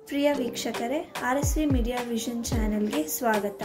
ಪ್ರಿಯ ವೀಕ್ಷಕರೇ R S V media vision ಚಾನೆಲ್ಗೆ ಸ್ವಾಗತ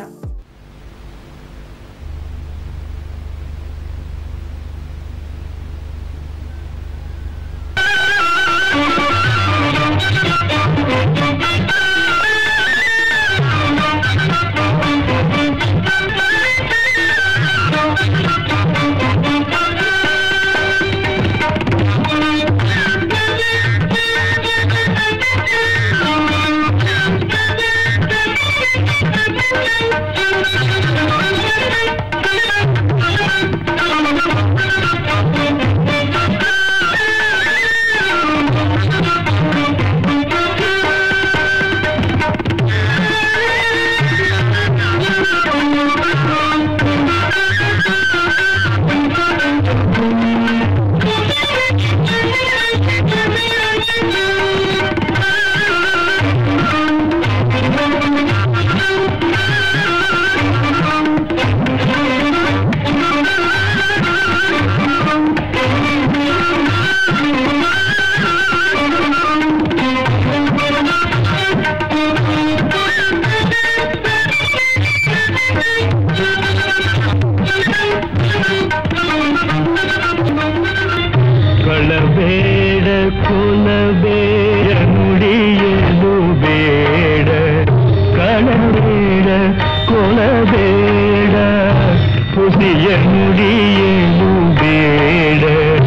ಕಳಬೇಡ ಕುಲಬೇಡ ನುಡಿಯಲು ಬೇಡ ಕಳಬೇಡ ಕೊಲಬೇಡ ಹುಸಿಯ ನುಡಿಯಲು ಬೇಡ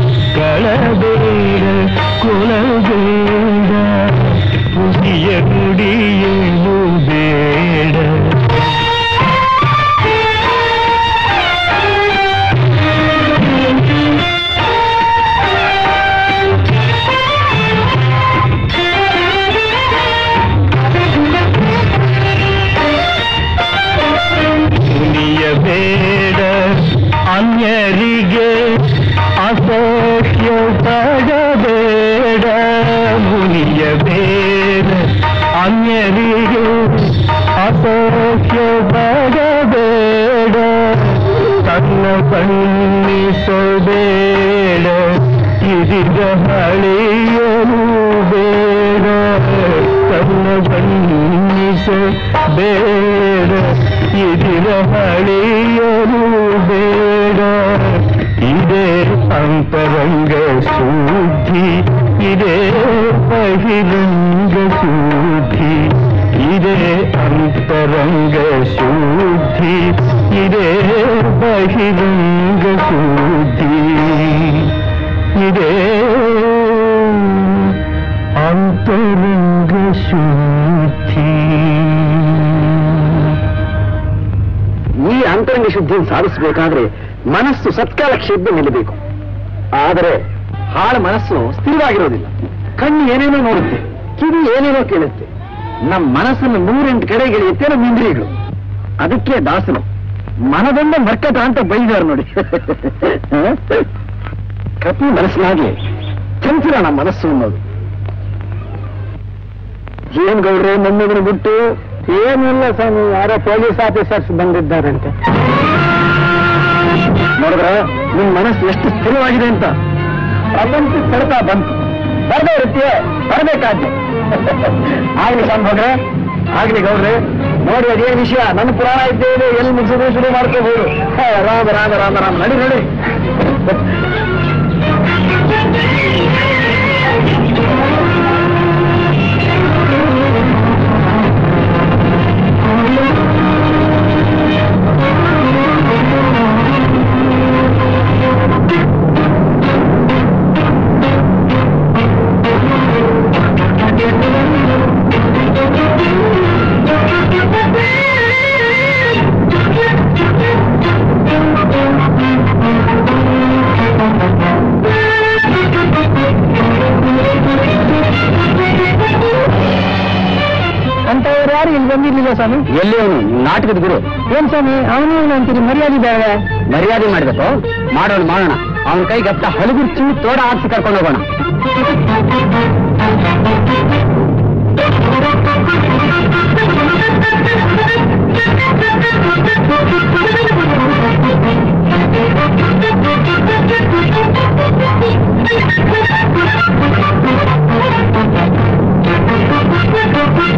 ಕಳಬೇಡ ಕೊಲಬೇಡ ಹುಸಿಯ ನುಡಿಯಲು ಬೇಡ ಬೇಡ ಅನ್ಯರಿಗೆ ಅಸಹ್ಯ ಪಡಬೇಡ ಮುನಿಯ ಬೇಡ ಅನ್ಯರಿಗೆ ಅಸಹ್ಯ ಪಡಬೇಡ ತನ್ನ ಬಣ್ಣಿಸಬೇಡ ಇದಿಗ ಹಳೆಯಲು ಬೇಡ ತನ್ನ ಬಣ್ಣಿಸಬೇಡ ಇದಿರ ಹಳೆಯಲು ಬೇಡ ಇದೇ ಅಂತರಂಗ ಶುದ್ಧಿ ಇದೇ ಬಹಿರಂಗ ಶುದ್ಧಿ ಇದೇ ಅಂತರಂಗ ಶುದ್ಧಿ ಇದೇ ಬಹಿರಂಗ ಶುದ್ಧಿ ಇದೇ ಅಂತರಂಗ ಶುದ್ಧಿ ಈ ಅಂತರಂಗ ಶುದ್ಧಿಯನ್ನು ಸಾಧಿಸಬೇಕಾದ್ರೆ ಮನಸ್ಸು ಸತ್ಕಾಲಕ್ಕೆ ಎದ್ದು ನಿಲ್ಲಬೇಕು ಆದರೆ ಹಾಳ ಮನಸ್ಸು ಸ್ಥಿರವಾಗಿರೋದಿಲ್ಲ ಕಣ್ಣು ಏನೇನೋ ನೋಡುತ್ತೆ ಕಿವಿ ಏನೇನೋ ಕೇಳುತ್ತೆ ನಮ್ಮ ಮನಸ್ಸನ್ನು ನೂರೆಂಟು ಕಡೆಗೆಳೆಯುತ್ತೆ ನಮ್ಮ ಇಂದ್ರಿಯಗಳು ಅದಕ್ಕೆ ದಾಸನು ಮನದೊಂದ ಮರ್ಕಟ ಅಂತ ಬೈದಾರ ನೋಡಿ ಕಪಿ ಮನಸ್ಸಿನಾಗೆ ಚಂಚಲ ನಮ್ಮ ಮನಸ್ಸು ಅನ್ನೋದು ಏನ್ ಗೌಡ್ರೆ ನಮ್ಮದನ್ನು ಬಿಟ್ಟು ಏನಿಲ್ಲ ಸ್ವಾಮಿ ಯಾರೋ ಪೊಲೀಸ್ ಆಫೀಸರ್ಸ್ ಬಂದಿದ್ದಾರಂತೆ ನೋಡಿದ್ರ ನಿಮ್ ಮನಸ್ಸು ಎಷ್ಟು ಸ್ಥಿರವಾಗಿದೆ ಅಂತ ಪ್ರಪಂಚ ಸೆಳೆತ ಬಂತು ಬರ್ದೇ ಇರುತ್ತೆ ಬರ್ಬೇಕಾದ್ದೆ ಆಗ್ಲಿ ಸಂಭೋಗ್ರೆ ಆಗ್ಲಿ ಗೌಡ್ರೆ ನೋಡಿ ಅದೇನ್ ವಿಷಯ ನನ್ನ ಪುರಾಣ ಇದ್ದೇನೆ ಎಲ್ಲಿ ಮುಗಿಸಿದ್ರು ಶುರು ಮಾಡ್ಕೋಬಹುದು ಹೇ, ರಾಮ ರಾಮ ರಾಮ ರಾಮ ನಡಿ ನಡಿ ಅಂತವ್ರು ಯಾರು ಇಲ್ಲಿ ಬಂದಿರ್ಲಿಲ್ಲ ಸ್ವಾಮಿ ಎಲ್ಲಿ ಅವನು ನಾಟಕದ ಗುರು ಏನ್ ಸ್ವಾಮಿ ಅವನು ಅಂತೀರಿ ಮರ್ಯಾದೆ ಬೇಡ ಮರ್ಯಾದೆ ಮಾಡ್ಬೇಕು ಮಾಡೋಣ ಮಾಡೋಣ ಅವನ ಕೈಗೆ ಹತ್ತ ಹಲಗುರ್ಚಿ ತೋಡ ಹಾಕ್ಸಿ ಕರ್ಕೊಂಡು ಹೋಗೋಣ Thank you.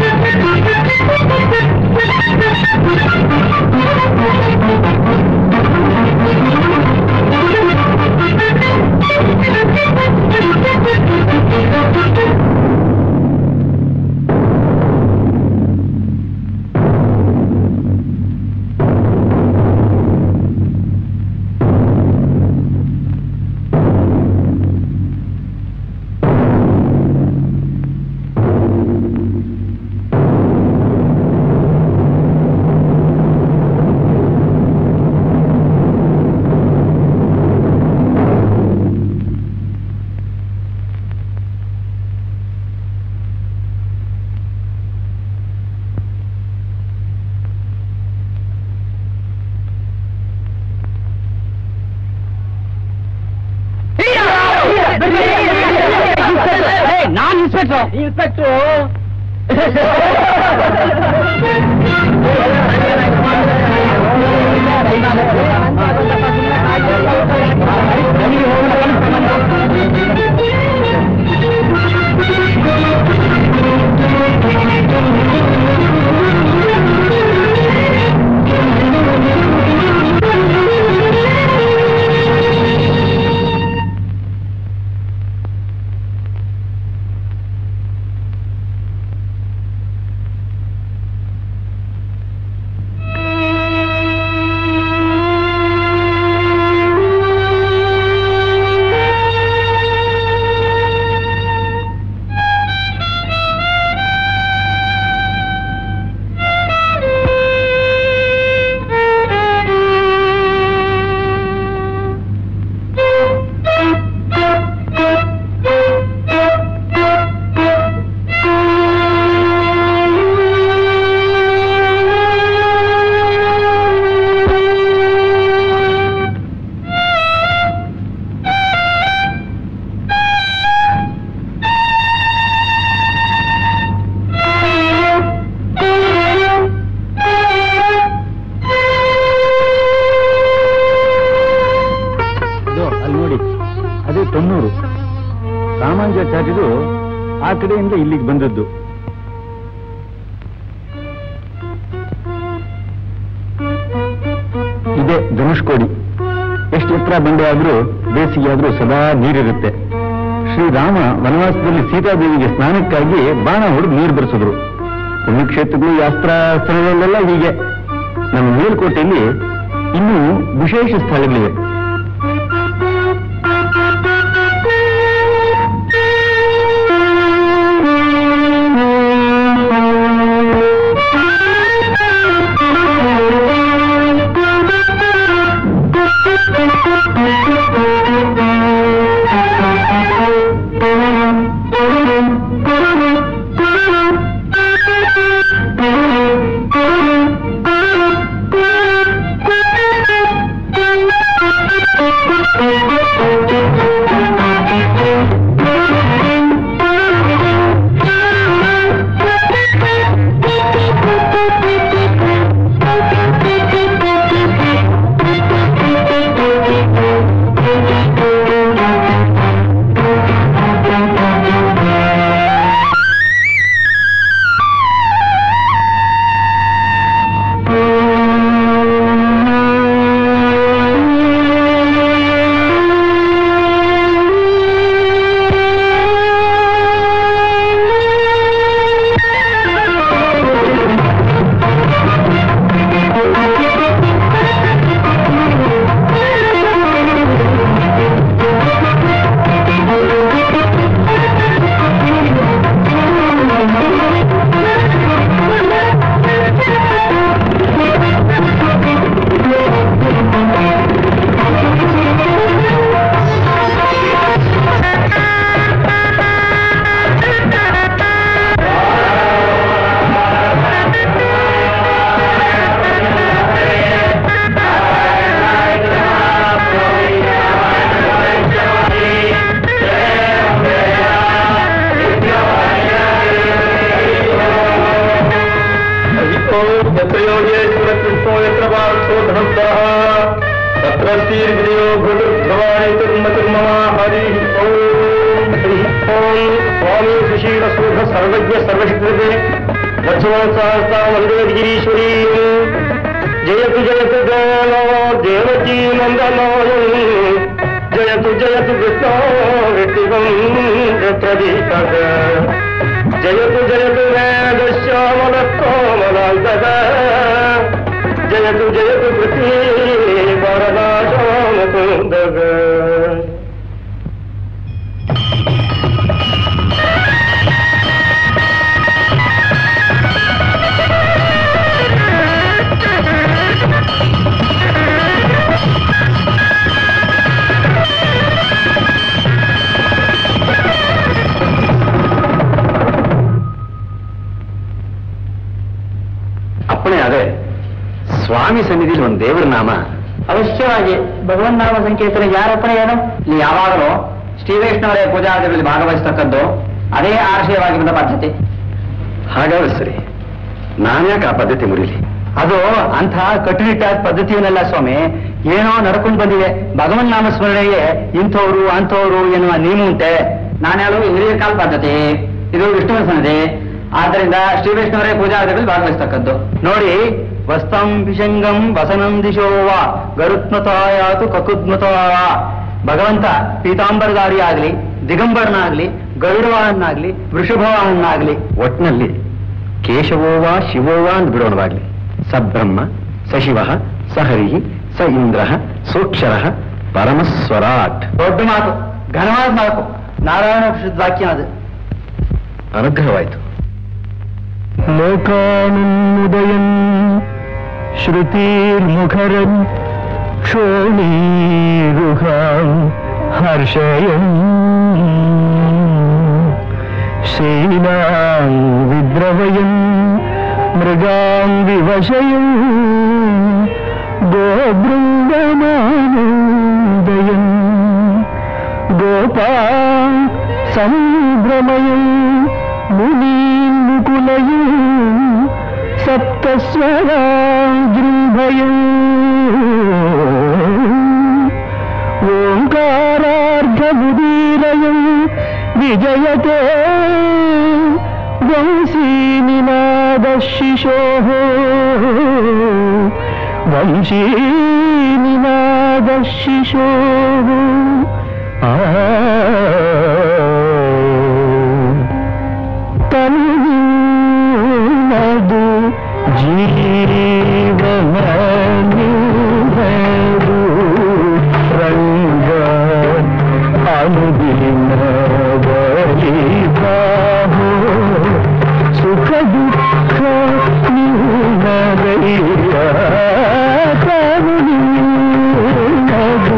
ನಾನ್ ಇನ್ಸ್ಪೆಕ್ಟರ್ ಇನ್ಸ್ಪೆಕ್ಟರ್ ಅಲ್ಲಿ ನೋಡಿ ಅದೇ ತೊನ್ನೂರು ರಾಮಾಂಜಾಚಾರ್ಯರು ಆ ಕಡೆಯಿಂದ ಇಲ್ಲಿಗೆ ಬಂದದ್ದು ಇದೇ ಧನುಷ್ಕೋಡಿ ಎಷ್ಟು ಎತ್ತರ ಬಂಡೆ ಆದ್ರೂ ಬೇಸಿಗೆ ಆದ್ರೂ ಸದಾ ನೀರಿರುತ್ತೆ ಶ್ರೀರಾಮ ವನವಾಸದಲ್ಲಿ ಸೀತಾದೇವಿಗೆ ಸ್ನಾನಕ್ಕಾಗಿ ಬಾಣ ಹೊಡೆದು ನೀರು ಬರೆಸಿದ್ರು ಪುಣ್ಯಕ್ಷೇತ್ರಗಳು ಯಾಸ್ತ್ರಾಸ್ತ್ರಗಳಲ್ಲೆಲ್ಲ ಹೀಗೆ ನಮ್ಮ ಮೇಲ್ಕೋಟೆಯಲ್ಲಿ ಇನ್ನೂ ವಿಶೇಷ ಸ್ಥಳಗಳಿವೆ यत्र योगेश्वरकृष्णो यत्र पार्थो धनुद्धः तत्र श्रीर्गिरियो भूतुर्ध्रुवाणि तिर्मतिर्मम हरिः ॐ हरिः ॐ स्वामी सुशीलसूध सर्वज्ञ सर्वशक्तिते लक्ष्मणसहस्ता वन्दे गिरीश्वरी जयतु जयतु गोलो देवकी नन्दनाय जयतु जयतु कृष्णो विष्णुवं प्रदीपः जयतु जयतु वेदश्यामलकोमलान्तः जयतु जयतु पृथ्वी वरदाशामुकुन्दः ಅಪ್ಪಣೆ ಅದೇ ಸ್ವಾಮಿ ಸನ್ನಿಧಿಲಿ ಒಂದು ದೇವರ ನಾಮ ಅವಶ್ಯವಾಗಿ ಭಗವನ್ ನಾಮ ಸಂಕೀರ್ತನೆ ಯಾರಪ್ಪಣೆ ಏನು ನೀವು ಯಾವಾಗಲೂ ಶ್ರೀ ವೈಷ್ಣವರ ಪೂಜಾದಿಗಳಲ್ಲಿ ಭಾಗವಹಿಸ್ತಕ್ಕದ್ದು ಅದೇ ಆಶಯವಾಗಿ ಬಂದ ಪದ್ಧತಿ ಹಾಗಾದ್ರೆ ಸರಿ ನಾನ್ಯಾಕೆ ಆ ಪದ್ಧತಿ ಮುರಿಲಿ ಅದು ಅಂಥ ಕಟ್ಟುನಿಟ್ಟಾದ ಪದ್ಧತಿಯನ್ನಲ್ಲ ಸ್ವಾಮಿ ಏನೋ ನಡ್ಕೊಂಡು ಬಂದಿದೆ ಭಗವನ್ ನಾಮ ಸ್ಮರಣೆಗೆ ಇಂಥವ್ರು ಅಂಥವ್ರು ಎನ್ನುವ ನಿಯಮ ಉಂಟೆ ನಾನು ಹೇಳುವ ಹಿರಿಯ ಕಾಲ ಪದ್ಧತಿ ಇದು ವಿಷ್ಣುವಿನ ಸನ್ನದಿ ಆದ್ದರಿಂದ ಶ್ರೀ ವಿಷ್ಣುವರೇ ಪೂಜಾದಿಗಳಲ್ಲಿ ಭಾಗವಹಿಸ್ತಕ್ಕದ್ದು ನೋಡಿ ವಸ್ತಂ ವಿಷಂಗಂ ವಸನಂ ದಿಶೋವ ಗರುತ್ಮತಾಯಾತು ಕಕುದ್ಮತಾಯ ಭಗವಂತ ಪೀತಾಂಬರಧಾರಿ ಆಗ್ಲಿ ದಿಗಂಬರನಾಗ್ಲಿ ಗರುಡವಾಹನಾಗ್ಲಿ ವೃಷಭವಾಹನಾಗ್ಲಿ ಒಟ್ನಲ್ಲಿ ಕೇಶವೋವಾ ಶಿವೋವಾ ಅಂತ ಬಿಡೋಣವಾಗ್ಲಿ ಸಬ್ರಹ್ಮ ಸಶಿವ ಸಹರಿ ಸ ಇಂದ್ರ ಸೋಕ್ಷರ ಪರಮಸ್ವರಾಟ್ ದೊಡ್ಡ ಮಾತು ಘನವಾದ ಮಾತು ನಾರಾಯಣ ಶುದ್ಧ ವಾಕ್ಯ ಅದು ಅನುಗ್ರಹವಾಯಿತು ಲೋಕಾನುದಯಂ ಶ್ರುತಿರ್ಮುಖರಂ ಕ್ಷೋಣೀರುಹಾಂ ಹರ್ಷಯಂ ಶೀಲಾಂ ವಿದ್ರವಯಂ ಮೃಗಾಂ ವಿವಶಯಂ ಗೋಬೃಂದಮಾನೋದಯಂ ಗೋಪಾ సంభ్రమయం మునీముకులయం సప్తస్వరాజృంభయం ఓంకారార్ధముదీరయం విజయతే వంశీనినాద శిశో వంశీనినాద శిశో ತನುದು ಜೀವನದು ರಂಗ ಅನುದಿನ ಬಾಹು ಸುಖ ದುಃಖ ನಿನ್ನದಯ್ಯ ತನುದು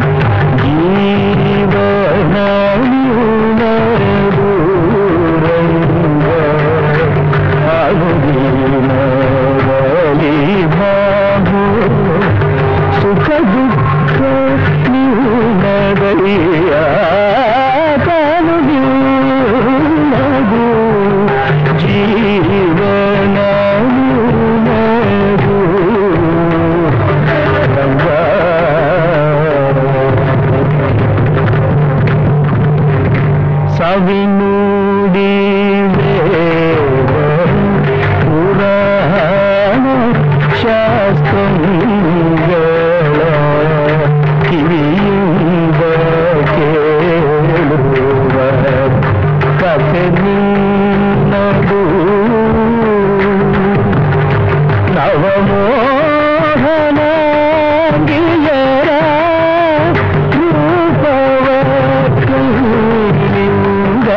ಸುಖ ದುಃಖ ನೀನದಯ್ಯ ತಾನುಗಿಲ್ಲದು ಜೀವನ ನೀನದು ಸವಿನೂಡಿ ಪುರಾಣ ಶಾಸ್ತ್ರಗಳ ಕಿವಿಯಿಂದ ಕೇಳುವ ಕಥೆ ನಿನ್ನದು ನವಮೋಹನಾಗಿಯರ ರೂಪವ ಕೈಲಿಂದ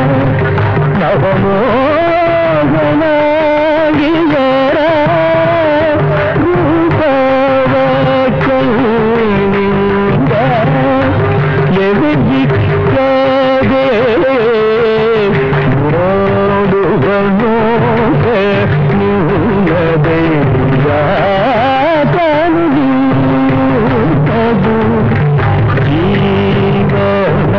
ನವಮೋಹನಾಗಿಯರ ರೂಪವ ಕೈಲಿಂದ ಎವಿಜಿಕ್ಕದೆ ನೋಡುವನು ನಿನ್ನದೆಯ ಅದು ಜೀವನ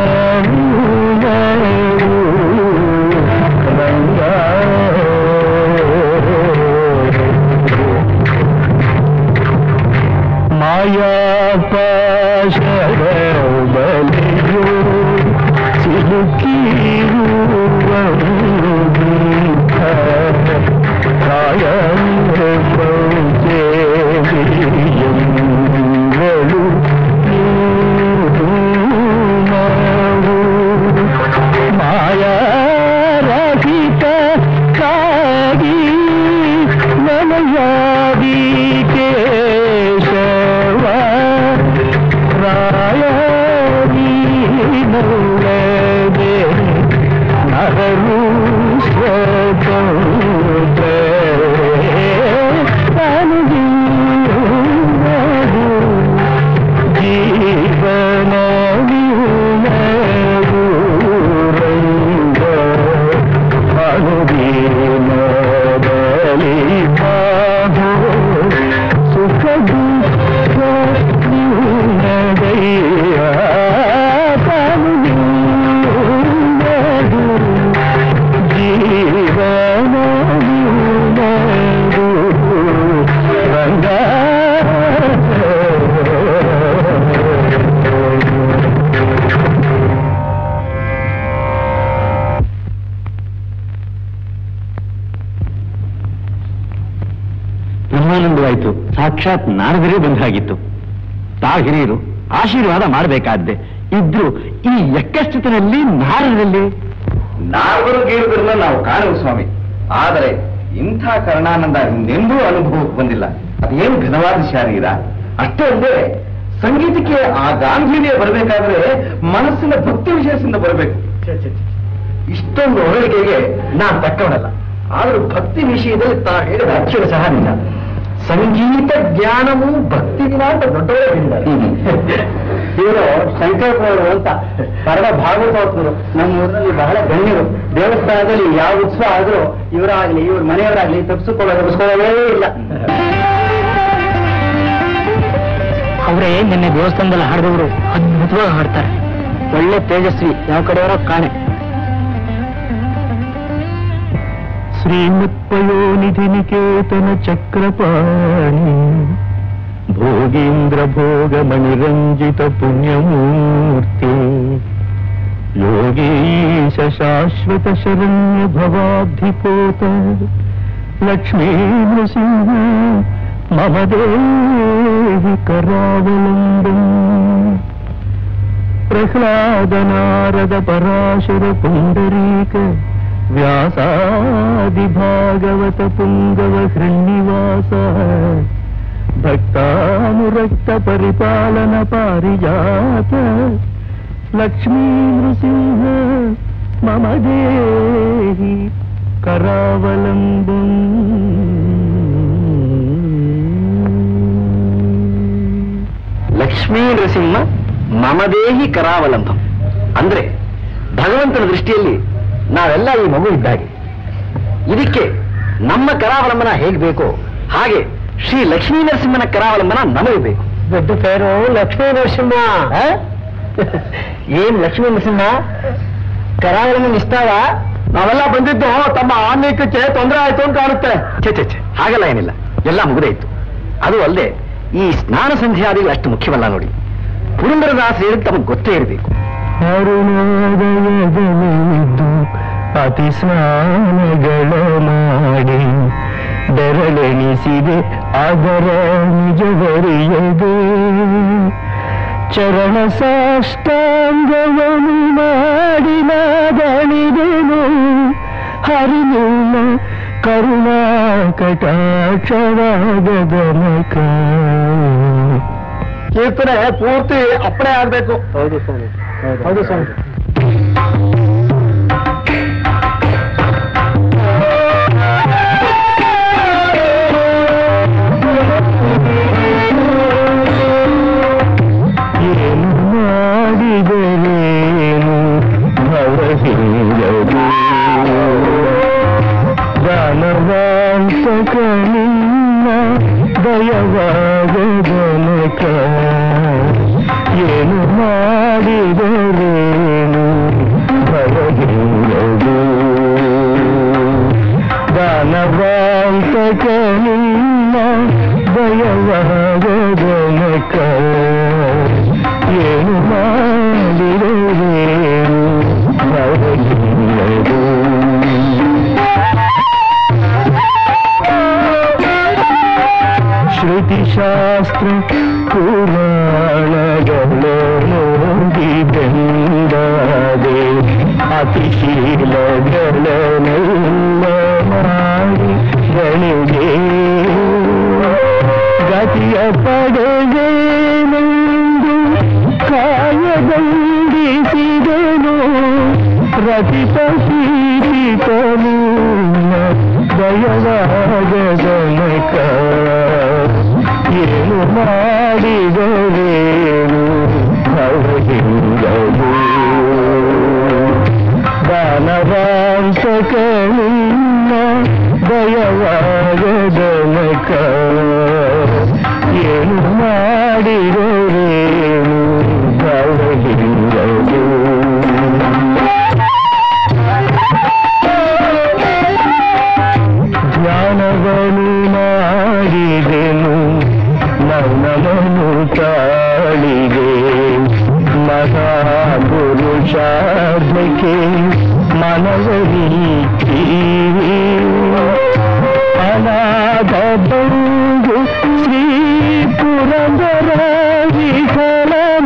ಮಾಯಾಪಾಶರ ಬಲಿಯೋ ಸಿಲುಕಿರುವ ಕಾಯಂಗಳು ಮಾಯಾರಹಿತ ಕಾಗಿ ನಮಯಾದಿ ಕೇಶವ ರಾಯನಲ್ಲದೆ ನರರು ಸ್ವತಂತ್ರ ಜೀವನ ಅನುದೀನದಲ್ಲಿ ಬಾಧು ಸುಖ ದುಃಖ ನಿನ್ನದಯ್ಯ ತಾನು ನಿನ್ನದು ಸಾಕ್ಷಾತ್ ನಾರದರೇ ಬಂದಾಗಿತ್ತು ತಾ ಹಿರಿಯರು ಆಶೀರ್ವಾದ ಮಾಡಬೇಕಾದ್ದೆ ಇದ್ರು ಈ ಎಕ್ಕಷ್ಟತಿನಲ್ಲಿ ನಾರದಲ್ಲಿ ನಾಲ್ವರು ಗೀರುಗಳನ್ನ ನಾವು ಕಾಣುವ ಸ್ವಾಮಿ ಆದರೆ ಇಂಥ ಕರ್ಣಾನಂದ ಹಿಂದೆಂದೂ ಅನುಭವಕ್ಕೆ ಬಂದಿಲ್ಲ ಅದೇನು ಘನವಾದ ಶಾರೀರ ಅಷ್ಟೇ ಅಲ್ಲದೆ ಸಂಗೀತಕ್ಕೆ ಆ ಗಾಂಭೀರ್ಯ ಬರಬೇಕಾದ್ರೆ ಮನಸ್ಸಿನ ಭಕ್ತಿ ವಿಶೇಷದಿಂದ ಬರಬೇಕು ಇಷ್ಟೊಂದು ಹೊಗಳಿಕೆಗೆ ನಾನು ತಕ್ಕವನಲ್ಲ ಆದರೂ ಭಕ್ತಿ ವಿಷಯದಲ್ಲಿ ತಾ ಹೇಳಿದ ಅಕ್ಷರ ಸಹ ನಿಜ ಸಂಗೀತ ಜ್ಞಾನವು ಭಕ್ತಿ ದಿನ ಅಂತ ದೊಡ್ಡವರೇ ಹೇಳಿದ್ದಾರೆ ಇವರು ಶಂಕರಪ್ಪನವರು ಅಂತ ಪರಮ ಭಾಗವತೋತ್ತರು ನಮ್ಮ ಊರಿನಲ್ಲಿ ಬಹಳ ಗಣ್ಯರು ದೇವಸ್ಥಾನದಲ್ಲಿ ಯಾವ ಉತ್ಸವ ಆದ್ರೂ ಇವರಾಗ್ಲಿ ಇವ್ರ ಮನೆಯವರಾಗ್ಲಿ ತಪ್ಪಿಸಿಕೊಳ್ಳೋದು ತಪ್ಪಿಸ್ಕೊಳ್ಳೋದೇ ಇಲ್ಲ ಅವರೇ ನಿನ್ನೆ ದೇವಸ್ಥಾನದಲ್ಲಿ ಹಾಡಿದವರು ಅದ್ಭುತವಾಗಿ ಹಾಡ್ತಾರೆ ಒಳ್ಳೆ ತೇಜಸ್ವಿ ಯಾವ ಕಡೆಯವರೋ ಕಾಣೆ ಶ್ರೀಮತ್ಪಯೋನಿಧಿ ನಿಕೇತನ ಚಕ್ರಪಾಣಿ ಭೋಗೇಂದ್ರ ಭೋಗ ಮಣಿರಂಜಿತ ಪುಣ್ಯಮೂರ್ತಿ ಯೋಗೀಶ ಶಾಶ್ವತ ಶರಣ್ಯ ಭವಾಬ್ಧಿಪೋತ ಲಕ್ಷ್ಮೀ ನೃಸಿಂಹ ಮಮ ದೇವಿ ಕರಾವಲಂಬಂ ಪ್ರಹ್ಲಾದ ನಾರದ ಪರಾಶರ ಪುಂಡರೀಕ ವ್ಯಾಸಾದಿ ಭಾಗವತ ಪುಂಗವ ಹೃಣ್ಣಿವಾಸ ಭಕ್ತಾನುರಕ್ತ ಪರಿಪಾಲನ ಪಾರಿಜಾತ ಲಕ್ಷ್ಮೀ ನೃಸಿಂಹ ಮಮ ದೇಹಿ ಕರಾವಲಂಬಂ ಲಕ್ಷ್ಮೀ ನರಸಿಂಹ ಮಮದೇಹಿ ಕರಾವಲಂಬಂ ಅಂದ್ರೆ ಭಗವಂತನ ದೃಷ್ಟಿಯಲ್ಲಿ ನಾವೆಲ್ಲ ಈ ಮಗು ಇದ್ದಾಗೆ ಇದಕ್ಕೆ ನಮ್ಮ ಕರಾವಲಂಬನ ಹೇಗೆ ಬೇಕೋ ಹಾಗೆ ಶ್ರೀ ಲಕ್ಷ್ಮೀ ನರಸಿಂಹನ ಕರಾವಲಂಬನ ನಮಗೆ ಬೇಕು ದೊಡ್ಡ ಪೇರು ಲಕ್ಷ್ಮೀ ನರಸಿಂಹ ಏನ್ ಲಕ್ಷ್ಮೀ ನರಸಿಂಹ ಕರಾವಲಂಬನ ಇಷ್ಟಾವ ನಾವೆಲ್ಲ ಬಂದಿದ್ದು ತಮ್ಮ ಆನ್ಮೀಕಕ್ಕೆ ತೊಂದರೆ ಆಯ್ತು ಅಂತ ಕಾಣುತ್ತೆ ಛೆ ಛೆ ಛೆ ಹಾಗೆಲ್ಲ ಏನಿಲ್ಲ ಎಲ್ಲ ಮುಗಿದೇ ಇತ್ತು ಅದು ಅಲ್ಲದೆ ಈ ಸ್ನಾನ ಸಂಧ್ಯಾದಿಗಳು ಅಷ್ಟು ಮುಖ್ಯವಲ್ಲ ನೋಡಿ ಪುರಂದರದಾಸ ಹೇಳಿದ್ ತಮಗೆ ಗೊತ್ತೇ ಇರಬೇಕು ಅರುಣೋದಯದಲ್ಲಿದ್ದು ಅತಿ ಸ್ನಾನಗಳ ಮಾಡಿ ಬೆರಳೆಣಿಸಿದೆ ಅದರ ನಿಜವರಿಯದೆ ಚರಣ ಸಾಷ್ಟಾಂಗವನ್ನು ಮಾಡಿ ನಾದಣಿದೆನು ಹರಿನಿಲ್ಲ ಕರುಣಾ ಕಟಾಕ್ಷವಾಗದನಕ ಕೀರ್ತನೆ ಪೂರ್ತಿ ಅಪ್ಪಣೆ ಆಗ್ಬೇಕು ಹೌದು ಸ್ವಾಮಿ ಹೌದು ಸ್ವಾಮಿ ಏನು ಮಾಡಿದರೇನು ಭವಹಿಂಗದು ದಾನವಾಂತಕ ನಿನ್ನ ದಯವಾಗದನಕ ಏನು ಮಾಡಿದರೇನು ಭವಹಿಂಗದು ದಾನವಾಂತಕ ನಿನ್ನ ದಯವಾಗದನಕ ಏನು ಮಾಡಿದರೇನು ಭವಹಿಂಗದು ಶ್ರುತಿಶಾಸ್ತ್ರ ಪುರಾಣಗಳು ನೋಡಿ ಬೆಂದಾದೆ ಅತಿಶೀಲಗಳನ್ನೆಲ್ಲ ಮಾಡಿ ಗಳಿಗೆ ಗತಿಯ ಪಡೆದೇನೆಂದು ಕಾಯದಂಡಿಸಿದನು ರತಿಪೀತನು ದಯವಾಗದನಕ ಏನು ಮಾಡಿದರೇನು ಭವಹಿಂಗದು ದಾನವಾಂತಕನಿನ್ನ ದಯವಾಗದನಕ ಏನು ಮಾಡಿದರೇನು ಭವಹಿಂಗದು ಧ್ಯಾನವನ್ನು ಮಾಡಿದೆನು ಮೌನಮನು ತಾಳಿದೆ ಮಹಾಪುರುಷಾರ್ಧಕ್ಕೆ ಮನವರೀತಿ ಅನಾಥ ಬಂಧುಗಳ ಬಂದು ಶ್ರೀ ಪುರಂದರ ವಿಠಲನ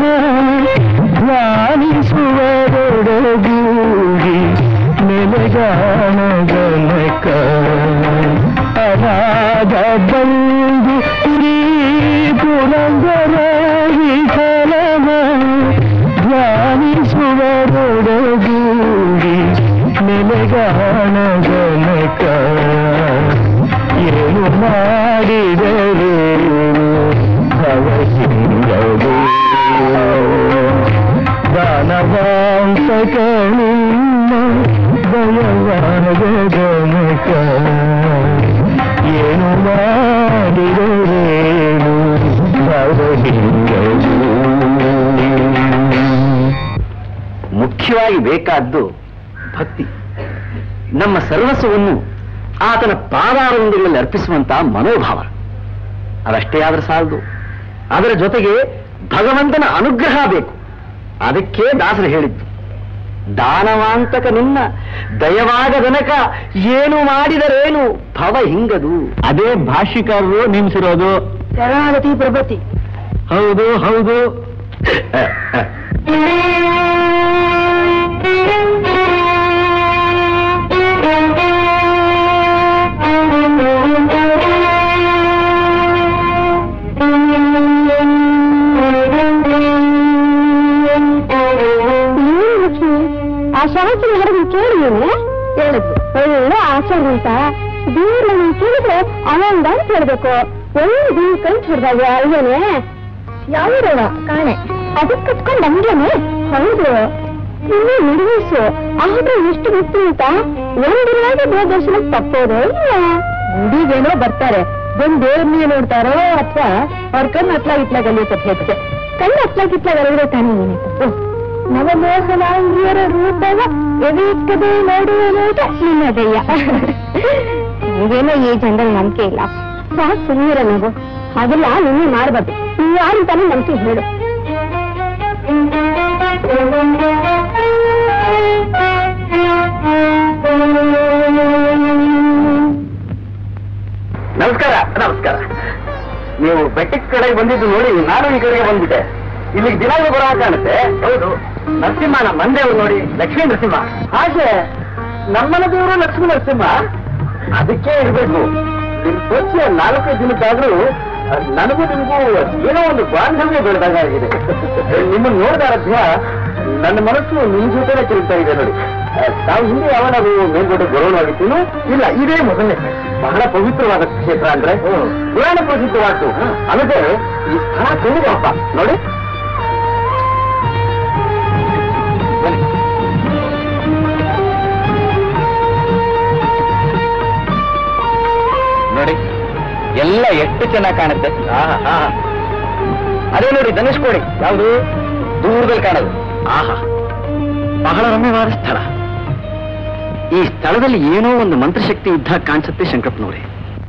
ಧ್ಯಾನಿಸುವರೊಡಗೂಡಿ ನೆಲೆಗಾಣಗನಕ ಅನಾಥ ಬಂದು ಶ್ರೀ ಪುರಂದರ ವಿಠಲನ ಧ್ಯಾನಿಸುವರೊಡಗೂಡಿ ನೆಲೆಗಾಣಗನಕ ಏನು ಮಾಡಿದರು ಭವಸಿಂಗರು ದಾನವಾಂತಕನಿನ್ನ ಭಯವಾಗದನಕ ಏನು ಮಾಡಿದರೇನು ಮುಖ್ಯವಾಗಿ ಬೇಕಾದ್ದು ಭಕ್ತಿ ನಮ್ಮ ಸರ್ವಸ್ವವನ್ನು ಆತನ ಪಾದಾರವಿಂದಗಳಲ್ಲಿ ಅರ್ಪಿಸುವಂತ ಮನೋಭಾವ ಅದಷ್ಟೇ ಆದ್ರೆ ಸಾಲದು ಅದರ ಜೊತೆಗೆ ಭಗವಂತನ ಅನುಗ್ರಹ ಬೇಕು ಅದಕ್ಕೆ ದಾಸರು ಹೇಳಿದ್ದು ದಾನವಾಂತಕ ನಿನ್ನ ದಯವಾಗದನಕ ಏನು ಮಾಡಿದರೇನು ಭವ ಹಿಂಗದು ಅದೇ ಭಾಷ್ಯಕಾರರು ನೇಮಿಸಿರೋದು ಶರಣಾಗತಿ ಪ್ರಭತಿ ಹೌದು ಹೌದು ಆ ಶಾಸ್ತ್ರಿ ಹೇಳಿದ್ರು ಕೇಳಿದೇನೆ ಹೇಳಿದ್ರು ಒಳ್ಳೆ ಆಚಾರ ಅಂತ ದೇವ್ರ ನೀವು ಕೇಳಿದ್ರೆ ಆನಂದ ಅಂತ ಹೇಳ್ಬೇಕು ಒಳ್ಳೆ ದೇವ್ರ ಕೈ ಹಿಡ್ದಾಗ ಅಲ್ವೇನೆ ಯಾವ್ರವ ಕಾಣೆ ಅದಕ್ಕೆ ಕಟ್ಕೊಂಡ್ ಹಂಗೇನೆ ಹೌದು ಇನ್ನು ನಿರ್ವಹಿಸು ಆದ್ರೆ ಎಷ್ಟು ಗೊತ್ತು ಅಂತ ಒಂದಿರುವಾಗ ದೇವದರ್ಶನ ತಪ್ಪೋದು ಇಲ್ಲ ಗುಡಿಗೇನೋ ಬರ್ತಾರೆ ಬಂದ್ ದೇವ್ರನ್ನೇ ನೋಡ್ತಾರೋ ಅಥವಾ ಅವ್ರ ಕಣ್ಣು ಹತ್ಲಾಗ ಇತ್ಲಾಗಲ್ಲಿ ಹೆಚ್ಚೆ ಕಣ್ಣು ಹತ್ಲಾಗ ಇತ್ಲಾಗಲ್ಲದೆ ತಾನೇ ಏನಾಯ್ತು ನವಮೋಹನಾಂಗಿಯರ ರೂಪವ ಎದೀಕ್ಕದೆ ನೋಡುವ ನೋಟ ನಿನ್ನದಯ್ಯ ನಿಂಗೇನೋ ಈ ಜನರಲ್ಲಿ ನಂಬಿಕೆ ಇಲ್ಲ ಸಾಕು ಸುಮ್ಮೀರ ನೀವು ಅದೆಲ್ಲ ನಿನ್ನೆ ಮಾಡ್ಬಾರ್ದು ನೀವು ಯಾರು ತಾನೇ ನಂಬಿಕೆ ಹೇಳು ನಮಸ್ಕಾರ ನಮಸ್ಕಾರ ನೀವು ಬೆಟ್ಟದ ಕಡೆಗೆ ಬಂದಿದ್ದು ನೋಡಿ ನಾನು ಈ ಕಡೆಗೆ ಬಂದ್ಬಿಟ್ಟೆ ಇಲ್ಲಿಗೆ ದಿನಾಲು ಬರೋ ಹಾಗೆ ಕಾಣುತ್ತೆ ಹೌದು ನರಸಿಂಹ ನಮ್ಮ ಮಂದೇವ್ರು ನೋಡಿ ಲಕ್ಷ್ಮೀ ನರಸಿಂಹ ಹಾಗೆ ನಮ್ಮನ ದೇವರು ಲಕ್ಷ್ಮೀ ನರಸಿಂಹ ಅದಕ್ಕೆ ಇರಬೇಕು ನಿಮ್ ಪರಿಚಯ ನಾಲ್ಕೈದು ದಿನಕ್ಕಾದ್ರೂ ಅಹ್, ನನಗೂ ನಿಮಗೂ ಏನೋ ಒಂದು ಬಾಂಧವ್ಯ ಬೆಳೆದಾಗಿದೆ ನಿಮ್ಮನ್ನು ನೋಡಿದಾರಧ್ಯ ನನ್ನ ಮನಸ್ಸು ನಿಮ್ ಜೊತೆನೆ ತಿರುಗ್ತಾ ಇದೆ ನೋಡಿ ಅಹ್, ತಾವು ಹಿಂದೆ ಯಾವನಾದ್ರು ಮೇಲ್ಗಡೆ ಗೌರವವಾಗಿದ್ದೀನೋ ಇಲ್ಲ ಇದೇ ಮೊದಲನೇ ಬಹಳ ಪವಿತ್ರವಾದ ಕ್ಷೇತ್ರ ಅಂದ್ರೆ ಪುರಾಣ ಪ್ರಸಿದ್ಧವಾದ್ದು ಅಲ್ಲದೆ ಈ ಸ್ಥಳ ತಿಳಿದಪ್ಪ ನೋಡಿ ಬನ್ನಿ. ನೋಡಿ ಎಲ್ಲ ಎಷ್ಟು ಚೆನ್ನಾಗಿ ಕಾಣುತ್ತೆ ಅದೇ ನೋಡಿ ಧನುಷ್ಕೋಡಿ ಯಾವುದು ದೂರದಲ್ಲಿ ಕಾಣೋದು ಆಹಾ ಬಹಳ ರಮ್ಯವಾದ ಸ್ಥಳ ಈ ಸ್ಥಳದಲ್ಲಿ ಏನೋ ಒಂದು ಮಂತ್ರಶಕ್ತಿ ಇದ್ದ ಕಾಣಿಸುತ್ತೆ ಶಂಕರಪ್ಪನವರೇ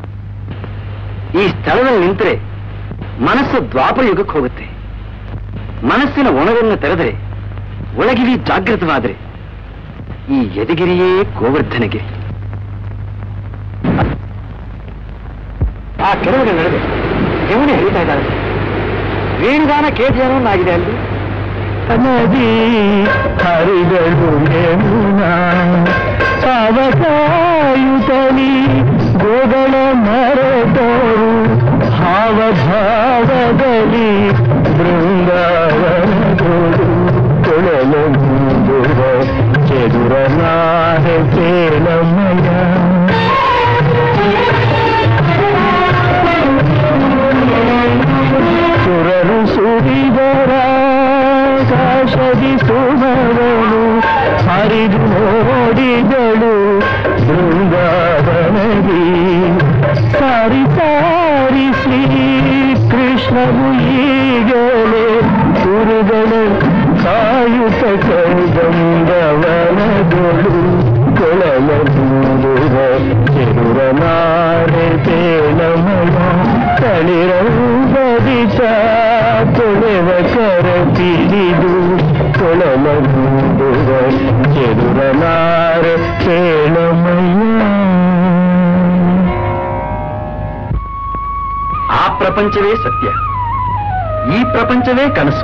ಈ ಸ್ಥಳದಲ್ಲಿ ನಿಂತರೆ ಮನಸ್ಸು ದ್ವಾಪರ ಯುಗಕ್ಕೆ ಹೋಗುತ್ತೆ ಮನಸ್ಸಿನ ಒಣವನ್ನು ತೆರೆದರೆ ಒಳಗಿರಿ ಜಾಗೃತವಾದರೆ ಈ ಯದಗಿರಿಯೇ ಗೋವರ್ಧನೆಗೆ ಆ ಕೆಳಗಡೆ ನಡೆದೆ ಯಮುನೆ ಹರಿತಾ ಇದ್ದಾರೆ ವೇಣುಗಾನ ಕೇಳಿಯಾನೋ ಆಗಿದೆ ಅಲ್ಲಿ ನದಿ ಹರಿದಳು ಯಮುನಾ ಸಾವಕಾಯುತಲಿ ಗೋಗಳ ಮರೆತರು ಹಾವಭಾವದಲ್ಲಿ ಬೃಂದಾವನದೋಡು ಕೊಳಲ ಮುಂದುವ ಚೆದುರನಾಹೆ ಕೇಳಮಯ ಸುರರು ಸುರಿದರ ಕಾಶದಿ ಸುಮರನು ಹರಿದು ನೋಡಿದಳು ಬೃಂದಾವನದಿ ಸಾರಿ ಸಾರಿ ಶ್ರೀ ಕೃಷ್ಣನು ಈಗಲೇ ಗುರುಗಳು ಕಾಯುತ್ತ ಕೈಗಂಧವನದೊಳು ಕೊಳಲ ದೂರ ಚೆರುರನಾರೆ ತೇಲಮಯ ತಳಿರಂಬದಿತ ಕೊಳೆವ ಕರ ಪಿಡಿದು ಕೊಳಲ ದೂರ ಚೆರುರನಾರೆ ತೇಲಮಯ ಪ್ರಪಂಚವೇ ಸತ್ಯ ಈ ಪ್ರಪಂಚವೇ ಕನಸು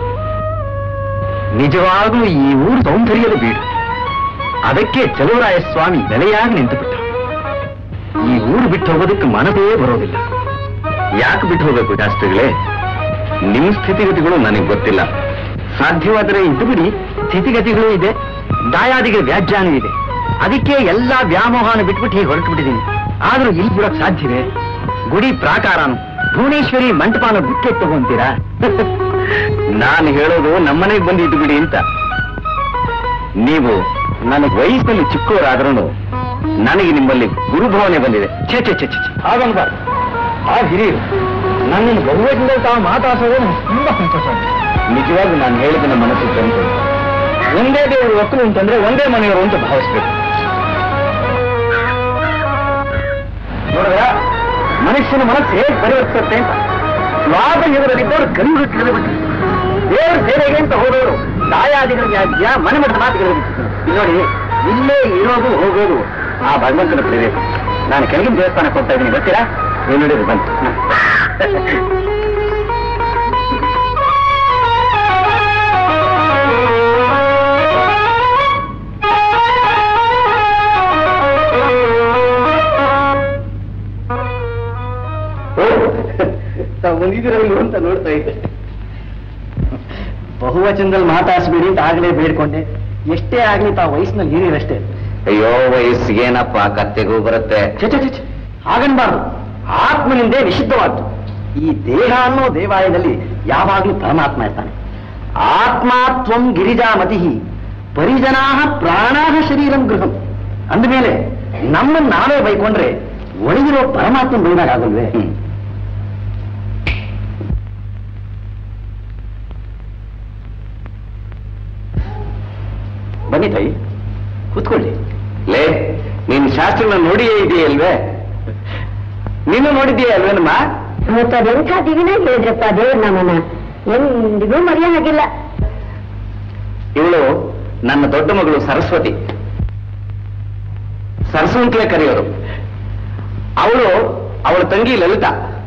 ನಿಜವಾಗಲೂ ಈ ಊರು ಸೌಂದರ್ಯದ ಬೀಡು ಅದಕ್ಕೆ ಚಲುವರಾಯ ಸ್ವಾಮಿ ನೆಲೆಯಾಗಿ ನಿಂತುಬಿಟ್ಟ ಈ ಊರು ಬಿಟ್ಟು ಹೋಗೋದಕ್ಕೆ ಮನದೇ ಬರೋದಿಲ್ಲ ಯಾಕೆ ಬಿಟ್ಟು ಹೋಗ್ಬೇಕು ಶಾಸ್ತ್ರಿಗಳೇ ನಿಮ್ ಸ್ಥಿತಿಗತಿಗಳು ನನಗೆ ಗೊತ್ತಿಲ್ಲ ಸಾಧ್ಯವಾದರೆ ಇದ್ದು ಬಿಡಿ ಸ್ಥಿತಿಗತಿಗಳು ಇದೆ ದಾಯಾದಿಗೆ ವ್ಯಾಜ್ಯಾನೂ ಇದೆ ಅದಕ್ಕೆ ಎಲ್ಲಾ ವ್ಯಾಮೋಹನ ಬಿಟ್ಬಿಟ್ಟು ಹೀಗೆ ಹೊರಟು ಬಿಟ್ಟಿದ್ದೀನಿ ಆದ್ರೂ ಇಲ್ಲಿ ಬಿಡೋಕ್ ಸಾಧ್ಯವೇ ಗುಡಿ ಪ್ರಾಕಾರನು ಭುವನೇಶ್ವರಿ ಮಂಟಪಾನ ಬಿಟ್ಟೆ ತಗೊಂತೀರಾ ನಾನು ಹೇಳೋದು ನಮ್ಮನೆಗೆ ಬಂದು ಇದ್ದು ಬಿಡಿ ಅಂತ ನೀವು ನನಗೆ ವಯಸ್ಸಿನಲ್ಲಿ ಚಿಕ್ಕವರಾದ್ರೂ ನನಗೆ ನಿಮ್ಮಲ್ಲಿ ಗುರುಭಾವನೆ ಬಂದಿದೆ ಛೇ ಛೇ ಛೇ ಛೇ ಛೇ. ಹಾಗನ್ಬಾರ್ದು ಆ ಹಿರಿಯರು ನನ್ನನ್ನು ಬಹುವೇಗದಿಂದ ತಾವು ಮಾತಾಡ್ಸೋದು ನನಗೆ ತುಂಬಾ ಸಂತೋಷ ಆಗಿದೆ. ನಿಜವಾಗ್ಲೂ ನಾನು ಹೇಳಿದ ಮನಸ್ಸಿಗೆ ಬಂತು ಒಂದೇ ದೇವರು ಒಕ್ಕಲು ಅಂತಂದ್ರೆ ಒಂದೇ ಮನೆಯವರು ಅಂತ ಭಾವಿಸ್ಬೇಕು ನೋಡಿದ್ರ ಮನುಷ್ಯನ ಮನಸ್ಸು ಹೇಗೆ ಪರಿವರ್ತಿಸುತ್ತೆ ಅಂತ ಲಾಭ ಎದುರಲ್ಲಿದ್ದವರು ಕಲಿಯುವುದು ತಿಳಿದುಬಿಟ್ಟು ದೇವರ ಸೇವೆಗೆ ಅಂತ ಹೋದವರು ದಾಯಾದಿಗಳ ವ್ಯಾಜ್ಯ ಮನೆ ಮಠದ ಮಾತುಗಳು ನೋಡಿ ಇಲ್ಲೇ ಇರೋದು ಹೋಗೋದು ಆ ಭಗವಂತನ ಪ್ರೇರೆ ನಾನು ಕೆಳಗಿನ ದೇವಸ್ಥಾನಕ್ಕೆ ಹೋಗ್ತಾ ಇದ್ದೀನಿ ಗೊತ್ತೀರಾ ನೀವು ನೋಡಿದ್ರು ಬಂತು ತಾವು ಬಂದಿದ್ದೀರಲ್ಲ ಅಂತ ನೋಡ್ತಾ ಇದ್ದೆ ಬಹುವಚನದಲ್ಲಿ ಮಾತಾಡಿಸ್ಬೇಡಿ ಅಂತ ಆಗಲೇ ಬೇಡ್ಕೊಂಡೆ ಎಷ್ಟೇ ಆಗ್ಲಿ ತಾವು ವಯಸ್ಸಿನಲ್ಲಿ ಹಿರಿಯರಷ್ಟೇ ಅಯ್ಯೋ ವಯಸ್ಸಿಗೇನಪ್ಪ ಕತ್ತೆಗೂ ಬರುತ್ತೆ ಛೆ, ಛೆ, ಛೆ, ಛೆ. ಹಾಗನ್ಬಾರ್ದು ಆತ್ಮನಿಂದೇ ನಿಷಿದ್ಧವಾದ್ದು ಈ ದೇಹ ಅನ್ನೋ ದೇವಾಲಯದಲ್ಲಿ ಯಾವಾಗಲೂ ಪರಮಾತ್ಮ ಇರ್ತಾನೆ ಆತ್ಮಾತ್ವಂ ಗಿರಿಜಾಮತಿ ಪರಿಜನಾ ಪ್ರಾಣಾ ಶರೀರಂ ಗೃಹಂ ಅಂದಮೇಲೆ ನಮ್ಮನ್ನು ನಾವೇ ಬೈಕೊಂಡ್ರೆ ಒಳಗಿರೋ ಪರಮಾತ್ಮ ಬೈದಾಗ ಆಗಲ್ವೇ ಬನ್ನಿ ತಾಯಿ ಕೂತ್ಕೊಳ್ಳಿ ಲೇ ನೀನ್ ಶಾಸ್ತ್ರಗಳನ್ನ ನೋಡಿಯೇ ಇದೆಯಲ್ವೇ ನೀನು ನೋಡಿದ್ದೀಯ ಅಲ್ವೇನಮ್ಮ ಮತ್ತೆ ಅದೆಂಥ ದಿವಿನಾಗಿ ಹೇಳಿದ್ರಪ್ಪ ದೇವ್ರ ನಾಮನ ಎಂದಿಗೂ ಮರೆಯೋ ಹಾಗಿಲ್ಲ ಇವಳು ನನ್ನ ದೊಡ್ಡ ಮಗಳು ಸರಸ್ವತಿ ಸರಸು ಅಂತಲೇ ಕರೆಯೋರು ಅವಳು ಅವಳ ತಂಗಿ ಲಲಿತಾ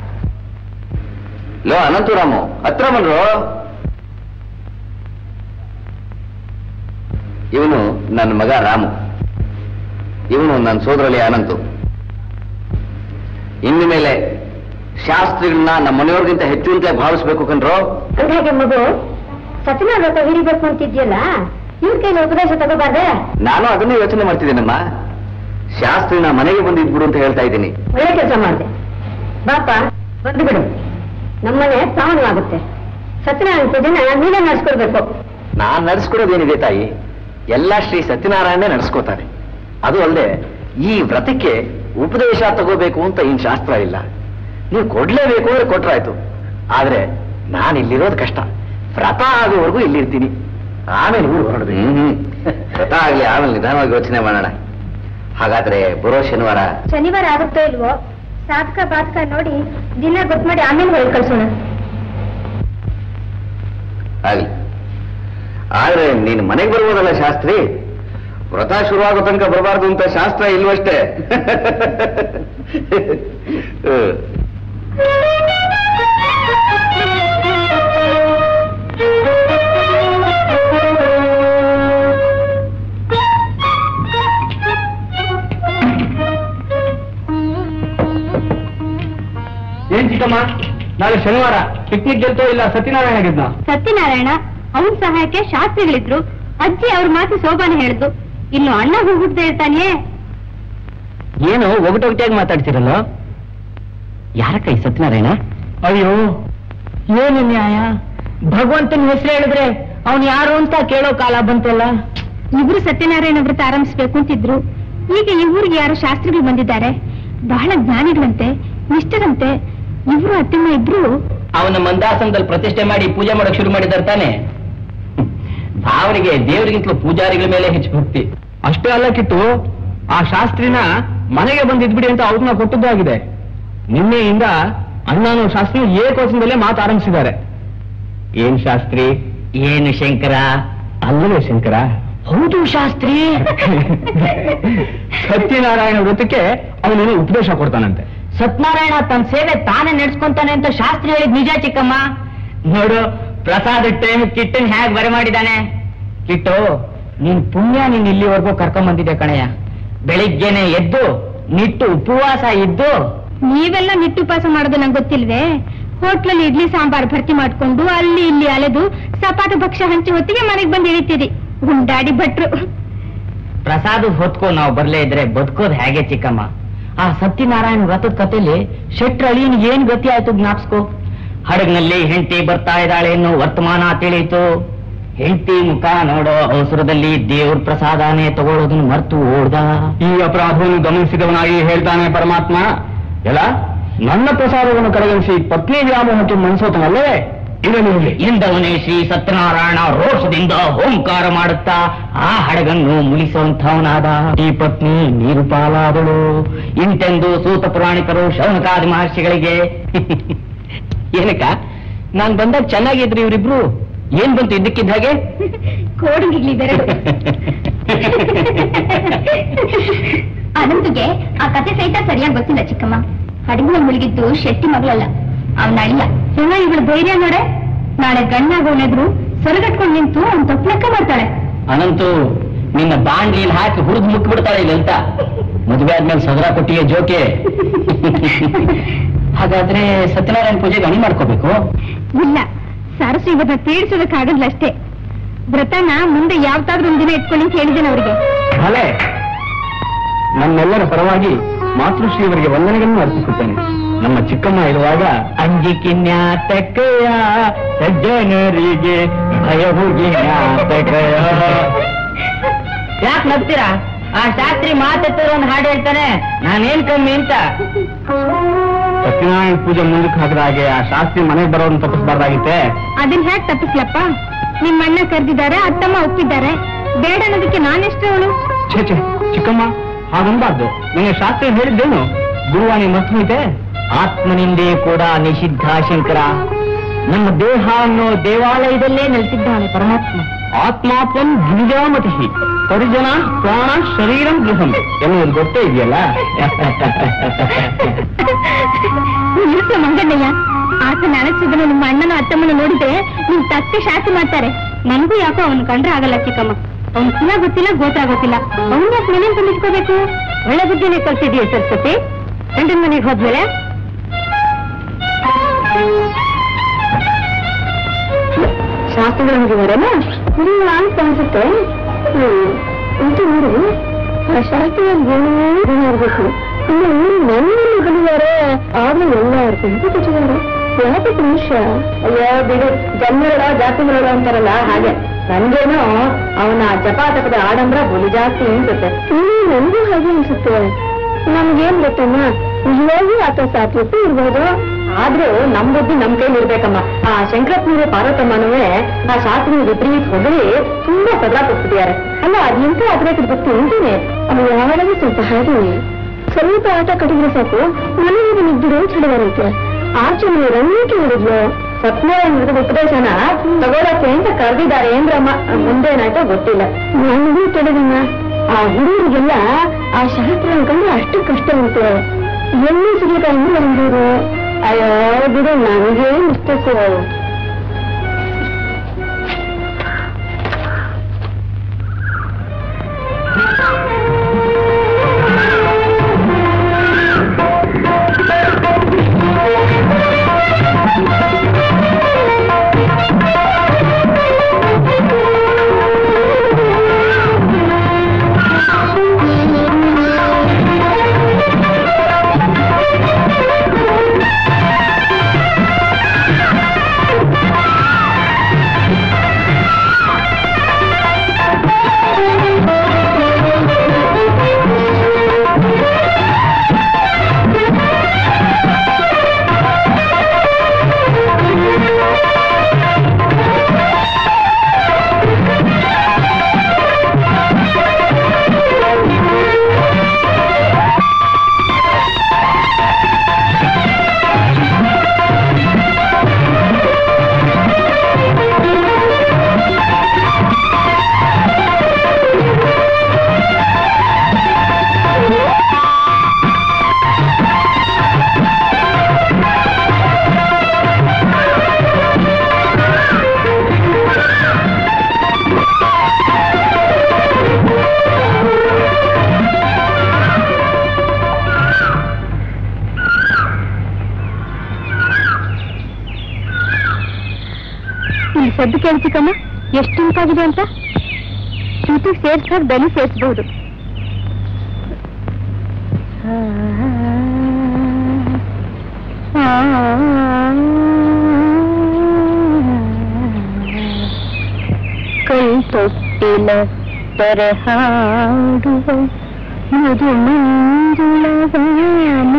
ಲೋ ಅನಂತರಾಮು ಹತ್ರ ಬಂದ್ರು ಇವನು ನನ್ನ ಮಗ ರಾಮು ಇವನು ನನ್ನ ಸೋದರಳಿ ಅನಂತು ಇನ್ನು ಮೇಲೆ ಶಾಸ್ತ್ರಿಗಳನ್ನ ನಮ್ಮ ಮನೆಯವ್ರಿಗಿಂತ ಹೆಚ್ಚು ಅಂತ ಭಾವಿಸ್ಬೇಕು ಕಣ್ರೋ ಅಂದಾಗೆ ಮಗು ಸತ್ಯನಾರಾಯಣ ವ್ರತ ಹಿರಿಬೇಕು ಅಂತಿದ್ಯಲ್ಲ ಇವ್ರ ಕೈಲಿ ಉಪದೇಶ ತಗೋಬಾರ್ದೆ ನಾನು ಅದನ್ನೇ ಯೋಚನೆ ಮಾಡ್ತಿದ್ದೇನಮ್ಮ ಶಾಸ್ತ್ರಿನ ಮನೆಗೆ ಬಂದಿದ್ಬಿಡು ಅಂತ ಹೇಳ್ತಾ ಇದ್ದೀನಿ ಒಳ್ಳೆ ಕೆಲಸ ಮಾಡಿದೆ ಬಾಪ ಬಂದು ಬಿಡು ನಮ್ಮನೆ ಪಾವನವಾಗುತ್ತೆ ಸತ್ಯನಾರಾಯಣ ಪೂಜೆನ ನೀವೇ ನಡೆಸ್ಕೊಡ್ಬೇಕು ನಾನ್ ನಡೆಸ್ಕೊಡೋದೇನಿದೆ ತಾಯಿ ಎಲ್ಲ ಶ್ರೀ ಸತ್ಯನಾರಾಯಣನೇ ನಡೆಸ್ಕೋತಾರೆ ಅದು ಅಲ್ಲದೆ ಈ ವ್ರತಕ್ಕೆ ಉಪದೇಶ ತಗೋಬೇಕು ಅಂತ ಏನ್ ಶಾಸ್ತ್ರ ಇಲ್ಲ ನೀವು ಕೊಡ್ಲೇಬೇಕು ಅಂದ್ರೆ ಕೊಟ್ರಾಯ್ತು ಆದ್ರೆ ನಾನು ಇಲ್ಲಿರೋದು ಕಷ್ಟ ವ್ರತ ಆಗೋವರೆಗೂ ಇಲ್ಲಿರ್ತೀನಿ ಆಮೇಲೆ ಊರು ಹೊರಡ್ಬೇಕು ಹ್ಮ್ ಹ್ಮ್ ವ್ರತ ಆಗ್ಲಿ ಆಮೇಲೆ ನಿಧಾನವಾಗಿ ಯೋಚನೆ ಮಾಡೋಣ ಹಾಗಾದ್ರೆ ಬರೋ ಶನಿವಾರ ಶನಿವಾರ ಆಗುತ್ತೋ ಇಲ್ವೋ ಸಾಧಕ ಬಾಧಕ ನೋಡಿ ದಿನ ಗೊತ್ತು ಮಾಡಿ ಆಮೇಲೆ ಹೊರಗೆ ಕಳ್ಸೋಣ ಆಗ್ಲಿ ಆದ್ರೆ ನೀನು ಮನೆಗೆ ಬರ್ಬೋದಲ್ಲ ಶಾಸ್ತ್ರಿ ವ್ರತ ಶುರುವಾಗೋ ತನಕ ಬರಬಾರ್ದು ಅಂತ ಶಾಸ್ತ್ರ ಇಲ್ವಷ್ಟೇ ಹ್ಮ್. ಏನ್ ಚಿಕ್ಕಮ್ಮ ನಾಳೆ ಶನಿವಾರ ಪಿಕ್ನಿಕ್ ಗೆಲ್ತೋ ಇಲ್ಲ ಸತ್ಯನಾರಾಯಣ ಗೆದ್ದ ಸತ್ಯನಾರಾಯಣ ಅವನ ಸಹಾಯಕ್ಕೆ ಶಾಸ್ತ್ರಿಗಳಿದ್ರು ಅಜ್ಜಿ ಅವ್ರ ಮಾತು ಸೋಬಾನ ಹೇಳಿದ್ದು ಇನ್ನು ಅಣ್ಣ ಹೋಗ್ಬಿಡ್ತಾ ಇರ್ತಾನೆ ಏನು ಒಗಟೊಗಟಿಯಾಗಿ ಮಾತಾಡ್ತಿರಲ್ಲ ಯಾರ ಕೈ ಸತ್ಯನಾರಾಯಣ ಅಯ್ಯೋ ಏನು ನ್ಯಾಯ ಭಗವಂತನ ಹೆಸರು ಹೇಳಿದ್ರೆ ಅವನು ಯಾರು ಅಂತ ಕೇಳೋ ಕಾಲ ಬಂತಲ್ಲ ಇಬ್ರು ಸತ್ಯನಾರಾಯಣ ವ್ರತ ಆರಂಭಿಸ್ಬೇಕು ಅಂತಿದ್ರು ಈಗ ಈ ಊರಿಗೆ ಯಾರು ಶಾಸ್ತ್ರಿಗಳು ಬಂದಿದ್ದಾರೆ ಬಹಳ ಜ್ಞಾನಿಗಳಂತೆ ನಿಷ್ಠರಂತೆ ಇಬ್ರು ಅತ್ತಿಮ್ಮ ಇಬ್ರು ಅವನ ಮಂದಾಸನದಲ್ಲಿ ಪ್ರತಿಷ್ಠೆ ಮಾಡಿ ಪೂಜೆ ಮಾಡಕ್ ಶುರು ಮಾಡಿದ್ದಾರೆ ತಾನೆ ಭಾವನಿಗೆ ದೇವರಿಗಿಂತಲೂ ಪೂಜಾರಿಗಳ ಮೇಲೆ ಹೆಚ್ಚು ಭಕ್ತಿ ಅಷ್ಟೇ ಅಲ್ಲ ಕಿತ್ತು ಆ ಶಾಸ್ತ್ರಿನ ಮನೆಗೆ ಬಂದಿದ್ಬಿಡಿ ಅಂತ ಅವ್ರನ್ನ ಕೊಟ್ಟದ್ದು ಆಗಿದೆ ನಿನ್ನೆಯಿಂದ ಅಣ್ಣನು ಶಾಸ್ತ್ರಿ ಏಕವಚನದಲ್ಲೇ ಮಾತು ಆರಂಭಿಸಿದ್ದಾರೆ ಏನ್ ಶಾಸ್ತ್ರಿ ಏನು ಶಂಕರ ಅಲ್ಲವೇ ಶಂಕರ ಹೌದು ಶಾಸ್ತ್ರಿ ಸತ್ಯನಾರಾಯಣ ವ್ರತಕ್ಕೆ ಅವನೇನು ಉಪದೇಶ ಕೊಡ್ತಾನಂತೆ ಸತ್ಯನಾರಾಯಣ ತನ್ನ ಸೇವೆ ತಾನೇ ನಡೆಸ್ಕೊಂತಾನೆ ಅಂತ ಶಾಸ್ತ್ರಿ ಹೇಳಿದ್ ನಿಜ ಚಿಕ್ಕಮ್ಮ ನೋಡು ಪ್ರಸಾದ್ ಟೈಮ್ ಕಿಟ್ಟನ್ ಹೇಗ್ ಬರೆ ಮಾಡಿದಾನೆ ಕಿಟ್ಟು ನಿನ್ ಪುಣ್ಯ ನೀನ್ ಇಲ್ಲಿವರೆಗೂ ಕರ್ಕೊಂಡ್ ಬಂದಿದೆ ಕಣಯ್ಯ ಬೆಳಿಗ್ಗೆನೆ ಎದ್ದು ನಿಟ್ಟು ಉಪವಾಸ ಇದ್ದು ನೀವೆಲ್ಲ ನಿಟ್ಟುಪಾಸ ಮಾಡೋದು ನಂಗೆ ಗೊತ್ತಿಲ್ವೇ ಹೋಟ್ಲಲ್ಲಿ ಇಡ್ಲಿ ಸಾಂಬಾರ್ ಭರ್ತಿ ಮಾಡ್ಕೊಂಡು ಅಲ್ಲಿ ಇಲ್ಲಿ ಅಲೆದು ಸಪಾಟ ಭಕ್ಷ್ಯ ಹಂಚಿ ಹೊತ್ತಿಗೆ ಮನೆಗೆ ಬಂದು ಇಳಿತೀರಿ ಉಂಡಾಡಿ ಭಟ್ರು ಪ್ರಸಾದ ಹೊತ್ಕೊ ನಾವು ಬರ್ಲೇ ಇದ್ರೆ ಬದುಕೋದ್ ಹೇಗೆ ಚಿಕ್ಕಮ್ಮ ಆ ಸತ್ಯನಾರಾಯಣ ವ್ರತದ ಕಥೆಲಿ ಶೆಟ್ರ ಅಳಿಯನ್ ಏನ್ ಗತಿ ಆಯ್ತು ಜ್ಞಾಪಿಸ್ಕೋ ಹಡಗ್ನಲ್ಲಿ ಹೆಂಡತಿ ಬರ್ತಾ ಇದ್ದಾಳೆ ಅನ್ನೋ ವರ್ತಮಾನ ತಿಳಿಯಿತು ಹೆಂಡತಿ ಮುಖ ನೋಡೋ ಅವಸರದಲ್ಲಿ ದೇವ್ರ ಪ್ರಸಾದನೇ ತಗೊಳ್ಳೋದನ್ನ ಮರ್ತು ಓಡ್ದ ಈ ಅಪರಾಧವನ್ನು ಗಮನಿಸಿದವನಾಗಿ ಹೇಳ್ತಾನೆ ಪರಮಾತ್ಮ ಎಲ್ಲ ನನ್ನ ಪ್ರಸಾದವನ್ನು ಕಡೆಗಣಿಸಿ ಪತ್ನಿ ವ್ಯಾಮೋಹಕ್ಕೆ ಮನಸೋತನಲ್ಲೇ ಇರಲಿ ಎಂದವನೇ ಶ್ರೀ ಸತ್ಯನಾರಾಯಣ ರೋಷದಿಂದ ಓಂಕಾರ ಮಾಡುತ್ತಾ ಆ ಹಡಗನ್ನು ಮುಳಿಸುವಂಥವನಾದ ಈ ಪತ್ನಿ ನೀರು ಪಾಲಾದಳು ಇಂತೆಂದು ಸೂತ ಪುರಾಣಿಕರು ಶೌನಕಾದಿ ಮಹರ್ಷಿಗಳಿಗೆ ಏನಕ್ಕ ನಾನ್ ಬಂದಾಗ ಚೆನ್ನಾಗಿದ್ರಿ ಇವರಿಬ್ರು ಏನ್ ಬಂತು ಇದ್ದಕ್ಕಿದ್ದ ಹಾಗೆ ಕೋಡಿಗಿರ್ಲಿ ಬೆರಡು ಅನಂತಗೆ ಆ ಕತೆ ಸಹಿತ ಸರಿಯಾಗಿ ಗೊತ್ತಿಲ್ಲ ಚಿಕ್ಕಮ್ಮ ಹಡಗಿನ ಮುಳುಗಿದ್ದು ಶೆಟ್ಟಿ ಮಗಳಲ್ಲ ಅವನ ಅಳಿಯ ಎಲ್ಲ ಇವಳು ಧೈರ್ಯ ನೋಡೆ ನಾಳೆ ಗಂಡಾಗೋನೆದ್ರು ಸೊರಗಟ್ಕೊಂಡು ನಿಂತು ಅವ್ನ ತಪ್ಪು ಲೆಕ್ಕ ಮಾಡ್ತಾಳೆ ಅನಂತು ನಿನ್ನ ಬಾಂಡ್ಲಿಲ್ ಹಾಕಿ ಹುರಿದು ಮುಕ್ ಬಿಡ್ತಾಳೆ ಇಲ್ಲ ಅಂತ ಮದುವೆ ಆದ್ಮೇಲೆ ಸದರ ಕೊಟ್ಟಿಗೆ ಜೋಕೆ ಹಾಗಾದ್ರೆ ಸತ್ಯನಾರಾಯಣ ಪೂಜೆಗೆ ಅಣಿ ಮಾಡ್ಕೋಬೇಕು ಇಲ್ಲ ಸರಸು ಇವನ್ನ ತೀರ್ಸೋದಕ್ಕಾಗಲ್ಲ ಅಷ್ಟೇ ವ್ರತನ ಮುಂದೆ ಯಾವತ್ತಾದ್ರೂ ಒಂದಿನ ಇಟ್ಕೊಳ್ಳಿ ಅಂತ ಹೇಳಿದ್ದೇನೆ ಅವರಿಗೆ ಭಲೆ ನಮ್ಮೆಲ್ಲರ ಪರವಾಗಿ ಮಾತೃಶ್ರೀಯವರಿಗೆ ವಂದನೆಗಳನ್ನು ಅರ್ಪಿಸುತ್ತೇನೆ ನಮ್ಮ ಚಿಕ್ಕಮ್ಮ ಇರುವಾಗ ಅಂಜಿಕಿನ್ಯಾತಕಯ ಸಜ್ಜನರಿಗೆ ಭಯಹುಗಿನ್ಯಾತಕಯ ಯಾಕೆ ನಗ್ತೀರಾ ಆ ಶಾಸ್ತ್ರಿ ಮಾತೆತ್ತರು ಒಂದು ಹಾಡು ಹೇಳ್ತಾನೆ ನಾನೇನ್ ಕಮ್ಮಿ ಅಂತ ಸತ್ಯನಾರಾಯಣ ಪೂಜೆ ಮುಂದಕ್ಕೆ ಹಾಕಿದ ಹಾಗೆ ಆ ಶಾಸ್ತ್ರಿ ಮನೆಗೆ ಬರೋದನ್ನ ತಪ್ಪಿಸಬಾರ್ದಾಗಿತ್ತೆ ಅದನ್ನ ಹೇಗ್ ತಪ್ಪಿಸ್ಲಪ್ಪ ನಿಮ್ಮ ಅಣ್ಣ ಕರೆದಿದ್ದಾರೆ ಅತ್ತಮ್ಮ ಒಪ್ಪಿದ್ದಾರೆ ಬೇಡ ಅನ್ನೋದಕ್ಕೆ ನಾನೆಷ್ಟು ಅವಳು ಛೇ ಛೇ ಚಿಕ್ಕಮ್ಮ ಹಾಗನ್ಬಾರ್ದು ನಿಮಗೆ ಶಾಸ್ತ್ರಿ ಹೇಳಿದ್ದೇನು ಗುರುವಾಣಿ ಮಸ್ಮಿತೆ ಆತ್ಮನಿಂದೇ ಕೂಡ ನಿಷಿದ್ಧ ಶಂಕರ ನಮ್ಮ ದೇಹ ಅನ್ನೋ ದೇವಾಲಯದಲ್ಲೇ ನೆಲೆಸಿದ್ದಾನೆ ಪರಮಾತ್ಮ ಆತ್ಮಾತ್ಮನ್ ಗಿರಿಜಾಮತಿ ಪರಿಜನ ಪ್ರಾಣ ಶರೀರಂ ಗೃಹಂ ಎನ್ನುವುದು ಗೊತ್ತೇ ಇದೆಯಲ್ಲ ನಿಲ್ಸು ಮಂಗಣ್ಣಯ್ಯ ಆತನ ಅಣಚಿದನು ನಿಮ್ಮ ಅಣ್ಣನ ಅತ್ತಮ್ಮನ ನೋಡಿದ್ರೆ ನೀವು ತಕ್ಕ ಶಾಸ್ತಿ ಮಾಡ್ತಾರೆ ನನಗೂ ಯಾಕೋ ಅವನು ಕಂಡ್ರೆ ಆಗಲ್ಲ ಚಿಕ್ಕಮ್ಮ ಅವ್ನ ಕುಲ ಗೊತ್ತಿಲ್ಲ ಗೋತ್ರ ಗೊತ್ತಿಲ್ಲ ಅವನ ಯಾಕೆ ಮನೇಲಿ ಬಂದಿಟ್ಕೋಬೇಕು ಒಳ್ಳೆ ಬುದ್ಧಿನೇ ಕಲ್ತಿದೀಯ ಸರಸ್ವತಿ ಗಂಡನ ಮನೆಗೆ ಹೋದ್ಮೇಲೆ ಶಾಸ್ತ್ರಗಳು ಹೋಗಿದಾರಲ್ಲ ಇಲ್ಲ ಅಂತ ಅನ್ಸುತ್ತೆ ಹ್ಮ್ ಅಂತ ನೋಡು ಆ ಶಾಸ್ತ್ರದಲ್ಲಿ ಏನೋ ಇರಬೇಕು ಇನ್ನು ಊರು ನನ್ನಲ್ಲಿ ಬಂದಿದ್ದಾರೆ ಆದ್ರೂ ಎಲ್ಲ ಇರ್ಕೊಂಡು ಕೊಟ್ಟಿದ್ದಾರೆ ಯಾಕೆ ನಿಮಿಷ ಅಯ್ಯೋ ಬಿಡು ಜನ್ಮಗಳ ಜಾತಿಗಳ ಅಂತಾರಲ್ಲ ಹಾಗೆ ನನ್ಗೇನೋ ಅವನ ಜಪಾತಪದ ಆಡಂಬರ ಬುಲಿ ಜಾಸ್ತಿ ಅನ್ಸುತ್ತೆ ಹ್ಮ್ ನನ್ಗೂ ಹಾಗೆ ಅನ್ಸುತ್ತೆ ನಮ್ಗೇನ್ ಗೊತ್ತಮ್ಮ ನಿಜವಾಗಿ ಆತ ಸಾತ್ವಿಕ ಇರ್ಬೋದು ಆದ್ರೂ ನಮ್ ಬುದ್ಧಿ ನಮ್ ಕೈಲಿ ಇರ್ಬೇಕಮ್ಮ ಆ ಶಂಕರಪ್ಪನವರು ಪಾರ್ವತಮ್ಮನವೇ ಆ ಶಾಸ್ತ್ರಿ ವಿಪರೀತ ಹೊಗಳಿ ತುಂಬಾ ಪದ ಕೊಟ್ಬಿಟ್ಟಿದ್ದಾರೆ ಅಲ್ಲ ಅದಿಂತ ಅದ್ರೈತ ಗೊತ್ತು ಉಂಟೇನೆ ಅವ್ನು ಯಾವಾಗಲೂ ಸ್ವಲ್ಪ ಹಾಗೆ ಸ್ವಲ್ಪ ಆಟ ಕಟ್ಟಿದ್ರೆ ಸಾಕು ಮನೆಗೆ ನಿದ್ದಿರೋ ಚಳಿವರಂತೆ ಆಚೆ ನೀವು ರಂಗಕ್ಕೆ ನೋಡಿದ್ಲು ಸತ್ಯನಾರಾಯಣ ಉಪದೇಶನ ತಗೊಳಕ್ಕೆ ಅಂತ ಕರೆದಿದ್ದಾರೆ ಏನ್ರಮ್ಮ ಮುಂದೇನಾಯ್ತೋ ಗೊತ್ತಿಲ್ಲ ನನಗೂ ತಿಳಿದಮ್ಮ ಆ ಹುಡುಗರಿಗೆಲ್ಲ ಆ ಶಾಸ್ತ್ರ ಕಂಡು ಅಷ್ಟು ಕಷ್ಟ ಉಂಟು ಎಲ್ಲಿ ಸಿಗ್ಲಿಕ್ಕೆ ಅಂದ್ರು ಅಯ್ಯೋ ಬಿಡು ನನಗೆ ಮಿಸ್ಟೇಕ್ ಸದ್ದು ಕೇಳಿ ಚಿಕ್ಕಮ್ಮ ಎಷ್ಟು ಇಂಪಾಗಿದೆ ಅಂತ ಶ್ರುತಿಗೆ ಸೇರ್ಸಾಗ ಬೆಲೆ ಸೇರಿಸಬಹುದು ಕೈ ತೊಟ್ಟಿಲ ತರಹಾಡುವ ಮಧು ಮಂಜುಳವಾನ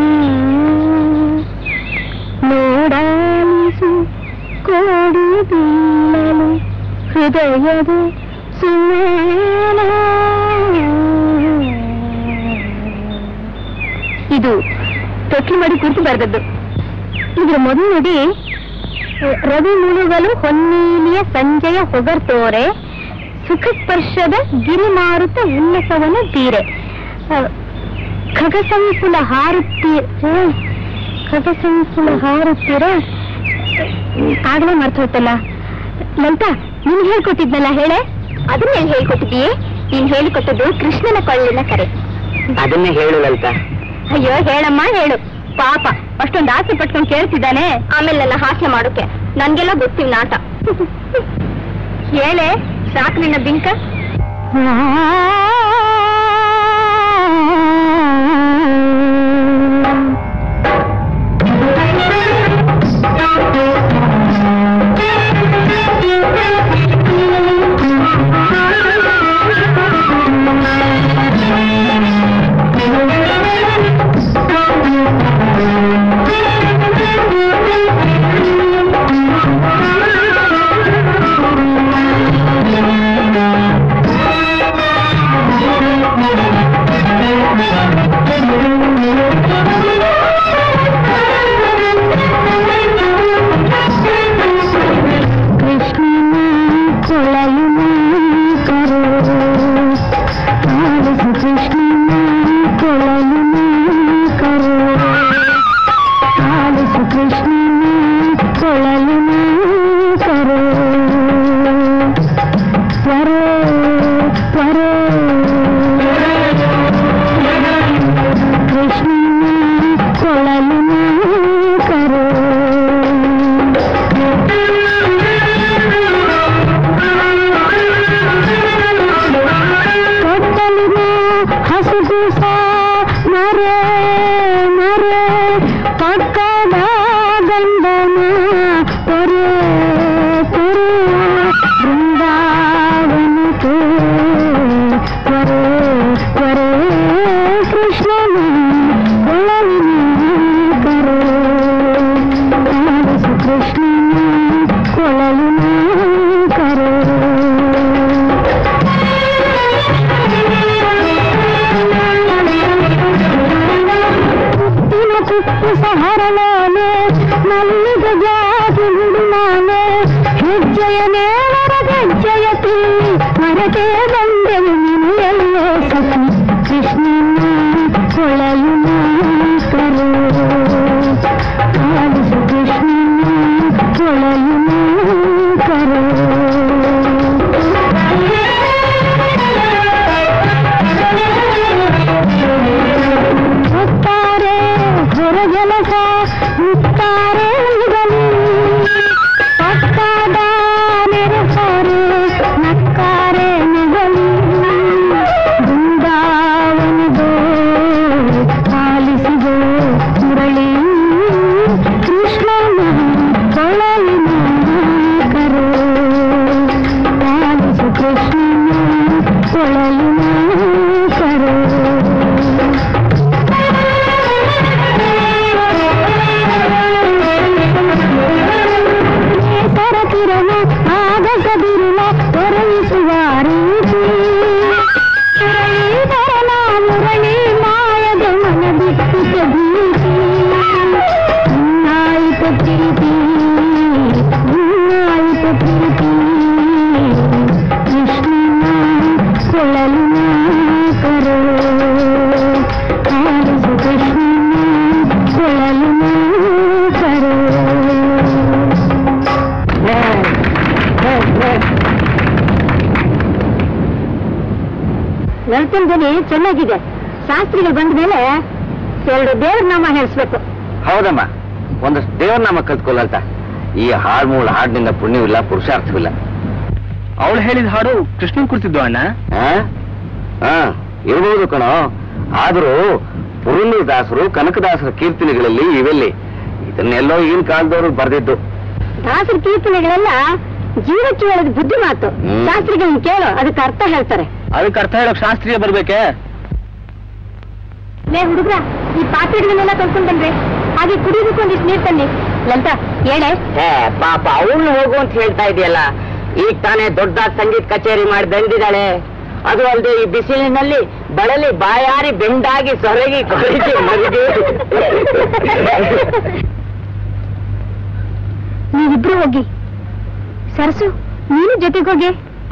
ನೋಡಾಲಿಸು ಕೋಡಿ ಬೀಳಲು ಹೃದಯದ ಸುಮೇನ ಇದು ತೊಟ್ಲು ಮಾಡಿ ಕುರಿತು ಬರೆದದ್ದು ಇದ್ರ ಮೊದಲು ನುಡಿ ರವಿ ಮುಳುಗಲು ಹೊನ್ನೀಲಿಯ ಸಂಜೆಯ ಹೊಗರ್ತೋರೆ ಸುಖ ಸ್ಪರ್ಶದ ಗಿರಿಮಾರುತ ಉಲ್ಲಸವನ ತೀರೆ ಆ, ಖಗಸಂಕುಲ ಹಾರುತ್ತೀರ ಖಗಸಂಕುಲ ಹಾರುತ್ತೀರ ಆಗ್ಲೇ ಮರ್ತು ಹೋಯ್ತಲ್ಲ ಲಲಿತಾ ನೀನ್ ಹೇಳ್ಕೊಟ್ಟಿದ್ನಲ್ಲ ಹೇಳೆ ಅದನ್ನ ಹೇಳಿ ಹೇಳ್ಕೊಟ್ಟಿದ್ದೀಯೇ ನೀನ್ ಹೇಳಿಕೊಟ್ಟದ್ದು ಕೃಷ್ಣನ ಕೊಳ್ಳಿನ ಕರೆ ಅದನ್ನೇ ಹೇಳು ಲಲಿತಾ ಅಯ್ಯೋ ಹೇಳಮ್ಮ ಹೇಳು ಪಾಪ ಅಷ್ಟೊಂದು ಆಸೆ ಪಟ್ಕೊಂಡು ಕೇಳ್ತಿದ್ದಾನೆ ಆಮೇಲೆ ನನ್ನ ಹಾಸ್ಯ ಮಾಡೋಕೆ ನನ್ಗೆಲ್ಲ ಗೊತ್ತಿವ್ ನಾಟ ಹೇಳೆ ಸಾಕು ನಿನ್ನ ಬಿಂಕ ಸಹರಳಾನೆ ಮಲ್ಲಿಗ ಜಾತಿ ನುಡಿಮಾನೆ ಹೆಜ್ಜೆಯ ಮೇಲರ ಗೆಜ್ಜೆಯತಿ ಮರತೆ ಬಂದೆವು ನೀನು ಎಲ್ಲೋ ಸಖಿ ಕೃಷ್ಣನ ಕೊಳಲಿನ ಕರು ಆಲಿಸು ಕೃಷ್ಣನ ಕೊಳಲಿನ ಕರು ಮುತ್ತಾರೆ ಹೊರಗೆಲಸ ಮುತ್ತಾರೆ ಮುಗಲಿ ಪಕ್ಕದ ನೆರಸರು ನಕ್ಕಾರೆ ನಗಲಿ ಬೃಂದಾವನದೋ ಆಲಿಸಿದೋ ಮುರಳಿ ಕೃಷ್ಣನ ಕೊಳಲಿನ ಕರು ಆಲಿಸು ಕೃಷ್ಣನ ಕೊಳಲಿನ ಕರು ಸರಕಿರಣ ಆಗಸದಿರುಳ ತೊರಯಿಸುವ ರೀತಿ ಮುರಳೀಧರನ ಮುರಳಿ ಮಾಯದ ಮನ ಬಿಟ್ಟಿತ ಭೀತಿ ಇನ್ನಾಯಿತ ಪ್ರೀತಿ ಇನ್ನಾಯಿತ ಪ್ರೀತಿ ಕೃಷ್ಣನ ಕೊಳಲಿನ ಕರು ಆಲಿಸು ಕೃಷ್ಣನ ಕೊಳಲಿನ ಕರು ಲಲಿತನ ಧ್ವನಿ ಚೆನ್ನಾಗಿದೆ ಶಾಸ್ತ್ರಿಗಳು ಬಂದ ಮೇಲೆ ಎರಡು ದೇವ್ರ ನಾಮ ಹೇಳಿಸ್ಬೇಕು ಹೌದಮ್ಮ ಒಂದಷ್ಟು ದೇವ್ರ ನಾಮ ಕಲ್ತ್ಕೊಲ್ಲಂತ ಈ ಹಾಡ್ ಮೂಲ ಹಾಡಿನಿಂದ ಪುಣ್ಯವಿಲ್ಲ ಪುರುಷಾರ್ಥವಿಲ್ಲ ಅವಳು ಹೇಳಿದ ಹಾಡು ಕೃಷ್ಣನ್ ಕುರಿತಿದ್ದು ಅಣ್ಣ ಆ? ಆ, ಇರ್ಬೋದು ಕಣೋ ಆದರೂ ಪುರಂದರದಾಸರು ಕನಕದಾಸರ ಕೀರ್ತನೆಗಳಲ್ಲಿ ಇವೆಲ್ಲಿ ಇದನ್ನೆಲ್ಲೋ ಈಗಿನ ಕಾಲದವರು ಬರೆದಿದ್ದು ದಾಸರ ಕೀರ್ತನೆಗಳೆಲ್ಲ ಜೀವಕ್ಕೆ ಹೇಳೋದು ಬುದ್ಧಿ ಮಾತು ಹ್ಮ್. ಶಾಸ್ತ್ರಿಗಳನ್ನ ಕೇಳು ಅದಕ್ಕೆ ಅರ್ಥ ಹೇಳ್ತಾರೆ ಅದಕ್ಕೆ ಅರ್ಥ ಹೇಳಕ್ ಶಾಸ್ತ್ರೀಯ ಬರ್ಬೇಕೆ ಲೇ ಹುಡುಗ್ರ ಈ ಪಾತ್ರೆಗಳನ್ನೆಲ್ಲ ತೊಳ್ಕೊಂಡ್ ಬನ್ರಿ ಹಾಗೆ ಕುಡಿಯೋದಕ್ಕೆ ಒಂದಿಷ್ಟು ನೀರ್ ತನ್ನಿ ಲಲಿತಾ ಹೇಳೆ ಪಾಪ ಅವಳು ಹೋಗು ಅಂತ ಹೇಳ್ತಾ ಇದೆಯಲ್ಲ ಈಗ ತಾನೇ ದೊಡ್ಡದಾದ ಸಂಗೀತ ಕಚೇರಿ ಮಾಡಿ ಬಂದಿದ್ದಾಳೆ ಅದು ಅಲ್ಲದೆ ಈ ಬಿಸಿಲಿನಲ್ಲಿ ಬಳಲಿ ಬಾಯಾರಿ ಬೆಂಡಾಗಿ ಸೊರಗಿ ಕೊರಗಿ ಮರುಗಿ ನೀವಿಬ್ರು ಹೋಗಿ ಸರಸು ನೀನು ಜೊತೆಗೆ ಹೋಗಿ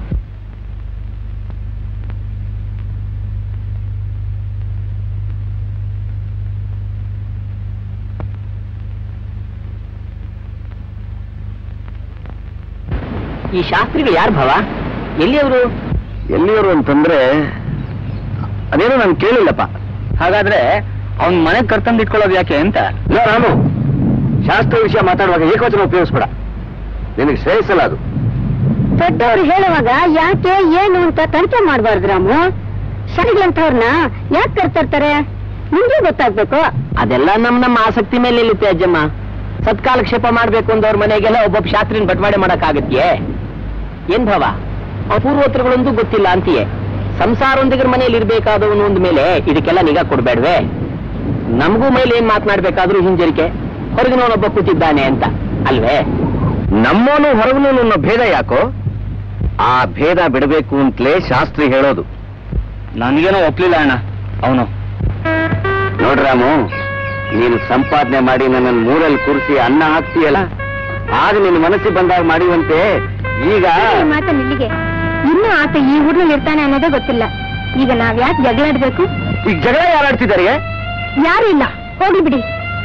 ಈ ಶಾಸ್ತ್ರಿಗಳು ಯಾರು ಭಾವ ಎಲ್ಲಿಯವರು ಎಲ್ಲಿಯವರು ಅಂತಂದ್ರೆ ಅದೇನೋ ನಾನು ಕೇಳಿಲ್ಲಪ್ಪ ಹಾಗಾದ್ರೆ ಅವ್ನ್ ಮನೆಗ್ ಕರ್ತಂದ್ ಇಟ್ಕೊಳ್ಳೋದು ಯಾಕೆ ಅಂತ ಇಲ್ಲ ರಾಮು ಶಾಸ್ತ್ರ ವಿಷಯ ಮಾತಾಡುವಾಗ ಏಕವಚನ ಉಪಯೋಗಿಸ್ಬೇಡ ನಿನಗೆ ಶ್ರೇಯಸ್ಸಲ್ಲ ಅದು ದೊಡ್ಡವ್ರು ಹೇಳುವಾಗ ಯಾಕೆ ಏನು ಅಂತ ತನಿಖೆ ಮಾಡ್ಬಾರ್ದು ರಾಮು ಶರಿಗಳಂತವ್ರನ್ನ ಯಾಕೆ ಕರ್ತಿರ್ತಾರೆ ನಿಮ್ಗೆ ಗೊತ್ತಾಗ್ಬೇಕು ಅದೆಲ್ಲ ನಮ್ ನಮ್ಮ ಆಸಕ್ತಿ ಮೇಲೆ ನಿಲ್ಲುತ್ತೆ ಅಜ್ಜಮ್ಮ ಸತ್ಕಾಲಕ್ಷೇಪ ಮಾಡ್ಬೇಕು ಅಂದವ್ರ ಮನೆಗೆಲ್ಲ ಒಬ್ಬೊಬ್ಬ ಶಾಸ್ತ್ರಿನ ಬಟವಾಡೆ ಮಾಡಕ್ಕಾಗತ್ಯೆ ಏನ್ ಭಾವ ಅಪೂರ್ವತ್ರಗಳೊಂದು ಗೊತ್ತಿಲ್ಲ ಅಂತೀಯೇ ಸಂಸಾರೊಂದಿಗರ ಮನೆಯಲ್ಲಿ ಇರ್ಬೇಕಾದವನು ಒಂದ್ ಮೇಲೆ ಇದಕ್ಕೆಲ್ಲ ನಿಗಾ ಕೊಡ್ಬೇಡ್ವೆ ನಮಗೂ ಮೇಲೆ ಏನ್ ಮಾತನಾಡ್ಬೇಕಾದ್ರೂ ಹಿಂಜರಿಕೆ ಹೊರಗಿನವನೊಬ್ಬ ಕೂತಿದ್ದಾನೆ ಅಂತ ಅಲ್ವೇ ನಮ್ಮೋನು ಹೊರಗನು ಅನ್ನೋ ಭೇದ ಯಾಕೋ ಆ ಭೇದ ಬಿಡಬೇಕು ಅಂತಲೇ ಶಾಸ್ತ್ರಿ ಹೇಳೋದು ನನ್ಗೇನೋ ಒಪ್ಲಿಲ್ಲ ಅಣ್ಣ ಅವನು ನೋಡ್ರಾಮು ನೀನು ಸಂಪಾದನೆ ಮಾಡಿ ನನ್ನನ್ನು ಮೂರಲ್ಲಿ ಕೂರಿಸಿ ಅನ್ನ ಹಾಕ್ತೀಯಲ್ಲ ಆಗ ನಿನ್ನ ಮನಸ್ಸಿಗೆ ಬಂದಾಗ ಮಾಡಿವಂತೆ ಈಗ ಮಾತನ್ನ ಇಲ್ಲಿಗೆ ಇನ್ನೂ ಆತ ಈ ಊರ್ನಲ್ಲಿ ಇರ್ತಾನೆ ಅನ್ನೋದೇ ಗೊತ್ತಿಲ್ಲ ಈಗ ನಾವ್ ಯಾಕೆ ಜಗಳಾಡ್ಬೇಕು ಈಗ ಜಗಳ ಯಾರಾಡ್ತಿದ್ದಾರೆ ಯಾರು ಇಲ್ಲ ಹೋಗ್ಲಿ ಬಿಡಿ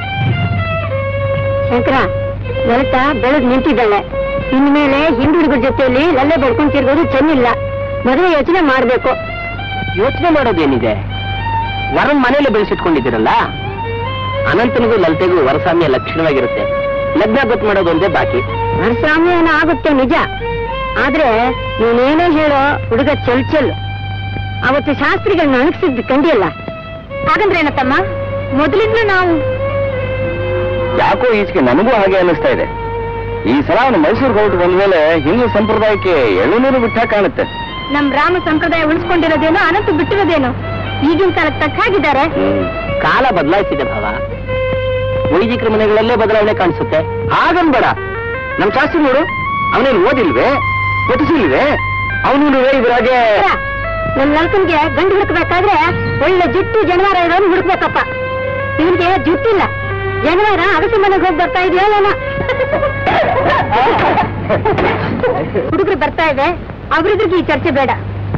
ಶಂಕರ ಲಲಿತಾ ಬೆಳಗ್ ನಿಂತಿದ್ದಾಳೆ ಇನ್ಮೇಲೆ ಹಿಂದುಳಿಗಳ ಜೊತೆಯಲ್ಲಿ ಲಲ್ಲೆ ಬೆಳ್ಕೊಂಡ್ ತಿರ್ಗೋದು ಚೆನ್ನಿಲ್ಲ ಮದುವೆ ಯೋಚನೆ ಮಾಡ್ಬೇಕು ಯೋಚನೆ ಮಾಡೋದೇನಿದೆ ವರನ್ ಮನೇಲಿ ಬೆಳೆಸಿಟ್ಕೊಂಡಿದ್ದೀರಲ್ಲ ಅನಂತನಿಗೂ ಲಲಿತೆಗೂ ವರಸಾಮ್ಯ ಲಕ್ಷಣವಾಗಿರುತ್ತೆ ಲಗ್ನ ಗೊತ್ತು ಮಾಡೋದು ಒಂದೇ ಬಾಕಿ ವರಸ್ವಾಮಿ ಏನೋ ಆಗುತ್ತೆ ನಿಜ ಆದ್ರೆ ನೀನೇನೇ ಹೇಳೋ ಹುಡುಗ ಚೆಲ್ ಚೆಲ್ ಅವತ್ತು ಶಾಸ್ತ್ರಿಗಳನ್ನ ಅಣಗಿಸಿದ್ ಕಂಡಿಯಲ್ಲ ಹಾಗಂದ್ರೆ ಏನತ್ತಮ್ಮ ಮೊದಲಿಂದಲೂ ನಾವು ಯಾಕೋ ಈಚೆಗೆ ನನಗೂ ಹಾಗೆ ಅನಿಸ್ತಾ ಇದೆ ಈ ಸಲ ಅವನು ಮೈಸೂರು ಹೊರಟು ಬಂದ್ಮೇಲೆ ಹಿಂದೂ ಸಂಪ್ರದಾಯಕ್ಕೆ ಎಳ್ಳುನೀರು ಬಿಟ್ಟ ಕಾಣುತ್ತೆ ನಮ್ ರಾಮ ಸಂಪ್ರದಾಯ ಉಳಿಸ್ಕೊಂಡಿರೋದೇನೋ ಅನಂತ ಬಿಟ್ಟಿರೋದೇನೋ ಈಗಿನ ಕಾಲಕ್ಕೆ ತಕ್ಕ ಹಾಗಿದ್ದಾರೆ ಕಾಲ ಬದಲಾಯಿಸಿದೆ ಭಾವ ವೈದಿಕರ ಮನೆಗಳಲ್ಲೇ ಬದಲಾವಣೆ ಕಾಣಿಸುತ್ತೆ ಹಾಗನ್ಬೇಡ ನಮ್ ಶಾಸ್ತ್ರಿ ನೋಡು ಅವನೇನು ಓದಿಲ್ವೇ ಪಠಿಸಿಲ್ವೇ ಅವನು ಇದ್ರಾಗೆ ನಮ್ ನಲ್ಕನ್ಗೆ ಗಂಡು ಹುಡುಕ್ಬೇಕಾದ್ರೆ ಒಳ್ಳೆ ಜುಟ್ಟು ಜನವಾರ ಇರೋನು ಹುಡುಕ್ಬೇಕಪ್ಪ ಇವನ್ಗೆ ಜುಟ್ಟಿಲ್ಲ ಜನವಾರ ಅಗಸಿ ಮನೆಗೆ ಹೋಗಿ ಬರ್ತಾ ಇದೆಯೋ ಏನೋ ಹುಡುಗರು ಬರ್ತಾ ಇದೆ ಅವ್ರಿದ್ರಿಗೆ ಈ ಚರ್ಚೆ ಬೇಡ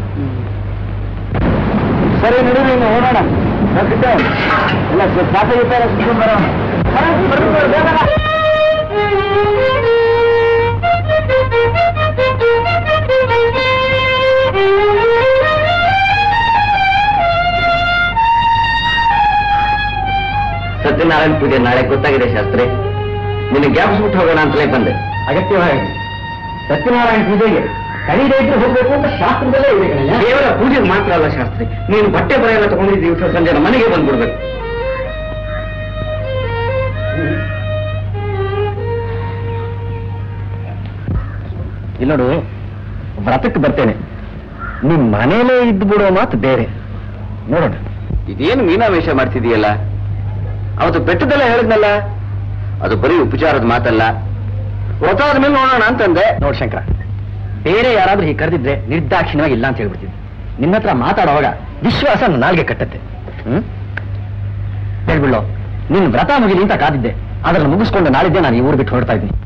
ಸರಿ ನಡಿ ನೀನು ಹೋಗೋಣ ಎಲ್ಲ ಪಾಪ ಗೀಪ ಎಲ್ಲ ಸುತ್ಕೊಂಡ್ ಬರೋಣ. ಬರ, ಬರ್ರಿ, ಬರ್ರಿ, ಬೇಗ ಬಾ. ಸತ್ಯನಾರಾಯಣ ಪೂಜೆ ನಾಳೆ ಗೊತ್ತಾಗಿದೆ ಶಾಸ್ತ್ರಿ ನಿನ್ನ ಜ್ಞಾಪಿಸ್ಬಿಟ್ಟು ಹೋಗೋಣ ಅಂತಲೇ ಬಂದೆ ಅಗತ್ಯವಾಗಿ ಸತ್ಯನಾರಾಯಣ ಪೂಜೆಗೆ ಕಡಿದೆ ಇದ್ರೆ ಹೋಗ್ಬೇಕು ಅಂತ ಶಾಸ್ತ್ರದಲ್ಲೇ ಇದೆ ಕೇವಲ ಪೂಜೆಗೆ ಮಾತ್ರ ಅಲ್ಲ ಶಾಸ್ತ್ರಿ ನೀನು ಬಟ್ಟೆ ಬರ ಎಲ್ಲ ತಗೊಂಡಿದ್ದ ದಿವಸ ಸಂಜೆ ನಮ್ಮ ಮನೆಗೆ ಬಂದ್ಬಿಡ್ಬೇಕು ಇಲ್ಲೋಡು ವ್ರತಕ್ಕೆ ಬರ್ತೇನೆ ನಿಮ್ ಮನೇಲೇ ಇದ್ದು ಬಿಡೋ ಮಾತು ಬೇರೆ ನೋಡೋಣ ಇದೇನು ಮೀನಾವೇಶ ಮಾಡ್ತಿದೀಯಲ್ಲ ಅವತ್ತು ಬೆಟ್ಟದಲ್ಲ ಹೇಳಿದ್ನಲ್ಲ ಅದು ಬರೀ ಉಪಚಾರದ ಮಾತಲ್ಲ ವ್ರತ ಆದ್ಮೇಲೆ ನೋಡೋಣ ಅಂತಂದೆ ನೋಡ್ ಶಂಕರ ಬೇರೆ ಯಾರಾದ್ರೂ ಹೀಗೆ ಕರೆದಿದ್ರೆ ನಿರ್ದಾಕ್ಷಿಣ್ಯವಾಗಿ ಇಲ್ಲ ಅಂತ ಹೇಳ್ಬಿಡ್ತೀನಿ ನಿನ್ನ ಹತ್ರ ಮಾತಾಡುವಾಗ ವಿಶ್ವಾಸ ನನ್ನ ನಾಲ್ಗೆ ಕಟ್ಟತ್ತೆ ಹ್ಮ್ ಹೇಳ್ಬಿಡ್ಲು ನಿನ್ ವ್ರತ ಮುಗಿಲಿ ಅಂತ ಕಾದಿದ್ದೆ ಅದನ್ನು ಮುಗಿಸ್ಕೊಂಡು ನಾಳಿದ್ದೆ ನಾನು ಈ ಊರು ಬಿಟ್ಟು ಹೊರಡ್ತಾ ಇದ್ದೀನಿ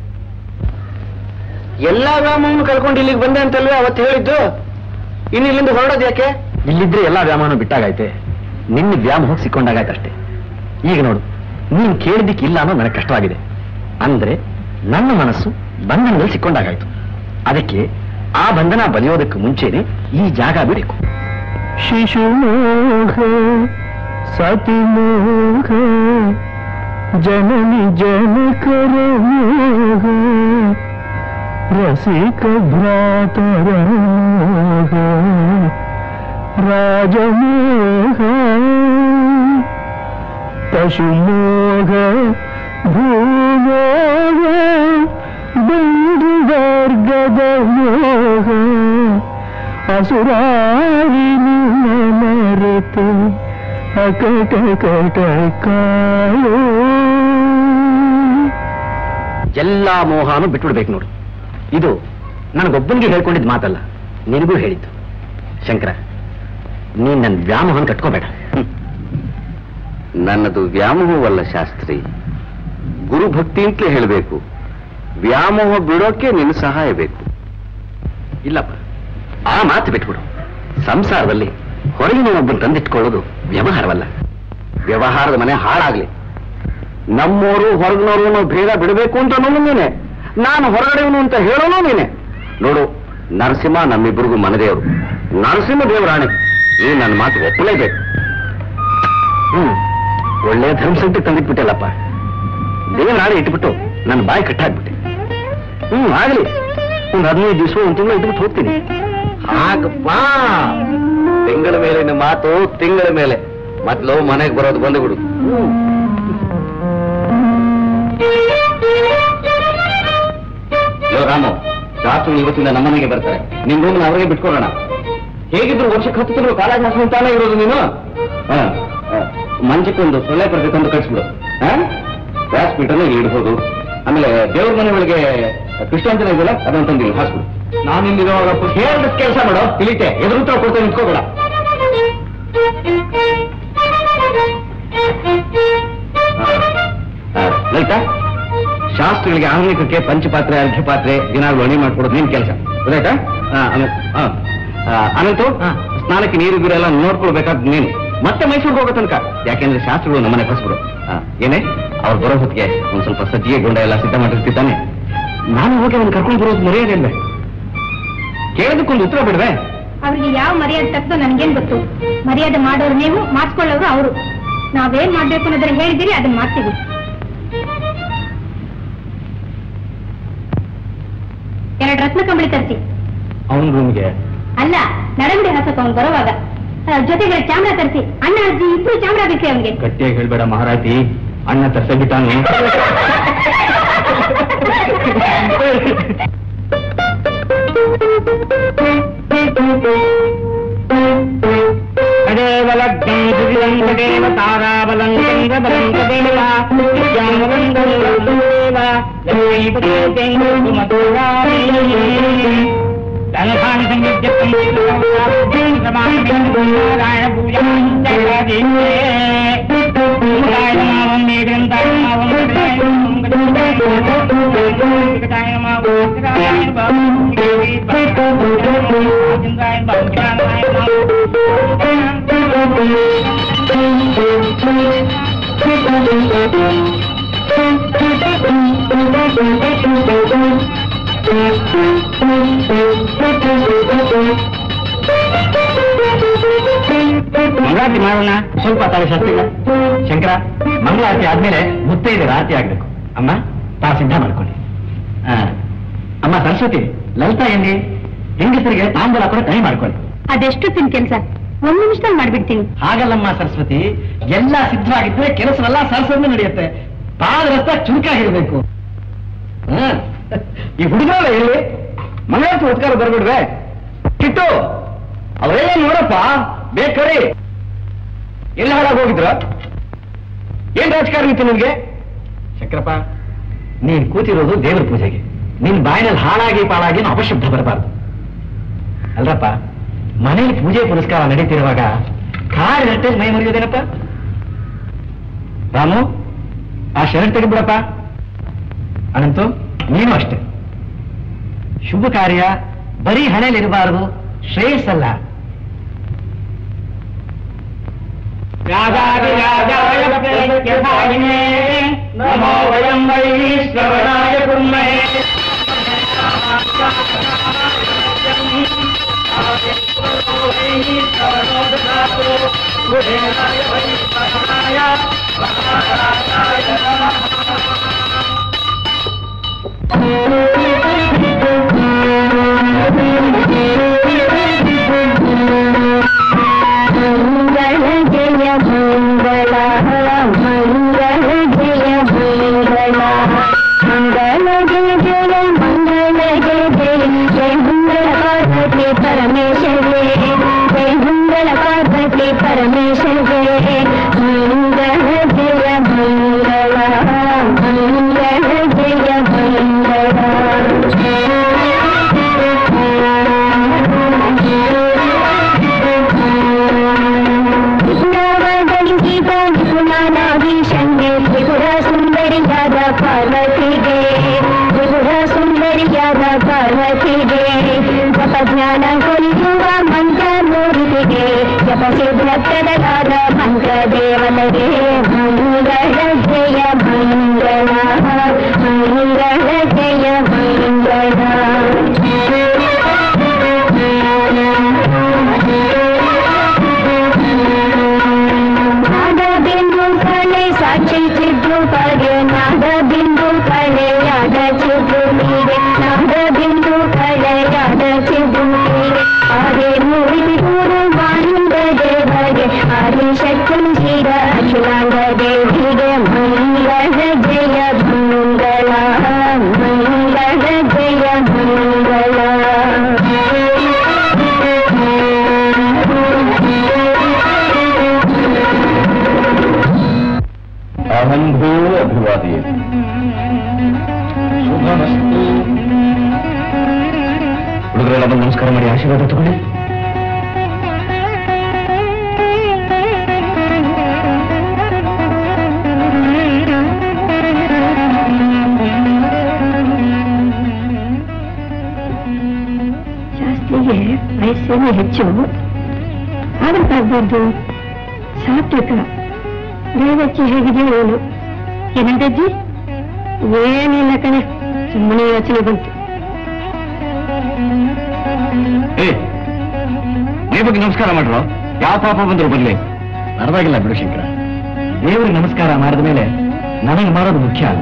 ಎಲ್ಲಾ ವ್ಯಾಮವನ್ನು ಕಳ್ಕೊಂಡು ಇಲ್ಲಿಗೆ ಬಂದೆ ಅಂತಲ್ವೇ ಅವತ್ತು ಹೇಳಿದ್ದು ಇನ್ನು ಇಲ್ಲಿಂದ ಹೊರಡೋದು ಯಾಕೆ ಇಲ್ಲಿದ್ರೆ ಎಲ್ಲಾ ವ್ಯಾಮೋಹನು ಬಿಟ್ಟಾಗಾಯ್ತೆ ನಿನ್ನ ವ್ಯಾಮೋಹ ಸಿಕ್ಕೊಂಡಾಗಾಯ್ತಷ್ಟೇ ಈಗ ನೋಡು ನೀನ್ ಕೇಳಿದ್ದಕ್ಕೆ ಇಲ್ಲ ಅನ್ನೋ ನನಗೆ ಕಷ್ಟವಾಗಿದೆ ಅಂದ್ರೆ ನನ್ನ ಮನಸ್ಸು ಬಂಧನದಲ್ಲಿ ಸಿಕ್ಕೊಂಡಾಗಾಯ್ತು ಅದಕ್ಕೆ ಆ ಬಂಧನ ಬಲಿಯೋದಕ್ಕೆ ಮುಂಚೆನೆ ಈ ಜಾಗ ಬಿಡಬೇಕು ಶಿಶು ಮೋಹ ಸತಿ ಮೋಹ ಜನನಿ ಜನಕರ ಮೋಹ ರಸಿಕ ಭ್ರಾತರ ಮೋಹ ರಾಜಮೋಹ ಪಶುಮೋಹ ಭೂಮೋಹ ಬಂಧು ವರ್ಗದ ಮೋಹ ಅಸುರಾರಿನಿ ಮರೆತು ಅಕಟ ಕಟ ಕಾಯೋ ಎಲ್ಲ ಮೋಹನು ಬಿಟ್ಬಿಡ್ಬೇಕು ನೋಡು ಇದು ನನಗೊಬ್ಬನಿಗೆ ಹೇಳ್ಕೊಂಡಿದ್ ಮಾತಲ್ಲ ನಿನಗೂ ಹೇಳಿದ್ದು ಶಂಕರ ನೀನ್ ನನ್ನ ವ್ಯಾಮೋಹನ್ ಕಟ್ಕೋಬೇಡ ನನ್ನದು ವ್ಯಾಮೋಹವಲ್ಲ ಶಾಸ್ತ್ರಿ ಗುರುಭಕ್ತಿ ಅಂತಲೇ ಹೇಳಬೇಕು ವ್ಯಾಮೋಹ ಬಿಡೋಕೆ ನಿನ್ನ ಸಹಾಯ ಬೇಕು ಇಲ್ಲಪ್ಪ ಆ ಮಾತು ಬಿಟ್ಬಿಡು ಸಂಸಾರದಲ್ಲಿ ಹೊರಗಿನ ಒಬ್ಬನ ತಂದಿಟ್ಕೊಳ್ಳೋದು ವ್ಯವಹಾರವಲ್ಲ ವ್ಯವಹಾರದ ಮನೆ ಹಾಳಾಗ್ಲಿ ನಮ್ಮೋರು ಹೊರಗಿನವರು ಭೇದ ಬಿಡಬೇಕು ಅಂತ ಅನ್ನೋನು ನೀನೆ ನಾನು ಹೊರಗಡೆಯವನು ಅಂತ ಹೇಳೋನು ನೀನೆ ನೋಡು ನರಸಿಂಹ ನಮ್ಮಿಬ್ಬರಿಗೂ ಮನದೇವರು ನರಸಿಂಹ ದೇವರಾಣೆ ಈ ನನ್ನ ಮಾತು ಒಪ್ಪಲೇಬೇಕು ಹ್ಮ್ ಒಳ್ಳೆ ಧರ್ಮಸಂತೆ ತಂದಿಟ್ಬಿಟ್ಟಲ್ಲಪ್ಪ ದೇವರಾಣೆ ಇಟ್ಬಿಟ್ಟು ನನ್ನ ಬಾಯಿ ಕಟ್ಟಾಕ್ಬಿಟ್ಟೆ ಹ್ಮ್ ಆಗ್ಲಿ ಒಂದು ಹದಿನೈದು ದಿವಸ ಒಂದು ತಿಂಗಳು ಇಟ್ಬಿಟ್ಟು ಹೋಗ್ತೀನಿ ಹಾಗಪ್ಪ ತಿಂಗಳ ಮೇಲಿನ ಮಾತು ತಿಂಗಳ ಮೇಲೆ ಮೊದ್ಲು ಮನೆಗೆ ಬರೋದು ಬಂದುಬಿಡು ಯೋ ರಾಮು ಶಾಸ್ತ್ರಿ ಇವತ್ತಿಂದ ನಮ್ಮನೆಗೆ ಬರ್ತಾರೆ ನಿಮ್ ರೂಮ್ನ ಅವರಿಗೆ ಬಿಟ್ಕೊಡೋಣ ಹೇಗಿದ್ರು ವರ್ಷಕ್ಕೆ ಹತ್ತು ತಿಂಗಳು ಕಾಲೇಜ್ ಹಾಸ್ಕೊಂತಾನೆ ಇರೋದು ನೀನು ಹ, ಹ. ಮಂಚಕ್ಕೊಂದು ಸೊಳ್ಳೆ ಬರ್ಬೇಕಂತ ಕಳಿಸ್ಬಿಡು ಗ್ಯಾಸ್ ಪೀಠನ ಇಡ್ಬೋದು ಆಮೇಲೆ ದೇವ್ರ ಮನೆ ಒಳಗೆ ಕೃಷ್ಣಾಂಜನ ಇದೆಯಲ್ಲ ಅದನ್ನ ತಂದಿಲ್ಲ ಹಾಸ್ಬಿಡು ನಾನು ಇಲ್ಲಿರುವಾಗ ಹೇಳಿದ ಕೆಲಸ ಮಾಡೋ ತಿಳಿತೆ ಎದುರು ಉತ್ತರ ಕೊಡ್ತೇನೆ ನಿಂತ್ಕೋಬೇಡ ಹ, ಹ. ಲಲಿತಾ ಶಾಸ್ತ್ರಗಳಿಗೆ ಆಂಗ್ಲಿಕಕ್ಕೆ ಪಂಚಪಾತ್ರೆ ಅರ್ಘ್ಯಪಾತ್ರೆ ದಿನಾಲು ಅಣಿ ಮಾಡ್ಕೊಡೋದು ನಿನ್ ಕೆಲಸ ಗೊತ್ತಾಯ್ತಾ ಆ, ಅನು- ಆ. ಆ, ಅನಂತು ಸ್ನಾನಕ್ಕೆ ನೀರು ಗೀರು ಎಲ್ಲ ನೋಡ್ಕೊಳ್ಬೇಕಾದ್ ನೀನು ಮತ್ತೆ ಮೈಸೂರಿಗೆ ಹೋಗೋ ತನಕ ಯಾಕೆಂದ್ರೆ ಶಾಸ್ತ್ರಗಳು ನಮ್ಮನೆ ಕಳಿಸ್ಬಿಡು ಏನೇ ಅವ್ರು ಬರೋ ಹೊತ್ತಿಗೆ ಒಂದ್ ಸ್ವಲ್ಪ ಸಜ್ಜಿಗೆ ಗುಂಡ ಎಲ್ಲ ಸಿದ್ಧ ಮಾಡಿರ್ತಿದ್ದಾನೆ ನಾನು ಹೋಗಿ ಅವ್ನು ಕರ್ಕೊಂಡು ಬರೋದು ಮರ್ಯಾದೆ ಕೇಳೋದಕ್ಕೊಂದು ಉತ್ತರ ಬಿಡ್ವೆ ಅವ್ರಿಗೆ ಯಾವ ಮರ್ಯಾದೆ ತಕ್ಕೋ ನನ್ಗೇನ್ ಗೊತ್ತು ಮರ್ಯಾದೆ ಮಾಡೋರು ನೀವು ಮಾಡಿಸ್ಕೊಳ್ಳೋರು ಅವರು ನಾವೇನ್ ಮಾಡ್ಬೇಕು ಅನ್ನೋದನ್ನ ಹೇಳಿದಿರಿ ಅದನ್ನ ಮಾಡ್ತೀವಿ ಎರಡು ರತ್ನ ಕಂಬಳಿ ತರಿಸಿ ಅವನ ರೂಮ್ಗೆ ಅಲ್ಲ ನಡಗುಡಿ ಹಾಸಕ್ ಅವ್ನು ಬರುವಾಗ ಆ, ಜೊತೆಗೆ ಚಾಮ್ರ ತರಿಸಿ ಅಣ್ಣ ಅಜ್ಜಿ ಇಬ್ರು ಚಾಮ್ರ ಬೇಕು ಅವ್ನಿಗೆ ಗಟ್ಟಿಯಾಗಿ ಹೇಳ್ಬೇಡ ಮಹಾರಾಜಿ ಅಣ್ಣ ತರ್ಸಬಿಟ್ಟಾನು ತದೇವ ಲಗ್ನಂ ಸುದಿದಂ ತದೇವ ತಾರಾಬಲಂ ಚಂದ್ರಬಲಂ ತದೇವ ವಿದ್ಯಾಬಲಂ ತದೇವ ಲಕ್ಷ್ಮೀಪತಿಂ ಸುಮಧುರಾಮಿ ಧನಧಾನ ಸಂಯುಜ್ಯತ್ವಂ ನಾರಾಯಣ ಪೂಜಾಂ ಜಗದೀಶೇ ಇಂದ್ರಾಯ ನಮಾವಂ ಮೇಘಂತಾಯ ನಮಾವಂ ಗಜಾಯ ನಮಾವಂ ಗಜಾಯ ನಮಾವಂ ಗಜಾಯ ನಮಾವಂ ಇಂದ್ರಾಯ ನಮಾವಂ ಜ್ಞಾನಾಯ ನಮಾವಂ ಮಂಗಳಾರತಿ ಮಾಡೋಣ ಸ್ವಲ್ಪ ತಾಳೆ ಶಾಸ್ತ್ರಿಗ ಶಂಕರ ಮಂಗಳಾರತಿ ಆದ್ಮೇಲೆ ಮುತ್ತೈದೆ ಆರತಿ ಆಗ್ಬೇಕು ಅಮ್ಮ ತಾ ಸಿದ್ಧ ಮಾಡ್ಕೊಳ್ಳಿ ಆ, ಅಮ್ಮ ಸರಸ್ವತಿ ಲಲಿತಾ ಎಲ್ಲಿ ಹೆಂಗಸರಿಗೆ ತಾಂಬೂಲ ಕೂಡ ಕೈ ಮಾಡ್ಕೊಳ್ಳಿ ಅದೆಷ್ಟೊತ್ತಿನ ಕೆಲಸ ಒಂದ್ ನಿಮಿಷದಲ್ಲಿ ಮಾಡ್ಬಿಡ್ತೀನಿ ಹಾಗಲ್ಲಮ್ಮ ಸರಸ್ವತಿ ಎಲ್ಲ ಸಿದ್ಧವಾಗಿದ್ರೆ ಕೆಲಸವೆಲ್ಲ ಸರಸಂದು ನಡೆಯುತ್ತೆ ಪಾದ ರಸ್ತ ಚುರುಕಾಗಿರ್ಬೇಕು ಹ? ಈ ಹುಡುಗರಲ್ಲ ಎಲ್ಲಿ ಮಂಗಳಾರತಿ ಉತ್ಕಾರ ಬರ್ಬಿಡ್ವೆ ಕಿಟ್ಟು ಅವರೆಲ್ಲ ನೋಡಪ್ಪ ಬೇಕರಿ ಎಲ್ಲಿ ಹಾಳಾಗಿ ಹೋಗಿದ್ರ ಏನ್ ರಾಜಕಾರಣ ಇತ್ತು ನಿನ್ಗೆ ಶಂಕರಪ್ಪ ನೀನ್ ಕೂತಿರೋದು ದೇವರ ಪೂಜೆಗೆ ನಿನ್ ಬಾಯಿನಲ್ಲಿ ಹಾಳಾಗಿ ಪಾಳಾಗಿ ಏನು ಅಪಶಬ್ದ ಬರಬಾರ್ದು ಅಲ್ರಪ್ಪ ಮನೇಲಿ ಪೂಜೆ ಪುರಸ್ಕಾರ ನಡೀತಿರುವಾಗ ಕಾರ್ ರಟ್ಟೆಗೆ ಮೈ ಮುರಿಯೋದೇನಪ್ಪ ರಾಮು ಆ ಶರ್ಟ್ ತೆಗೆದ್ಬಿಡಪ್ಪ ಅನಂತು ನೀನು ಅಷ್ಟೇ ಶುಭ ಕಾರ್ಯ ಬರೀ ಹಣೆಯಲ್ಲಿರಬಾರದು ಶ್ರೇಯಸ್ಸಲ್ಲ ರಾಜಾದಿರಾಜಾಯ ಪ್ರತ್ಯರ್ಥಾಯಿನೇ ನಮೋ ವಯಂ ವೈ ಶ್ರವಣಾಯ ಕುರ್ಮಹೇ ಶ್ರವಣೋ ದದಾತು ಕುಬೇರಾಯ ವೈಶ್ವರಾಯ ಮಹಾರಾಜಾಯ ನಮಃ ಮಂಗಳ ಜಯ ಮಂಗಳ ಮಂಗಳ ಜಯ ಮಂಗಳ ಮಂಗಳ ಜಯ ಜಯ ಮಂಗಳ ಜಯ ಜಯ ಜಯ ಮಂಗಳ ಪಾರ್ವತಿ ಪರಮೇಶ್ವರೇ ಜಯ ಮಂಗಳ ಪಾರ್ವತಿ ಪರಮೇಶ್ವರೇ ಮಂಗಳ ಜಯ ಮಂಗಳ ಮಂಗಳ ಜಯ ತ್ರಿಪುರಾವದಲಿಸಿದ ನಿಪುಣನಾಭೀಷಣ್ಯೆ ತ್ರಿಪುರ ಸುಂದರಿಯಾದ ಪಾರ್ವತಿಗೆ ತ್ರಿಪುರ ಸುಂದರಿಯಾದ ಪಾರ್ವತಿಗೆ ಜಪ ಜ್ಞಾನ ಕೊಲಿಯುವ ಮಂತ್ರ ಮೂರ್ತಿಗೆ ಜಪ ಸಿದ್ಧಪ್ರದರಾದ ಮಂತ್ರ ದೇವತೆಗೆ ಮಂಗಳ ಜಯ ಮಂಗಳ ಮಂಗಳ ಜಯ ನಾದ ಬಿಂದು ಕಳೆ ಸಾಕ್ಷಿ ಚಿದ್ರು ಪಗೆ ನಾದ ಬಿಂದು ಕಳೆ ಯಾದ ಚಿದ್ರು ನೀರೆ ನಾದ ಬಿಂದು ಕಳೆ ಯಾದ ಚಿದ್ರು ನೀರೆ ಆರೆ ಮೂಡಿ ಗುರು ಮಾನಿಂದ ದೇವಗೆ ಆದಿ ಶಕ್ತಿ ಶ್ರೀರ ಅಖಿಲಾಂಗ ದೇವಿಗೆ ಮಂಗಳ ಜಯ ಮಂಗಳ ಮಂಗಳ ಜಯ ಅಹಂಭೂ ಅಭಿವಾದಿಯೇ ಶುಭಮಸ್ತು ಹುಡುಗರೆಲ್ಲ ಬಂದು ನಮಸ್ಕಾರ ಮಾಡಿ ಆಶೀರ್ವಾದ ತಗೊಳ್ಳಿ ಶಾಸ್ತ್ರಿಗೆ ವಯಸ್ಸೇನೆ ಹೆಚ್ಚು ಆಗಬೇಕಾಗ್ಬಾರ್ದು ಸಾತ್ವಿಕ ದೇವಚ್ಚಿ ಹೇಗಿದೆಯೋ ಏನು ಏನಂತಜ್ಜಿ ಏನಿಲ್ಲ ಕಣೆ ಸುಮ್ಮನೆ ಯೋಚನೆ ಬಂತು ಏ ನೀ ಬಗ್ಗೆ ನಮಸ್ಕಾರ ಮಾಡ್ರು ಯಾವ ಪಾಪ ಬಂದ್ರು ಬರ್ಲಿ ಪರವಾಗಿಲ್ಲ ಬಿಡು ಶಂಕರ ದೇವರಿಗೆ ನಮಸ್ಕಾರ ಮಾಡಿದ ಮೇಲೆ ನನಗೆ ಮಾಡೋದು ಮುಖ್ಯ ಅಲ್ಲ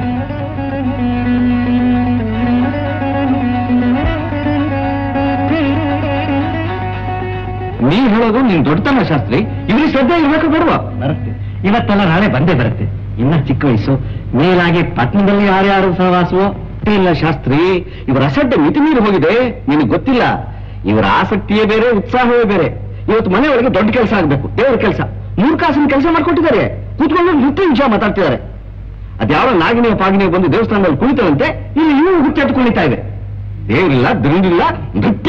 ನೀ ಹೇಳೋದು ನೀನ್ ದೊಡ್ಡತನ ಶಾಸ್ತ್ರಿ ಇವ್ರಿಗೆ ಶ್ರದ್ಧೆ ಇರ್ಬೇಕು ಬೇಡವಾ ಬರುತ್ತೆ ಇವತ್ತೆಲ್ಲ ನಾಳೆ ಬಂದೇ ಬರುತ್ತೆ ಇನ್ನ ಚಿಕ್ಕ ವಯಸ್ಸು ಮೇಲಾಗಿ ಪಟ್ಟಣದಲ್ಲಿ ಯಾರ್ಯಾರು ಸಹವಾಸವೋ ಇಲ್ಲ ಶಾಸ್ತ್ರಿ ಇವರ ಅಸಡ್ಡೆ ಮಿತಿ ಮೀರಿ ಹೋಗಿದೆ ನಿನಗೆ ಗೊತ್ತಿಲ್ಲ ಇವರ ಆಸಕ್ತಿಯೇ ಬೇರೆ ಉತ್ಸಾಹವೇ ಬೇರೆ ಇವತ್ತು ಮನೆಯೊಳಗೆ ದೊಡ್ಡ ಕೆಲಸ ಆಗ್ಬೇಕು ದೇವ್ರ ಕೆಲಸ ಮೂರು ಕಾಸಿನ ಕೆಲಸ ಮಾಡ್ಕೊಟ್ಟಿದ್ದಾರೆ ಕೂತ್ಕೊಂಡು ನೃತ್ಯ ವಿಷಯ ಮಾತಾಡ್ತಿದ್ದಾರೆ ಅದ್ಯಾವ ನಾಗಿನಿಯ ಪಾಗಿನಿಯ ಬಂದು ದೇವಸ್ಥಾನದಲ್ಲಿ ಕುಳಿತವಂತೆ ಇಲ್ಲಿ ಇನ್ನೂ ಹುಟ್ಟಿ ಎದ್ದು ಕುಳಿತಾ ಇದೆ ದೇವರಿಲ್ಲ ದಿಂಡಿಲ್ಲ ನೃತ್ಯ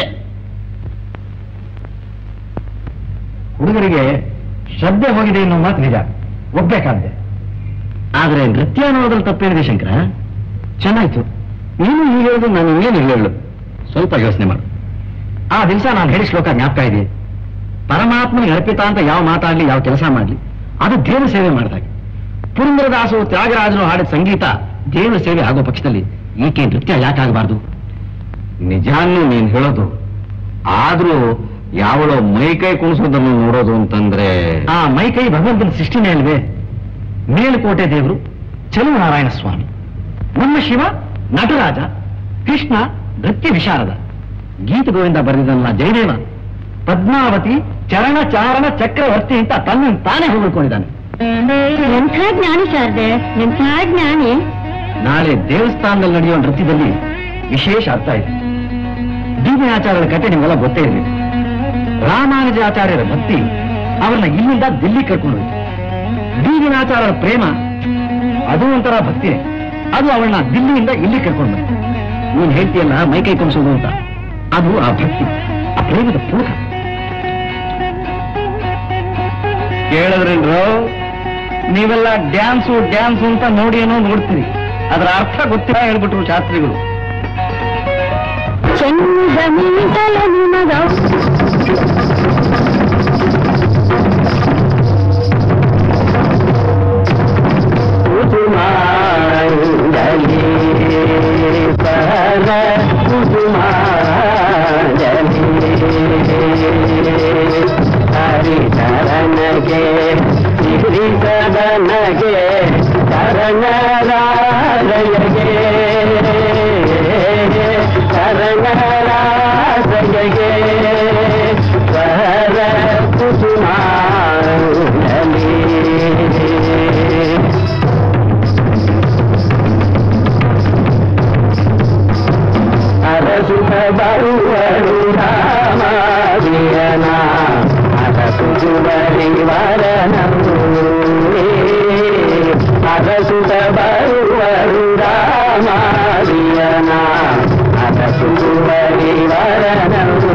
ಹುಡುಗರಿಗೆ ಶ್ರದ್ಧೆ ಹೋಗಿದೆ ಅನ್ನೋ ಮಾತು ನಿಜ ಒಪ್ಬೇಕಾದ್ದೆ ಆದ್ರೆ ನೃತ್ಯ ಅನ್ನೋದ್ರಲ್ಲಿ ತಪ್ಪೇನಿದೆ ಶಂಕರ ಚೆನ್ನಾಯ್ತು ನೀನು ಹೀಗೆ ಹೇಳೋದು ನಾನು ಇನ್ನೇನು ಹೇಳು ಸ್ವಲ್ಪ ಯೋಚನೆ ಮಾಡು ಆ ದಿವಸ ನಾನು ಹೇಳಿ ಶ್ಲೋಕ ಜ್ಞಾಪಕ ಇದೆ ಪರಮಾತ್ಮನಿಗೆ ಅರ್ಪಿತ ಅಂತ ಯಾವ ಮಾತಾಡ್ಲಿ ಯಾವ ಕೆಲಸ ಮಾಡ್ಲಿ ಅದು ದೇವ ಸೇವೆ ಮಾಡಿದಾಗ ಪುರಂದರದಾಸು ತ್ಯಾಗರಾಜರು ಹಾಡಿದ ಸಂಗೀತ ದೇವ ಸೇವೆ ಆಗೋ ಪಕ್ಷದಲ್ಲಿ ಈಕೆ ನೃತ್ಯ ಯಾಕಾಗಬಾರ್ದು ನಿಜಾನ್ನು ನೀನ್ ಹೇಳೋದು ಆದ್ರೂ ಯಾವಳೋ ಮೈಕೈ ಕುಣಿಸೋದನ್ನು ನೋಡೋದು ಅಂತಂದ್ರೆ ಆ ಮೈಕೈ ಭಗವಂತನ ಸೃಷ್ಟಿನೇ ಅಲ್ವೇ ಮೇಲುಕೋಟೆ ದೇವರು ಚಲುವನಾರಾಯಣ ಸ್ವಾಮಿ ನಮ್ಮ ಶಿವ ನಟರಾಜ ಕೃಷ್ಣ ನೃತ್ಯ ವಿಶಾರದ ಗೀತ ಗೋವಿಂದ ಬರೆದಿದ್ದಲ್ಲ ಜಯದೇವ ಪದ್ಮಾವತಿ ಚರಣ ಚಾರಣ ಚಕ್ರವರ್ತಿ ಅಂತ ತನ್ನ ತಾನೇ ಹೊಗಳ್ಕೊಂಡಿದ್ದಾನೆ ಎಂಥ ಜ್ಞಾನಿ ಶಾರದೆ ಎಂಥ ಜ್ಞಾನಿ ನಾಳೆ ದೇವಸ್ಥಾನದಲ್ಲಿ ನಡೆಯುವ ನೃತ್ಯದಲ್ಲಿ ವಿಶೇಷ ಅರ್ಥ ಇದೆ ದೀಪನಾಚಾರ್ಯರ ಕತೆ ನಿಮ್ಗೆಲ್ಲ ಗೊತ್ತೇ ಇದೆ ರಾಮಾನುಜಾಚಾರ್ಯರ ಭಕ್ತಿ ಅವರನ್ನ ಇಲ್ಲಿಂದ ದಿಲ್ಲಿ ಕರ್ಕೊಂಡು ಹೋಯ್ತು ದೀಪನಾಚಾರ್ಯರ ಪ್ರೇಮ ಅದು ಒಂಥರ ಭಕ್ತಿನೇ ಅದು ಅವಳನ್ನ ದಿಲ್ಲಿಯಿಂದ ಇಲ್ಲಿ ಕರ್ಕೊಂಡು ಬಂತು ನೀನ್ ಹೇಳ್ತೀಯಲ್ಲ ಮೈಕೈ ಕುಣಿಸೋದು ಅಂತ ಅದು ಆ ಭಕ್ತಿ ಆ ಪ್ರೇಮದ ಪೂರ್ಣ ಕೇಳಿದ್ರೇನ್ರು ನೀವೆಲ್ಲ ಡ್ಯಾನ್ಸು ಡ್ಯಾನ್ಸು ಅಂತ ನೋಡಿ ಏನೋ ನೋಡ್ತೀರಿ ಅದರ ಅರ್ಥ ಗೊತ್ತಿಲ್ಲ ಹೇಳ್ಬಿಟ್ರು ಶಾಸ್ತ್ರಿಗಳು ಚಂದ ಮೀಸಲ ನಿಮಗ ಹರಿಚರಣಗೆ ಸದನಗೆ ಶರಣರಾಜಯಗೆ ಶರಣರಾಜಯಗೆ ಸರ ಕುಸುಮಾಂಜಲಿ ಅರಸುತ ಬರುವರು ರಾಮಾದಿಯನ ಅರಸುತು ಬರಿವರನವು ಅರಸುತ ಬರುವರು ರಾಮಾದಿಯನ ಅರಸುತು ಬರಿವರನವು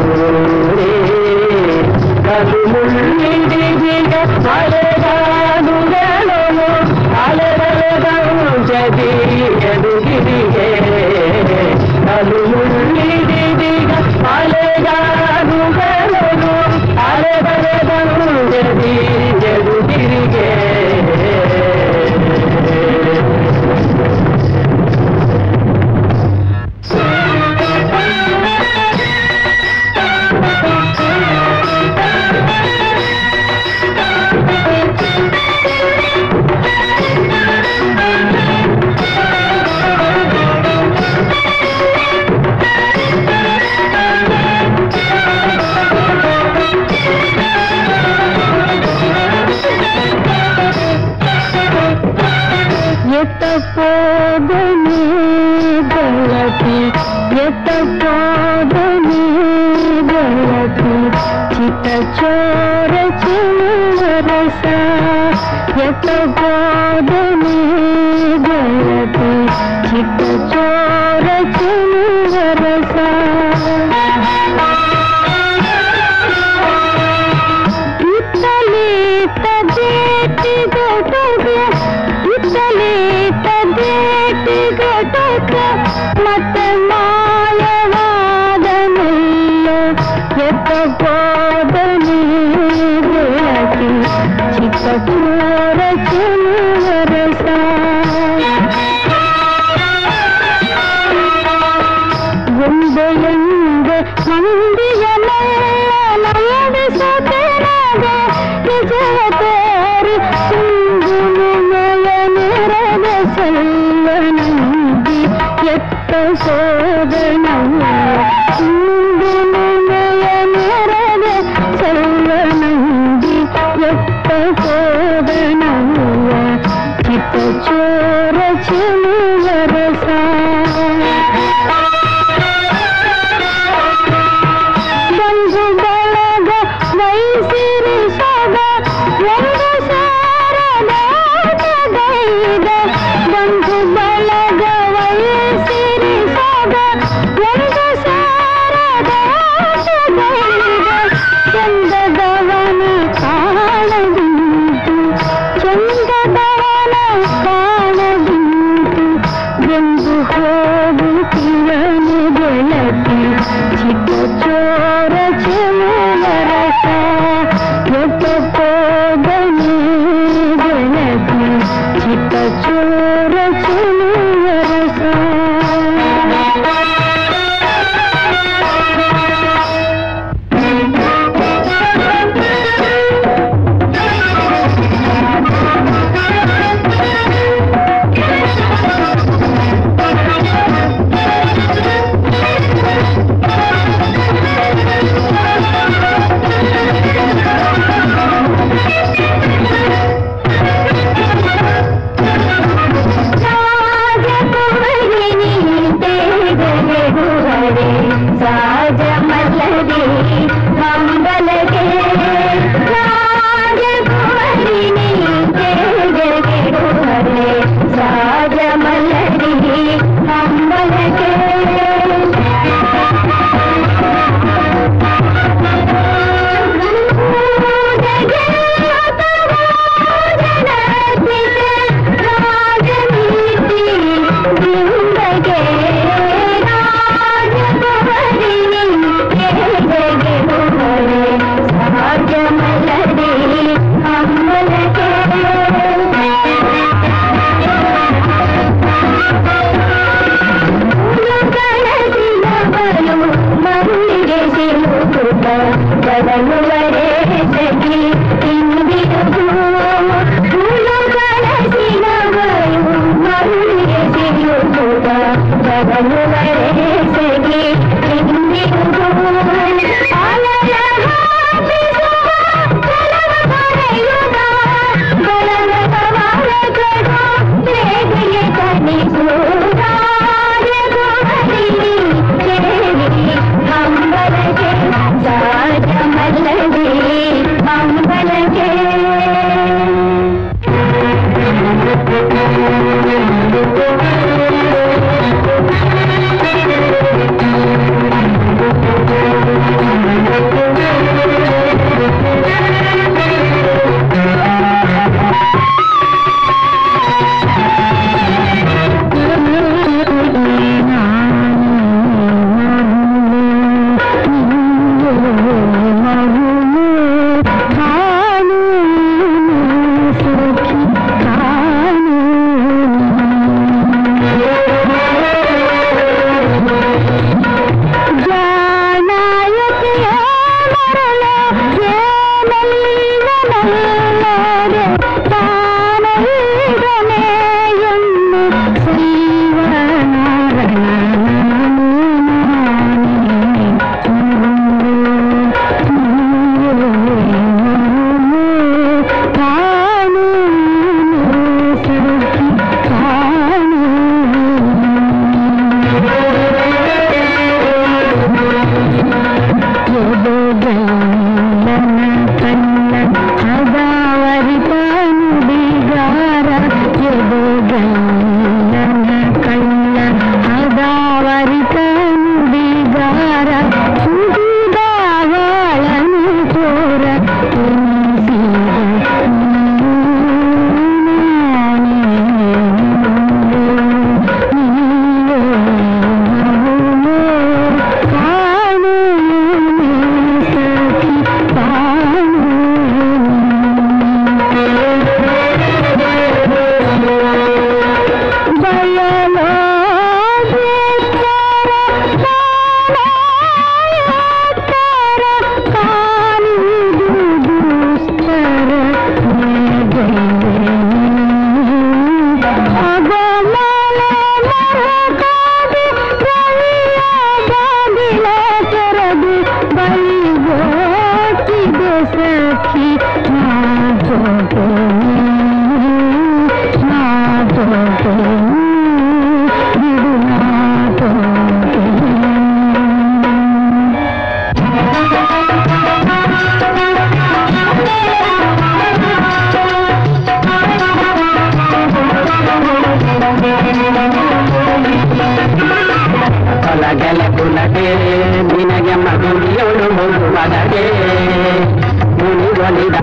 ಕದು ಮುಳ್ಳಿದಿಗ ಅಲೆಗಾಡುಗಳು ಅಲೆಗಳೆದವು ಜದಿ ಎದುಗಿರಿಗೆ ಅದು ಮುಳ್ಳಿದಿಗ ಅಲೆಗಾಡುಗಳು ಅಲೆಗಳೆದವು ಜದಿ ಎದುಗಿರಿಗೆ ಎತ್ತಪೋದನೆ ಗೆಳತಿ ಎತ್ತಪೋದನೆ ಗೆಳತಿ ಚಿತ್ತ ಚೋರ ಚಿರಸ ಎತ್ತಪೋದನೆ ಗೆಳತಿ ಚಿತ್ತ ಚೋರ ಚಿರಸ ಇತ್ತಲಿ ತದೇಟಿ ಘಟಕ ಇತ್ತಲಿ ತದೇಟಿ ಘಟಕ ಮತ್ತೆ ಮಾಯವಾದ ಮೆಲ್ಲ ಎತ್ತಬೋದನೆ ಬೆಳಕಿ ಚಿಕ್ಕ ಚೋರ ಚಿರಸ ಒಂದೆಯೊಂದು ಮಂದಿಯ ನಡೆಸತರಾಗ ನಿಜವ ತೋರಿ ಸುಂಗುಮಯ ನಿರದ ಸಲ್ಲನಂದಿ ಎತ್ತ ಸೋದನವ ಸುಂಗುಮಯ ನಿರದ ಸಲ್ಲನಂದಿ ಎತ್ತ ಸೋದನವ ಚಿತ್ತ ಚೋರ ಚಿಲುವರಸ ಬಂಧು ಬಳಗ ವೈಸಿರಿ ಸದ ಒಂದು ಸಾರದಾಗೈದ ಬಂಧು ಬಳಗ ವೈಸಿರಿ ಸದ ಒಂದು ಸಾರದಾಗೈದ ಚಂದದವನ ಕಾಣದಿಂತು ಚಂದದವನ ಕಾಣದಿಂತು ತಾನಲ್ಲದೆ ತಾನೈದನೆ ಎನ್ನು ಕಣ್ಣ ಹದಾವರಿತ ನುಡಿಗಾರ ಎದುಗಣ್ಣ ಕಣ್ಣ ಹದಾವರಿತ ನುಡಿಗಾರ ಸುಗಿದಾವಳನು ತೋರ ಕಾಣು ಸಖಿ ಸಖಿ ಮಾತೋಟೆ ಮಾತೋಟೆ ಬಿಡು ಮಾತೋಟೆ ಕೊಲಗೆಲ ಕುಲಗೆ ನಿನಗೆ ಮಗುವಿಯೋಳು ಹೋಗುವದಗೆ ಮುನಿಗೊಲಿದ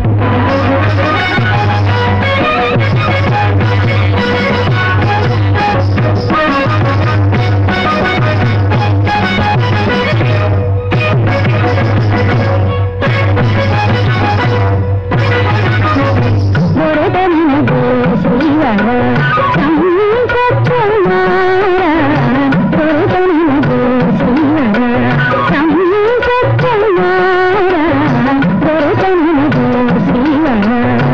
ಮುರುಗನಿಗೆ ಶ್ರೀವರ ಸಂಕಟಮಾರ ಮುರುಗನಿಗೆ ಶ್ರೀವರ ಸಂಕಟಮಾರ ಮುರುಗನಿಗೆ ಶ್ರೀವರ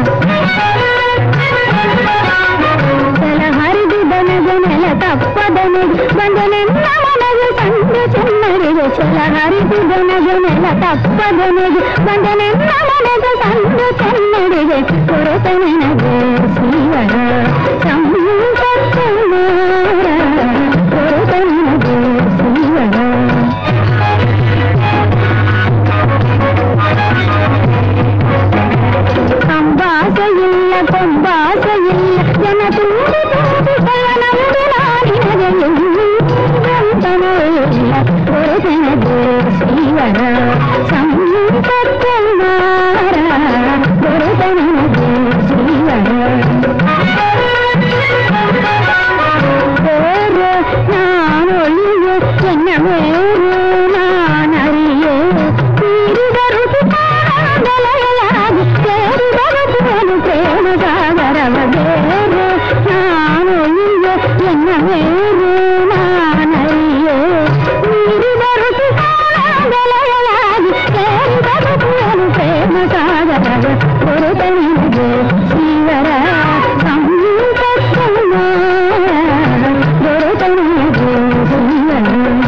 ತಲ ಹರಿದು ದನಗೆ ನೆಲ ತಪ್ಪದನಿಗೆ ಬಂದನೆನ್ನ ಮನಗೆ ಸಂಜೆ ಚೆನ್ನರಿಗೆ ಛಲ ಹರಿದು ದನಗೆ ನೆಲ ತಪ್ಪದನಿಗೆ ಬಂದನೆನ್ನ ಮನಗೆ ಸಂಜೆ ಚೆನ್ನರಿಗೆ ಕೊರತ ನನಗೆ ಶ್ರೀವರ ಸಂಕಟಮಾರ ಕೊರತ ನನಗೆ ಶ್ರೀವರ ಕಂಬಾಸೆಯಿಲ್ಲ ಕೊಂಬಾಸೆಯಿಲ್ಲ ಜನ ತುಂಬಿ ತುಂಬಿ ನಂಬಿ ನಾಡಿನಗೆ ಎಂತನೇ ಇಲ್ಲ ಕೊರತನಗೆ ಶ್ರೀವರ ಸಂಕಟಮಾರ ಕೊರತನಗೆ ಶ್ರೀವರ ಬೇರೆ ನಾನೊಳಿಯೆ ಎನ್ನ ಮೇರೆ ನಾನರಿಯೆ ತೀರಿದರು ಬೆಲೆಯಲಾಗಿ ಸೇರಿದರು ಪ್ರೇಮ ಸಾಗರವ ಬೇರೆ ನಾನೊಳಿಯೆ ಎನ್ನ ಮೇರೆ ನಾನರಿಯೆ ತೀರಿದರು ಬೆಲೆಯಲಾಗಿ ಸೇರಿದರು ಪ್ರೇಮ ಸಾಗರವ ಕೊರತನಿಗೆ ಶ್ರೀವರ ಸಂಕಟಮಾರ ಕೊರತನಿಗೆ ಶ್ರೀವರ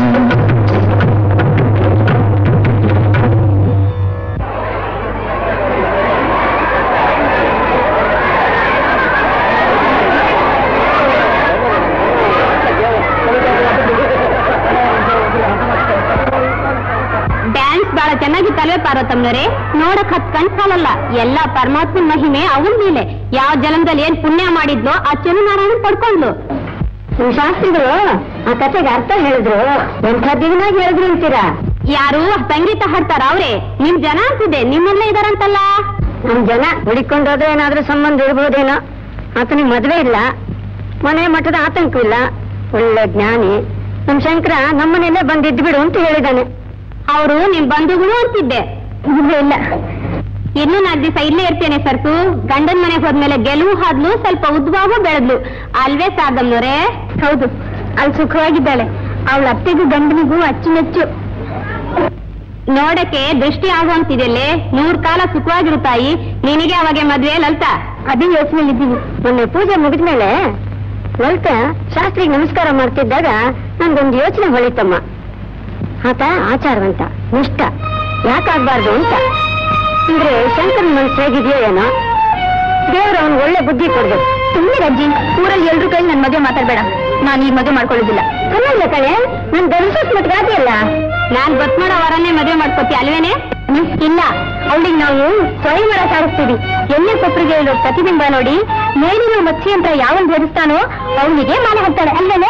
ಡ್ಯಾನ್ಸ್ ಬಹಳ ಚೆನ್ನಾಗಿತ್ತಲ್ವೇ ಪಾರ್ವತಮ್ಮನವರೇ ನೋಡಕ್ ಹತ್ ಕಣ್ ಸಾಲಲ್ಲ ಎಲ್ಲ ಪರಮಾತ್ಮನ ಮಹಿಮೆ ಅವನ್ ಮೇಲೆ ಯಾವ ಜನ್ಮದಲ್ಲಿ ಏನ್ ಪುಣ್ಯ ಮಾಡಿದ್ನೋ ಆ ಚೆನ್ನನಾರಾಯಣ ಪಡ್ಕೊಂಡ್ಲು ನಿಮ್ ಶಾಸ್ತ್ರಿಗಳು ಆ ಕಥೆಗೆ ಅರ್ಥ ಹೇಳಿದ್ರು ಎಂಥ ದಿವನಾಗಿ ಹೇಳಿದ್ರು ಅಂತೀರಾ ಯಾರು ಸಂಗೀತ ಹಾಡ್ತಾರ ಅವ್ರೆ ನಿಮ್ ಜನ ಅಂತಿದೆ ನಿಮ್ಮಲ್ಲೇ ಇದಾರಂತಲ್ಲ ನಮ್ ಜನ ಹುಡಿಕೊಂಡೋದ್ರೆ ಏನಾದ್ರೂ ಸಂಬಂಧ ಇರ್ಬೋದೇನೋ ಆತನಿಗೆ ಮದ್ವೆ ಇಲ್ಲ ಮನೆ ಮಠದ ಆತಂಕವಿಲ್ಲ ಒಳ್ಳೆ ಜ್ಞಾನಿ ನಮ್ ಶಂಕರ ನಮ್ಮನೆಯಲ್ಲೇ ಬಂದಿದ್ದು ಬಿಡು ಅಂತ ಹೇಳಿದಾನೆ ಅವರು ನಿಮ್ ಬಂಧುಗಳು ಅಂತಿದ್ದೆ ಇಲ್ಲ ಇಲ್ಲ ಇನ್ನು ನಾಲ್ಕು ದಿವಸ ಇಲ್ಲೇ ಇರ್ತೇನೆ ಸರ್ಕು ಗಂಡನ ಮನೆಗೆ ಹೋದ್ಮೇಲೆ ಗೆಲುವು ಹಾದ್ಲು ಸ್ವಲ್ಪ ಉದ್ವಾಗೂ ಬೆಳೆದ್ಲು ಅಲ್ವೇ ಸಾದಮ್ನವ್ರೆ ಹೌದು ಅಲ್ಲಿ ಸುಖವಾಗಿದ್ದಾಳೆ ಅವಳ ಅತ್ತೆಗೂ ಗಂಡನಿಗೂ ಅಚ್ಚುಮೆಚ್ಚು ನೋಡಕ್ಕೆ ದೃಷ್ಟಿ ಆಗುವಂತಿದೆಯಲ್ಲೇ ನೂರ್ ಕಾಲ ಸುಖವಾಗಿರು ತಾಯಿ ನಿನಗೆ ಅವಾಗೆ ಮದ್ವೆ ಲಲಿತಾ ಅದೇ ಯೋಚನೆ ಇದ್ದೀವಿ ಮೊನ್ನೆ ಪೂಜೆ ಮುಗಿದ್ಮೇಲೆ ಲಲಿತಾ ಶಾಸ್ತ್ರಿಗೆ ನಮಸ್ಕಾರ ಮಾಡ್ತಿದ್ದಾಗ ನನ್ಗೊಂದು ಯೋಚನೆ ಹೊಳಿತಮ್ಮ ಆತ ಆಚಾರವಂತ ನಿಷ್ಠ ಯಾಕಾಗ್ಬಾರ್ದು ಅಂತ ಅಂದ್ರೆ ಶಂಕರನ್ ಮನಸ್ಸು ಹೇಗಿದೆಯೋ ಏನೋ ದೇವ್ರು ಅವನು ಒಳ್ಳೆ ಬುದ್ಧಿ ಕೊಡ್ಬೇಕು ಸುಮ್ಮನೆ ಅಜ್ಜಿ ಊರಲ್ಲಿ ಎಲ್ರು ಕೈ ನನ್ ಮದುವೆ ಮಾತಾಡ್ಬೇಡ ನಾನು ಈ ಮದುವೆ ಮಾಡ್ಕೊಳ್ಳೋದಿಲ್ಲ ಅಲ್ಲ ಕಣೆ ನನ್ ದರ್ಶಸ್ ಮಟ್ಗಾದಿಯಲ್ಲ ನಾನ್ ಗೊತ್ತ ಮಾಡೋ ವರನ್ನೇ ಮದುವೆ ಮಾಡ್ಕೋತಿ ಅಲ್ವೇನೆ ಹ್ಮ್, ಇಲ್ಲ ಅವಳಿಗೆ ನಾವು ಸ್ವಯಂವರ ಸಾರಿಸ್ತೀವಿ ಎಣ್ಣೆ ಕೊಪ್ಪರಿಗೆ ಇರೋ ಪ್ರತಿಬಿಂಬ ನೋಡಿ ಮೇಲಿರೋ ಮಚ್ಚಿ ಅಂತ ಯಾವನ್ ಧರಿಸ್ತಾನೋ ಅವನಿಗೆ ಮಾಲೆ ಹಾಕ್ತಾಳೆ ಅಲ್ವೇನೆ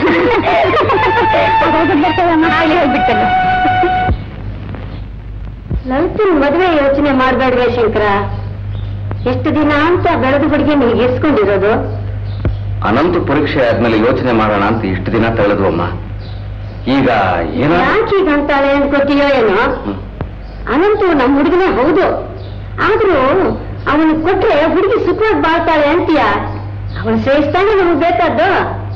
ಹಾಗೆ ಹೋಗ್ಬಿಟ್ಟಲ್ಲ ಲಲಿತನ್ ಮದುವೆ ಯೋಚನೆ ಮಾಡ್ಬೇಡ್ವೆ ಶಂಕರ ಎಷ್ಟು ದಿನ ಅಂತ ಬೆಳೆದು ಬಡಿಗೆ ನೀವು ಇರಿಸ್ಕೊಂಡಿರೋದು ಅನಂತ ಪರೀಕ್ಷೆ ಆದ್ಮೇಲೆ ಯೋಚನೆ ಮಾಡೋಣ ಅಂತ ಇಷ್ಟು ದಿನ ತಳೆದು ಅಮ್ಮ ಈಗ ಏನ ಯಾಕೀಗ ಅಂತಾಳೆ ಅನ್ಕೋತೀಯೋ ಏನೋ ಅನಂತು ನಮ್ಮ ಹುಡುಗನೇ ಹೌದು ಆದ್ರೂ ಅವನು ಕೊಟ್ರೆ ಹುಡುಗಿ ಸುಖವಾಗಿ ಬಾಳ್ತಾಳೆ ಅಂತೀಯ ಅವನು ಶ್ರೇಷ್ಠಾನೆ ನಮಗ್ ಬೇಕಾದ್ದು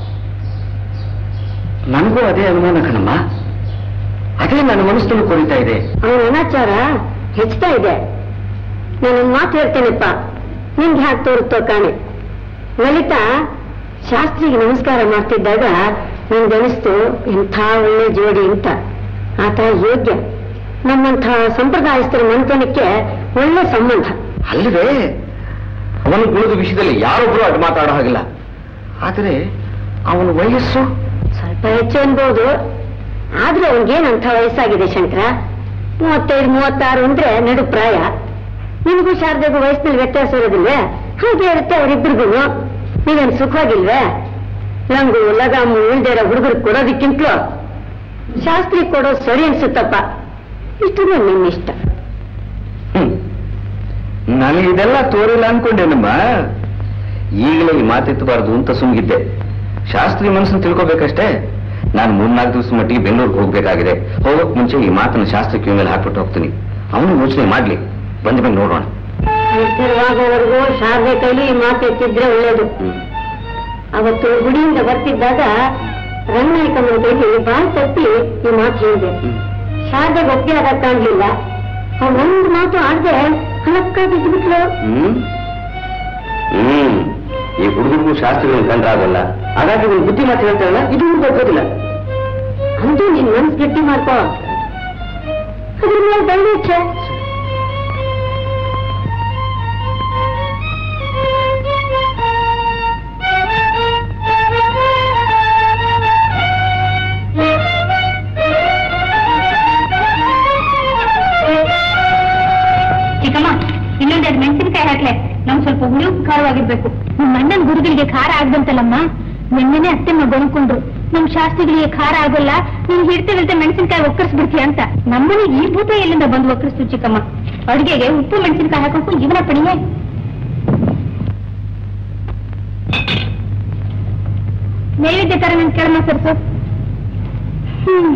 ನನಗೂ ಅದೇ ಅನುಮಾನ ಕಣಮ್ಮ ಅದೇ ನನ್ನ ಮನಸ್ಸನ್ನು ಕೊರಿತಾ ಇದೆ ಅವನ ಅನಾಚಾರ ಹೆಚ್ಚುತ್ತಾ ಇದೆ ನಾನೊಂದು ಮಾತು ಹೇಳ್ತೇನೆಪ್ಪ ನಿಂಗೆ ಹ್ಯಾಕ್ ತೋರುತ್ತೋ ಕಾಣೆ ಲಲಿತಾ ಶಾಸ್ತ್ರಿಗೆ ನಮಸ್ಕಾರ ಮಾಡ್ತಿದ್ದಾಗ ನನ್ಗನಿಸ್ತು ಎಂಥ ಒಳ್ಳೆ ಜೋಡಿ ಅಂತ ಆತ ಯೋಗ್ಯ ನಮ್ಮಂಥ ಸಂಪ್ರದಾಯಸ್ಥರ ಮನೆತನಕ್ಕೆ ಒಳ್ಳೆ ಸಂಬಂಧ ಅಲ್ಲದೆ ಅವನ ಗುಣದ ವಿಷಯದಲ್ಲಿ ಯಾರೊಬ್ರು ಅಡ್ಡ ಮಾತಾಡೋ ಹಾಗಿಲ್ಲ ಆದರೆ ಅವನ ವಯಸ್ಸು ಸ್ವಲ್ಪ ಹೆಚ್ಚು ಅನ್ಬೋದು ಆದ್ರೂ ಅವನಿಗೇನಂಥ ವಯಸ್ಸಾಗಿದೆ ಶಂಕರ ಮೂವತ್ತೈದು ಮೂವತ್ತಾರು ಅಂದ್ರೆ ನಡು ಪ್ರಾಯ ನಿನಗೂ ಶಾರದೆಗೂ ವಯಸ್ಸಿನಲ್ಲಿ ವ್ಯತ್ಯಾಸ ಇರೋದಿಲ್ಲ ಹಾಗೆ ಇರುತ್ತೆ ಅವರಿಬ್ಬರಿಗೂ ನೀವೇನು ಸುಖವಾಗಿಲ್ವೇ ಲಂಗು ಲಗಾಮು ಇಲ್ದೇ ಇರೋ ಹುಡುಗರು ಕೊಡೋದಕ್ಕಿಂತಲೂ ಶಾಸ್ತ್ರಿ ಕೊಡೋದು ಸರಿ ಅನ್ಸುತ್ತಪ್ಪ ಇಷ್ಟು ನಿನ್ನ ಇಷ್ಟ ಹ್ಮ್ ನನಗೆ ಇದೆಲ್ಲ ತೋರಿಲ್ಲ ಅನ್ಕೊಂಡೇನಮ್ಮ ಈಗಲೇ ಈ ಮಾತೆತ್ತಬಾರದು ಅಂತ ಸುಮ್ಗಿದ್ದೆ ಶಾಸ್ತ್ರಿ ಮನಸ್ಸನ್ನು ತಿಳ್ಕೊಬೇಕಷ್ಟೇ ನಾನು ಮೂರ್ನಾಲ್ಕು ದಿವಸ ಮಟ್ಟಿಗೆ ಬೆಂಗಳೂರಿಗೆ ಹೋಗ್ಬೇಕಾಗಿದೆ ಹೋಗೋಕ್ ಮುಂಚೆ ಈ ಮಾತನ್ನ ಶಾಸ್ತ್ರಕ್ಕೆ ಮೇಲೆ ಹಾಕ್ಬಿಟ್ಟು ಹೋಗ್ತೀನಿ ಅವನು ಯೋಚನೆ ಮಾಡ್ಲಿ ಬಂದ ಮೇಲೆ ನೋಡೋಣ ನಿರ್ವಾಗವರೆಗೂ ಶಾರದೆ ಕೈಲಿ ಈ ಮಾತು ಎತ್ತಿದ್ರೆ ಒಳ್ಳೇದು ಅವತ್ತು ಗುಡಿಯಿಂದ ಬರ್ತಿದ್ದಾಗ ರಂಗನಾಯಕಮ್ಮನ ಕೈಲಿ ಬಾಯಿ ತಪ್ಪಿ ಈ ಮಾತು ಹೇಳಿದೆ ಶಾರದೆ ಒಪ್ಪಿಗೆ ಆಗ ಕಾಣ್ಲಿಲ್ಲ ಅವನೊಂದು ಮಾತು ಆಡದೆ ಹಲಕ್ಕ ಬಿದ್ದುಬಿಟ್ಲು ಹ್ಮ್ ಹ್ಮ್ ಈ ಹುಡುಗರಿಗೂ ಶಾಸ್ತ್ರಗಳನ್ನು ಕಂಡ್ರಾಗಲ್ಲ ಹಾಗಾಗಿ ಒಂದು ಬುದ್ಧಿ ಮಾತು ಹೇಳ್ತಾರಲ್ಲ ಇದು ಗೊತ್ತಿಲ್ಲ ಅಂತೂ ನಿನ್ ಮನ್ಸ್ ಗಟ್ಟಿ ಮಾಡ್ಕೋ ಅದ್ರ ಮೇಲೆ ದಯೆ ಇಚ್ಛೆ ಚಿಕ್ಕಮ್ಮ ಇನ್ನೊಂದೆರಡು ಮೆಣಸಿನಕಾಯಿ ಹಾಕ್ಲೆ ನಮ್ಗೆ ಸ್ವಲ್ಪ ಹುಳಿ ಉಪ್ಪು ಖಾರವಾಗಿರ್ಬೇಕು ನಿಮ್ಮ ಅಣ್ಣನ ಗುರುಗಳಿಗೆ ಖಾರ ಆಗ್ದಂತಲ್ಲಮ್ಮ ನಿನ್ನೆನೆ ಅತ್ತೆ ಮಗ ಅನ್ಕೊಂಡ್ರು ನಮ್ ಶಾಸ್ತ್ರಿಗಳಿಗೆ ಖಾರ ಆಗೋಲ್ಲ ನೀನ್ ಹಿಡ್ತಿಲ್ತೆ ಮೆಣಸಿನಕಾಯಿ ಒಕ್ಕರ್ಸ್ಬಿಡ್ತೀಯ ಅಂತ ನಮ್ಮನೆ ಈ ಭೂತ ಎಲ್ಲಿಂದ ಬಂದು ಒಕ್ಕರಿಸ್ತು ಚಿಕ್ಕಮ್ಮ ಅಡುಗೆಗೆ ಉಪ್ಪು ಮೆಣಸಿನಕಾಯಿ ಹಾಕೊಂಡು ಜೀವನ ಪಡಿಯೇ ನೈವೇದ್ಯ ತರ ನನ್ ಕೆಳಮ ಸರ್ಸು ಹ್ಮ್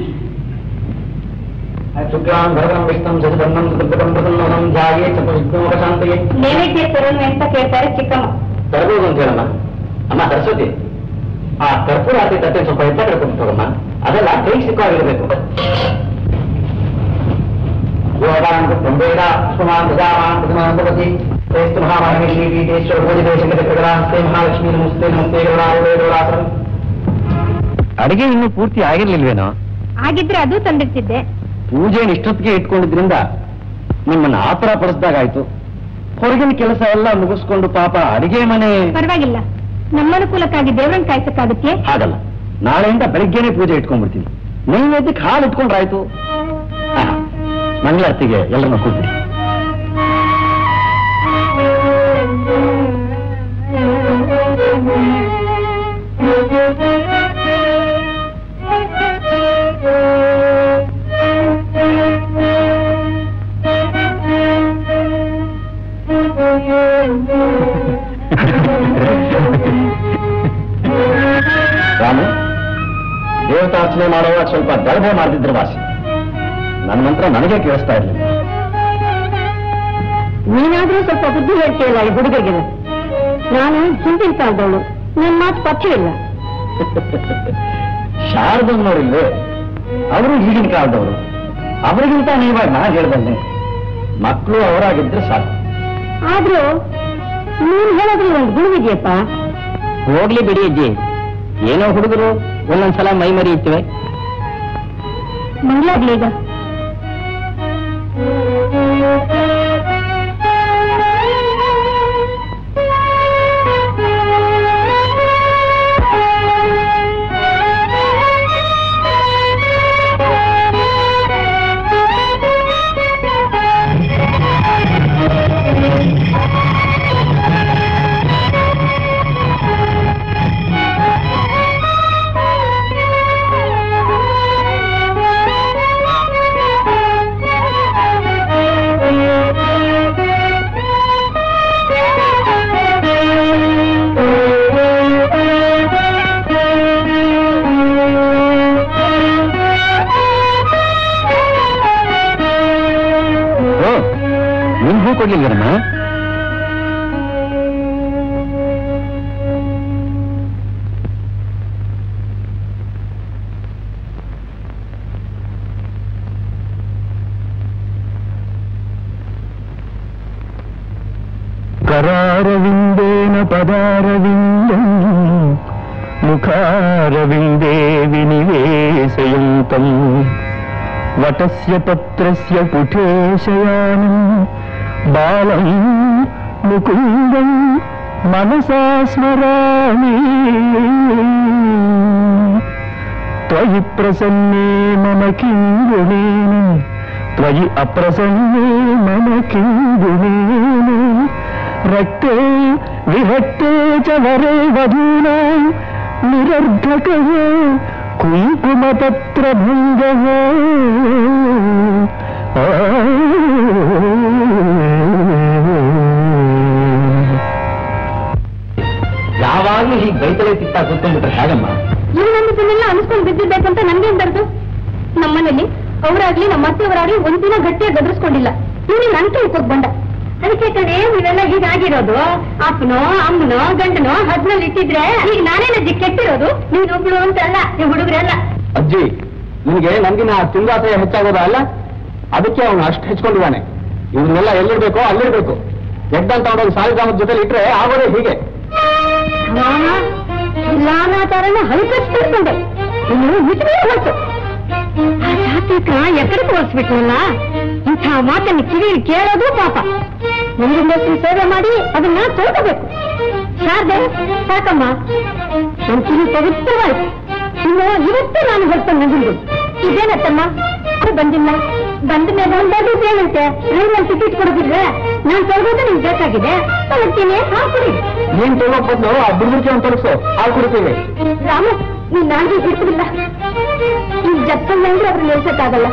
ಶುಕ್ಲಾಂ ಭರತಂ ವಿಷ್ಣಂ ಶಶಿಧರ್ಮಂ ಸುಕೃತಂ ಪ್ರಸನ್ನಂ ಧ್ಯಾಯೇ ಚತುರ್ವಿಘ್ನೋಪಶಾಂತಯೇ ನೈವೇದ್ಯ ತರೋಣ ಅಂತ ಕೇಳ್ತಾರೆ ಚಿಕ್ಕಮ್ಮ ತರಬಹುದು ಅಂತ ಹೇಳಮ್ಮ ಅಮ್ಮ ಸರಸ್ವತಿ ಆ ಕರ್ಪೂರ ಹಾಕಿ ತಟ್ಟೆ ಸ್ವಲ್ಪ ಎತ್ತ ಕಡ್ಕೊಂಡು ತಗೊಮ್ಮ ಅದೆಲ್ಲ ಕೈ ಸಿಕ್ಕಾಗಿರ್ಬೇಕು ಯೋಗಾಂತ ತಂಬೇಡ ಸುಮಾನ್ ಪ್ರಜಾಮಾನ್ ಪ್ರತಿಮಾಂತಪತಿ ಶ್ರೇಷ್ಠ ಮಹಾಮಹೇಶ್ವರಿ ಪೀಠೇಶ್ವರ ಭೋಜದೇಶಕರ ಕಗರಾಸ್ತೆ ಮಹಾಲಕ್ಷ್ಮೀ ನಮಸ್ತೆ ನಮಸ್ತೆ ಗರುಡಾರುಡೇಶ್ವರಾಸನ ಅಡಿಗೆ ಇನ್ನೂ ಪೂರ್ತಿ ಆಗಿರ್ಲಿಲ್ವೇನೋ ಆಗಿದ್ರೆ ಅದು ತಂದಿರ್ತಿದ್ದೆ ಪೂಜೆ ಇಷ್ಟೊತ್ತಿಗೆ ಇಟ್ಕೊಂಡಿದ್ರಿಂದ ನಿಮ್ಮನ್ನ ಆತರ ಪಡಿಸ್ದಾಗಾಯ್ತು ಹೊರಗಿನ ಕೆಲಸ ಎಲ್ಲ ಮುಗಿಸ್ಕೊಂಡು ಪಾಪ ಅಡಿಗೆ ಮನೆ ಪರವಾಗಿಲ್ಲ ನಮ್ಮ ಅನುಕೂಲಕ್ಕಾಗಿ ದೇವ್ರನ್ನ ಕಾಯ್ಸಕ್ಕಾಗುತ್ತೆ ಹಾಗಲ್ಲ ನಾಳೆಯಿಂದ ಬೆಳಿಗ್ಗೆನೆ ಪೂಜೆ ಇಟ್ಕೊಂಡ್ಬಿಡ್ತೀನಿ ನೈವೇದ್ಯಕ್ಕೆ ಹಾಲು ಇಟ್ಕೊಂಡ್ರಾಯ್ತು ಆಹಾ, ಮಂಗಳಾರತಿಗೆ ಎಲ್ಲರನ್ನ ಕೂತ್ಬಿಡಿ ರಾಮು ದೇವತಾರ್ಚನೆ ಮಾಡುವಾಗ ಸ್ವಲ್ಪ ಗರ್ಭ ಮಾಡ್ತಿದ್ರೆ ವಾಸಿ ನನ್ನ ಮಂತ್ರ ನನಗೆ ಕೇಳಿಸ್ತಾ ಇರಲಿಲ್ಲ ನೀನಾದ್ರೂ ಸ್ವಲ್ಪ ಬುದ್ಧಿ ಹೇಳ್ತೀಯಲ್ಲ ಈ ಹುಡುಗರಿಗೆ ನಾನು ಹಿಂದಿನ ಕಾಲದವಳು ನನ್ನ ಮಾತು ಪಥ್ಯವಿಲ್ಲ ಶಾರದಮ್ಮನವರಿಲ್ವೇ ಅವರು ಈಗಿನ ಕಾಲದವರು ಅವರಿಗಿಂತ ನೀವಾಗ ನಾನು ಹೇಳ್ಬಲ್ಲೆ ಮಕ್ಕಳು ಅವರಾಗಿದ್ರೆ ಸಾಕು ಆದ್ರೂ ನೀನ್ ಹೇಳೋದ್ರಲ್ಲಿ ಒಂದು ಗುಣವಿದೆಯಪ್ಪ ಹೋಗ್ಲಿ ಬಿಡಿ ಅಜ್ಜಿ ಏನೋ ಹುಡುಗರು ಒಂದೊಂದ್ಸಲ ಮೈ ಮರಿ ಇತ್ತಿವೆ ಮಂಗ್ಲಾಗ್ಲಿ ಈಗ ಓ ನಿನ್ ಹೂ ಕೊಡ್ಲಿಲ್ಲಮ್ಮ करारविन्देन पदारविन्दम् मुखारविन्दे विनिवेशयन्तम् वटस्य पत्रस्य पुटे शयानम् बालम् मुकुन्दम् मनसा स्मरामि त्वयि प्रसन्ने मम किं गुणेन त्वयि अप्रसन्ने मम किं गुणेन रक्ते विभक्ते च वरे वधूनां निरर्धकः कुङ्कुमपत्रभङ्गः ಯಾವಾಗ್ಲೂ ಹೀಗೆ ಬೈತಲೆ ತಿತ್ತ ಕೂತ್ಕೊಂಡ್ಬಿಟ್ರೆ ಹೇಗಮ್ಮ ಇವನನ್ನಿದ್ದನ್ನೆಲ್ಲ ಅನಿಸ್ಕೊಂಡು ಬಿದ್ದಿರ್ಬೇಕಂತ ನನ್ಗೇನ್ ಬರ್ದು ನಮ್ಮನೇಲಿ ಅವರಾಗ್ಲಿ ನಮ್ಮ ಅತ್ತೆಯವರಾಗ್ಲಿ ಒಂದಿನ ಗಟ್ಟಿಯಾಗಿ ಗದರಿಸ್ಕೊಂಡಿಲ್ಲ ಇವನಿಗೆ ನನ್ ಕೈ ಬಂದ ಅದಕ್ಕೆ ಕಡೆ ನೀವೆಲ್ಲ ಹೀಗಾಗಿರೋದು ಅಪ್ಪನೋ ಅಮ್ಮನೋ ಗಂಡನೋ ಹದ್ನಲ್ಲಿ ಇಟ್ಟಿದ್ರೆ ಈಗ ನಾನೇನಜ್ಜಿ ಕೆಟ್ಟಿರೋದು ನೀನೊಬ್ಳು ಅಂತಲ್ಲ ನೀವು ಹುಡುಗರಲ್ಲ ಅಜ್ಜಿ ನಿಮ್ಗೆ ನನ್ಗಿನ ತುಂಗಾತಯ ಹೆಚ್ಚಾಗೋದ ಅಲ್ಲ ಅದಕ್ಕೆ ಅವನು ಅಷ್ಟು ಹೆಚ್ಕೊಂಡಿದ್ದಾನೆ ಇವನ್ನೆಲ್ಲ ಎಲ್ಲಿರ್ಬೇಕೋ ಅಲ್ಲಿರ್ಬೇಕು ಎಡ್ಡಂತ ಅವನೊಂದು ಸಾಲಿಗ್ರಾಮದ ಜೊತೆ ಇಟ್ರೆ ಆಗೋದೇ ಹೀಗೆ ನಾನಾ ತರನ ಹಲ್ಕಚ್ಕೊಂಡೆ ಇನ್ನು ಬಿಟ್ಟು ಹೋಯ್ತು ಆ ಸಾತ್ವಿಕ ಎಕಡೆ ತೋರಿಸ್ಬಿಟ್ನಲ್ಲ ಇಂಥ ಮಾತನ್ನು ಕಿವಿಯಲ್ಲಿ ಕೇಳೋದು ಪಾಪ ಮುಂದಿನ ಸೇವೆ ಮಾಡಿ ಅದನ್ನ ತೋರ್ಕೋಬೇಕು ಶಾರದೆ ಸಾಕಮ್ಮ ನನ್ನ ಕಿವಿ ಪವಿತ್ರವಾಯ್ತು ಇನ್ನು ಇವತ್ತು ನಾನು ಹೊರತು ನಂದಿದ್ದು ಇದೇನತ್ತಮ್ಮ ಅದು ಬಂದಿಲ್ಲ ಬಂದ ಮೇಲೆ ಒಂದಾದ್ರೂ ಏನಂತೆ ರೈಲಲ್ಲಿ ಟಿಕೆಟ್ ಕೊಡೋದಿದ್ರೆ ನಾನು ತಗೋದು ನಿಮ್ಗೆ ಬೇಕಾಗಿದೆ ತಗೊಳ್ತೀನಿ ಹಾಕೊಡಿ ನೀನ್ ತಗೋಕ್ ಬದಲು ಆ ಬುಡುಗುರ್ಕೆ ಒಂದು ತೋರಿಸು ಹಾಲು ಕುಡಿತೀವಿ ರಾಮು ನೀನ್ ನಾಲ್ಗೆ ಬಿಡ್ತಿಲ್ಲ ಈ ಜಪ್ಪನ್ನ ಅಂದ್ರೆ ಅವ್ರು ನಿಲ್ಸಕ್ಕಾಗಲ್ಲ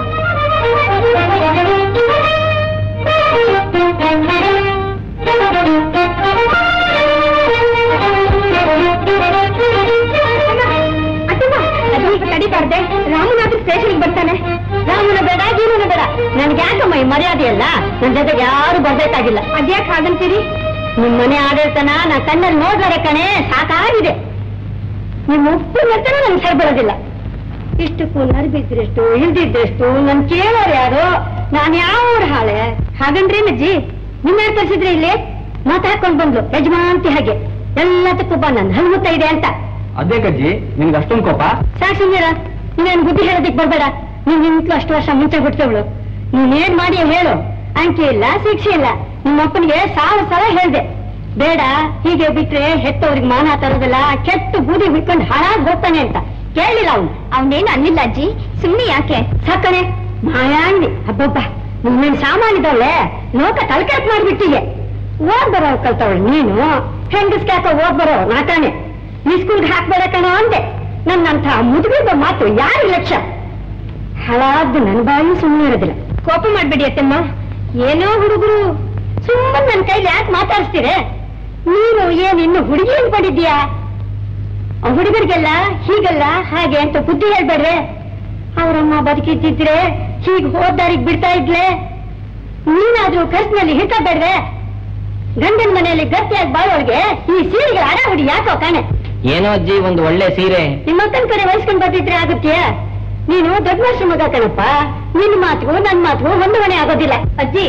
ತಡಿಬಾರ್ದೆ ರಾಮನಾದ್ರೂ ಸ್ಟೇಷನ್ಗೆ ಬರ್ತಾನೆ ರಾಮನ ಬೇಡ ಜೀವನ ಬೇಡ ನನ್ಗೆ ಯಾಕಮ್ಮ ಈ ಮರ್ಯಾದೆ ಅಲ್ಲ ನನ್ ಜೊತೆಗೆ ಯಾರು ಬರ್ಬೇಕಾಗಿಲ್ಲ ಅದ್ಯಾಕೆ ಹಾಗಂತೀರಿ ನಿಮ್ ಮನೆ ಆಡಳಿತನ ನಾ ಕಣ್ಣಲ್ಲಿ ನೋಡ್ಲಾರೆ ಕಣೆ ಸಾಕಾಗಿದೆ ನಿಮ್ಮ ಉಪ್ಪು ನಿರ್ತಾನೆ ನನ್ಗೆ ಸರಿ ಬರೋದಿಲ್ಲ ಇಷ್ಟಕ್ಕೂ ನರ್ಬಿದ್ರೆಷ್ಟು ಇಲ್ದಿದ್ರೆಷ್ಟು ನನ್ ಕೇಳೋರು ಯಾರು ನಾನು ಯಾವ ಊರ್ ಹಾಳೆ ಹಾಗಂದ್ರೆ ಅಜ್ಜಿ ನಿಮ್ಮ ಯಾರು ತರಿಸಿದ್ರೆ ಇಲ್ಲಿ ಮಾತಾಡ್ಕೊಂಡ್ ಬಂದ್ಲು ಯಜಮಾಂತಿ ಹಾಗೆ ಎಲ್ಲದಕ್ಕೂ ಬಾ ನನ್ ಹನುಮತ ಇದೆ ಅಂತ ಅದೇ ಕಜ್ಜಿ ನಿನ್ಗೆ ಅಷ್ಟೊಂದು ಕೋಪ ಸಾಕು ಸುಂದರ ನೀನ್ ಬುದ್ಧಿ ಹೇಳೋದಿಕ್ ಬರ್ಬೇಡ ನೀನ್ ನಿಂತ್ಲು ಅಷ್ಟು ವರ್ಷ ಮುಂಚೆ ಬಿಡ್ತೇವಳು ನೀನೇನ್ ಮಾಡಿ ಹೇಳು ಅಂಕೆ ಇಲ್ಲ ಶಿಕ್ಷೆ ಇಲ್ಲ ನಿಮ್ಮ ಅಪ್ಪನಿಗೆ ಸಾವಿರ ಸಲ ಹೇಳ್ದೆ ಬೇಡ ಹೀಗೆ ಬಿಟ್ರೆ ಹೆತ್ತವ್ರಿಗೆ ಮಾನ ತರೋದಿಲ್ಲ ಕೆಟ್ಟು ಬೂದಿ ಬಿಟ್ಕೊಂಡು ಹಾಳಾಗ್ ಹೋಗ್ತಾನೆ ಅಂತ ಕೇಳಿಲ್ಲ ಅವ್ನು ಅವನೇನು ಅನ್ನಿಲ್ಲ ಅಜ್ಜಿ ಸುಮ್ಮನೆ ಯಾಕೆ ಸಾಕಣೆ ಮಾಯಾಂಡಿ ಹಬ್ಬಬ್ಬ ನಿನ್ನ ಸಾಮಾನಿದವಳೆ ಲೋಕ ತಲೆಕೆಟ್ ಮಾಡ್ಬಿಟ್ಟಿಗೆ ಓದ್ ಬರೋ ಕಲ್ತವಳು ನೀನು ಹೆಂಗಸ್ಕ್ಯಾಕ ಓದ್ ಬರೋ ನಾಟಾನೆ ಈ ಸ್ಕೂಲ್ಗೆ ಹಾಕ್ಬೇಡ ಕಣೋ ಅಂದೆ ನನ್ನಂಥ ಮುದುಗಿದ ಮಾತು ಯಾರು ಲಕ್ಷ್ಯ ಹಳಾದ್ದು ನನ್ನ ಬಾಯಿ ಸುಮ್ಮನೆ ಇರೋದಿಲ್ಲ ಕೋಪ ಮಾಡ್ಬೇಡಿ ಅತ್ತಮ್ಮ ಏನೋ ಹುಡುಗರು ಸುಮ್ಮನೆ ನನ್ನ ಕೈಲಿ ಯಾಕೆ ಮಾತಾಡಿಸ್ತೀರೆ ನೀನು ಏನ್ ಇನ್ನು ಹುಡುಗಿ ಅನ್ಕೊಂಡಿದ್ಯಾ ಆ ಹುಡುಗರಿಗೆಲ್ಲ ಹೀಗಲ್ಲ ಹಾಗೆ ಅಂತ ಬುದ್ಧಿ ಹೇಳ್ಬೇಡ್ರೆ ಅವರಮ್ಮ ಬದುಕಿದ್ದಿದ್ರೆ ಹೀಗ್ ಹೋದಾರಿಗೆ ಬಿಡ್ತಾ ಇದ್ಲೆ ನೀನಾದ್ರೂ ಕರ್ಸ್ನಲ್ಲಿ ಹಿಡ್ಕೋಬೇಡ್ವೆ ಗಂಡನ ಮನೆಯಲ್ಲಿ ಗಟ್ಟಿಯಾಗಿ ಬಾಳೋಳ್ಗೆ ಈ ಸೀರೆಗಳ ಅಡ ಹುಡಿ ಯಾಕೋ ಕಾಣೆ ಏನೋ ಅಜ್ಜಿ ಒಂದು ಒಳ್ಳೆ ಸೀರೆ ನಿಮ್ಮ ಅಕ್ಕನ ಕಡೆ ವಹಿಸ್ಕೊಂಡ್ ಬರ್ತಿದ್ರೆ ಆಗುತ್ತೀಯ ನೀನು ದೊಡ್ಡ ಮಾಸ್ಟರ್ ಮಗ ಕಣಪ್ಪ ನಿನ್ನ ಮಾತಿಗೂ ನನ್ನ ಮಾತಿಗೂ ಹೊಂದಾವಣೆ ಆಗೋದಿಲ್ಲ ಅಜ್ಜಿ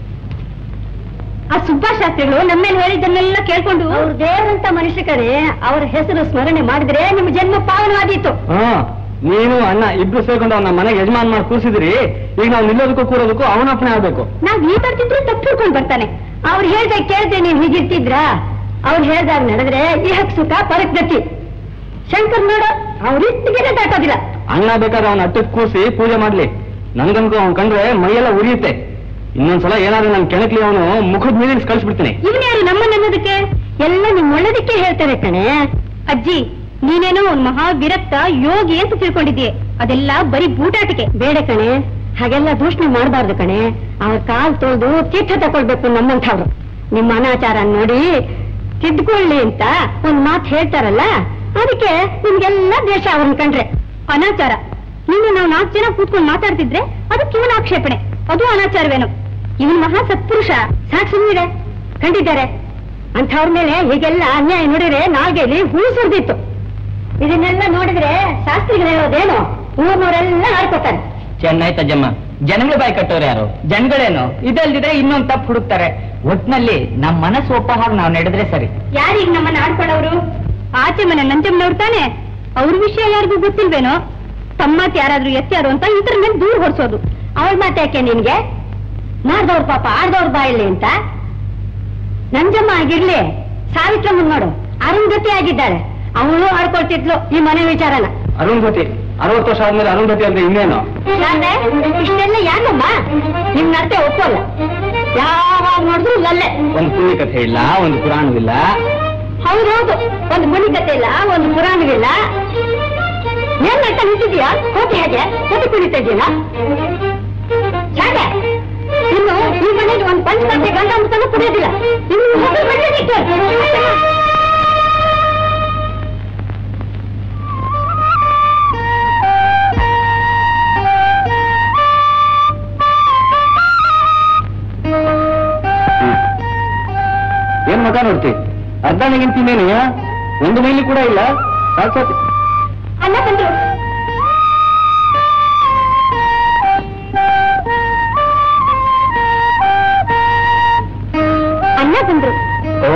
ಆ ಸುಬ್ಬಾ ಶಾಸ್ತ್ರಿಗಳು ನಮ್ಮೇಲೆ ಹೇಳಿದ್ದನ್ನೆಲ್ಲ ಕೇಳ್ಕೊಂಡು ಅವ್ರ ದೇವರಂತ ಮನುಷ್ಯ ಕಡೆ ಅವ್ರ ಹೆಸರು ಸ್ಮರಣೆ ಮಾಡಿದ್ರೆ ನಿಮ್ಮ ಜನ್ಮ ಪಾವನವಾದೀತು ಹಾ ನೀನು ಅಣ್ಣ ಇಬ್ರು ಸೇರ್ಕೊಂಡು ಅವನ ಮನೆಗೆ ಯಜಮಾನ್ ಮಾಡಿ ಕೂರಿಸಿದ್ರಿ ಈಗ ನಾವು ನಿಲ್ಲೋದಕ್ಕೂ ಕೂರೋದಕ್ಕೂ ಅವನಪ್ಪಣೆ ಆಗ್ಬೇಕು ನಾವ್ ಈ ಬರ್ತಿದ್ರೆ ತಪ್ಪು ತಿಳ್ಕೊಂಡ್ ಬರ್ತಾನೆ ಅವ್ರು ಹೇಳ್ದೆ ಕೇಳ್ದೆ ನೀವ್ ಹೀಗಿರ್ತಿದ್ರ ಅವ್ರು ಹೇಳ್ದಾಗ ನಡೆದ್ರೆ ಇಹಕ್ ಸುಖ ಪರಕ್ ಗತಿ ಶಂಕರ್ ನೋಡು ಅವ್ರಿಟ್ಟಿಗೆ ದಾಟೋದಿಲ್ಲ ಅಣ್ಣ ಬೇಕಾದ್ರೆ ಅವನ ಅಟ್ಟಕ್ಕೆ ಕೂರಿಸಿ ಪೂಜೆ ಮಾಡ್ಲಿ ನನ್ಗನ್ಕು ಅವ್ನ್ ಕಂಡ್ರೆ ಮೈಯೆಲ್ಲ ಉರಿಯುತ್ತೆ ಇನ್ನೊಂದ್ಸಲ ಏನಾದ್ರೂ ನನ್ ಕೆಣಕ್ಲಿ ಅವನು ಮುಖದ ಮೇಲೆ ಕಳಿಸ್ಬಿಡ್ತೀನಿ ಇವನ್ ಯಾರು ನಮ್ಮನ್ನ ಅನ್ನೋದಕ್ಕೆ ಎಲ್ಲ ನಿಮ್ ಒಳ್ಳೇದಕ್ಕೆ ಹೇಳ್ತಾರೆ ಕಣೆ ಅಜ್ಜಿ ನೀನೇನೋ ಒಂದ್ ಮಹಾ ವಿರಕ್ತ ಯೋಗಿ ಅಂತ ತಿಳ್ಕೊಂಡಿದ್ದೀಯ ಅದೆಲ್ಲ ಬರೀ ಬೂಟಾಟಿಕೆ ಬೇಡ ಕಣೆ ಹಾಗೆಲ್ಲ ದೂಷಣೆ ಮಾಡಬಾರ್ದು ಕಣೆ ಅವ್ರ ಕಾಲ್ ತೊಳೆದು ತೀರ್ಥ ತಕೊಳ್ಬೇಕು ನಮ್ಮಂಥವ್ರು ನಿಮ್ಮ ಅನಾಚಾರ ನೋಡಿ ತಿದ್ಕೊಳ್ಳಿ ಅಂತ ಒಂದ್ ಮಾತು ಹೇಳ್ತಾರಲ್ಲ ಅದಕ್ಕೆ ನಿಮ್ಗೆಲ್ಲ ದೇಶ ಅವ್ರನ್ನ ಕಂಡ್ರೆ ಅನಾಚಾರ ನಿನ್ನ ನಾವು ನಾಲ್ಕು ಜನ ಕೂತ್ಕೊಂಡು ಮಾತಾಡ್ತಿದ್ರೆ ಅದಕ್ಕೆ ಇವನ ಆಕ್ಷೇಪಣೆ ಅದು ಅನಾಚಾರವೇನು ಇವನ್ ಮಹಾ ಸತ್ಪುರುಷ ಸಾಕ್ ಸುಮ್ಮನಿದೆ ಕಂಡಿದ್ದಾರೆ ಅಂಥವ್ರ ಮೇಲೆ ಹೀಗೆಲ್ಲ ಅನ್ಯಾಯ ನೋಡಿದ್ರೆ ನಾಲ್ಗೆಲಿ ಹೂ ಸುರಿದಿತ್ತು ಇದನ್ನೆಲ್ಲ ನೋಡಿದ್ರೆ ಶಾಸ್ತ್ರಿಗಳು ಹೇಳೋದೇನು ಊರ್ನವರೆಲ್ಲ ಆಡ್ಕೋತಾರೆ ಚೆನ್ನಾಯ್ತಜ್ಜಮ್ಮ ಜನಗಳ ಬಾಯಿ ಕಟ್ಟೋರು ಯಾರು ಜನಗಳೇನು ಇದಲ್ದಿದ್ರೆ ಇನ್ನೊಂದ್ ತಪ್ಪು ಹುಡುಕ್ತಾರೆ ಒಟ್ನಲ್ಲಿ ನಮ್ ಮನಸ್ಸು ಒಪ್ಪ ಹಾಗೆ ನಾವು ನಡೆದ್ರೆ ಸರಿ ಯಾರೀಗ ನಮ್ಮನ್ನ ಆಡ್ಕೊಳ್ಳೋರು ಆಚೆ ಮನೆ ನಂಜಮ್ಮನವ್ರು ತಾನೆ ಅವ್ರ ವಿಷಯ ಯಾರಿಗೂ ಗೊತ್ತಿಲ್ವೇನೋ ತಮ್ಮತ್ ಯಾರಾದ್ರೂ ಎತ್ತಾರು ಅಂತ ಇದ್ರ ಮೇಲೆ ದೂರ ಹೊಡ್ಸೋದು ಅವಳ ಮಾತು ಯಾಕೆ ನಿನ್ಗೆ ಮಾಡ್ದವ್ರ ಪಾಪ ಆಡ್ದವ್ರ ಬಾಯಿಲಿ ಅಂತ ನಂಜಮ್ಮ ಆಗಿರ್ಲಿ ಸಾವಿತ್ರಮ್ಮನ್ ನೋಡು ಅರುಂಧತಿ ಆಗಿದ್ದಾಳೆ ಅವಳು ಆಡ್ಕೊಳ್ತಿದ್ಲು ಈ ಮನೆ ವಿಚಾರನ ಅರುಂಧತಿ ಅರವತ್ತು ವರ್ಷ ಆದ್ಮೇಲೆ ಅರುಂಧತಿ ಅಂದ್ರೆ ಇನ್ನೇನು ಯಾಕೆ ಇಷ್ಟೆಲ್ಲ ಯಾಕಮ್ಮ ನಿಮ್ ನಡತೆ ಒಪ್ಪಲ್ಲ ಯಾವಾಗ ನೋಡಿದ್ರು ಲಲ್ಲೆ ಒಂದು ಪುಣ್ಯ ಕಥೆ ಇಲ್ಲ ಒಂದು ಪುರಾಣವಿಲ್ಲ ಹೌದೌದು ಒಂದು ಮುನಿಕತೆ ಇಲ್ಲ ಒಂದು ಪುರಾಣವಿಲ್ಲ ಏನ್ ಮಾಡ್ತಾ ನಿಂತಿದ್ಯಾ ಕೋಟಿ ಹಾಗೆ ಕೋಟಿ ಕುಡಿತಾ ಇದೀಯಲ್ಲ ಹೇಗೆ ಇನ್ನು ಈ ಮನೆಗೆ ಒಂದು ಪಂಚಕಂತೆ ಗಂಡ ಅಂತ ಕುಡಿಯೋದಿಲ್ಲ ಇನ್ನು ಮೊದಲು ಬಂದಿತ್ತು ಏನ್ ಮಗ ನೋಡ್ತಿ ಅರ್ಧ ನಿಂತಿನೇನು ಒಂದು ಮೈಲಿ ಕೂಡ ಇಲ್ಲ ಸಾಕ್ಷಾತ್ ಅನ್ನ ಬಂದ್ರು ಅನ್ನ ಬಂದ್ರು ಓ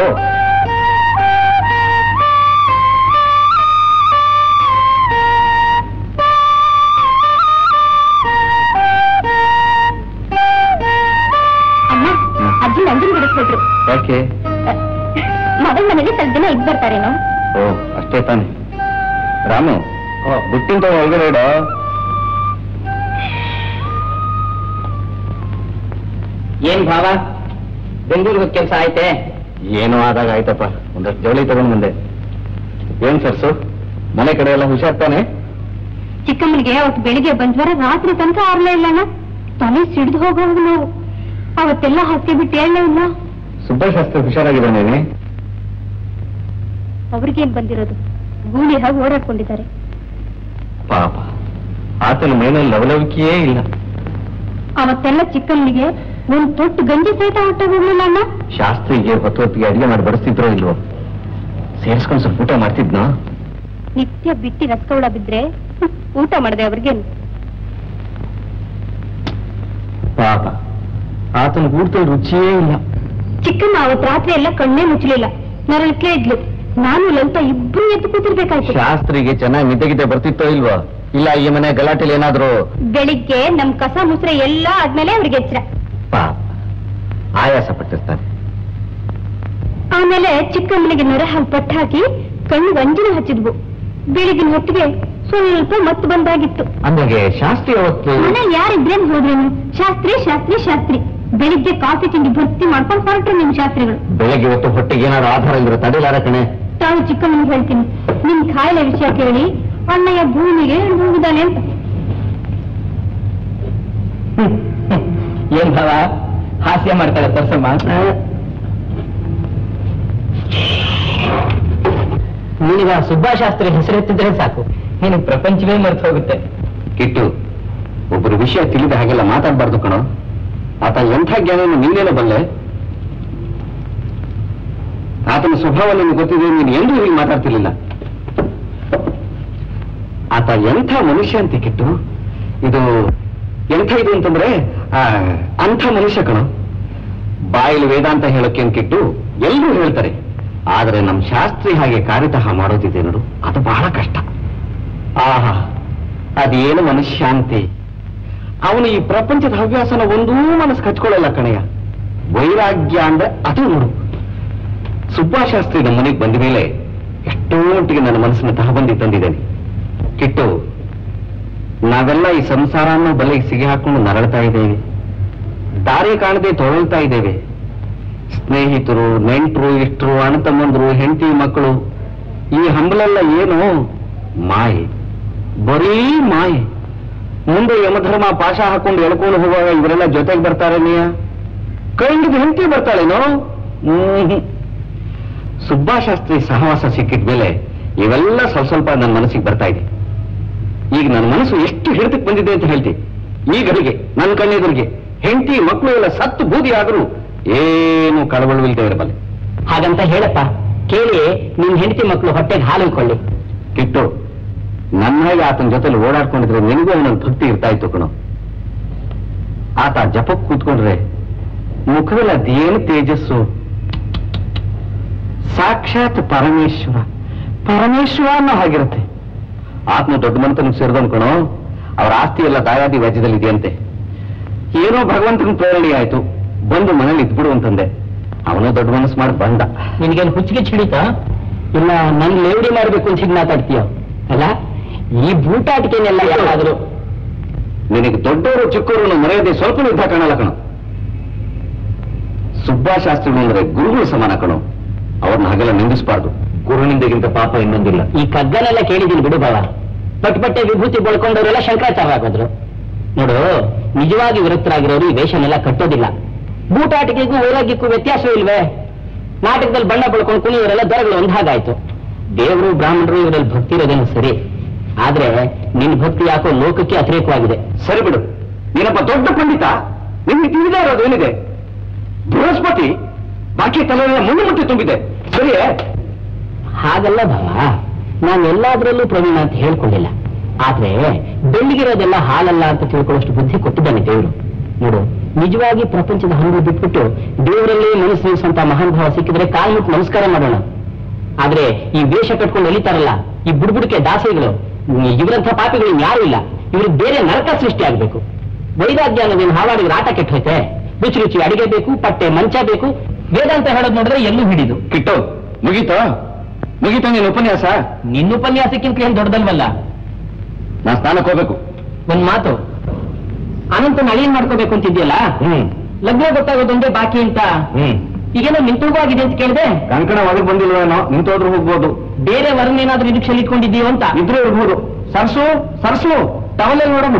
ಅಮ್ಮ ಅಜ್ಜಿ ನಂಜನ್ ಬಿಡಿಸ್ಬಿಟ್ರು ಯಾಕೆ ಮಗನ ಮನೇಲಿ ಸ್ವಲ್ಪ ದಿನ ಇದ್ ಬರ್ತಾರೇನೋ ಓ ಅಷ್ಟೇ ತಾನೆ ರಾಮು ಬುಟ್ಟಿಂತ ಒಳಗಡೆ ಇಡೋ ಏನ್ ಭಾವ ಬೆಂಗಳೂರಿಗೆ ಕೆಲಸ ಆಯ್ತೆ ಏನೋ ಆದಾಗ ಆಯ್ತಪ್ಪ ಒಂದಷ್ಟು ಜವಳಿ ತಗೊಂಡ್ ಬಂದೆ ಏನ್ ಸರ್ಸು ಮನೆ ಕಡೆ ಎಲ್ಲ ಹುಷಾರ್ ತಾನೆ ಚಿಕ್ಕಮ್ಮನಿಗೆ ಅವತ್ತು ಬೆಳಿಗ್ಗೆ ಬಂದ್ವರ ರಾತ್ರಿ ತನಕ ಆರ್ಲೇ ಇಲ್ಲಣ್ಣ ತಲೆ ಸಿಡ್ದು ಹೋಗೋದು ನಾವು ಅವತ್ತೆಲ್ಲ ಹಾಕಿ ಬಿಟ್ಟು ಹೇಳಲೇ ಇಲ್ಲ ಸುಬ್ಬಶಾಸ್ತ್ರಿ ಹುಷಾರಾಗಿದ್ದಾನೇನೆ ಅವ್ರಿಗೇನ್ ಬಂದಿರೋದು ಗೂಳಿ ಹಾಗೆ ಓಡಾಡ್ಕೊಂಡಿದ್ದಾರೆ ಪಾಪ ಆತನ ಮೈನಲ್ಲಿ ಲವಲವಿಕೆಯೇ ಇಲ್ಲ ಅವತ್ತೆಲ್ಲ ಚಿಕ್ಕಮ್ಮನಿಗೆ ಒಂದ್ ತೊಟ್ಟು ಗಂಜಿ ಸಹಿತ ಹೊಟ್ಟೋಗಿರ್ಲಿಲ್ಲ ಅಣ್ಣ ಶಾಸ್ತ್ರಿಗೆ ಹೊತ್ತು ಹೊತ್ತಿಗೆ ಅಡಿಗೆ ಮಾಡಿ ಬಡಿಸ್ತಿದ್ರೋ ಇಲ್ವೋ ಸೇರಿಸ್ಕೊಂಡು ಸ್ವಲ್ಪ ಊಟ ಮಾಡ್ತಿದ್ನೋ ನಿತ್ಯ ಬಿಟ್ಟಿ ರಸಕೌಳ ಬಿದ್ರೆ ಹ್ಮ್, ಊಟ ಮಾಡದೆ ಅವ್ರಿಗೇನು ಪಾಪ ಆತನ ಊಟದಲ್ಲಿ ರುಚಿಯೇ ಇಲ್ಲ ಚಿಕ್ಕಮ್ಮ ಅವತ್ ರಾತ್ರಿ ಎಲ್ಲ ಕಣ್ಣೇ ಮುಚ್ಚಲಿಲ್ಲ ನರಳಕ್ಲೇ ಇದ್ಲು ನಾನು ಲಲಿತ ಇಬ್ರು ಎದ್ದು ಕೂತಿರ್ಬೇಕಾಯ್ತು ಶಾಸ್ತ್ರಿಗೆ ಚೆನ್ನಾಗಿ ನಿದ್ದೆ ಗಿದ್ದೆ ಬರ್ತಿತ್ತೋ ಇಲ್ವೋ ಇಲ್ಲ ಈ ಮನೆ ಗಲಾಟೆಲಿ ಏನಾದ್ರು ಬೆಳಿಗ್ಗೆ ನಮ್ ಕಸ ಮುಸ್ರೆ ಎಲ್ಲ ಆದ್ಮೇಲೆ ಅವ್ರಿಗೆ ಎಚ್ಚರ ಪಾಪ ಆಯಾಸ ಪಟ್ಟಿರ್ತಾನೆ ಆಮೇಲೆ ಚಿಕ್ಕಮ್ಮನಿಗೆ ನೊರೆ ಹಾಲು ಪಟ್ಟು ಹಾಕಿ ಕಣ್ಣಿಗೆ ಅಂಜನ ಹಚ್ಚಿದ್ವು ಬೆಳಿಗಿನ ಹೊತ್ತಿಗೆ ಸ್ವಲ್ಪ ಮತ್ತು ಬಂದಾಗಿತ್ತು ಅಂದಾಗೆ ಶಾಸ್ತ್ರಿ ಅವತ್ತು ಮನೇಲಿ ಯಾರಿದ್ರೇನು ಹೋದ್ರೇನು ಶಾಸ್ತ್ರಿ ಶಾಸ್ತ್ರಿ ಶಾಸ್ತ್ರಿ ಬೆಳಿಗ್ಗೆ ಕಾಫಿ ತಿಂಡಿ ಭರ್ತಿ ಮಾಡ್ಕೊಂಡು ಹೊರಟ್ರು ನಿಮ್ ಶಾಸ್ತ್ರಿಗಳು ಬೆಳಗ್ಗೆ ಹೊತ್ತು ಹೊಟ್ಟೆಗೆ ಏನಾದ್ರು ಆಧಾರ ಇದ್ರೆ ತಡಿಲಾರ ಕಣೆ ತಾವು ಚಿಕ್ಕಮ್ಮನಿಗೆ ಹೇಳ್ತೀನಿ ನಿಮ್ ಕಾಯಿಲೆ ವಿಷಯ ಕೇಳಿ ಅಣ್ಣಯ್ಯ ಭೂಮಿಗೆ ಹೋಗಿದ್ದಾನೆ ಅಂತ ಏನ್ ಭಾವ ಹಾಸ್ಯ ಮಾಡ್ತಾರೆ ಪರ್ಸಮ್ಮ ನಿನಗ ಸುಬ್ಬಾಶಾಸ್ತ್ರಿ ಹೆಸರೆತ್ತಿದ್ರೆ ಸಾಕು ನಿನಗೆ ಪ್ರಪಂಚವೇ ಮರೆತು ಹೋಗುತ್ತೆ ಕಿಟ್ಟು ಒಬ್ಬರು ವಿಷಯ ತಿಳಿದ ಹಾಗೆಲ್ಲ ಮಾತಾಡಬಾರ್ದು ಕಣೋ ಆತ ಎಂಥ ಜ್ಞಾನವನ್ನು ನೀನೇನೋ ಬಲ್ಲೆ ಆತನ ಸ್ವಭಾವ ನಿನಗೆ ಗೊತ್ತಿದೆ ನೀನು ಎಂದೂ ಹೀಗೆ ಮಾತಾಡ್ತಿರ್ಲಿಲ್ಲ ಆತ ಎಂಥ ಮನುಷ್ಯ ಅಂತ ಕಿಟ್ಟು ಇದು ಎಂಥ ಇದು ಅಂತಂದ್ರೆ ಆ, ಅಂಥ ಮನುಷ್ಯ ಕಣು ಬಾಯಿಲು ವೇದಾಂತ ಹೇಳೋಕೆ ಕಿಟ್ಟು ಎಲ್ಲರೂ ಹೇಳ್ತಾರೆ ಆದರೆ ನಮ್ಮ ಶಾಸ್ತ್ರಿ ಹಾಗೆ ಕಾರ್ಯತಃ ಮಾಡೋದಿದೆ ನೋಡು ಅದು ಬಹಳ ಕಷ್ಟ ಆಹಾ ಅದೇನು ಮನುಷ್ಯಾಂತಿ ಅವನು ಈ ಪ್ರಪಂಚದ ಹವ್ಯಾಸನ ಒಂದೂ ಮನಸ್ಸು ಕಚ್ಕೊಳ್ಳಲ್ಲ ಕಣಯ್ಯ ವೈರಾಗ್ಯ ಅಂದ್ರೆ ಅದು ನೋಡು ಸುಬ್ಬಾಶಾಸ್ತ್ರಿ ನಮ್ಮ ಮನೆಗೆ ಬಂದ ಮೇಲೆ ಎಷ್ಟೋ ಮಟ್ಟಿಗೆ ನನ್ನ ಮನಸ್ಸನ್ನ ತಹಬಂದಿ ತಂದಿದ್ದೇನೆ ಕಿಟ್ಟು ನಾವೆಲ್ಲ ಈ ಸಂಸಾರ ಅನ್ನೋ ಬಲೆಗೆ ಸಿಗಿ ಹಾಕೊಂಡು ನರಳ್ತಾ ಇದ್ದೇವೆ ದಾರಿ ಕಾಣದೆ ತೊಳಲ್ತಾ ಇದ್ದೇವೆ ಸ್ನೇಹಿತರು ನೆಂಟರು ಇಷ್ಟರು ಅಣ್ಣ ತಮ್ಮಂದ್ರು ಹೆಂಡತಿ ಮಕ್ಕಳು ಈ ಹಂಬಲೆಲ್ಲ ಏನು ಮಾಯೆ ಬರೀ ಮಾಯೆ ಮುಂದೆ ಯಮಧರ್ಮ ಪಾಶ ಹಾಕೊಂಡು ಎಳ್ಕೊಂಡು ಹೋಗುವಾಗ ಇವರೆಲ್ಲ ಜೊತೆಗೆ ಬರ್ತಾರೆ ನೀಯ ಕೈ ಹಿಡಿದು ಹೆಂಡತಿ ಬರ್ತಾಳೇನೋ ಹ್ಮ್ ಸುಬ್ಬಾಶಾಸ್ತ್ರಿ ಸಹವಾಸ ಸಿಕ್ಕಿದ ಮೇಲೆ ಇವೆಲ್ಲ ಸ್ವಲ್ಪ ಸ್ವಲ್ಪ ನನ್ನ ಮನಸ್ಸಿಗೆ ಬರ್ತಾ ಇದೆ ಈಗ ನನ್ನ ಮನಸ್ಸು ಎಷ್ಟು ಹಿಡಿತಕ್ಕೆ ಬಂದಿದೆ ಅಂತ ಹೇಳ್ತೀನಿ ಈಗಳಿಗೆ ನನ್ನ ಕಣ್ಣೆದುರಿಗೆ ಹೆಂಡತಿ ಮಕ್ಕಳು ಎಲ್ಲ ಸತ್ತು ಬೂದಿ ಆದರೂ ಏನು ಕಳವಳವಿಲ್ಲದೆ ಇರಬಲ್ಲೆ ಹಾಗಂತ ಹೇಳಪ್ಪ ಕೇಳಿ ನಿನ್ ಹೆಂಡತಿ ಮಕ್ಕಳು ಹೊಟ್ಟೆಗೆ ಹಾಲು ಇಟ್ಕೊಳ್ಳಿ ಕಿಟ್ಟು ನನ್ನ ಹಾಗೆ ಆತನ ಜೊತೆಲಿ ಓಡಾಡ್ಕೊಂಡಿದ್ರೆ ನಿನಗೂ ಅವನೊಂದು ಭಕ್ತಿ ಇರ್ತಾ ಇತ್ತು ಕಣೋ ಆತ ಜಪಕ್ಕೆ ಕೂತ್ಕೊಂಡ್ರೆ ಮುಖದಲ್ಲಿ ಅದೇನು ತೇಜಸ್ಸು ಸಾಕ್ಷಾತ್ ಪರಮೇಶ್ವರ ಪರಮೇಶ್ವರ ಅನ್ನೋ ಹಾಗಿರುತ್ತೆ ಆತ್ಮ ದೊಡ್ಡ ಮನತನಿಗೆ ಸೇರಿದವನು ಕಣೋ ಅವ್ರ ಆಸ್ತಿ ಎಲ್ಲ ದಾಯಾದಿ ವ್ಯಾಜ್ಯದಲ್ಲಿ ಇದೆಯಂತೆ ಏನೋ ಭಗವಂತನ ಪ್ರೇರಣೆ ಆಯ್ತು ಬಂದು ಮನೇಲಿ ಇದ್ಬಿಡು ಅಂತಂದೆ ಅವನು ದೊಡ್ಡ ಮನಸ್ಸು ಮಾಡಿ ಬಂದ ನಿನಗೇನು ಹುಚ್ಚಿಗೆ ಹಿಡಿತಾ ಇಲ್ಲ ನನ್ ಲೇವಡಿ ಮಾಡ್ಬೇಕು ಅಂತ ಹೀಗೆ ಮಾತಾಡ್ತೀಯ ಅಲ್ಲ ಈ ಬೂಟಾಟಿಕೆನೆಲ್ಲ ಯಾರಾದ್ರು ನಿನಗೆ ದೊಡ್ಡವರು ಚಿಕ್ಕವರು ಮರ್ಯಾದೆ ಸ್ವಲ್ಪ ಯುದ್ಧ ಕಾಣಲ್ಲ ಕಣೋ ಸುಬ್ಬಾಶಾಸ್ತ್ರಿಗಳು ಅಂದ್ರೆ ಗುರುಗಳು ಸಮಾನ ಕಣೋ ಅವ್ರನ್ನ ಹಾಗೆಲ್ಲ ನಿಂದಿಸಬಾರ್ದು ಗುರುನಿಂದಗಿಂತ ಪಾಪ ಇನ್ನೊಂದಿಲ್ಲ ಈ ಕಗ್ಗನೆಲ್ಲ ಕೇಳಿದೀನಿ ಬಿಡು ಬಾವ ಪಟ್ ಪಟ್ಟೆ ವಿಭೂತಿ ಬಳ್ಕೊಂಡವರೆಲ್ಲ ಶಂಕರಾಚಾರ್ಯ ಆಗೋದ್ರು ನೋಡು ನಿಜವಾಗಿ ವಿರಕ್ತರಾಗಿರೋರು ಈ ವೇಷನೆಲ್ಲ ಕಟ್ಟೋದಿಲ್ಲ ಬೂಟಾಟಿಕೆಗೂ ವೈರಾಗ್ಯಕ್ಕೂ ವ್ಯತ್ಯಾಸ ಇಲ್ವೇ ನಾಟಕದಲ್ಲಿ ಬಣ್ಣ ಬಳ್ಕೊಂಡು ಕುಣಿಯವರೆಲ್ಲ ದೊರೆಗಳು ಒಂದ್ ಹಾಗಾಯ್ತು ದೇವರು ಬ್ರಾಹ್ಮಣರು ಇವರಲ್ಲಿ ಭಕ್ತಿ ಇರೋದೇನು ಸರಿ ಆದ್ರೆ ನಿನ್ ಭಕ್ತಿ ಯಾಕೋ ಲೋಕಕ್ಕೆ ಅತಿರೇಕವಾಗಿದೆ ಸರಿ ಬಿಡು ನೀನಪ್ಪ ದೊಡ್ಡ ಪಂಡಿತ ನಿಮ್ಗೆ ತಿಳಿದೇ ಇರೋದು ಏನಿದೆ ಬೃಹಸ್ಪತಿ ಬಾಕಿ ತಲೆಯೆಲ್ಲ ಮುಳ್ಳು ಮುಟ್ಟಿ ತುಂಬಿದೆ ಸರಿಯೇ ಹಾಗಲ್ಲ ಭಾವ ನಾನು ಎಲ್ಲಾದ್ರಲ್ಲೂ ಪ್ರವೀಣ ಅಂತ ಹೇಳ್ಕೊಂಡಿಲ್ಲ ಆದ್ರೆ ಬೆಳ್ಳಿಗಿರೋದೆಲ್ಲ ಹಾಲಲ್ಲ ಅಂತ ತಿಳ್ಕೊಳ್ಳೋಷ್ಟು ಬುದ್ಧಿ ಕೊಟ್ಟಿದ್ದಾನೆ ದೇವರು ನೋಡು ನಿಜವಾಗಿ ಪ್ರಪಂಚದ ಹಂಗು ಬಿಟ್ಬಿಟ್ಟು ದೇವರಲ್ಲೇ ಮನಸ್ಸು ನಿಲ್ಲಿಸುವಂತ ಮಹಾನ್ ಭಾವ ಸಿಕ್ಕಿದ್ರೆ ಕಾಲ್ ಮುಟ್ಟು ನಮಸ್ಕಾರ ಮಾಡೋಣ ಆದ್ರೆ ಈ ವೇಷ ಕಟ್ಕೊಂಡು ಎಳಿತಾರಲ್ಲ ಈ ಬುಡ್ಬುಡಿಕೆ ದಾಸೆಗಳು ಇವರಂಥ ಪಾಪಿಗಳು ಯಾರು ಇಲ್ಲ ಇವ್ರಿಗೆ ಬೇರೆ ನರಕ ಸೃಷ್ಟಿ ಆಗ್ಬೇಕು ವೈರಾಗ್ಯ ಅನ್ನೋದೇನು ಹಾವಾಡಿಗೆ ಆಟ ಕೆಟ್ಟ ಹೋಯ್ತೆ ರುಚಿ ರುಚಿ ಅಡಿಗೆ ಬೇಕು ಪಟ್ಟೆ ಮಂಚ ಬೇಕು ವೇದಾಂತ ಹೇಳೋದು ನೋಡಿದ್ರೆ ಎಲ್ಲೂ ಹಿಡಿದು ಕಿಟ್ಟು ಮುಗೀತಾ ಮುಗೀತಾ ನೀನು ಉಪನ್ಯಾಸ ನಿನ್ನ ಉಪನ್ಯಾಸಕ್ಕಿಂತ ಏನ್ ದೊಡ್ಡದಲ್ವಲ್ಲ ನಾನು ಸ್ನಾನಕ್ಕೆ ಹೋಗ್ಬೇಕು ಒಂದ್ ಮಾತು ಅನಂತ ಅಳಿಯನ್ ಮಾಡ್ಕೋಬೇಕು ಅಂತಿದ್ಯಲ್ಲ ಹ್ಮ್ ಲಗ್ನ ಗೊತ್ತಾಗೋದೊಂದೇ ಬಾಕಿ ಅಂತ ಹ್ಮ್ ಈಗೇನೋ ನಿಂತೋಗಾಗಿದೆ ಅಂತ ಕೇಳಿದೆ ಕಂಕಣ ಒಳಗೆ ಬಂದಿಲ್ವೇನೋ ನಿಂತೋದ್ರೂ ಹೋಗ್ಬೋದು ಬೇರೆ ವರನೇನಾದ್ರೂ ನಿರೀಕ್ಷೆಯಲ್ಲಿ ಇಟ್ಕೊಂಡಿದ್ದೀವ ಅಂತ ಇದ್ರೂ ಇರ್ಬೋದು ಸರ್ಸು ಸರ್ಸು ಟವಲಲ್ಲಿ ನೋಡಮ್ಮ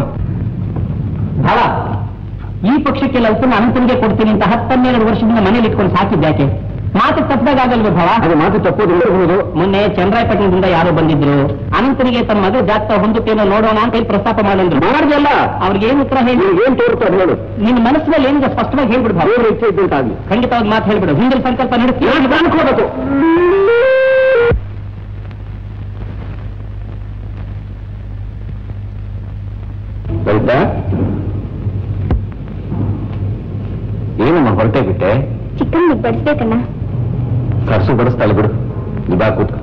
ಬಹಳ ಈ ಪಕ್ಷಕ್ಕೆಲ್ಲ ಉಪ್ಪನ್ನ ಅನಂತನಿಗೆ ಕೊಡ್ತೀನಿ ಅಂತ ಹತ್ತನ್ನೆರಡು ವರ್ಷದಿಂದ ಮನೇಲಿ ಇಟ್ಕೊಂಡು ಸಾಕಿದ್ಯಾಕೆ ಮಾತು ತಪ್ಪದಾಗ ಆಗಲ್ವ ಭಾವ ಅದು ಮಾತು ತಪ್ಪೋದು ಇರಬಹುದು ಮೊನ್ನೆ ಚಂದ್ರಾಯಪಟ್ಟಣದಿಂದ ಯಾರೋ ಬಂದಿದ್ರು ಅನಂತನಿಗೆ ತಮ್ಮ ಮಗ ಜಾತಕ ಹೊಂದುತ್ತೇನೋ ನೋಡೋಣ ಅಂತ ಹೇಳಿ ಪ್ರಸ್ತಾಪ ಮಾಡಿದ್ರು ಮಾಡಿದೆಲ್ಲ ಅವ್ರಿಗೆ ಏನು ಉತ್ತರ ಹೇಳಿ ಏನ್ ತೋರುತ್ತೋ ಅದು ಹೇಳು ನಿನ್ನ ಮನಸ್ಸಿನಲ್ಲಿ ಏನಿದೆ ಸ್ಪಷ್ಟವಾಗಿ ಹೇಳ್ಬಿಡು ಭಾವ ದೇವ್ರ ಇಚ್ಛೆ ಇದ್ದಂತಾಗ್ಲಿ ಖಂಡಿತವಾಗಿ ಮಾತು ಹೇಳ್ಬಿಡು ಹಿಂದಿನ ಸಂಕಲ್ಪ ನಡೆಸಿ ಹೋಗ್ಬೇಕು ಲಲಿತಾ ಏನಮ್ಮ ಹೊರಟೆ ಬಿಟ್ಟೆ ಚಿಕನ್ ಬಡಿಸ್ಬೇಕಣ್ಣ ಸರ್ಸು ಬಡಿಸ್ತಾಳೆ ಬಿಡು ನೀ ಬಾ ಕೂತ್ಕೊ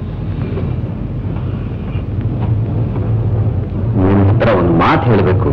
ನಿನ್ನ ಹತ್ರ ಒಂದು ಮಾತು ಹೇಳಬೇಕು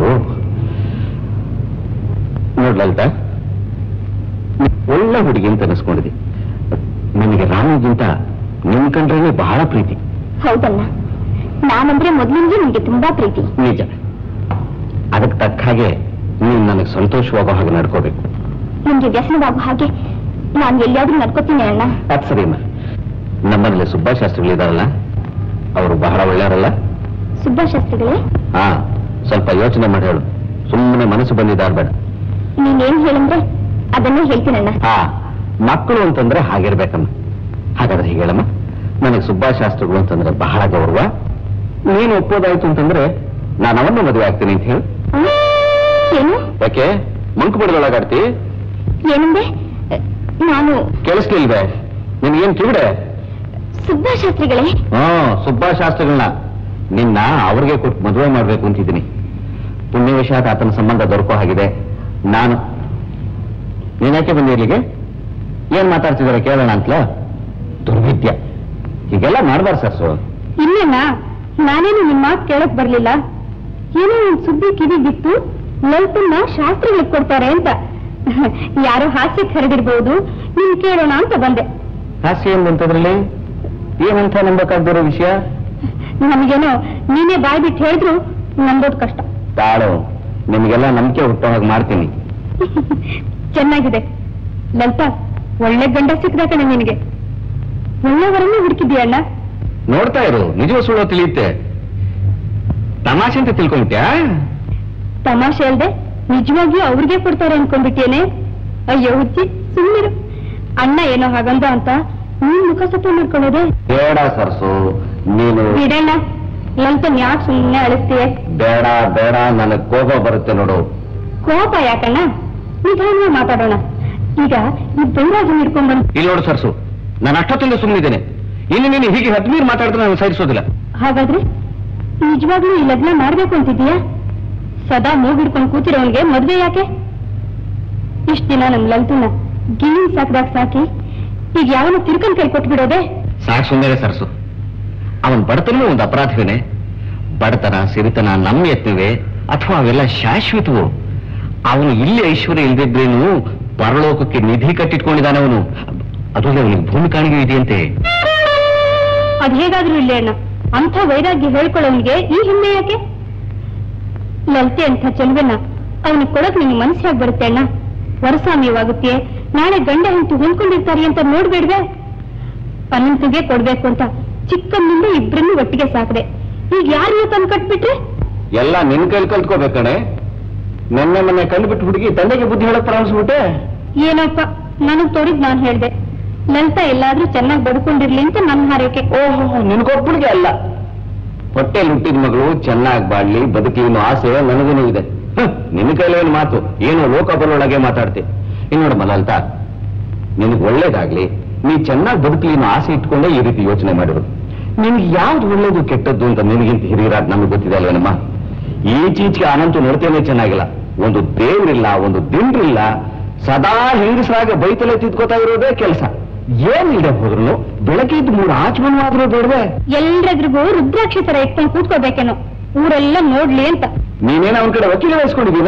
ನೋಡ್ ಲಲಿತಾ ನೀ ಒಳ್ಳೆ ಹುಡುಗಿ ಅಂತ ಅನಿಸ್ಕೊಂಡಿದ್ದೆ ನನಗೆ ರಾಮಗಿಂತ ನಿನ್ ಕಂಡ್ರೆ ಬಹಳ ಪ್ರೀತಿ ಹೌದಲ್ಲ ನಾನಂದ್ರೆ ಮೊದ್ಲಿಂದ ನಿಮ್ಗೆ ತುಂಬಾ ಪ್ರೀತಿ ನಿಜ ಅದಕ್ಕೆ ತಕ್ಕ ಹಾಗೆ ನೀನು ನನಗೆ ಸಂತೋಷವಾಗೋ ಹಾಗೆ ನಡ್ಕೋಬೇಕು ನಿಮ್ಗೆ ವ್ಯಸನವಾಗೋ ಹಾಗೆ ನಾನು ಎಲ್ಲಿಯಾದ್ರೂ ನಡ್ಕೋತೀನಿ ಅಣ್ಣ ಅದು ಸರಿಯಮ್ಮ ನಮ್ಮನೇಲಿ ಸುಬ್ಬಾಶಾಸ್ತ್ರಿಗಳಿದಾರಲ್ಲ ಅವರು ಬಹಳ ಒಳ್ಳೆಯವರಲ್ಲ ಸುಬ್ಬಾಶಾಸ್ತ್ರಿಗಳೇ ಹಾ ಸ್ವಲ್ಪ ಯೋಚನೆ ಮಾಡಿ ಹೇಳು ಸುಮ್ಮನೆ ಮನಸ್ಸು ಬಂದಿದ್ದಾರ ಬೇಡ ನೀನೇನ್ ಹೇಳಂದ್ರೆ ಅದನ್ನೇ ಹೇಳ್ತೀನಣ್ಣ ಹಾ ಮಕ್ಕಳು ಅಂತಂದ್ರೆ ಹಾಗಿರ್ಬೇಕಮ್ಮ ಹಾಗಾದ್ರೆ ಹೀಗೆ ಹೇಳಮ್ಮ ನನಗೆ ಸುಬ್ಬಾಶಾಸ್ತ್ರಿಗಳು ಅಂತಂದ್ರೆ ಬಹಳ ಗೌರವ ನೀನು ಒಪ್ಪೋದಾಯ್ತು ಅಂತಂದ್ರೆ ನಾನು ಅವನ್ನ ಮದುವೆ ಆಗ್ತೀನಿ ಅಂತ ಹೇಳಿ ಏನು ಯಾಕೆ ಮಂಕು ಬಿಡದೊಳಗಾಡ್ತಿ ಏನಂದೆ ನಾನು ಕೇಳಿಸ್ಲಿಲ್ವೇ ನಿನ್ಗೇನ್ ಕಿವಿಡೆ ಸುಬ್ಬಾಶಾಸ್ತ್ರಿಗಳೇ ಹ್ಮ್ ಸುಬ್ಬಾಶಾಸ್ತ್ರಿಗಳನ್ನ ನಿನ್ನ ಅವ್ರಿಗೆ ಕೊಟ್ಟು ಮದುವೆ ಮಾಡ್ಬೇಕು ಅಂತಿದ್ದೀನಿ ಪುಣ್ಯವಶಾತ್ ಆತನ ಸಂಬಂಧ ದೊರಕೋ ಹಾಗಿದೆ ನಾನು ನೀನ್ಯಾಕೆ ಬಂದಿ ಇಲ್ಲಿಗೆ ಏನ್ ಮಾತಾಡ್ತಿದ್ದಾರೆ ಕೇಳೋಣ ಅಂತಲ ದುರ್ವಿದ್ಯ ಹೀಗೆಲ್ಲ ಮಾಡ್ಬಾರ್ದು ಸರ್ಸು ಇಲ್ಲೇನಾ ನಾನೇನು ನಿಮ್ ಮಾತು ಕೇಳಕ್ ಬರ್ಲಿಲ್ಲ ಏನೋ ಒಂದ್ ಸುದ್ದಿ ಕಿವಿ ಬಿತ್ತು ಲಲಿತನ್ನ ಶಾಸ್ತ್ರಿಗಳಿಗೆ ಕೊಡ್ತಾರೆ ಅಂತ ಯಾರೋ ಹಾಸ್ಯಕ್ಕೆ ಹರಡಿರ್ಬೋದು ನೀನ್ ಕೇಳೋಣ ಅಂತ ಬಂದೆ ಹಾಸ್ಯ ಏನ್ ಬಂತದ್ರಲ್ಲಿ ಏನಂತ ನಂಬಕ್ಕಾಗ್ದಿರೋ ವಿಷಯ ನಮಗೇನೋ ನೀನೇ ಬಾಯ್ ಬಿಟ್ಟು ಹೇಳಿದ್ರು ನಂಬೋದ್ ಕಷ್ಟ ತಾಳು ನಿಮಗೆಲ್ಲ ನಂಬಿಕೆ ಹುಟ್ಟೋ ಹಾಗೆ ಮಾಡ್ತೀನಿ ಚೆನ್ನಾಗಿದೆ ಲಲಿತಾ ಒಳ್ಳೆ ಗಂಡ ಸಿಕ್ಕದ ಕಣೆ ನಿನಗೆ ಒಳ್ಳೆಯವರನ್ನೇ ಹುಡುಕಿದ್ಯಲ್ಲ ನೋಡ್ತಾ ಇರು ನಿಜವ ಸುಳ್ಳೋ ತಿಳಿಯುತ್ತೆ ತಮಾಷೆ ಅಂತ ತಿಳ್ಕೊಂಬಿಟ್ಯಾ ತಮಾಷೆ ಅಲ್ದೆ ನಿಜವಾಗಿಯೂ ಅವ್ರಿಗೆ ಕೊಡ್ತಾರೆ ಅನ್ಕೊಂಡ್ಬಿಟ್ಟೇನೆ ಅಯ್ಯೋ ಹುಚ್ಚಿ ಸುಮ್ಮನಿರು ಅಣ್ಣ ಏನೋ ಹಾಗಂದ ಅಂತ ನೀನ್ ಮುಖ ಸಪ್ಪ ಮಾಡ್ಕೊಳ್ಳೋದೆ ಬೇಡ ಸರ್ಸು ನೀನು ಬಿಡಣ್ಣ ಲಲಿತನ್ ಯಾಕೆ ಸುಮ್ಮನೆ ಅಳಿಸ್ತೀಯ ಬೇಡ ಬೇಡ ನನಗ್ ಕೋಪ ಬರುತ್ತೆ ನೋಡು ಕೋಪ ಯಾಕಣ್ಣ ನಿಧಾನ ಮಾತಾಡೋಣ ಈಗ ಈ ಬೈರಾಜನ್ ಹಿಡ್ಕೊಂಡ್ ಬಂದ್ ಇಲ್ಲಿ ನೋಡು ಸರ್ಸು ನಾನು ಅಷ್ಟೊತ್ತಿಂದ ಸುಮ್ಮನಿದ್ದೇನೆ ಇನ್ನು ನೀನು ಹೀಗೆ ಹದ್ಮೀರ್ ಮಾತಾಡಿದ್ರೆ ನಾನು ಸಹಿಸೋದಿಲ್ಲ ಹಾಗಾದ್ರೆ ನಿಜವಾಗ್ಲೂ ಈ ಲಗ್ನ ಮಾಡ್ಬೇಕು ಅಂತಿದ್ಯಾ ಸದಾ ಮೂಗ್ ಹಿಡ್ಕೊಂಡು ಕೂತಿರೋನ್ಗೆ ಮದ್ವೆ ಯಾಕೆ ಇಷ್ಟ ದಿನ ನಮ್ ಲಲಿತನ ಗಿಳಿ ಸಾಕ್ದಾಗ ಸಾಕಿ ಈಗ ಯಾವನ ತಿರ್ಕನ್ ಕೈ ಕೊಟ್ಬಿಡೋದೆ ಸಾಕು ಸುಮ್ಮನೆ ಸರ್ಸು ಅವನ್ ಬಡತನವೇ ಒಂದು ಅಪರಾಧವೇನೆ ಬಡತನ ಸಿರಿತನ ನಮ್ಮ ಯತ್ನವೇ ಅಥವಾ ಅವೆಲ್ಲ ಶಾಶ್ವತವು ಅವನು ಇಲ್ಲಿ ಐಶ್ವರ್ಯ ಇಲ್ದಿದ್ರೇನು ಪರಲೋಕಕ್ಕೆ ನಿಧಿ ಕಟ್ಟಿಟ್ಕೊಂಡಿದ್ದಾನೆ ಅವನು ಅದು ಅವನಿಗೆ ಭೂಮಿ ಕಾಣಿಗೆ ಇದೆಯಂತೆ ಅದ್ ಹೇಗಾದ್ರೂ ಇಲ್ಲೇ ಅಣ್ಣ ಅಂಥ ವೈರಾಗ್ಯ ಹೇಳ್ಕೊಳ್ಳೋನ್ಗೆ ಈ ಹಿಮ್ಮೆ ಯಾಕೆ ಲಲಿತೆ ಅಂತ ಚೆಲುವೆನ ಅವನಿಗೆ ಕೊಡಕ್ ನಿನ್ ಮನಸ್ಸು ಹೇಗ್ ಬರುತ್ತೆ ಅಣ್ಣ ವರಸಾಮ್ಯವಾಗುತ್ತೆ ನಾಳೆ ಗಂಡ ಹೆಂಡತಿ ಹೊಂದ್ಕೊಂಡಿರ್ತಾರೆ ಅಂತ ನೋಡ್ಬೇಡ್ವೆ ಅನಂತಗೆ ಕೊಡ್ಬೇಕು ಅಂತ ಚಿಕ್ಕಂದಿಂದ ಇಬ್ರನ್ನೂ ಒಟ್ಟಿಗೆ ಸಾಕದೆ ಈಗ ಯಾರನ್ನ ತಂದು ಕಟ್ಬಿಟ್ರೆ ಎಲ್ಲ ನಿನ್ ಕೈಲಿ ಕಲ್ತ್ಕೋಬೇಕಣೆ ನೆನ್ನೆ ಮೊನ್ನೆ ಕಂಡುಬಿಟ್ಟು ಹುಡುಗಿ ತಂದೆಗೆ ಬುದ್ಧಿ ಹೇಳಕ್ ಪ್ರಾರಂಭಿಸ್ಬಿಟ್ಟೆ ಏನಪ್ಪ ನನಗ್ ತೋರಿದ್ ನಾನ್ ಹೇಳ್ದೆ ಲಲಿತಾ ಎಲ್ಲಾದ್ರೂ ಚೆನ್ನಾಗಿ ಬಡ್ಕೊಂಡಿರ್ಲಿ ಅಂತ ನನ್ನ ಹಾರೈಕೆ ಓಹೋ ನಿನ್ಗೊಬ್ಬಳಿಗೆ ಅಲ್ಲ ಹೊಟ್ಟೆಲಿ ಹುಟ್ಟಿದ ಮಗಳು ಚೆನ್ನಾಗಿ ಬಾಳ್ಲಿ ಬದುಕಿ ಅನ್ನೋ ಆಸೆ ನನಗೂ ಇದೆ ಹ್ಮ್, ನಿನ್ನ ಕೈಲೇನು ಮಾತು ಏನೋ ಲೋಕ ಬರೋಳಗೆ ಮಾತಾಡ್ತೆ ಇನ್ನು ನೋಡು ಮಲಲ್ತಾ ನಿನಗೆ ಒಳ್ಳೇದಾಗ್ಲಿ ನೀ ಚೆನ್ನಾಗಿ ಬದುಕಲಿ ಅನ್ನೋ ಆಸೆ ಇಟ್ಕೊಂಡೇ ಈ ರೀತಿ ಯೋಚನೆ ಮಾಡಿರೋದು ನಿನ್ಗೆ ಯಾವ್ದು ಒಳ್ಳೇದು ಕೆಟ್ಟದ್ದು ಅಂತ ನಿನಗಿಂತ ಹಿರಿಯರಾದ ನಮಗೆ ಗೊತ್ತಿದೆ ಅಲ್ವೇನಮ್ಮ ಈಚೀಚೆಗೆ ಅನಂತು ನಡತೆನೇ ಚೆನ್ನಾಗಿಲ್ಲ ಒಂದು ದೇವ್ರಿಲ್ಲ ಒಂದು ದಿಂಡ್ರಿಲ್ಲ ಸದಾ ಹೆಂಗಸರಾಗ ಬೈತಲೆ ತಿದ್ಕೋತಾ ಇರೋದೇ ಕೆಲಸ ಏನ್ ಇಲ್ಲದೆ ಹೋದ್ರು ಬೆಳಗ್ಗೆ ಇದ್ದು ಮೂರು ಆಚಮನವಾದ್ರೂ ಬೇಡವೆ ಎಲ್ರೆದ್ರಿಗೂ ರುದ್ರಾಕ್ಷಿ ತರ ಇಟ್ಕೊಂಡು ಕೂತ್ಕೋಬೇಕೇನೋ ಊರೆಲ್ಲ ನೋಡ್ಲಿ ಅಂತ ನೀನೇನ ಅವನ ಕಡೆ ವಕೀಲ ವಹಿಸ್ಕೊಂಡಿದ್ದೀನ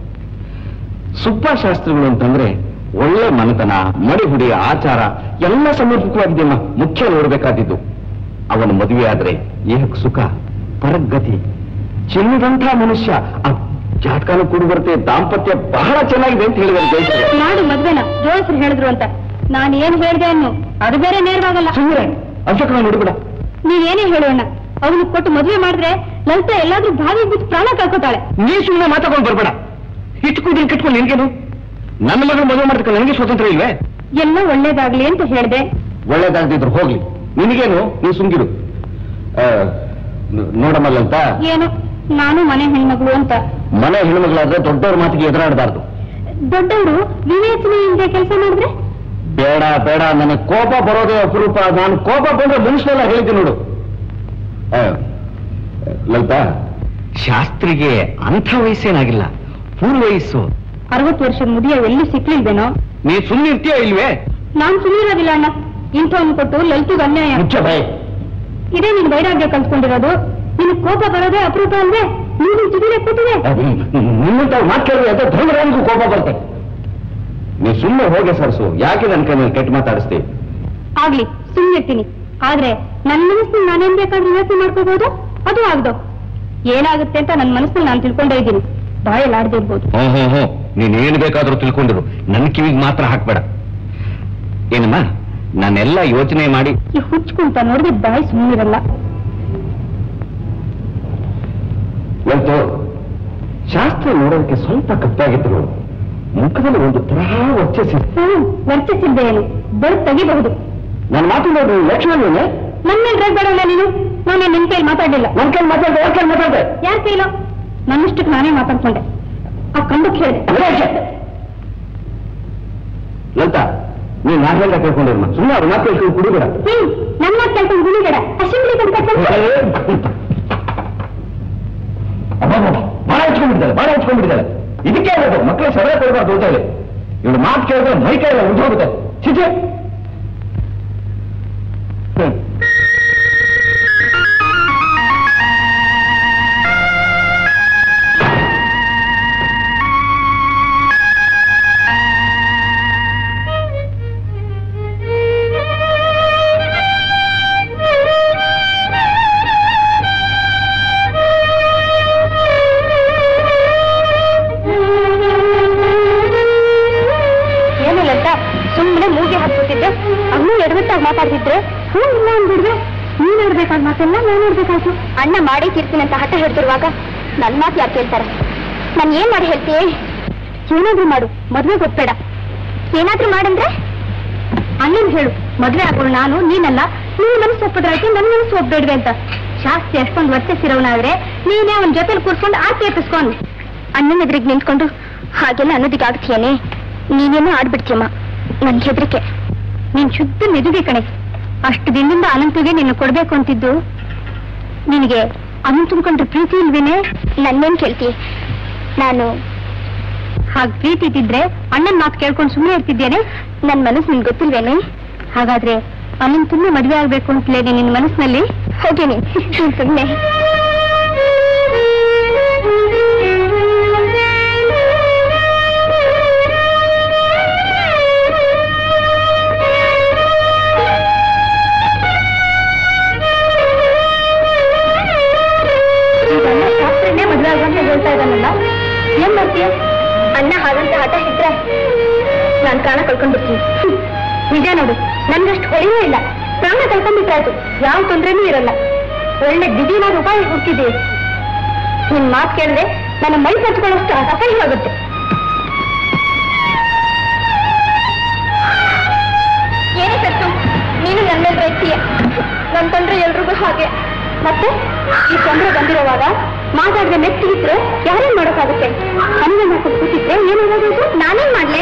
ಸುಬ್ಬಶಾಸ್ತ್ರಿಗಳು ಅಂತಂದ್ರೆ ಒಳ್ಳೆ ಮನೆತನ ಮಡಿಹುಡಿ ಆಚಾರ ಎಲ್ಲ ಸಮರ್ಪಕವಾಗಿದೆಯಮ್ಮ ಮುಖ್ಯ ನೋಡ್ಬೇಕಾದಿದ್ದು ಅವನ ಮದುವೆ ಆದ್ರೆ ಏಹಕ್ ಸುಖ ಪರಗತಿ ಚಿನ್ನದಂಥ ಮನುಷ್ಯ ಆ ಜಾತಕನೂ ಕೂಡಿ ಬರುತ್ತೆ ದಾಂಪತ್ಯ ಬಹಳ ಚೆನ್ನಾಗಿದೆ ಅಂತ ಹೇಳಿದ್ದಾರೆ ಜಯಶ್ರೀ ನಾಡು ಮದ್ವೆನ ಜೋಸ್ರು ಹೇಳಿದ್ರು ಅಂತ ನಾನ್ ಏನ್ ಹೇಳ್ದೆ ಅನ್ನು ಅದು ಬೇರೆ ನೇರವಾಗಲ್ಲ ಸುಮ್ಮನೆ ಅಶೋಕನ ನೋಡ್ಬಿಡ ನೀವೇನೇ ಹೇಳೋಣ ಅವನು ಕೊಟ್ಟು ಮದ್ವೆ ಮಾಡಿದ್ರೆ ಲಲಿತಾ ಎಲ್ಲಾದ್ರೂ ಬಾವಿ ಬಿದ್ದು ಪ್ರಾಣ ಕಳ್ಕೊತಾಳೆ ನೀ ಸುಮ್ಮನೆ ಮಾತಾಡ್ಕೊಂಡು ಬರ್ಬೇಡ ಇಟ್ಕೊಂಡು ಕಟ್ಕೊಂಡು ನಿನ್ಗೇನು ನನ್ನ ಮಗಳು ಮದುವೆ ಮಾಡ್ತಕ್ಕ ನನಗೆ ಸ್ವತಂತ್ರ ಇಲ್ವೇ ಎಲ್ಲ ಒಳ್ಳೇದಾಗ್ಲಿ ಅಂತ ಹೇಳ್ದೆ ಒಳ್ಳೇದಾಗದಿದ್ರು ಹೋಗ್ಲಿ ನಿನಗೇನು ನೀ ಸುಮ್ಗಿರು ಆ, ನ- ನೋಡಮ್ಮಲ್ಲಂತ ಏನು ನಾನು ಮನೆ ಹೆಣ್ಮಗಳು ಅಂತ ಮನೆ ಹೆಣ್ಮಗಳಾದ್ರೆ ದೊಡ್ಡವ್ರ ಮಾತಿಗೆ ಎದುರಾಡಬಾರ್ದು ದೊಡ್ಡವರು ವಿವೇಚನೆಯಿಂದ ಕೆಲಸ ಮಾಡಿದ್ರೆ ಬೇಡ ಬೇಡ ನನಗೆ ಕೋಪ ಬರೋದೇ ಅಪರೂಪ ನಾನು ಕೋಪ ಬಂದ್ರೆ ಮನುಷ್ಯನೆಲ್ಲ ಹೇಳಿದ್ದೀನಿ ನೋಡು ಆ, ಲಲಿತಾ ಶಾಸ್ತ್ರಿಗೆ ಅಂಥ ವಯಸ್ಸೇನಾಗಿಲ್ಲ ಪೂರ್ವ ವಯಸ್ಸು ಅರವತ್ತು ವರ್ಷದ ಮುದಿಯ ಎಲ್ಲಿ ಸಿಕ್ಲಿಲ್ವೇನೋ ನೀ ಸುಮ್ಮನೆ ಇರ್ತೀಯ ಇಲ್ವೇ ನಾನ್ ಸುಮ್ಮನಿರೋದಿಲ್ಲ ಅಣ್ಣ ಇಂಥವ್ನು ಕೊಟ್ಟು ಲಲಿತಗ್ ಅನ್ಯಾಯ ಮುಚ್ಚ ಭಯ ಇದೇ ನೀನ್ ವೈರಾಗ್ಯ ಕಲ್ತ್ಕೊಂಡಿರೋದು ನಿನ್ ಕೋಪ ಬರೋದೇ ಅಪರೂಪ ಅಲ್ವೇ ನೀನು ಜಿಗಿಲೆ ಕೂತಿದೆ ನಿಮ್ಮಂತ ಮಾತು ಕೇಳಿದ್ರೆ ಅಂತ ಧರ್ಮರಾಯನಿಗೂ ಕೋಪ ಬರ್ತದೆ ನೀ ಸುಮ್ಮನೆ ಹೋಗಿ ಸರ್ಸು ಯಾಕೆ ನನ್ನ ಕೈ ಮೇಲೆ ಕೆಟ್ಟ ಮಾತಾಡಿಸ್ತೀವಿ ಆಗ್ಲಿ ಸುಮ್ಮನಿರ್ತೀನಿ ಆದ್ರೆ ನನ್ನ ಮನಸ್ಸಿನ ನಾನೇನ್ ಬೇಕಾದ್ರೂ ಯೋಚನೆ ಮಾಡ್ಕೋಬಹುದು ಅದು ಆಗ್ದು ಏನಾಗುತ್ತೆ ಅಂತ ನನ್ನ ಮನಸ್ಸಲ್ಲಿ ನಾನು ತಿಳ್ಕೊಂಡೇ ಇದ್ದೀನಿ ಬಾಯಲ್ಲಿ ಆಡದೇ ಇರ್ಬೋದು ಹ್ಞೂ ಹ್ಞೂ ಹ್ಞೂ ನೀನ್ ಏನ್ ಬೇಕಾದ್ರೂ ತಿಳ್ಕೊಂಡಿರು ನನ್ನ ಕಿವಿಗೆ ಮಾತ್ರ ಹಾಕ್ಬೇಡ ಏನಮ್ಮ ನಾನೆಲ್ಲ ಯೋಚನೆ ಮಾಡಿ ಈ ಹುಚ್ಕೊಂತ ನೋಡಿದ್ರೆ ಬಾಯಿ ಸುಮ್ಮನಿರಲ್ಲ ಇವತ್ತು ಶಾಸ್ತ್ರ ನೋಡೋದಕ್ಕೆ ಸ್ವಲ್ಪ ಕಪ್ಪಾಗಿತ್ತು ನೋಡು ಮುಖದಲ್ಲಿ ಒಂದು ತರಹ ವರ್ಚಸ್ಸಿದೆ ಹ್ಮ್ ವರ್ತಿಸಿದ್ದೆ ಏನು ಬರ್ ತೆಗಿಬಹುದು ನನ್ನ ಮಾತು ನೋಡ್ರಿ ಲಕ್ಷ್ಮಣ ನನ್ನ ಮೇಲೆ ರೇಗ್ಬೇಡಲ್ಲ ನೀನು ನಾನು ನಿನ್ ಕೈಲಿ ಮಾತಾಡ್ಲಿಲ್ಲ ನನ್ನ ಕೈ ಮಾತಾಡ್ದೆ ಯಾರ ಕೈ ಮಾತಾಡ್ದೆ ಯಾರ ಕೈಲೋ ನನ್ನಷ್ಟಕ್ಕೆ ನಾನೇ ಮಾತಾಡ್ಕೊಂಡೆ ಆ ಕಂಡಕ್ಕೆ ಹೇಳಿದೆ ಲಲಿತಾ ನೀನ್ ನಾಲ್ಕ ಕೇಳ್ಕೊಂಡಿರಮ್ಮ ಸುಮ್ಮನೆ ಅವ್ರ ಮಾತು ಕೇಳ್ಕೊಂಡು ಕುಡಿಬೇಡ ಹ್ಮ್ ನನ್ನ ಮಾತು ಕೇಳ್ಕೊಂಡು ಗುಣಿಬೇಡ ಅಸೆಂಬ್ಲಿ ಕಟ್ಕೊಂಡು ಬಾಳ ಹಚ್ಕೊಂಡ್ಬಿಟ್ಟಿದ್ದಾರೆ ಇದಕ್ಕೆ ಹೇಳೋದು ಮಕ್ಕಳು ಸರಳ ಕೊಡಬಾರ್ದು ಅಂತ ಹೇಳಿ ಇವಳು ಮಾತು ಕೇಳಿದ್ರೆ ಮೈ ಕೈ ಎಲ್ಲ ಉದ್ದೋಗುತ್ತೆ ಚಿಚೆ ಹ್ಮ್ ಏನಿಲ್ಲ ಅಂತ ಸುಮ್ಮನೆ ಮೂಗಿ ಹಾಕ್ಬಿಟ್ಟಿದ್ದೆ ಅಣ್ಣ ಎಡವತ್ತಾಗಿ ಮಾತಾಡ್ತಿದ್ರೆ ಹ್ಞೂ ಇಲ್ಲ ಅಂದ್ಬಿಡ್ವೆ ನೀನ್ ಆಡ್ಬೇಕಾದ ಮಾತೆಲ್ಲ ನಾನು ಆಡ್ಬೇಕಾಯ್ತು ಅಣ್ಣ ಮಾಡಿ ತೀರ್ತೀನಿ ಅಂತ ಹಠ ಹೇಳ್ತಿರುವಾಗ ನನ್ ಮಾತು ಯಾರು ಕೇಳ್ತಾರೆ ನಾನು ಏನ್ ಮಾಡಿ ಹೇಳ್ತೀಯ ಏನಾದ್ರೂ ಮಾಡು ಮದ್ವೆ ಗೊತ್ತಬೇಡ ಏನಾದ್ರೂ ಮಾಡಂದ್ರೆ ಅಣ್ಣನ್ ಹೇಳು ಮದ್ವೆ ಆಗೋಳು ನಾನು ನೀನಲ್ಲ ನಿನ್ ಮನಸ್ಸು ಒಪ್ಪದ್ರಾಯ್ತು ನನ್ ಮನಸ್ಸು ಒಪ್ಪಬೇಡ್ವೆ ಅಂತ ಶಾಸ್ತಿ ಅಷ್ಟೊಂದು ವರ್ತಿಸಿರೋನಾದ್ರೆ ನೀನೇ ಅವನ ಜೊತೆಲಿ ಕೂರ್ಕೊಂಡು ಆರ್ತಿ ಎತ್ತಿಸ್ಕೊಂಡು ಅಣ್ಣನ ಎದುರಿಗೆ ನಿಂತ್ಕೊಂಡು ಹಾಗೆಲ್ಲ ಅನ್ನೋದಿಗಾಗ್ತೀಯೇನೆ ನೀನೇನೋ ಆಡ್ಬಿಡ್ತೀಯಮ್ಮ ನನ್ ಹೆದರಿಕೆ ನೀನ್ ಶುದ್ಧ ಮೆದುಗೆ ಕಣೆ ಅಷ್ಟು ದಿನದಿಂದ ಅನಂತಗೆ ನಿನ್ನ ಕೊಡ್ಬೇಕು ಅಂತಿದ್ದು ನಿನಗೆ ಅನಂತ ತುಂಬ್ಕೊಂಡ್ರೆ ಪ್ರೀತಿ ಇಲ್ವೇನೆ ನನ್ನೇನ್ ಕೇಳ್ತಿ ನಾನು ಹಾಗೆ ಪ್ರೀತಿ ಇದ್ದಿದ್ರೆ ಅಣ್ಣನ್ ಮಾತು ಕೇಳ್ಕೊಂಡು ಸುಮ್ಮನೆ ಇರ್ತಿದ್ದೇನೆ ನನ್ ಮನಸ್ಸು ನಿನ್ಗೆ ಗೊತ್ತಿಲ್ವೇನೆ ಹಾಗಾದ್ರೆ ಅನಂತನ್ನ ಮದುವೆ ಆಗ್ಬೇಕು ಅಂತಲೇ ನಿನ್ನ ಮನಸ್ಸಿನಲ್ಲಿ ಹೋಗೇನಿ ಸುಮ್ಮನೆ ಶಾಸ್ತ್ರನೇ ಮದುವೆ ಆಗುವಂತ ಹೇಳ್ತಾ ಇದ್ದಾನಲ್ಲ ಏನ್ ಮಾಡ್ತೀಯ ಅಣ್ಣ ಹಾಗಂತ ಹಠ ಇದ್ರೆ ನಾನ್ ಕಾಣ ಕಳ್ಕೊಂಡ್ಬಿಡ್ತೀನಿ ಹ್ಮ್. ನಿಜ ನೋಡು ನನ್ಗಷ್ಟು ಹೊಳೆಯೂ ಇಲ್ಲ ಪ್ರಾಣ ಕಳ್ಕೊಂಡ್ಬಿಟ್ರಾಯ್ತು ಯಾವ ತೊಂದ್ರೆನೂ ಇರಲ್ಲ ಒಳ್ಳೆ ದಿಢೀನಾದ ಉಪಾಯ ಹುಟ್ಟಿದೆ ನಿನ್ ಮಾತು ಕೇಳಿದ್ರೆ ನನ್ನ ಮೈ ಕಚ್ಕೊಳ್ಳೋಷ್ಟು ಅಸಹ್ಯವಾಗುತ್ತೆ ಏನೇ ಸತ್ತು ನೀನು ನನ್ನ ಮೇಲೆ ರೈತೀಯ ನನ್ನ ತೊಂದ್ರೆ ಎಲ್ರಿಗೂ ಹಾಗೆ ಮತ್ತೆ ಈ ತೊಂದರೆ ಬಂದಿರುವಾಗ ಮಾತಾಡದೆ ಮೆತ್ತಿಗಿದ್ರೆ ಯಾರೇನ್ ಮಾಡೋಕ್ಕಾಗುತ್ತೆ ಹನಿಗೆ ಮಾಡ್ಕೊಂಡು ಕೂತಿದ್ರೆ ಏನಾಗೋದು ನಾನೇನ್ ಮಾಡ್ಲೆ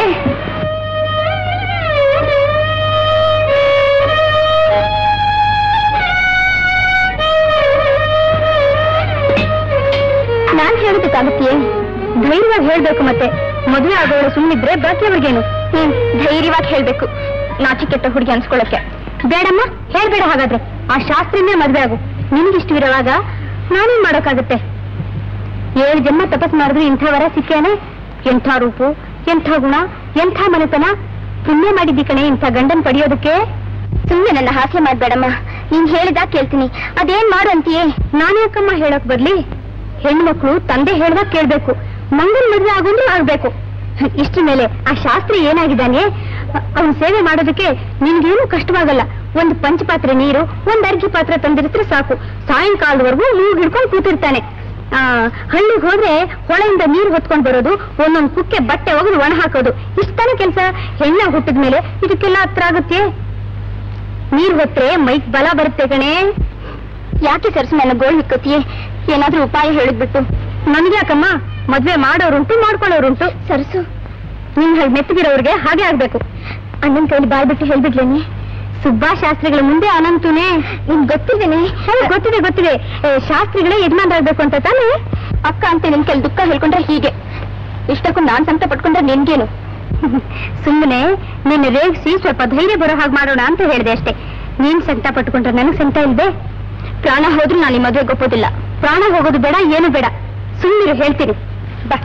ನಾನ್ ಹೇಳೋದಕ್ಕಾಗತ್ತೆಯೇ ಧೈರ್ಯವಾಗಿ ಹೇಳ್ಬೇಕು ಮತ್ತೆ ಮದುವೆ ಆಗೋಳು ಸುಮ್ಮನಿದ್ರೆ ಬಾಕಿಯವ್ರಿಗೇನು ಹ್ಮ್ ಧೈರ್ಯವಾಗಿ ಹೇಳ್ಬೇಕು ನಾಚಿಕೆಟ್ಟ ಹುಡುಗಿ ಅನ್ಸ್ಕೊಳಕ್ಕೆ ಬೇಡಮ್ಮ ಹೇಳ್ಬೇಡ ಹಾಗಾದ್ರೆ ಆ ಶಾಸ್ತ್ರಿನೇ ಮದ್ವೆ ಆಗು ನಿನ್ಗಿಷ್ಟವಿರುವಾಗ ನಾನೇನ್ ಮಾಡೋಕ್ಕಾಗತ್ತೆ ಏಳು ಜನ್ಮ ತಪಸ್ ಮಾಡಿದ್ರು ಇಂಥ ವರ ಸಿಕ್ಕೇನೆ ಎಂಥ ರೂಪು ಎಂಥ ಗುಣ ಎಂಥ ಮನೆತನ ಪುಣ್ಯ ಮಾಡಿದ್ದಿ ಕಣೆ ಇಂಥ ಗಂಡನ್ ಪಡೆಯೋದಕ್ಕೆ ಸುಮ್ಮನೆ ನನ್ನ ಹಾಸ್ಯ ಮಾಡ್ಬೇಡಮ್ಮ ನೀನ್ ಹೇಳಿದಾಗ ಕೇಳ್ತೀನಿ ಅದೇನ್ ಮಾಡು ಅಂತೀಯೇ ನಾನು ಯಾಕಮ್ಮ ಹೇಳಕ್ ಬರ್ಲಿ ಹೆಣ್ಮಕ್ಳು ತಂದೆ ಹೇಳ್ದಾಗ ಕೇಳ್ಬೇಕು ಮಂಗನ್ ಮದುವೆ ಆಗೋಂದ್ರೆ ಆಗ್ಬೇಕು ಇಷ್ಟ್ರ ಮೇಲೆ ಆ ಶಾಸ್ತ್ರಿ ಏನಾಗಿದ್ದಾನೆ ಅವನ್ ಸೇವೆ ಮಾಡೋದಕ್ಕೆ ನಿನ್ಗೇನು ಕಷ್ಟವಾಗಲ್ಲ ಒಂದು ಪಂಚಪಾತ್ರೆ ನೀರು ಒಂದ್ ಅರ್ಗಿ ಪಾತ್ರೆ ತಂದಿರಿದ್ರೆ ಸಾಕು ಸಾಯಂಕಾಲದವರೆಗೂ ಮೂಗ್ ಹಿಡ್ಕೊಂಡು ಕೂತಿರ್ತಾನೆ ಆ ಹಳ್ಳಿಗೆ ಹೋದ್ರೆ ಹೊಳೆಯಿಂದ ನೀರು ಹೊತ್ಕೊಂಡ್ ಬರೋದು ಒಂದೊಂದ್ ಕುಕ್ಕೆ ಬಟ್ಟೆ ಒಗೆದು ಒಣ ಹಾಕೋದು ಇಷ್ಟಾನೆ ಕೆಲಸ ಹೆಣ್ಣ ಹುಟ್ಟಿದ ಮೇಲೆ ಇದಕ್ಕೆಲ್ಲ ಹತ್ರ ಆಗುತ್ತೆ ನೀರ್ ಹೊತ್ರೆ ಮೈಕ್ ಬಲ ಬರುತ್ತೆ ಕಣೆ ಯಾಕೆ ಸರ್ಸು ನನ್ನ ಗೋಳು ಹಿಕ್ಕೋತಿಯೇ ಏನಾದ್ರೂ ಉಪಾಯ ಹೇಳಿದ್ಬಿಟ್ಟು ನನ್ಗ್ಯಾಕಮ್ಮ ಮದ್ವೆ ಮಾಡೋರುಂಟು ಮಾಡ್ಕೊಳ್ಳೋರುಂಟು ಸರ್ಸು ನಿನ್ ಹಾಗೆ ಮೆತ್ತಗಿರೋರ್ಗೆ ಹಾಗೆ ಆಗ್ಬೇಕು ಅಣ್ಣನ್ ಕೈಲಿ ಬಾಯ್ ಬಿಟ್ಟು ಹೇಳ್ಬಿಡ್ಲೇನಿ ಸುಬ್ಬಾ ಶಾಸ್ತ್ರಿಗಳ ಮುಂದೆ ಅನಂತುನೇ ನಿನ್ ಗೊತ್ತಿದ್ದೇನೆ ಗೊತ್ತಿದೆ ಗೊತ್ತಿದೆ ಏ, ಶಾಸ್ತ್ರಿಗಳೇ ಯಜಮಾನ್ರಾಗ್ಬೇಕು ಅಂತ ತಾನೇ ಅಕ್ಕ ಅಂತ ನಿನ್ ಕೆಲ್ ದುಃಖ ಹೇಳ್ಕೊಂಡ್ರೆ ಹೀಗೆ ಇಷ್ಟಕ್ಕೂ ನಾನ್ ಸಂಕಟ ಪಟ್ಕೊಂಡ್ರೆ ನಿನ್ಗೇನು ಸುಮ್ಮನೆ ನಿನ್ನ ರೇಗಿಸಿ ಸ್ವಲ್ಪ ಧೈರ್ಯ ಬರೋ ಹಾಗೆ ಮಾಡೋಣ ಅಂತ ಹೇಳಿದೆ ಅಷ್ಟೇ ನೀನ್ ಸಂಕಟ ಪಟ್ಕೊಂಡ್ರೆ ನನಗ್ ಸಂಕಟ ಇಲ್ದೆ ಪ್ರಾಣ ಹೋದ್ರೂ ನಾನು ಈ ಮದುವೆಗೆ ಒಪ್ಪೋದಿಲ್ಲ ಪ್ರಾಣ ಹೋಗೋದು ಬೇಡ ಏನು ಬೇಡ ಸುಮ್ಮನಿರು ಹೇಳ್ತೀನಿ ಬಾ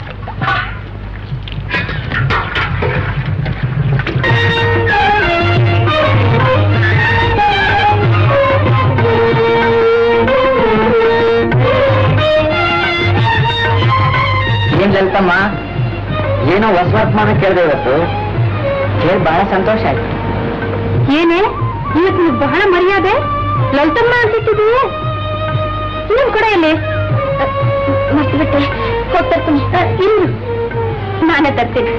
ಏನ್ ಲಲಿತಮ್ಮ ಏನೋ ಹೊಸ ವರ್ತಮಾನ ಕೇಳಿದೆ ಇವತ್ತು ಕೇಳಿ ಬಹಳ ಸಂತೋಷ ಆಯ್ತು ಏನೇ ಇವತ್ತು ನೀವು ಬಹಳ ಮರ್ಯಾದೆ ಲಲಿತಮ್ಮ ಅಂತಿದ್ದೀಯೇ ನಿಮ್ ಕಡೆ ಎಲ್ಲಿ ಮರ್ತು ಬಿಟ್ಟೆ ಹೋಗ್ತರ್ತೀನಿ ಇನ್ನು ನಾನೇ ತರ್ತೀನಿ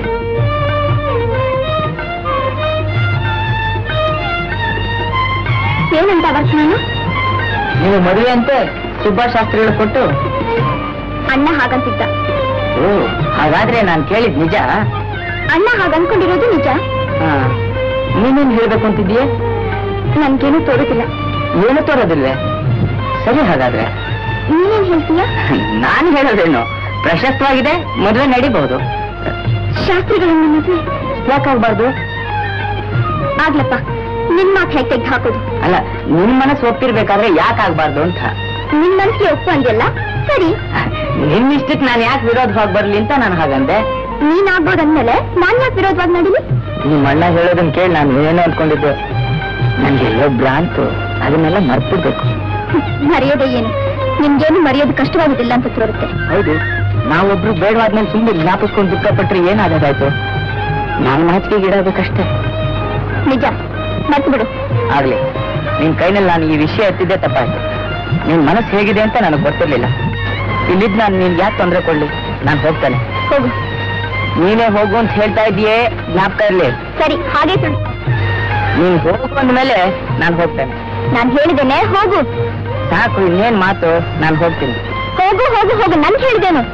ಏನಂತ ಅವತ್ತು ನಾನು ನೀವು ಮದುವೆ ಅಂತೆ ಸುಬ್ಬಾಶಾಸ್ತ್ರಿಗಳು ಕೊಟ್ಟು ಅಣ್ಣ ಹಾಗಂತಿದ್ದ ಓ ಹಾಗಾದ್ರೆ ನಾನು ಕೇಳಿದ್ ನಿಜ ಅಣ್ಣ ಹಾಗನ್ಕೊಂಡಿರೋದು ನಿಜ ಹಾ ನೀನೇನ್ ಹೇಳ್ಬೇಕು ಅಂತಿದ್ದೀಯ ನನ್ಗೇನು ತೋರುದಿಲ್ಲ ಏನು ತೋರೋದಿಲ್ವೇ ಸರಿ ಹಾಗಾದ್ರೆ ನೀನೇನ್ ಹೇಳ್ತೀಯ ನಾನು ಹೇಳೋದೇನು ಪ್ರಶಸ್ತವಾಗಿದೆ ಮದುವೆ ನಡಿಬಹುದು ಶಾಸ್ತ್ರಿಗಳನ್ನ ಮದುವೆ ಯಾಕಾಗ್ಬಾರ್ದು ಆಗ್ಲಪ್ಪ ನಿನ್ ಮಾತು ಹೇಗೆ ತೆಗ್ದು ಹಾಕೋದು ಅಲ್ಲ ನಿನ್ ಮನಸ್ಸು ಒಪ್ಪಿರ್ಬೇಕಾದ್ರೆ ಯಾಕಾಗ್ಬಾರ್ದು ಅಂತ ನಿನ್ ಮನಸ್ಸಿಗೆ ಒಪ್ಪು ಅಂದ್ಯಲ್ಲ ಸರಿ ನಿನ್ ಇಷ್ಟಕ್ಕೆ ನಾನು ಯಾಕೆ ವಿರೋಧವಾಗಿ ಬರ್ಲಿ ಅಂತ ನಾನು ಹಾಗಂದೆ ನೀನ್ ಆಗ್ಬೋದಂದ್ಮೇಲೆ ನಾನ್ ಯಾಕೆ ವಿರೋಧವಾಗಿ ನಡೀಲಿ ನಿಮ್ಮ ಅಣ್ಣ ಹೇಳೋದನ್ನ ಕೇಳಿ ನಾನು ಏನೋ ಅನ್ಕೊಂಡಿದ್ದೆ ನನ್ಗೆ ಎಲ್ಲೋ ಭ್ರಾಂತು ಅದನ್ನೆಲ್ಲ ಮರ್ತಿರ್ಬೇಕು ಮರೆಯೋದೇ ಏನು ನಿಮ್ಗೇನು ಮರೆಯೋದು ಕಷ್ಟವಾಗುದಿಲ್ಲ ಅಂತ ತೋರುತ್ತೆ ಹೌದು ನಾವೊಬ್ರು ಬೇಡವಾದ್ಮೇಲೆ ಸುಮ್ಮನೆ ಜ್ಞಾಪಿಸ್ಕೊಂಡು ದುಃಖಪಟ್ರೆ ಏನಾಗೋದಾಯ್ತು ನಾನು ನಾಚಿಕೆಗೆ ಇಡೋದಕ್ಕಷ್ಟೇ ನಿಜ ಮರ್ತು ಬಿಡು ಆಗ್ಲಿ ನಿನ್ ಕೈನಲ್ಲಿ ನಾನು ಈ ವಿಷಯ ಎತ್ತಿದ್ದೆ ತಪ್ಪಾಯ್ತು ನಿನ್ ಮನಸ್ಸು ಹೇಗಿದೆ ಅಂತ ನನಗೆ ಗೊತ್ತಿರ್ಲಿಲ್ಲ ಇಲ್ಲಿದ್ ನಾನು ನಿನ್ ಯಾಕೆ ತೊಂದರೆ ಕೊಡ್ಲಿ ನಾನು ಹೋಗ್ತಾನೆ ಹೋಗು ನೀನೇ ಹೋಗು ಅಂತ ಹೇಳ್ತಾ ಇದೀಯೇ ಜ್ಞಾಪಕ ಇರ್ಲಿ ಸರಿ ಹಾಗೆ ಸುಳ್ಳು ನೀನ್ ಹೋಗು ಅಂದ್ಮೇಲೆ ನಾನು ಹೋಗ್ತೇನೆ ನಾನ್ ಹೇಳಿದ್ದೇನೆ ಹೋಗು ಸಾಕು ಇನ್ನೇನ್ ಮಾತು ನಾನು ಹೋಗ್ತೀನಿ ಹೋಗು ಹೋಗು ಹೋಗು ನನ್ ಹೇಳಿದ್ದೇನು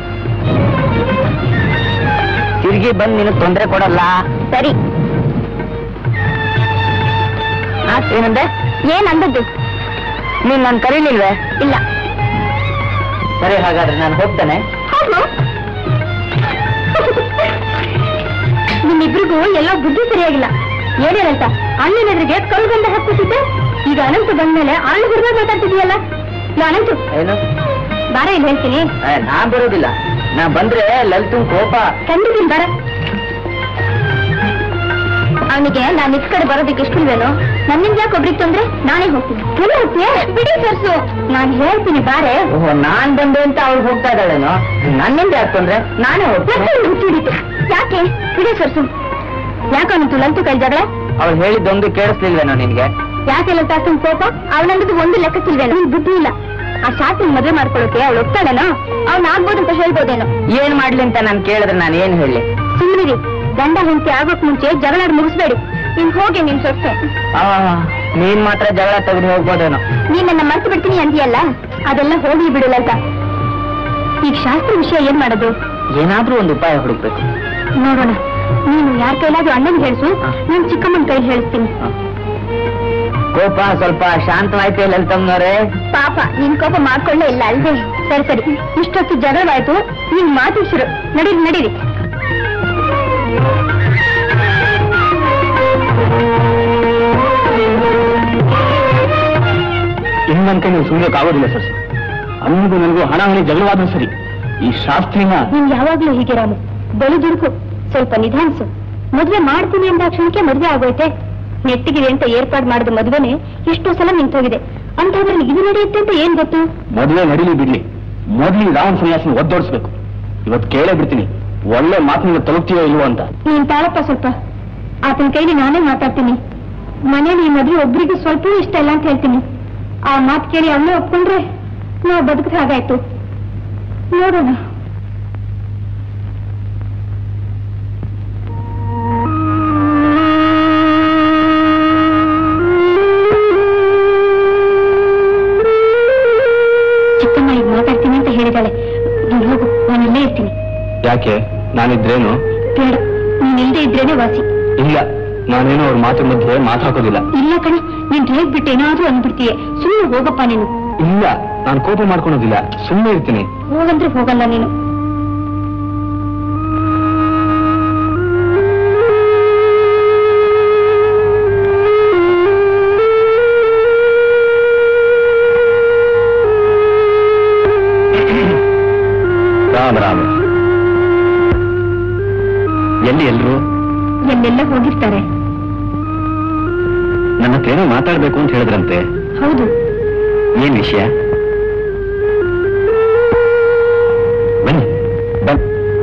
ತಿರುಗಿ ಬಂದು ನಿನಗೆ ತೊಂದರೆ ಕೊಡಲ್ಲ ಸರಿ ಆ, ಏನಂದೆ ಏನ್ ಅಂದದ್ದು ನೀನ್ ನಾನು ಕರೀಲಿಲ್ವೇ ಇಲ್ಲ ಸರಿ ಹಾಗಾದ್ರೆ ನಾನು ಹೋಗ್ತೇನೆ ಹೋಗು ನಿಮ್ಮಿಬ್ರಿಗೂ ಎಲ್ಲ ಬುದ್ಧಿ ಸರಿಯಾಗಿಲ್ಲ ಏನೇನಂತ ಅಣ್ಣನ ಎದುರಿಗೆ ಕಲ್ಗಂಡ ಹಾಕ್ಬಿಟ್ಟಿದ್ದೆ ಈಗ ಅನಂತ ಬಂದ್ಮೇಲೆ ಅಣ್ಣ ಹುಡುಗ ಮಾತಾಡ್ತಿದೀಯಲ್ಲ ನಾ ಅನಂತು ಏನು ಬಾರ ಇಲ್ಲಿ ಹೇಳ್ತೀನಿ ಏ, ನಾ ಬರೋದಿಲ್ಲ ನಾ ಬಂದ್ರೆ ಲಲಿತು ಕೋಪ ಖಂಡಿತೀನಿ ಬಾರ ಅವನಿಗೆ ನಾನು ಇದ್ ಕಡೆ ಬರೋದಕ್ಕೆ ಇಷ್ಟಿಲ್ವೇನೋ ನನ್ನಿಂದ ಯಾಕೆ ಒಬ್ರಿಗೆ ತೊಂದ್ರೆ ನಾನೇ ಹೋಗ್ತೀನಿ ಎಲ್ಲಿ ಹೋಗ್ತೀಯ ಬಿಡಿ ಸರ್ಸು ನಾನು ಹೇಳ್ತೀನಿ ಬಾರೆ ಓಹೋ ನಾನ್ ಬಂದೆ ಅಂತ ಅವ್ಳು ಹೋಗ್ತಾ ಇದ್ದಾಳೇನೋ ನನ್ನಿಂದ ಯಾಕೆ ತೊಂದ್ರೆ ನಾನೇ ಹೋಗ್ತೇನೆ ಮತ್ತೆ ಹುಚ್ಚು ಹಿಡಿತು. ಯಾಕೆ ಬಿಡಿ ಸರ್ಸು ಯಾಕೆ ಅವನು ತುಲಂತು ಕೈ ಜಗಳ ಅವ್ಳು ಹೇಳಿದ್ದೊಂದು ಕೇಳಿಸ್ಲಿಲ್ವೇನೋ ನಿನ್ಗೆ ಯಾಕೆಲ್ಲ ಅಷ್ಟೊಂದು ಕೋಪ ಅವನಂದದ್ದು ಒಂದು ಲೆಕ್ಕಕ್ಕಿಲ್ವೇನೋ ನಿನ್ ಬುದ್ಧಿ ಇಲ್ಲ ಆ ಶಾಸ್ತ್ರಿ ಮದುವೆ ಮಾಡ್ಕೊಳ್ಳೋಕೆ ಅವಳು ಒಪ್ತಾಳೇನೋ ಅವ್ನ ಆಗ್ಬೋದು ಅಂತ ಹೇಳ್ಬೋದೇನೋ ಏನ್ ಮಾಡ್ಲಿ ಅಂತ ನಾನು ಕೇಳಿದ್ರೆ ನಾನು ಏನ್ ಹೇಳಿ ಸುಮ್ಮನಿರಿ ಗಂಡ ಹೆಂಡತಿ ಆಗೋಕ್ ಮುಂಚೆ ಜಗಳಾಡಿ ಮುಗಿಸ್ಬೇಡಿ ನೀನ್ ಹೋಗಿ ನಿನ್ ಸೊಸೆ ಆ, ನೀನ್ ಮಾತ್ರ ಜಗಳ ತೆಗೆದು ಹೋಗ್ಬೋದೇನೋ ನೀನ್ ನನ್ನ ಮರ್ತು ಬಿಡ್ತೀನಿ ಅಂದಿಯಲ್ಲ ಅದೆಲ್ಲ ಹೋಗ್ಲಿ ಬಿಡಲಂತ ಈಗ ಶಾಸ್ತ್ರ ವಿಷಯ ಏನ್ ಮಾಡೋದು ಏನಾದ್ರೂ ಒಂದು ಉಪಾಯ ಹುಡುಕ್ಬೇಕು ನೋಡೋಣ ನೀನು ಯಾರ ಕೈಲಾದ್ರೂ ಅಣ್ಣನ್ ಹೇಳ್ಸು ನಾನ್ ಚಿಕ್ಕಮ್ಮನ ಕೈಲಿ ಹೇಳಿಸ್ತೀನಿ ಕೋಪ ಸ್ವಲ್ಪ ಶಾಂತವಾಯ್ತು ಲಲಿತಮ್ಮನವ್ರೆ ಪಾಪ ನಿನ್ ಕೋಪ ಮಾಡ್ಕೊಳ್ಳೇ ಇಲ್ಲ ಅಲ್ವೇ ಸರಿ ಸರಿ ಇಷ್ಟೊತ್ತು ಜಗಳವಾಯ್ತು ನೀನ್ ಮಾತು ಶುರು ನಡೀರಿ ನಡೀರಿ ಇನ್ನೊಂದ್ ಕೈ ನೀವು ಸುಮ್ಮಕ್ಕಾಗೋದಿಲ್ಲ ಸರ್ ಅವನಿಗೂ ನನಗೂ ಹಣ ಹಣಿ ಜಗಳವಾದ್ರೂ ಸರಿ ಈ ಶಾಸ್ತ್ರಿನ ನೀನ್ ಯಾವಾಗ್ಲೂ ಹೀಗೆ ರಾಮು ಬಲು ದುಡುಕು ಸ್ವಲ್ಪ ನಿಧಾನಿಸು ಮದ್ವೆ ಮಾಡ್ತೀನಿ ಅಂದಾಕ್ಷಣಕ್ಕೆ ಮದ್ವೆ ಆಗೋಯ್ತೆ ನೆಟ್ಟಿಗಿದೆ ಅಂತ ಏರ್ಪಾಡು ಮಾಡಿದ ಮದ್ವೆನೆ ಎಷ್ಟೋ ಸಲ ನಿಂತೋಗಿದೆ ಅಂತಂದ್ರೆ ಇದು ನಡೆಯುತ್ತೆ ಅಂತ ಏನ್ ಗೊತ್ತು ಮದುವೆ ನಡೀಲಿ ಬಿಡ್ಲಿ ಮೊದ್ಲು ರಾವಣ ಸನ್ಯಾಸಿನ ಒದ್ದೋಡಿಸ್ಬೇಕು ಇವತ್ತು ಕೇಳೇ ಬಿಡ್ತೀನಿ ಒಳ್ಳೆ ಮಾತಿನಿಂದ ತಲುಪ್ತೀಯೋ ಇಲ್ವೋ ಅಂತ ನೀನ್ ತಾಳಪ್ಪ ಸ್ವಲ್ಪ ಆತನ ಕೈಲಿ ನಾನೇ ಮಾತಾಡ್ತೀನಿ ಮನೇಲಿ ಈ ಮದ್ವೆ ಒಬ್ರಿಗೆ ಸ್ವಲ್ಪ ಇಷ್ಟ ಇಲ್ಲ ಅಂತ ಹೇಳ್ತೀನಿ ಆ ಮಾತು ಕೇಳಿ ಅವನೇ ಒಪ್ಕೊಂಡ್ರೆ ನಾವು ಬದುಕಿದ ಹಾಗಾಯ್ತು ನೋಡೋಣ ಚಿಕ್ಕಮ್ಮ ಈಗ ಮಾತಾಡ್ತೀನಿ ಅಂತ ಹೇಳಿದಾಳೆ ನೀನ್ ಹೋಗು ನಾನು ಇಲ್ಲೇ ಇರ್ತೀನಿ ಯಾಕೆ ನಾನಿದ್ರೇನು ಬೇಡ ನೀನ್ ಇಲ್ದೇ ಇದ್ರೇನೆ ವಾಸಿ ಇಲ್ಲ ನಾನೇನು ಅವ್ರ ಮಾತು ಮಧ್ಯೆ ಮಾತಾಕೋದಿಲ್ಲ ಇಲ್ಲ ಕಣೆ ನೀನ್ ರೇಗ್ ಬಿಟ್ಟು ಏನಾದ್ರೂ ಅಂದ್ಬಿಡ್ತೀಯ ಸುಮ್ಮನೆ ಹೋಗಪ್ಪ ನೀನು ಇಲ್ಲ ನಾನು ಕೋಪ ಮಾಡ್ಕೊಳೋದಿಲ್ಲ ಸುಮ್ಮನೆ ಇರ್ತೀನಿ ಹೋಗಂದ್ರೆ ಹೋಗಲ್ಲ ನೀನು ರಾಮ ರಾಮ ಎಲ್ಲಿ ಎಲ್ರು ಎಲ್ಲೆಲ್ಲ ಹೋಗಿರ್ತಾರೆ ನನ್ನ ಹತ್ರ ಏನೋ ಮಾತಾಡ್ಬೇಕು ಅಂತ ಹೇಳಿದ್ರಂತೆ ಹೌದು ಏನ್ ವಿಷಯ ಬನ್ನಿ ಬನ್ನಿ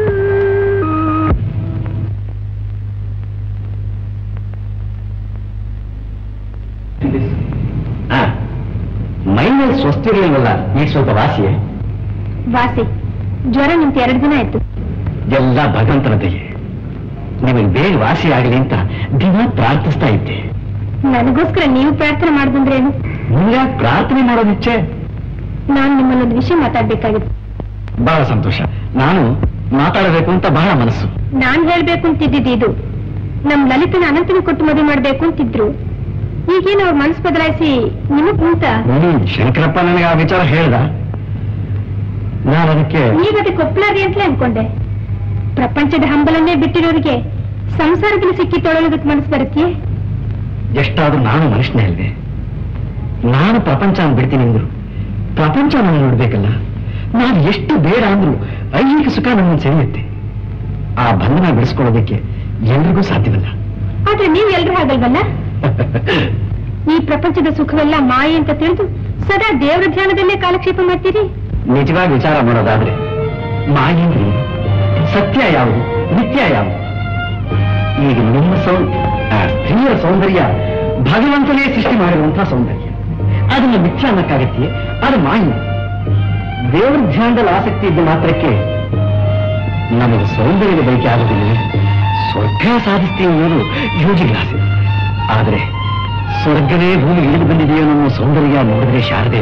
ಆ, ಮೈ ಮೇಲೆ ಸ್ವಸ್ತಿರ್ಲಿಲ್ವಲ್ಲ ಈಗ ಸ್ವಲ್ಪ ವಾಸಿಯೇ ವಾಸಿ ಜ್ವರ ನಿಂತು ಎರಡು ದಿನ ಆಯ್ತು ಎಲ್ಲ ಭಗವಂತನ ದಯೆ ನಿಮಗೆ ಬೇಗ ವಾಸಿ ಆಗಲಿ ಅಂತ ದಿನ ಪ್ರಾರ್ಥಿಸ್ತಾ ಇದ್ದೆ ನನಗೋಸ್ಕರ ನೀವು ಪ್ರಾರ್ಥನೆ ಮಾಡ್ದಂದ್ರೇನು ನಿಮ್ಗೆ ಪ್ರಾರ್ಥನೆ ಮಾಡೋದಿಚ್ಛೆ ನಾನು ನಿಮ್ಮಲ್ಲೊಂದು ವಿಷಯ ಮಾತಾಡ್ಬೇಕಾಗಿತ್ತು ಬಹಳ ಸಂತೋಷ ನಾನು ಮಾತಾಡಬೇಕು ಅಂತ ಬಹಳ ಮನಸ್ಸು ನಾನ್ ಹೇಳ್ಬೇಕು ಅಂತಿದ್ದಿದ್ದು ಇದು ನಮ್ ಲಲಿತನ ಅನಂತನ ಕೊಟ್ಟು ಮದುವೆ ಮಾಡ್ಬೇಕು ಅಂತಿದ್ರು ಈಗೇನು ಅವ್ರ ಮನಸ್ಸು ಬದಲಾಯಿಸಿ ನಿಮಗ್ ಅಂತ ಹ್ಮ್ ಶಂಕರಪ್ಪ ನನಗೆ ಆ ವಿಚಾರ ಹೇಳ್ದ ನಾನು ಅದಕ್ಕೆ ನೀವದಕ್ಕೆ ಒಪ್ಲಾರಿ ಅಂತಲೇ ಅನ್ಕೊಂಡೆ ಪ್ರಪಂಚದ ಹಂಬಲನ್ನೇ ಬಿಟ್ಟಿರೋರಿಗೆ ಸಂಸಾರದಲ್ಲಿ ಸಿಕ್ಕಿ ತೊಳಲೋದಕ್ಕೆ ಮನಸ್ಸು ಬರುತ್ತೆ ಎಷ್ಟಾದ್ರೂ ನಾನು ಮನುಷ್ಯನೇ ಅಲ್ವೇ ನಾನು ಪ್ರಪಂಚ ಬಿಡ್ತೀನಿ ಅಂದ್ರು ಪ್ರಪಂಚ ನಾನು ನೋಡ್ಬೇಕಲ್ಲ ನಾನು ಎಷ್ಟು ಬೇಡ ಅಂದ್ರು ಐಹಿಕ ಸುಖ ನಮ್ಮನ್ನು ಸೆಳೆಯುತ್ತೆ ಆ ಬಂಧನ ಬಿಡಿಸ್ಕೊಳ್ಳೋದಕ್ಕೆ ಎಲ್ರಿಗೂ ಸಾಧ್ಯವಲ್ಲ ಆದ್ರೆ ನೀವು ಎಲ್ರೂ ಹಾಗಲ್ವಲ್ಲ ಈ ಪ್ರಪಂಚದ ಸುಖವೆಲ್ಲ ಮಾಯೆ ಅಂತ ತಿಳಿದು ಸದಾ ದೇವರ ಧ್ಯಾನದಲ್ಲೇ ಕಾಲಕ್ಷೇಪ ಮಾಡ್ತೀರಿ ನಿಜವಾಗಿ ವಿಚಾರ ಮಾಡೋದಾದ್ರೆ ಮಾಯೆ ಅಂದ್ರೆ ಏನು? ಸತ್ಯ ಯಾವುದು ನಿತ್ಯ ಯಾವುದು ಈಗ ನಿಮ್ಮ ಸೌ ಆ, ಸ್ತ್ರೀಯರ ಸೌಂದರ್ಯ ಭಗವಂತನೇ ಸೃಷ್ಟಿ ಮಾಡಿರುವಂತಹ ಸೌಂದರ್ಯ ಅದನ್ನ ಮಿಥ್ಯ ಅನ್ನಕ್ಕಾಗತ್ತೆ ಅದು ಮಾಯೆ ದೇವರ ಧ್ಯಾನದಲ್ಲಿ ಆಸಕ್ತಿ ಇದ್ದ ಮಾತ್ರಕ್ಕೆ ನಮಗೆ ಸೌಂದರ್ಯದ ಬಯಕೆ ಆಗುವುದಿಲ್ಲ ಸ್ವರ್ಗ ಸಾಧಿಸ್ತೀವಿ ಅನ್ನೋದು ಯೋಜಿಗಳಾಸೆ ಆದರೆ ಸ್ವರ್ಗವೇ ಭೂಮಿ ಇಳಿದು ಬಂದಿದೆಯೋ ನಮ್ಮ ಸೌಂದರ್ಯ ನೋಡಿದ್ರೆ ಶಾರದೆ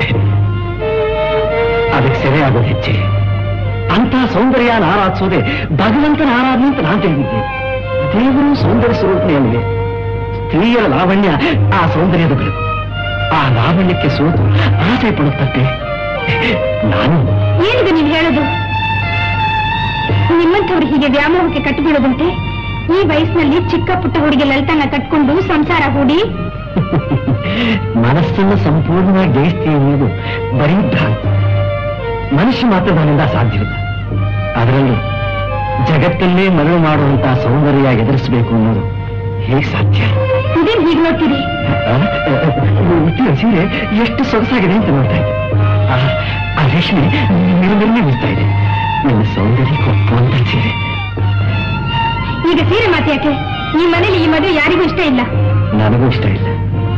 ಅದಕ್ಕೆ ಸೆರೆ ಆಗೋದು ಹೆಚ್ಚೆ ಅಂತ ಸೌಂದರ್ಯ ಆರಾಧಿಸೋದೆ ಭಗವಂತನ ಆರಾಧನೆ ಅಂತ ನಾನು ತಿಳಿದಿದ್ದೆ ದೇವರು ಸೌಂದರ್ಯ ಸ್ವರೂಪನೇ ಅಲ್ಲಿದೆ ಸ್ತ್ರೀಯರ ಲಾವಣ್ಯ ಆ ಸೌಂದರ್ಯದ ಬೆಳಕು ಆ ಲಾವಣ್ಯಕ್ಕೆ ಸೋತು ಆಸೆ ಪಡುತ್ತಂತೆ ನಾನು ಏನಿದೆ ನೀವು ಹೇಳೋದು ನಿಮ್ಮಂಥವ್ರು ಹೀಗೆ ವ್ಯಾಮೋಹಕ್ಕೆ ಕಟ್ಟಿಬಿಡೋದಂತೆ ಈ ವಯಸ್ಸಿನಲ್ಲಿ ಚಿಕ್ಕ ಪುಟ್ಟ ಹುಡುಗಿ ಲಲಿತನ್ನ ಕಟ್ಕೊಂಡು ಸಂಸಾರ ಹೂಡಿ ಮನಸ್ಸನ್ನು ಸಂಪೂರ್ಣವಾಗಿ ಜಯಿಸ್ತೀವಿ ಅನ್ನೋದು ಬರೀ ಭ್ರಾಂತಿ ಮನುಷ್ಯ ಮಾತ್ರ ನನ್ನಿಂದ ಸಾಧ್ಯವಿಲ್ಲ ಅದರಲ್ಲೂ ಜಗತ್ತಲ್ಲೇ ಮರಳು ಮಾಡುವಂತಹ ಸೌಂದರ್ಯ ಎದುರಿಸಬೇಕು ಅನ್ನೋದು ಹೇಗೆ ಸಾಧ್ಯ ಇದೇನ್ ಹೀಗೆ ನೋಡ್ತೀರಿ ಆ, ಹುಟ್ಟಿದ ಸೀರೆ ಎಷ್ಟು ಸೊಗಸಾಗಿದೆ ಅಂತ ನೋಡ್ತಾ ಇದ್ದೆ ಆ, ಆ ರೇಷ್ಮೆ ನಿರ್ಮರ್ಮೆ ನಿಲ್ತಾ ಇದೆ ನನ್ನ ಸೌಂದರ್ಯಕ್ಕೆ ಒಪ್ಪುವಂತ ಸೀರೆ ಈಗ ಸೀರೆ ಮಾತು ಯಾಕೆ ಈ ಮನೇಲಿ ಈ ಮದುವೆ ಯಾರಿಗೂ ಇಷ್ಟ ಇಲ್ಲ ನನಗೂ ಇಷ್ಟ ಇಲ್ಲ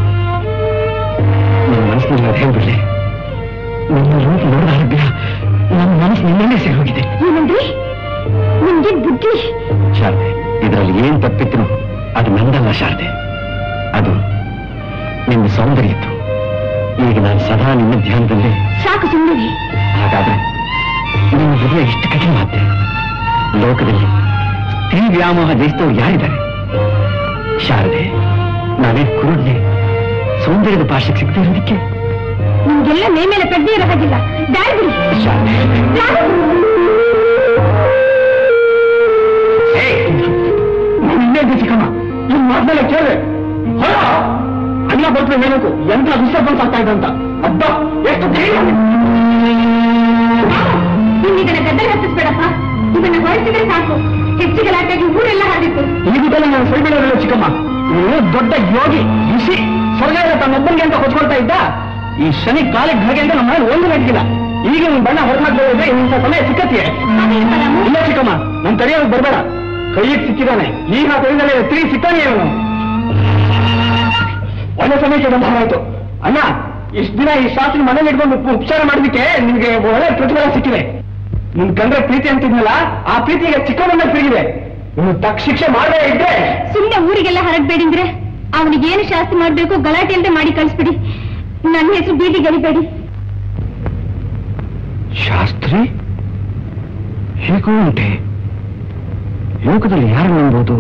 ನನ್ನ ಮನಸ್ಸಿನಲ್ಲಿ ಅದು ಹೇಳ್ಬಿಡ್ಲೆ ನಿನ್ನ ರೂಪ ನೋಡಿದ ಹರಬ್ಯ ನನ್ನ ಮನಸ್ಸು ನಿನ್ನಲ್ಲೇ ಸೇರಿ ಹೋಗಿದೆ ಏನಂದ್ರಿ ನಿಮ್ಗೆ ಬುದ್ಧಿ ಶಾರದೆ ಇದರಲ್ಲಿ ಏನ್ ತಪ್ಪಿದ್ರು ಅದು ನಂದಲ್ಲ ಶಾರದೆ ಅದು ನಿನ್ನ ಸೌಂದರ್ಯ ಇತ್ತು ಈಗ ನಾನು ಸದಾ ನಿನ್ನ ಧ್ಯಾನದಲ್ಲೇ ಸಾಕು ಸುಮ್ಮನೆ ಹಾಗಾದ್ರೆ ನಿಮ್ಮ ಹೃದಯ ಇಷ್ಟು ಕಠಿಣ ಮಾತೆ ಲೋಕದಲ್ಲಿ ಸ್ತ್ರೀ ವ್ಯಾಮೋಹ ಜಯಿಸಿದವರು ಯಾರಿದ್ದಾರೆ ಶಾರದೆ ನಾವೇ ಕುರುಡ್ನೆ ಸೌಂದರ್ಯದ ಪಾಶಕ್ಕೆ ಸಿಗದೆ ಇರೋದಕ್ಕೆ ನಿಮ್ಗೆಲ್ಲ ಮೇ ಮೇಲೆ ಪ್ರಜ್ಞೆ ಇರೋ ಹಾಗಿಲ್ಲ ದಾರಿ ಬಿಡಿ ಶಾರದೆ ದಾರಿ ಇನ್ನೇ ಚಿಕ್ಕಮ್ಮ ಇನ್ ಮಾತನ್ನ ಕೇಳಿ ಹೊರ ಅಣ್ಣ ಬಂದ್ರೆ ಹೇಳಬೇಕು ಎಂತ ಡಿಸ್ಟರ್ಬೆನ್ಸ್ ಆಗ್ತಾ ಇದೆ ಅಂತ ಅಬ್ಬ ಎಷ್ಟು ಧೈರ್ಯ ನಿಮ್ಮಿದನ್ನ ಗದ್ದಲ ಹತ್ತಿಸ್ಬೇಡಪ್ಪ ಇದನ್ನ ಹೊರಟಿದ್ರೆ ಸಾಕು ಹೆಚ್ಚು ಗಲಾಟೆಗೆ ಊರೆಲ್ಲ ಹಾರಿತ್ತು ಈಗಿದ್ದಲ್ಲ ನಾನು ಸೈಬಿಡೋದಿಲ್ಲ ಚಿಕ್ಕಮ್ಮ ನೀವು ದೊಡ್ಡ ಯೋಗಿ ಋಷಿ ಸ್ವರ್ಗ ಎಲ್ಲ ತನ್ನೊಬ್ಬನಿಗೆ ಅಂತ ಹೊಚ್ಕೊಳ್ತಾ ಇದ್ದ ಈ ಶನಿ ಕಾಲಿಗೆ ಘಗೆ ಅಂತ ನಮ್ಮ ಮನೆ ಒಂದು ನಡ್ಗಿಲ್ಲ ಈಗ ನಿನ್ ಬಣ್ಣ ಹೊರಮಾಡ್ಬೋದ್ರೆ ಇಂಥ ಸಮಯ ಸಿಕ್ಕತ್ತೀಯ ಇಲ್ಲ ಚಿಕ್ಕಮ್ಮ ನನ್ ತಡೆಯೋದು ಬರ್ಬೇಡ ಕೈಗೆ ಸಿಕ್ಕಿದಾನೆ ಈಗ ಆ ಕೈಯಿಂದಲೇ ತಿರುಗಿ ಸಿಕ್ತಾನೆ ಅವನು ಒಳ್ಳೆ ಸಮಯಕ್ಕೆ ಬಂದ ಆಯ್ತು ಅಣ್ಣ ಇಷ್ಟು ದಿನ ಈ ಶಾಸ್ತ್ರಿ ಮನೇಲಿ ಇಟ್ಕೊಂಡು ಉಪ- ಉಪಚಾರ ಮಾಡೋದಕ್ಕೆ ನಿನ್ಗೆ ಒಳ್ಳೆ ಪ್ರತಿಫಲ ಸಿಕ್ಕಿದೆ ನಿನ್ ಕಂಡ್ರೆ ಪ್ರೀತಿ ಅಂತಿದ್ನಲ್ಲ ಆ ಪ್ರೀತಿಗೆ ಚಿಕ್ಕವನ್ನ ತಿರುಗಿದೆ ಇನ್ನು ತಕ್ಕ ಶಿಕ್ಷೆ ಮಾಡದೇ ಇದ್ರೆ ಸುಮ್ಮನೆ ಊರಿಗೆಲ್ಲ ಹರಡ್ಬೇಡಿಂದ್ರೆ ಅವನಿಗೇನು ಶಾಸ್ತಿ ಮಾಡ್ಬೇಕು ಗಲಾಟೆ ಇಲ್ಲದೆ ಮಾಡಿ ಕಳಿಸ್ಬಿಡಿ ನನ್ನ ಹೆಸರು ಬೀದಿ ಗಡಿಬೇಡಿ ಶಾಸ್ತ್ರಿ ಹೇಗೂ ಉಂಟೆ ಲೋಕದಲ್ಲಿ ಯಾರು ನಂಬೋದು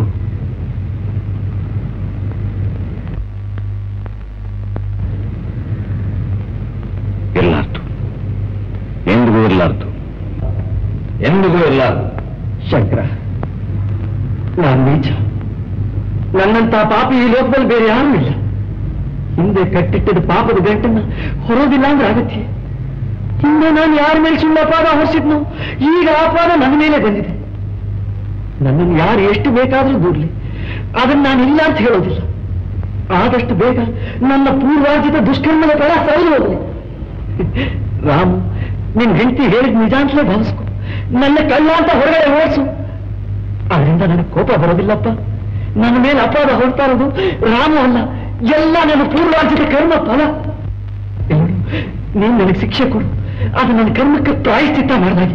ಇರ್ಲಾರ್ದು ಎಂದಿಗೂ ಇರ್ಲಾರ್ದು ಎಂದಿಗೂ ಇರ್ಲಾರ್ದು ಶಂಕರ ನಾನು ನೀಚ ನನ್ನಂತ ಪಾಪಿ ಈ ಲೋಕದಲ್ಲಿ ಬೇರೆ ಯಾರೂ ಇಲ್ಲ ಹಿಂದೆ ಕಟ್ಟಿಟ್ಟಿದ್ದ ಪಾಪದ ಗಂಟನ್ನ ಹೊರೋದಿಲ್ಲ ಅಂದ್ರೆ ಆಗತ್ತೆ ಹಿಂದೆ ನಾನು ಯಾರ ಮೇಲೆ ಸುಳ್ಳು ಅಪರಾಧ ಹೊರಿಸಿದ್ನು ಈಗ ಆ ಅಪರಾಧ ನನ್ನ ಮೇಲೆ ಬಂದಿದೆ ನನ್ನನ್ನು ಯಾರು ಎಷ್ಟು ಬೇಕಾದ್ರೂ ದೂರ್ಲಿ ಅದನ್ನ ನಾನು ಇಲ್ಲ ಅಂತ ಹೇಳೋದಿಲ್ಲ ಆದಷ್ಟು ಬೇಗ ನನ್ನ ಪೂರ್ವಾರ್ಜಿತ ದುಷ್ಕರ್ಮದ ಫಲ ಸರಿದು ಹೋಗಲಿ ರಾಮು ನಿನ್ ಹೆಂಡತಿ ಹೇಳಿದ ನಿಜ ಅಂತಲೇ ಭಾವಿಸ್ಕೊ ನನ್ನ ಕಳ್ಳ ಅಂತ ಹೊರಗಡೆ ಓಡಿಸು ಅದರಿಂದ ನನಗೆ ಕೋಪ ಬರೋದಿಲ್ಲಪ್ಪ ನನ್ನ ಮೇಲೆ ಅಪರಾಧ ಹೊರಡ್ತಾ ಇರೋದು ರಾಮು ಅಲ್ಲ ಎಲ್ಲ ನನ್ನ ಪೂರ್ವಾರ್ಜಿತ ಕರ್ಮ ಫಲ ನೋಡು, ನೀನ್ ನನಗೆ ಶಿಕ್ಷೆ ಕೊಡು ಅದು ನನ್ನ ಕರ್ಮಕ್ಕೆ ಪ್ರಾಯಶ್ಚಿತ್ತ ಮಾಡಿದಾಗೆ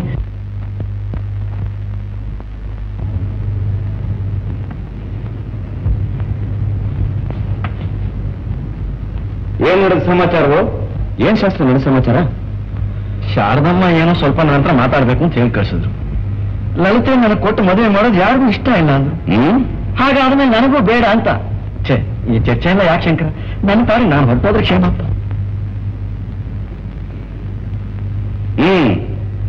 ಏನ್ ನಡೆದ ಸಮಾಚಾರವು ಏನ್ ಶಾಸ್ತ್ರ ನಡೆದ ಸಮಾಚಾರ ಶಾರದಮ್ಮ ಏನೋ ಸ್ವಲ್ಪ ನಂತರ ಮಾತಾಡ್ಬೇಕು ಅಂತ ಹೇಳಿ ಕಳ್ಸಿದ್ರು ಲಲಿತೆ ನನಗೆ ಕೊಟ್ಟು ಮದುವೆ ಮಾಡೋದು ಯಾರಿಗೂ ಇಷ್ಟ ಇಲ್ಲ ಅಂದ್ರು ಹಾಗಾದ್ಮೇಲೆ ನನಗೂ ಬೇಡ ಅಂತ ಛೇ ಈ ಚರ್ಚೆ ಎಲ್ಲ ಯಾಕೆ ಶಂಕರ ನನ್ನ ಪಾಡಿ ನಾನು ಹೊರಟೋದ್ರೆ ಕ್ಷೇಮಪ್ಪ ಹ್ಮ್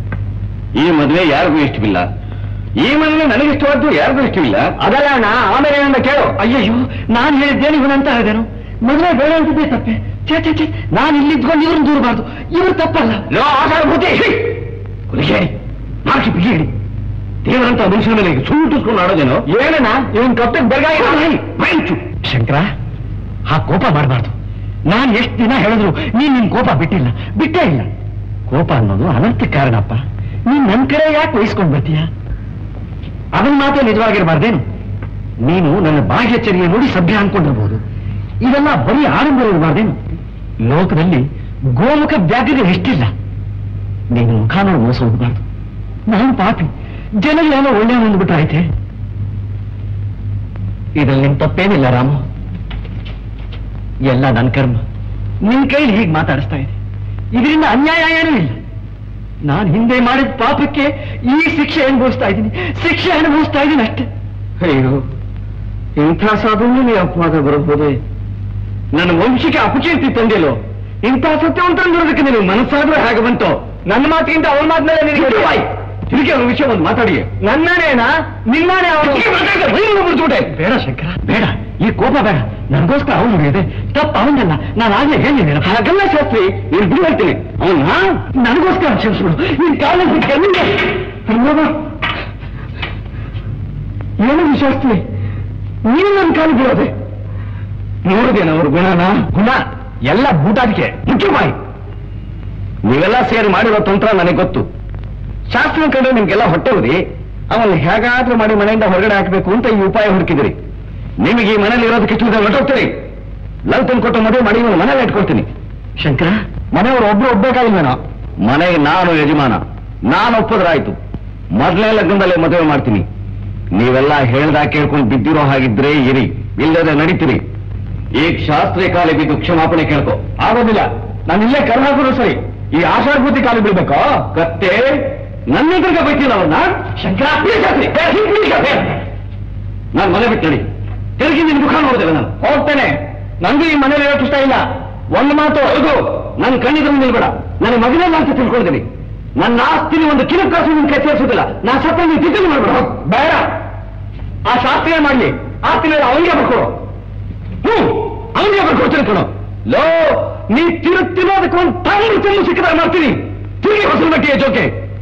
ಈ ಮದುವೆ ಯಾರಿಗೂ ಇಷ್ಟವಿಲ್ಲ ಈ ಮದುವೆ ನನಗೆ ಇಷ್ಟವಾದ್ದು ಯಾರಿಗೂ ಇಷ್ಟವಿಲ್ಲ ಅದಲ್ಲ ಅಣ್ಣ ಆಮೇಲೆ ಏನಂದ ಕೇಳು ಅಯ್ಯಯ್ಯೋ ನಾನ್ ಹೇಳಿದ್ದೇನು ಇವನಂತ ಹೇಳಿದೆನು ಮದುವೆ ಬೇಡ ಅಂತಿದ್ದೆ ತಪ್ಪೆ ಛೇ ಛೇ ಛೇ ನಾನು ಇಲ್ಲಿದ್ಕೊಂಡು ಇವ್ರನ್ನ ದೂರಬಾರ್ದು ಇವ್ರು ತಪ್ಪಲ್ಲ ಲೋ ಆಷಾಢಭೂತಿ ಕುಲಿಗೇಡಿ ಮಾರ್ಕಿ ಬಿಗಿಡಿ ದೇವರಂತ ಮನುಷ್ಯನ ಮೇಲೆ ಸುಂಟಿಸ್ಕೊಂಡು ಆಡೋದೇನೋ ಏನಣ್ಣ ಇವನ್ ಕಪ್ಪಿಗೆ ಬೆಳಗಾಗಿ ಬೈಂಚು ಶಂಕರ ಆ ಕೋಪ ಮಾಡಬಾರ್ದು ನಾನು ಎಷ್ಟು ದಿನ ಹೇಳಿದ್ರು ನೀನ್ ನಿನ್ ಕೋಪ ಬಿಟ್ಟಿಲ್ಲ ಬಿಟ್ಟೇ ಇಲ್ಲ ಕೋಪ ಅನ್ನೋದು ಅನರ್ಥ ಕಾರಣಪ್ಪ ನೀನ್ ನನ್ ಕಡೆ ಯಾಕೆ ವಹಿಸ್ಕೊಂಡ್ ಬರ್ತೀಯ ಅದನ್ನ ಮಾತ್ರ ನಿಜವಾಗಿರಬಾರ್ದೇನು ನೀನು ನನ್ನ ಬಾಹ್ಯಚರ್ಯ ನೋಡಿ ಸಭ್ಯ ಅನ್ಕೊಂಡಿರ್ಬೋದು ಇದೆಲ್ಲ ಬರೀ ಆಡಂಬರ ಇರಬಾರ್ದೇನು ಲೋಕದಲ್ಲಿ ಗೋಮುಖ ವ್ಯಾಘ್ರ ಎಷ್ಟಿಲ್ಲ ನೀನು ಮುಖ ನೋಡಿ ಮೋಸ ಹೋಗಬಾರ್ದು ನಾನು ಪಾಪಿ ಜನಗಳೇನೋ ಒಳ್ಳೆ ಅಂದ್ಬಿಟ್ರೆ ಆಯ್ತೆ ಇದ್ರಲ್ಲಿ ನಿನ್ ತಪ್ಪೇನಿಲ್ಲ ರಾಮು ಎಲ್ಲ ನನ್ನ ಕರ್ಮ ನಿನ್ ಕೈಲಿ ಹೀಗೆ ಮಾತಾಡಿಸ್ತಾ ಇದೆ ಇದರಿಂದ ಅನ್ಯಾಯ ಏನೂ ಇಲ್ಲ ನಾನು ಹಿಂದೆ ಮಾಡಿದ ಪಾಪಕ್ಕೆ ಈ ಶಿಕ್ಷೆ ಅನುಭವಿಸ್ತಾ ಇದ್ದೀನಿ ಶಿಕ್ಷೆ ಅನುಭವಿಸ್ತಾ ಇದ್ದೀನಿ ಅಷ್ಟೇ ಅಯ್ಯೋ ಇಂಥ ಸಾಧನೆ ಅಪವಾದ ಬರಬಹುದೇ ನನ್ನ ವಂಶಕ್ಕೆ ಅಪಕೀರ್ತಿ ತಂದಿಲ್ಲೋ ಇಂಥ ಸತ್ಯವಂತರಲ್ಲಿರೋದಕ್ಕೆ ನೀವು ಮನಸ್ಸಾದ್ರೆ ಹಾಗೆ ಬಂತು ನನ್ನ ಮಾತಿಗಿಂತ ಅವನ ಮಾತಿನಲ್ಲೇ ನಿನಗೆ ತಿರುಗಿ ಅವ್ರ ವಿಷಯ ಒಂದು ಮಾತಾಡಿ ನನ್ನನೇನಾ ನಿನ್ನಾನೇ ಅವನು ಬಿಡ್ತುಬಿಟ್ಟೆ ಬೇಡ ಶಂಕರ ಬೇಡ ಈ ಕೋಪ ಬೇಡ ನನಗೋಸ್ಕರ ಅವನು ಇದೆ ತಪ್ಪು ಅವನಲ್ಲ ನಾನು ಆಗ್ಲೇ ಹೇಳಿದ್ದೇನೆ ಹಾಗಲ್ಲ ಶಾಸ್ತ್ರಿ ನೀನು ಬಿಡು ಹೇಳ್ತೀನಿ ಅವನ್ನ ನನಗೋಸ್ಕರ ಕ್ಷಮಿಸ್ಬಿಡು ನಿನ್ ಕಾಲಲ್ಲಿ ಕೆಮ್ಮಿಗೆ ಏನು ಶಾಸ್ತ್ರಿ ನೀನು ನನ್ನ ಕಾಲು ಬೀಳೋದೆ ನೋಡಿದೇನ ಅವ್ರ ಗುಣನ ಗುಣ ಎಲ್ಲ ಬೂಟಾಟಿಕೆ ಮುಖ್ಯವಾಗಿ ನೀವೆಲ್ಲ ಸೇರಿ ಮಾಡಿರೋ ತಂತ್ರ ನನಗೆ ಗೊತ್ತು ಶಾಸ್ತ್ರ ಕಂಡ್ರೆ ನಿಮ್ಗೆಲ್ಲ ಹೊಟ್ಟೆ ಉರಿ ಅವನ್ನ ಹೇಗಾದ್ರೂ ಮಾಡಿ ಮನೆಯಿಂದ ಹೊರಗಡೆ ಹಾಕಬೇಕು ಅಂತ ಈ ಉಪಾಯ ಹುಡುಕಿದಿರಿ ನಿಮಗೆ ಈ ಮನೇಲಿ ಇರೋದಕ್ಕೆ ಇಷ್ಟು ಹೊರಟೋಗ್ತೀರಿ ಲಲಿತನ್ ಕೊಟ್ಟು ಮದುವೆ ಮಾಡಿ ಇವನು ಮನೇಲಿ ಇಟ್ಕೊಳ್ತೀನಿ ಶಂಕರ ಮನೆಯವರು ಒಬ್ರು ಒಬ್ಬೇಕಾಗಿಲ್ವೇನೋ ಮನೆಗೆ ನಾನು ಯಜಮಾನ ನಾನು ಒಪ್ಪದ್ರಾಯ್ತು ಮೊದಲನೇ ಲಗ್ನದಲ್ಲೇ ಮದುವೆ ಮಾಡ್ತೀನಿ ನೀವೆಲ್ಲ ಹೇಳ್ದಾಗ ಕೇಳ್ಕೊಂಡು ಬಿದ್ದಿರೋ ಹಾಗಿದ್ರೆ ಇರಿ ಇಲ್ಲದೆ ನಡೀತೀರಿ ಈಗ ಶಾಸ್ತ್ರೀಯ ಕಾಲಿ ಬಿದ್ದು ಕ್ಷಮಾಪಣೆ ಕೇಳ್ಕೊ ಆಗೋದಿಲ್ಲ ನಾನು ಇಲ್ಲೇ ಕರ್ಮ ಹಾಕೋದು ಸರಿ ಈ ಆಷಾಢಭೂತಿ ಕಾಲು ಬೀಳ್ಬೇಕು ಕತ್ತೆ ನನ್ನ ಎದುರಿಗೆ ಬೈತಿಲ್ಲ ಅವನ್ನ ಶಂಕರ ನಾನು ಮನೆ ಬಿಟ್ಟು ನಡಿ ತಿರುಗಿ ನಿನ್ ಮುಖ ನೋಡಿದೆ ನಾನು ಹೋಗ್ತೇನೆ ನಂಗೂ ಈ ಮನೇಲಿ ಇರೋಕೆ ಇಷ್ಟ ಇಲ್ಲ ಒಂದು ಮಾತು ಹೌದು ನನ್ನ ಕಣ್ಣಿದ್ರೆ ನಿಲ್ಬೇಡ ನನ್ನ ಮಗನೇ ಅಂತ ತಿಳ್ಕೊಂಡಿದ್ದೀನಿ ನನ್ನ ಆಸ್ತಿನಿ ಒಂದು ಕಿರು ಕಾಸು ನಿನ್ ಕೈ ಸೇರಿಸೋದಿಲ್ಲ ನಾ ಸತ್ತ ನೀವು ತಿದ್ದಲ್ಲಿ ಮಾಡ್ಬೇಡ ಹೋಗ್. ಬೇಡ ಆ ಶಾಸ್ತ್ರೀಯ ಮಾಡ್ಲಿ ಆಸ್ತಿ ಮೇಲೆ ಅವನಿಗೆ ಬರ್ಕೊಡು ಹ್ಮ್ ಅವನಿಗೆ ಬರ್ಕೊಡ್ತೀನಿ ಕಣೋ ಲೋ ನೀ ತಿರುಗ್ತಿರೋದಕ್ಕೆ ಒಂದು ತಂದು ತಿನ್ನು ಸಿಕ್ಕಿದಾಗ ಮಾಡ್ತೀನಿ ತಿರುಗಿ ಹೊಸಲು ಬಟ್ಟಿಯ ಜೋಕೆ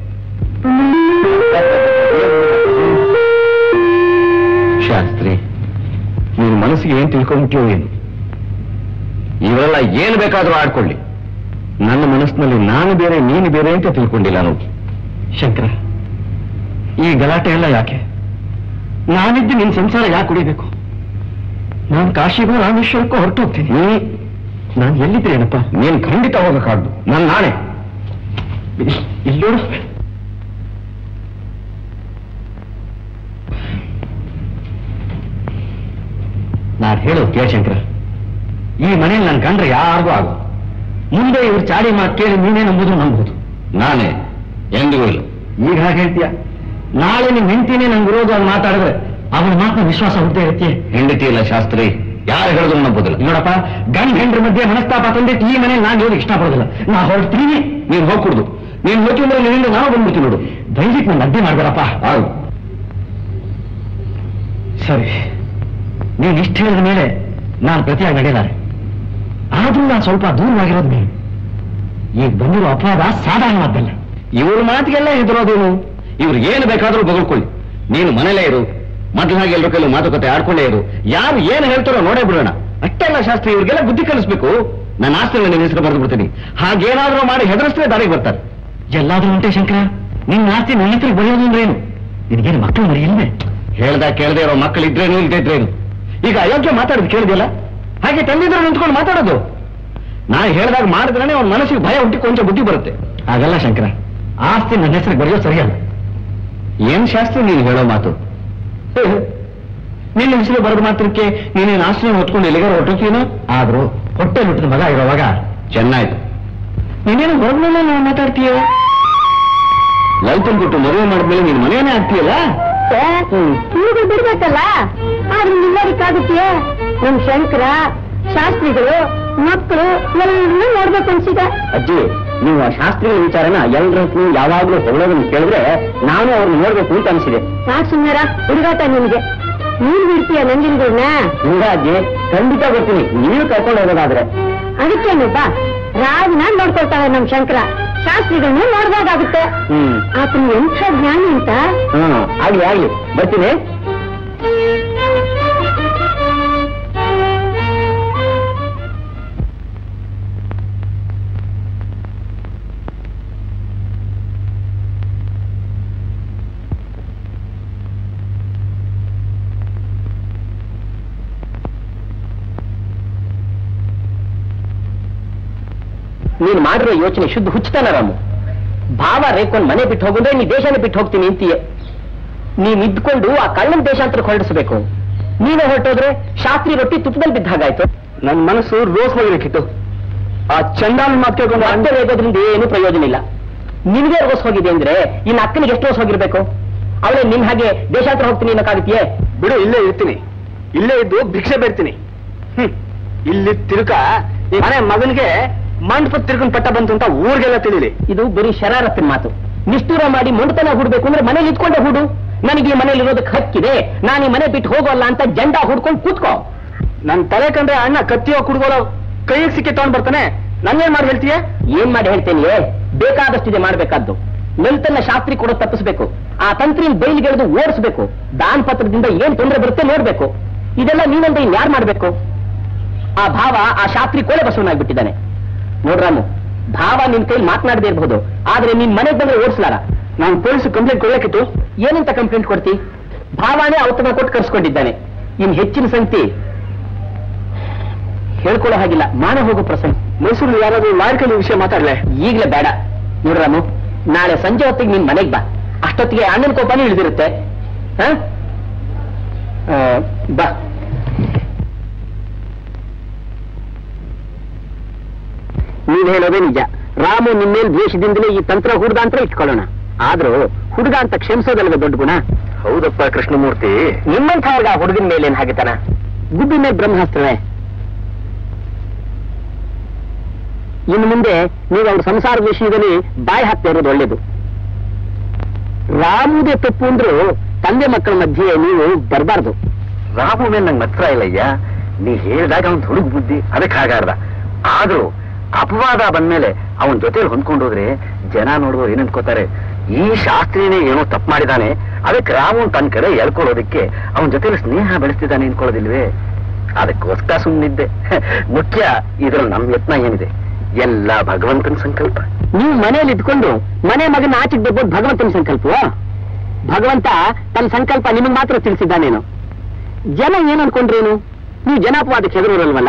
ಶಾಸ್ತ್ರಿ ನೀನು ಮನಸ್ಸಿಗೆ ಏನ್ ತಿಳ್ಕೊಂಬಿಟ್ಟಿಯೋ ಏನು ಇವರೆಲ್ಲ ಏನು ಬೇಕಾದ್ರೂ ಆಡ್ಕೊಳ್ಳಿ ನನ್ನ ಮನಸ್ಸಿನಲ್ಲಿ ನಾನು ಬೇರೆ ನೀನು ಬೇರೆ ಅಂತ ತಿಳ್ಕೊಂಡಿಲ್ಲ ನಾವು ಶಂಕರ ಈ ಗಲಾಟೆ ಎಲ್ಲ ಯಾಕೆ ನಾನಿದ್ದು ನಿನ್ ಸಂಸಾರ ಯಾಕೆ ಕುಡಿಬೇಕು ನಾನು ಕಾಶಿಗೂ ರಾಮೇಶ್ವರಕ್ಕೂ ಹೊರಟು ಹೋಗ್ತೀನಿ ನೀ ನಾನು ಎಲ್ಲಿದ್ದೇನಪ್ಪ ನೀನ್ ಖಂಡಿತ ಹೋಗಕ್ಕಾಗ್ದು ನನ್ನ ನಾಳೆ ಇಲ್ಲೋಡು ನಾನು ಹೇಳೋದು ಕೇಳ ಶಂಕರ ಈ ಮನೆಯಲ್ಲಿ ನನ್ನ ಕಂಡ್ರೆ ಯಾರಿಗೂ ಆಗು ಮುಂದೆ ಇವ್ರ ಚಾಡಿ ಮಾತು ಕೇಳಿ ನೀನೇ ನಂಬುದು ನಂಬುದು ನಾನೇ ಎಂದಿಗೂ ಇಲ್ಲ ಈಗ ಹಾಗೆ ಹೇಳ್ತೀಯ ನಾಳೆ ನಿಮ್ ಹೆಂಡತಿನೇ ನಂಗೆ ವಿರೋಧವಾಗಿ ಮಾತಾಡಿದ್ರೆ ಅವನ ಮಾತನ್ನ ವಿಶ್ವಾಸ ಹುಟ್ಟೆ ಇರ್ತೀಯ ಹೆಂಡತಿ ಇಲ್ಲ ಶಾಸ್ತ್ರಿ ಯಾರು ಹೇಳಿದ್ರು ನಂಬೋದಿಲ್ಲ ನೋಡಪ್ಪ ಗಂಡ್ ಹೆಂಡ್ರ ಮಧ್ಯೆ ಮನಸ್ತಾಪ ತಂದಿಟ್ಟು ಈ ಮನೆ ನಾನು ಇರೋದು ಇಷ್ಟಪಡೋದಿಲ್ಲ ನಾ ಹೊರಡ್ತೀನಿ ನೀನ್ ಹೋಗ್ಕೊಡುದು ನೀನ್ ಹೋಗ್ತಿದ್ರೆ ನಿನ್ನಿಂದ ನಾವು ಬಂದ್ಬಿಡ್ತೀವಿ ನೋಡು ದಯವಿಟ್ಟು ನನ್ನ ಅಡ್ಡಿ ಮಾಡ್ಬೇಡಪ್ಪ ಆಗ ಸರಿ ನೀನು ಇಷ್ಟು ಹೇಳಿದ ಮೇಲೆ ನಾನು ಪ್ರತಿಯಾಗಿ ನಡೆಯಲಾರೆ ಆದ್ರೂ ನಾನು ಸ್ವಲ್ಪ ದೂರವಾಗಿರೋದು ನೀವು ಈಗ ಬಂದಿರೋ ಅಪರಾಧ ಸಾಧಾರಣವಾದ್ದಲ್ಲ ಇವ್ರ ಮಾತಿಗೆಲ್ಲ ಹೆದರೋದೇನು ಇವ್ರು ಏನು ಬೇಕಾದ್ರೂ ಬಗಳ್ಕೊಳ್ಳಿ ನೀನು ಮನೇಲೇ ಇರು ಮೊದಲ ಹಾಗೆ ಎಲ್ರ ಕೈಲೂ ಮಾತುಕತೆ ಆಡ್ಕೊಂಡೇ ಇರು ಯಾರು ಏನು ಹೇಳ್ತಾರೋ ನೋಡೇ ಬಿಡೋಣ ಅಷ್ಟೆಲ್ಲ ಶಾಸ್ತ್ರಿ ಇವ್ರಿಗೆಲ್ಲ ಬುದ್ಧಿ ಕಲಿಸ್ಬೇಕು ನನ್ನ ಆಸ್ತಿ ನಿಮ್ಮ ಹೆಸರು ಬರೆದು ಬಿಡ್ತೀನಿ ಹಾಗೇನಾದ್ರೂ ಮಾಡಿ ಹೆದರಿಸಿದ್ರೆ ದಾರಿಗೆ ಬರ್ತಾರೆ ಎಲ್ಲಾದ್ರೂ ಉಂಟೆ ಶಂಕರ ನಿನ್ನ ಆಸ್ತಿ ನನ್ನ ಹತ್ರ ಬರೆಯೋದು ಅಂದ್ರೆ ಏನು ನಿನಗೇನು ಮಕ್ಕಳು ಮರಿ ಇಲ್ವೇ ಹೇಳ್ದ ಕೇಳದೆ ಇರೋ ಮಕ್ಕಳು ಇದ್ರೇನು ಇಲ್ದೇ ಇದ್ರೇನು ಈಗ ಅಯೋಗ್ಯ ಮಾತಾಡೋದು ಕೇಳಿದಿಲ್ಲ ಹಾಗೆ ತಂದಿದ್ರು ನಿಂತ್ಕೊಂಡು ಮಾತಾಡೋದು ನಾ ಹೇಳ್ದಾಗ ಮಾಡಿದ್ರೆ ಅವ್ನ ಮನಸ್ಸಿಗೆ ಭಯ ಹುಟ್ಟಿ ಕೊಂಚ ಬುದ್ಧಿ ಬರುತ್ತೆ ಹಾಗಲ್ಲ ಶಂಕರ ಆಸ್ತಿ ನನ್ನ ಹೆಸರಿಗೆ ಬರೆಯೋ ಸರಿಯಲ್ಲ ಏನ್ ಶಾಸ್ತ್ರಿ ನೀನು ಹೇಳೋ ಮಾತು ನಿನ್ನ ಹೆಸರು ಬರೆದ ಮಾತ್ರಕ್ಕೆ ನೀನೇನು ಆಸ್ತಿ ಹೊತ್ಕೊಂಡು ಎಲ್ಲಿಗಾರ ಹೊರಟೋತೀನೋ ಆದ್ರೂ ಹೊಟ್ಟೆ ಹುಟ್ಟಿದ ಮಗ ಇರೋವಾಗ ಚೆನ್ನಾಯ್ತು ನೀನೇನು ಹೊರಗಡೆ ನಾವು ಮಾತಾಡ್ತೀಯ ಲಲಿತನ್ ಕೊಟ್ಟು ಮದುವೆ ಮಾಡಿದ್ಮೇಲೆ ನೀನು ಮನೆಯೇ ಆಗ್ತೀಯಲ್ಲ ಈಗ ಬಿಡ್ಬೇಕಲ್ಲ ಆದ್ರೆ ನಿಲ್ಲೋದಕ್ಕಾಗುತ್ತೆಯೇ ನಮ್ ಶಂಕರ ಶಾಸ್ತ್ರಿಗಳು ಮಕ್ಕಳು ಎಲ್ಲರನ್ನೂ ನೋಡ್ಬೇಕು ಅನ್ಸಿದೆ ಅಜ್ಜಿ ನೀವು ಆ ಶಾಸ್ತ್ರಿಗಳ ವಿಚಾರನ ಎಲ್ಲರೂ ಯಾವಾಗ್ಲೂ ಹೊಗಳೋದನ್ನ ಕೇಳಿದ್ರೆ ನಾನು ಅವ್ರನ್ನ ನೋಡ್ಬೇಕು ಅಂತ ಅನ್ಸಿದೆ ಸಾಕ್ ಸುಂದರ ಹುಡುಗಾಟ ನಿನ್ಗೆ ನೀನ್ ಬಿಡ್ತೀಯ ನಂಜನಗೂಡ್ನ ಹಿಂಗಾಗಿ ಖಂಡಿತ ಬರ್ತೀನಿ ನೀವು ಕರ್ಕೊಂಡು ಹೋಗೋದಾದ್ರೆ ಅದಕ್ಕೇನು ಬಾ ರಾಜನ ನೋಡ್ಕೊಳ್ತಾಳೆ ನಮ್ ಶಂಕರ ಶಾಸ್ತ್ರಿಗಳನ್ನ ನೋಡ್ದಾಗುತ್ತೆ ಹ್ಮ್ ಆತನ ಎಂಥ ಜ್ಞಾನಿ ಅಂತ ಹ್ಮ್ ಆಗ್ಲಿ ಆಗ್ಲಿ ಬರ್ತೀನಿ ನೀನ್ ಮಾಡಿರೋ ಯೋಚನೆ ಶುದ್ಧ ಹುಚ್ಚತನ ರಾಮು ಭಾವ ರೇಕೊಂಡ್ ಮನೆ ಬಿಟ್ಟು ಹೋಗುಂದ್ರೆ ನೀ ದೇಶನೇ ಬಿಟ್ಟು ಹೋಗ್ತೀನಿ ಅಂತೀಯ ನೀನ್ ಇದ್ಕೊಂಡು ಆ ಕಳ್ಳನ ದೇಶಾಂತರಕ್ಕೆ ಹೊರಡಿಸಬೇಕು ನೀನೇ ಹೊರಟೋದ್ರೆ ಶಾಸ್ತ್ರಿ ರೊಟ್ಟಿ ತುಪ್ಪದಲ್ಲಿ ಬಿದ್ದ ಹಾಗಾಯ್ತು ನನ್ನ ಮನಸ್ಸು ರೋಸ್ ಹೋಗಿರಕ್ಕಿತ್ತು ಆ ಚಂಡಾಲ ಮಾತು ಕೇಳ್ಕೊಂಡು ಅಡ್ಡ ವೇಗೋದ್ರಿಂದ ಏನು ಪ್ರಯೋಜನ ಇಲ್ಲ ನಿನಗೆ ರೋಸ್ ಹೋಗಿದೆ ಅಂದ್ರೆ ಇನ್ನು ಅಕ್ಕನಿಗೆ ಎಷ್ಟು ರೋಸ್ ಹೋಗಿರ್ಬೇಕು ಅವಳೇ ನಿನ್ ಹಾಗೆ ದೇಶಾಂತರ ಹೋಗ್ತೀನಿ ಅನ್ನೋಕ್ಕಾಗತ್ತೆಯೇ ಬಿಡು ಇಲ್ಲೇ ಇರ್ತೀನಿ ಇಲ್ಲೇ ಇದ್ದು ಭಿಕ್ಷೆ ಬೇಡ್ತೀನಿ ಹ್ಮ್ ಇಲ್ಲಿ ತಿರುಕ ಈ ಮನೆ ಮಗನಿಗೆ ಮಂಟಪ ತಿರುಗಿನ ಪಟ್ಟ ಬಂತು ಅಂತ ಊರಿಗೆಲ್ಲ ತಿಳಿಲಿ ಇದು ಬರೀ ಶರಾರತ್ತಿನ ಮಾತು ನಿಷ್ಠೂರ ಮಾಡಿ ಮೊಂಡತನ ಹುಡ್ಬೇಕು ಅಂದ್ರೆ ಮನೇಲಿ ಇಟ್ಕೊಂಡೆ ಹುಡು ನನಗೆ ಈ ಮನೇಲಿ ಇರೋದಕ್ಕೆ ಹಕ್ಕಿದೆ ನಾನು ಈ ಮನೆ ಬಿಟ್ಟು ಹೋಗೋಲ್ಲ ಅಂತ ಜಂಡ ಹುಡ್ಕೊಂಡು ಕೂತ್ಕೋ ನನ್ ತಲೆ ಕಂಡ್ರೆ ಅಣ್ಣ ಕತ್ತಿಯೋ ಕುಡ್ಗೋಳೋ ಕೈಗೆ ಸಿಕ್ಕಿ ತಗೊಂಡ್ ಬರ್ತಾನೆ ನನ್ನೇನ್ ಮಾಡಿ ಹೇಳ್ತೀಯ ಏನ್ ಮಾಡಿ ಹೇಳ್ತೇನೆ ಬೇಕಾದಷ್ಟಿದೆ ಮಾಡ್ಬೇಕಾದ್ದು ಮೆಲ್ತನ್ನ ಶಾಸ್ತ್ರಿ ಕೊಡೋ ತಪ್ಪಿಸ್ಬೇಕು ಆ ತಂತ್ರಿನ ಬೈಲಿಗೆಳೆದು ಓಡಿಸ್ಬೇಕು ದಾನ್ ಪತ್ರದಿಂದ ಏನ್ ತೊಂದರೆ ಬರುತ್ತೆ ನೋಡ್ಬೇಕು ಇದೆಲ್ಲ ನೀನಂದ್ರೆ ಇನ್ಯಾರು ಮಾಡ್ಬೇಕು ಆ ಭಾವ ಆ ಶಾಸ್ತ್ರಿ ಕೋಲೆ ಬಸವನಾಗ್ಬಿಟ್ಟಿದ್ದಾನೆ ನೋಡ್ರಾಮು ಭಾವ ನಿನ್ ಕೈಲಿ ಮಾತನಾಡದೇ ಇರಬಹುದು ಆದ್ರೆ ನಿನ್ ಮನೆಗೆ ಬಂದ್ರೆ ಓಡಿಸ್ಲಾರ ನಾನು ಪೊಲೀಸ್ ಕಂಪ್ಲೇಂಟ್ ಕೊಡ್ಬೇಕಿತ್ತು ಏನಂತ ಕಂಪ್ಲೇಂಟ್ ಕೊಡ್ತಿ ಭಾವನೇ ಔತಣ ಕೊಟ್ಟು ಕರ್ಸ್ಕೊಂಡಿದ್ದಾನೆ ಇನ್ ಹೆಚ್ಚಿನ ಸಂಗತಿ ಹೇಳ್ಕೊಳ್ಳೋ ಹಾಗಿಲ್ಲ ಮಾನ ಹೋಗೋ ಪ್ರಸಂಗ ಮೈಸೂರಲ್ಲಿ ಯಾರಾದ್ರೂ ಲಾಯರ್ಕಲ್ಲಿ ವಿಷಯ ಮಾತಾಡ್ಲೆ ಈಗಲೇ ಬೇಡ ನೋಡ್ರಾಮು ನಾಳೆ ಸಂಜೆ ಹೊತ್ತಿಗೆ ನಿನ್ ಮನೆಗ್ ಬಾ ಅಷ್ಟೊತ್ತಿಗೆ ಅಣ್ಣನ ಕೋಪನೇ ಇಳಿದಿರುತ್ತೆ ಹ? ಆ, ಬಾ ನೀನ್ ಹೇಳೋದೇ ನಿಜ ರಾಮು ನಿಮ್ಮೇಲ್ ದ್ವೇಷದಿಂದಲೇ ಈ ತಂತ್ರ ಹುಡುಗ ಅಂತ ಇಟ್ಕೊಳ್ಳೋಣ ಆದ್ರೂ ಹುಡುಗ ಅಂತ ಕ್ಷಮಿಸೋದಲ್ವ ದೊಡ್ಡ ಗುಣ ಹೌದಪ್ಪ ಕೃಷ್ಣಮೂರ್ತಿ ನಿಮ್ಮಂಥವ್ರಿಗೆ ಆ ಹುಡುಗನ ಮೇಲೆ ಏನ್ ಹಾಗಿತಾನ ಗುಡ್ಡಿನ ಮೇಲೆ ಬ್ರಹ್ಮಾಸ್ತ್ರವೇ ಇನ್ನು ಮುಂದೆ ನೀವು ಅವ್ರ ಸಂಸಾರ ವಿಷಯದಲ್ಲಿ ಬಾಯಿ ಹಾಕ್ತಾ ಇರೋದು ಒಳ್ಳೇದು ರಾಮುದೇ ತಪ್ಪು ಅಂದ್ರೂ ತಂದೆ ಮಕ್ಕಳ ಮಧ್ಯೆ ನೀವು ಬರಬಾರ್ದು ರಾಮು ಮೇಲೆ ನಂಗೆ ಹತ್ರ ಇಲ್ಲಯ್ಯ ನೀ ಹೇಳಿದಾಗ ಅವ್ನ್ ಹುಡುಗ ಬುದ್ಧಿ ಅದಕ್ಕೆ ಹಾಗಾಡ್ದ ಆದ್ರೂ ಅಪವಾದ ಬಂದ್ಮೇಲೆ ಅವನ್ ಜೊತೆಲಿ ಹೊಂದ್ಕೊಂಡೋದ್ರೆ ಜನ ನೋಡುವವ್ರು ಏನ್ ಅನ್ಕೋತಾರೆ ಈ ಶಾಸ್ತ್ರಿನೇ ಏನೋ ತಪ್ಪು ಮಾಡಿದಾನೆ ಅದಕ್ಕೆ ರಾಮನ್ ತನ್ನ ಕಡೆ ಎಳ್ಕೊಳ್ಳೋದಕ್ಕೆ ಅವನ ಜೊತೆಲಿ ಸ್ನೇಹ ಬೆಳೆಸ್ತಿದ್ದಾನೆ ಅನ್ಕೊಳ್ಳೋದಿಲ್ವೇ ಅದಕ್ಕೋಸ್ಕರ ಸುಮ್ಮನಿದ್ದೆ ಮುಖ್ಯ ಇದ್ರಲ್ಲಿ ನಮ್ ಯತ್ನ ಏನಿದೆ ಎಲ್ಲ ಭಗವಂತನ ಸಂಕಲ್ಪ ನೀವು ಮನೆಯಲ್ಲಿ ಇಟ್ಕೊಂಡು ಮನೆ ಮಗನ ಆಚೆಗೆ ಬರ್ಬೋದು ಭಗವಂತನ ಸಂಕಲ್ಪವಾ ಭಗವಂತ ತನ್ನ ಸಂಕಲ್ಪ ನಿಮಗೆ ಮಾತ್ರ ತಿಳಿಸಿದ್ದಾನೇನು ಜನ ಏನ್ ಅನ್ಕೊಂಡ್ರೇನು ನೀವು ಜನಾಪವಾದಕ್ಕೆ ಹೆದರೋರಲ್ವಲ್ಲ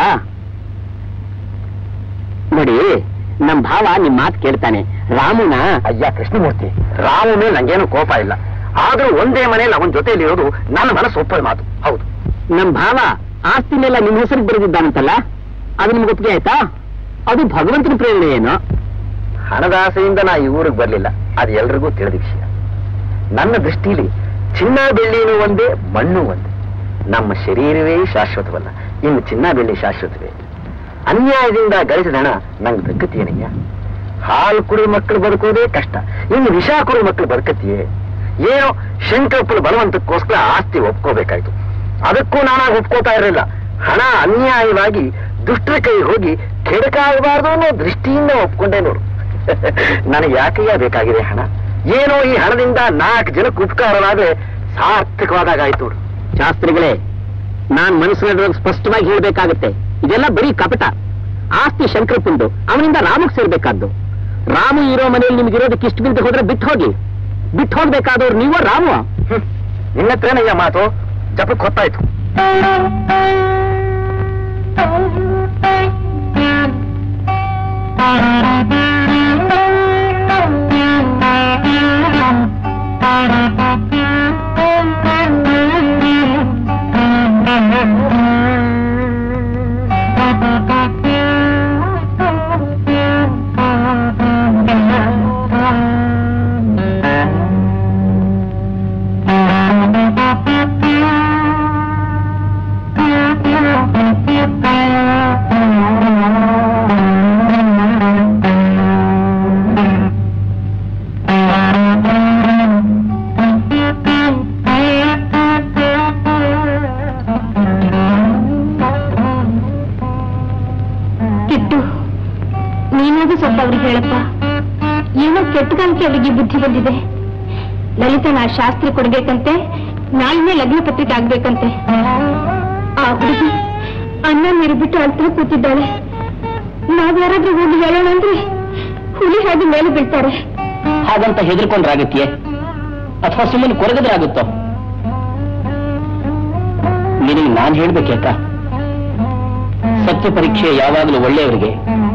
ನೋಡಿ ನಮ್ ಭಾವ ನಿಮ್ ಮಾತು ಕೇಳ್ತಾನೆ ರಾಮನ ಅಯ್ಯ ಕೃಷ್ಣಮೂರ್ತಿ ರಾಮ ಮೇಲೆ ನಂಗೇನು ಕೋಪ ಇಲ್ಲ ಆದ್ರೂ ಒಂದೇ ಮನೇಲಿ ಅವನ ಜೊತೆಯಲ್ಲಿ ಇರೋದು ನನ್ನ ಮನಸ್ಸು ಒಪ್ಪದ ಮಾತು ಹೌದು ನಮ್ ಭಾವ ಆಸ್ತಿನೆಲ್ಲ ನಿಮ್ ಹೆಸರಿಗೆ ಬರೆದಿದ್ದಾನಂತಲ್ಲ ಅದು ನಿಮ್ಗೆ ಒಪ್ಪಿಗೆ ಆಯ್ತಾ ಅದು ಭಗವಂತನ ಪ್ರೇರಣೆ ಏನು ಹಣದಾಸೆಯಿಂದ ನಾ ಈ ಊರಿಗೆ ಬರ್ಲಿಲ್ಲ ಅದು ಎಲ್ರಿಗೂ ತಿಳಿದ ವಿಷಯ ನನ್ನ ದೃಷ್ಟಿಲಿ ಚಿನ್ನ ಬೆಳ್ಳಿನೂ ಒಂದೇ ಮಣ್ಣು ಒಂದೇ ನಮ್ಮ ಶರೀರವೇ ಶಾಶ್ವತವಲ್ಲ ಇನ್ನು ಚಿನ್ನ ಬೆಳ್ಳಿ ಶಾಶ್ವತವೇ ಅನ್ಯಾಯದಿಂದ ಗಳಿಸಿದ ಹಣ ನಂಗೆ ದಕ್ಕತ್ತೇನಯ್ಯ ಹಾಲು ಕುಡಿ ಮಕ್ಕಳು ಬದುಕೋದೇ ಕಷ್ಟ ಇನ್ನು ವಿಷ ಕುಡಿ ಮಕ್ಕಳು ಬದುಕತ್ತೀಯೇ ಏನೋ ಶಂಕರಪ್ಪನ ಬಲವಂತಕ್ಕೋಸ್ಕರ ಆಸ್ತಿ ಒಪ್ಕೋಬೇಕಾಯ್ತು ಅದಕ್ಕೂ ನಾನಾಗ ಒಪ್ಕೋತಾ ಇರಲಿಲ್ಲ ಹಣ ಅನ್ಯಾಯವಾಗಿ ದುಷ್ಟರ ಕೈ ಹೋಗಿ ಕೆಡಕಾಗಬಾರ್ದು ಅನ್ನೋ ದೃಷ್ಟಿಯಿಂದ ಒಪ್ಕೊಂಡೆ ನೋಡು ನನಗೆ ಯಾಕಯ್ಯ ಬೇಕಾಗಿದೆ ಹಣ ಏನೋ ಈ ಹಣದಿಂದ ನಾಲ್ಕು ಜನಕ್ಕೆ ಉಪಕಾರವಾದ್ರೆ ಸಾರ್ಥಕವಾದಾಗಾಯ್ತು ಶಾಸ್ತ್ರಿಗಳೇ ನಾನ್ ಮನಸ್ಸಿನ ಸ್ಪಷ್ಟವಾಗಿ ಹೇಳ್ಬೇಕಾಗತ್ತೆ ಇದೆಲ್ಲ ಬರೀ ಕಪಟ ಆಸ್ತಿ ಶಂಕರಪ್ಪಂದು ಅವನಿಂದ ರಾಮಕ್ ಸೇರ್ಬೇಕಾದ್ದು ರಾಮು ಇರೋ ಮನೆಯಲ್ಲಿ ನಿಮ್ಗಿರೋದಕ್ಕೆ ಇಷ್ಟು ಬಿಲ್ದೆ ಹೋದ್ರೆ ಬಿಟ್ಟು ಹೋಗಿ ಬಿಟ್ಟು ಹೋಗ್ಬೇಕಾದವ್ರು ನೀವು ರಾಮು ನಿನ್ನ ಹತ್ರನಯ್ಯ ಮಾತು ಜಪಕ್ಕೆ ಹೊತ್ತಾಯ್ತು Thank you. ನೀನಾದ್ರೂ ಸ್ವಲ್ಪ ಅವ್ರಿಗೆ ಹೇಳಪ್ಪ ಏನೋ ಕೆಟ್ಟಗಾಲಕ್ಕೆ ಅವರಿಗೆ ಬುದ್ಧಿ ಬಂದಿದೆ ಲಲಿತನ ಆ ಶಾಸ್ತ್ರಿ ಕೊಡ್ಬೇಕಂತೆ ನಾಳಿನೇ ಲಗ್ನ ಪತ್ರಿಕೆ ಆಗ್ಬೇಕಂತೆ ಆ ಹುಡುಗಿ ಅನ್ನ ನೀರು ಬಿಟ್ಟು ಅಳ್ತಾ ಕೂತಿದ್ದಾಳೆ ನಾವ್ ಯಾರಾದ್ರೂ ಹೋಗಿ ಹೇಳೋಣ ಅಂದ್ರೆ ಹುಲಿ ಹಾಗೆ ಮೇಲೆ ಬೀಳ್ತಾರೆ ಹಾಗಂತ ಹೆದರ್ಕೊಂಡ್ರಾಗತ್ಯೆ ಅಥವಾ ಸುಮ್ಮನೆ ಕೊರಗದ್ರಾಗುತ್ತೋ ನಿನಗೆ ನಾನ್ ಹೇಳ್ಬೇಕೇಕ ಸತ್ಯ ಪರೀಕ್ಷೆ ಯಾವಾಗಲೂ ಒಳ್ಳೆಯವರಿಗೆ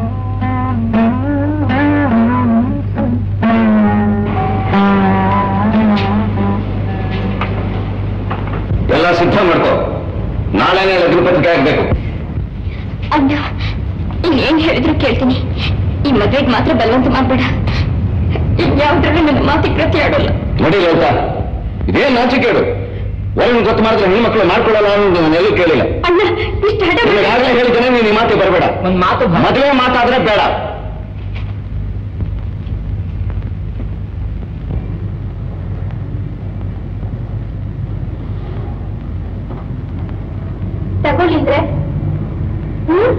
ಎಲ್ಲ ಸಿದ್ಧ ಮಾಡ್ಕೋ ನಾಳೆನೇ ಲಗ್ನ ಪತ್ರಿಕೆ ಆಗ್ಬೇಕು ಅಣ್ಣ ಇನ್ನೇನ್ ಹೇಳಿದ್ರು ಕೇಳ್ತೀನಿ ಈ ಮದ್ವೆಗೆ ಮಾತ್ರ ಬಲವಂತ ಮಾಡ್ಬೇಡ ಯಾವ್ದ್ರಲ್ಲೂ ನನ್ನ ಮಾತಿಗೆ ಪ್ರತಿ ಆಡೋಲ್ಲ ನೋಡಿ ಲಲಿತ ಇದೇನ್ ನಾಚಿಕೇಡು ಒಳ್ಳೆ ಗೊತ್ತು ಮಾಡಿದ್ರೆ ಹೆಣ್ಮಕ್ಳು ಮಾಡ್ಕೊಳ್ಳಲ್ಲ ಅನ್ನೋದು ನಾನು ಎಲ್ಲೂ ಕೇಳಿಲ್ಲ ಅಣ್ಣ ಇಷ್ಟ ಹಠ ಮಾಡ- ಈಗಾಗಲೇ ಹೇಳಿದ್ದೇನೆ ನೀನು ಈ ಮಾತಿಗೆ ಬರಬೇಡ ಒಂದ್ ಮಾತು ಮದುವೆ ಮಾತಾದ್ರೆ ಬೇಡ ತಗೊಳ್ಳಿದ್ರೆ ಹ್ಮ್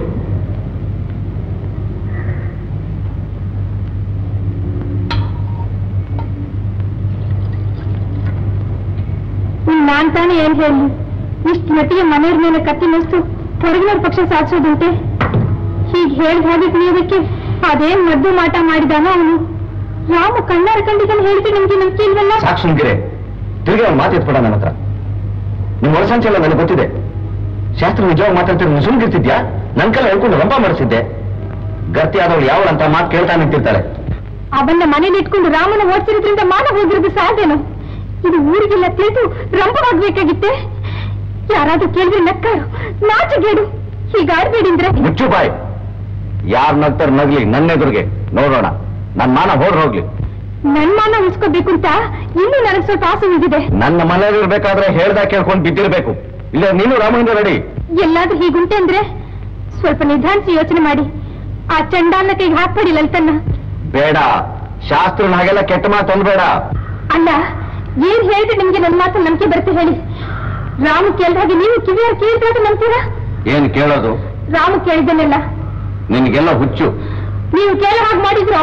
ನಾನ್ ತಾನೇ ಏನ್ ಹೇಳಿ ಇಷ್ಟು ಮಟ್ಟಿಗೆ ಮನೆಯವ್ರ ಮೇಲೆ ಕತ್ತಿ ನಿಲ್ತು ಹೊರಗಿನವ್ರ ಪಕ್ಷ ಸಾಧಿಸೋದುಂಟೆ ಹೀಗೆ ಹೇಳ್ದ ಹಾಗೆ ಕುಣಿಯೋದಕ್ಕೆ ಅದೇನ್ ಮದ್ದು ಮಾಟ ಮಾಡಿದಾನ ಅವನು ರಾಮ ಕಣ್ಣಾರ ಕಂಡಿದ್ದನ್ನು ಹೇಳಿದ್ರೆ ನಿಮ್ಗೆ ನಂಬಿಕೆ ಇಲ್ವಲ್ಲ ಸಾಕು ಸುಮ್ಕಿರೆ ತಿರುಗಿ ಅವ್ನು ಮಾತು ಎತ್ಬೇಡ ನನ್ನ ಹತ್ರ ನಿಮ್ಮ ಒಳಸಂಚೆ ಎಲ್ಲ ನನಗೆ ಗೊತ್ತಿದೆ ಶಾಸ್ತ್ರ ನಿಜವಾಗಿ ಮಾತಾಡ್ತಿರೋ ಸುಮ್ಗಿರ್ತಿದ್ಯಾ ನನ್ ಕಲ್ಲ ಹೇಳ್ಕೊಂಡು ರಂಪ ಮಾಡಿಸಿದ್ದೆ ಗರ್ತಿ ಆದವಳು ಯಾವಳಂತ ಮಾತು ಕೇಳ್ತಾ ನಿಂತಿರ್ತಾಳೆ ಅವನ್ನ ಮನೇಲಿ ಇಟ್ಕೊಂಡು ರಾಮನ ಓಡಿಸಿರೋದ್ರಿಂದ ಮಾನ ಹೋಗಿರೋದು ಸಾಧ್ಯನು ಇದು ಊರಿಗೆಲ್ಲ ತಿಳಿದು ರಂಭವಾಗ್ಬೇಕಾಗಿತ್ತೆ ಯಾರಾದ್ರೂ ಕೇಳಿದ್ರೆ ನಕ್ಕಾರು ನಾಚಗೇಡು ಹೀಗಾಡ್ಬೇಡಿಂದ್ರೆ ಮುಚ್ಚು ಬಾಯ್ ಯಾರ್ ನಗ್ತಾರ ನಗ್ಲಿ ನನ್ನೆದುರಿಗೆ ನೋಡೋಣ ನನ್ ಮಾನ ಹೋಡ್ ಹೋಗ್ಲಿ ನನ್ ಮಾನ ಉಳಿಸ್ಕೋಬೇಕು ಅಂತ ಇನ್ನೂ ನನಗೆ ಸ್ವಲ್ಪ ಆಸೆ ಉಳಿದಿದೆ ನನ್ನ ಮನೇಲಿರ್ಬೇಕಾದ್ರೆ ಹೇಳ್ದ ಕೇಳ್ಕೊಂಡು ಬಿದ್ದಿರ್ಬೇಕು ಇಲ್ಲ ನೀನು ರಾಮಲಿಂಗ ರೆಡಿ ಎಲ್ಲಾದ್ರೂ ಹೀಗುಂಟೆ ಅಂದ್ರೆ ಸ್ವಲ್ಪ ನಿಧಾನಿಸಿ ಯೋಚನೆ ಮಾಡಿ ಆ ಚಂಡಾಲನ ಕೈಗೆ ಹಾಕ್ಬೇಡಿ ಲಲಿತನ್ನ ಬೇಡ ಶಾಸ್ತ್ರನ ಹಾಗೆಲ್ಲ ಕೆಟ್ಟ ಮಾತು ಅಂದ್ಬೇಡ ಅಲ್ಲ ಏನ್ ಹೇಳಿದ್ರೆ ನಿಮ್ಗೆ ನನ್ನ ಮಾತು ನಂಬಿಕೆ ಬರುತ್ತೆ ಹೇಳಿ ರಾಮು ಕೇಳ್ದ ಹಾಗೆ ನೀವು ಕಿವಿಯಾರು ಕೇಳಿದ್ರೆ ನಂಬ್ತೀರಾ ಏನ್ ಕೇಳೋದು ರಾಮು ಕೇಳಿದ್ದನ್ನೆಲ್ಲ ನಿನ್ಗೆಲ್ಲ ಹುಚ್ಚು ನೀವು ಕೇಳೋ ಹಾಗೆ ಮಾಡಿದ್ರು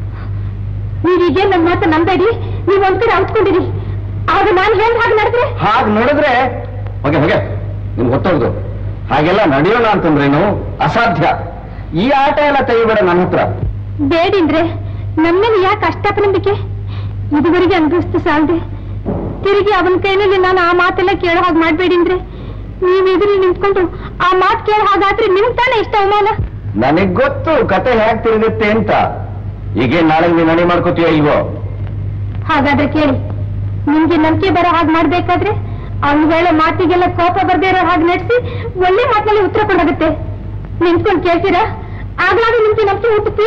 ನೀವೀಗೇನ್ ನನ್ನ ಮಾತು ನಂಬೇಡಿ ನೀವು ಒಂದ್ ಕಡೆ ಔತ್ಕೊಂಡಿರಿ ಆಗ ನಾನು ಹೇಳ್ದ ಹಾಗೆ ನಡೆದ್ರೆ ಹಾಗೆ ನೋಡಿದ್ರೆ ಹೊಗೆ ಹೊಗೆ ನಿಮ್ಗೆ ಗೊತ್ತೋಗ್ದು ಹಾಗೆಲ್ಲ ನಡೆಯೋಣ ಅಂತಂದ್ರೇನು ಅಸಾಧ್ಯ ಈ ಆಟ ಎಲ್ಲ ತೆಗಿಬೇಡ ನನ್ನ ಹತ್ರ ಬೇಡಿಂದ್ರೆ ನಮ್ಮೇಲೆ ಯಾಕೆ ಅಷ್ಟಾಪನಂಬಿಕೆ ಇದುವರೆಗೆ ಅನುಭವಿಸ್ತು ಸಾಲದೆ ತಿರುಗಿ ಅವನ ಕೈನಲ್ಲಿ ನಾನು ಆ ಮಾತೆಲ್ಲ ಕೇಳೋ ಹಾಗೆ ಮಾಡ್ಬೇಡಿಂದ್ರೆ ನೀವು ಎದುರು ನಿಂತ್ಕೊಂಡು ಆ ಮಾತು ಕೇಳೋ ಹಾಗಾದ್ರೆ ನಿಮ್ ತಾನೇ ಇಷ್ಟ ಅವಮಾನ ನನಗ್ ಗೊತ್ತು ಕತೆ ಹೇಗ್ ತಿರುಗುತ್ತೆ ಅಂತ ಈಗೇನ್ ನಾಳೆ ನೀನ್ ನಡಿ ಮಾಡ್ಕೋತೀಯ ಇಲ್ವೋ ಹಾಗಾದ್ರೆ ಕೇಳಿ ನಿಮ್ಗೆ ನಂಬಿಕೆ ಬರೋ ಹಾಗೆ ಮಾಡ್ಬೇಕಾದ್ರೆ ಅವ್ನು ಹೇಳೋ ಮಾತಿಗೆಲ್ಲ ಕೋಪ ಬರ್ದೇ ಇರೋ ಹಾಗೆ ನಡೆಸಿ ಒಳ್ಳೆ ಮಾತಿನಲ್ಲಿ ಉತ್ತರ ಕೊಡೋಗುತ್ತೆ ನಿಂತ್ಕೊಂಡು ಕೇಳ್ತೀರಾ ಆಗ್ಲಾಗ ನಿಮ್ಗೆ ನಂಬಿಕೆ ಹುಟ್ಟುತ್ತೆ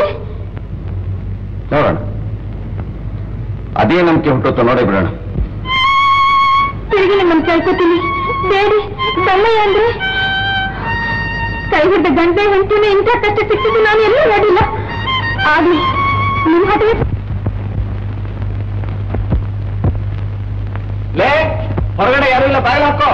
ನೋಡೋಣ ಅದೇ ನಂಬಿಕೆ ಹುಟ್ಟುತ್ತೋ ನೋಡೇ ಬಿಡೋಣ ತಿರುಗಿ ನಿಮ್ಮನ್ನು ಕೇಳ್ಕೊತೀನಿ ಬೇಡಿ ತಮ್ಮಯ್ಯ ಅಂದ್ರೆ ಕೈ ಹಿಡ್ದ ಗಂಟೆ ಹೆಂಡತಿನ ಇಂಥ ಕಷ್ಟ ಸಿಕ್ಕಿದ್ದು ನಾನು ಎಲ್ಲೂ ನೋಡಿಲ್ಲ ಆಗ್ಲಿ ನಿಮ್ ಹಠವೇ ಲೇ ಹೊರಗಡೆ ಯಾರು ಇಲ್ಲ ಬಾಗಿಲು ಹಾಕೋ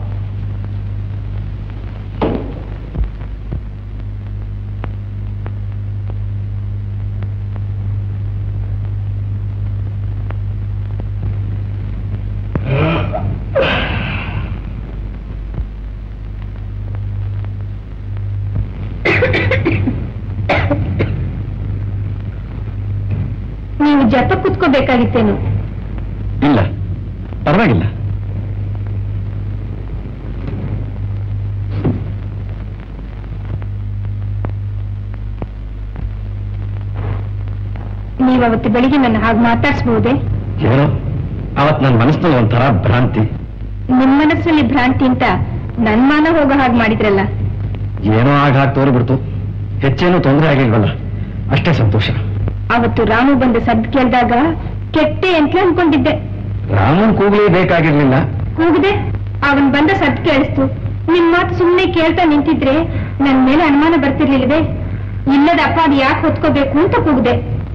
ನೀವು ಜಪ ಕುತ್ಕೋಬೇಕಾಗಿತ್ತೇನು ಇಲ್ಲ ಪರವಾಗಿಲ್ಲ ನೀವು ಅವತ್ತು ಬೆಳಿಗ್ಗೆ ನನ್ನ ಹಾಗೆ ಮಾತಾಡ್ಸ್ಬಹುದೇ ಏನೋ ಅವತ್ ನನ್ನ ಮನಸ್ಸಿನಲ್ಲಿ ಒಂಥರ ಭ್ರಾಂತಿ ನಿಮ್ ಮನಸ್ಸಲ್ಲಿ ಭ್ರಾಂತಿ ಅಂತ ನನ್ ಮಾನ ಹೋಗೋ ಹಾಗೆ ಮಾಡಿದ್ರಲ್ಲ ಏನೋ ಆಗ ಹಾಗೆ ತೋರಿಬಿಡ್ತು ಹೆಚ್ಚೇನೂ ತೊಂದರೆ ಆಗಿಲ್ವಲ್ಲ ಅಷ್ಟೇ ಸಂತೋಷ ಅವತ್ತು ರಾಮು ಬಂದ ಸದ್ ಕೇಳಿದಾಗ ಕೆಟ್ಟೆ ಅಂತ ಅನ್ಕೊಂಡಿದ್ದೆ ರಾಮನ್ ಕೂಗ್ಲೇ ಬೇಕಾಗಿರ್ಲಿಲ್ಲ ಕೂಗಿದೆ ಅವನ್ ಬಂದ ಸದ್ ಕೇಳಿಸ್ತು ನಿಮ್ ಮಾತು ಸುಮ್ನೆ ಕೇಳ್ತಾ ನಿಂತಿದ್ರೆ ನನ್ ಮೇಲೆ ಅನುಮಾನ ಬರ್ತಿರ್ಲಿಲ್ಲದೆ ಇಲ್ಲದ ಅಪ್ಪ ಅದು ಯಾಕೆ ಹೊತ್ಕೋಬೇಕು ಅಂತ ಕೂಗಿದೆ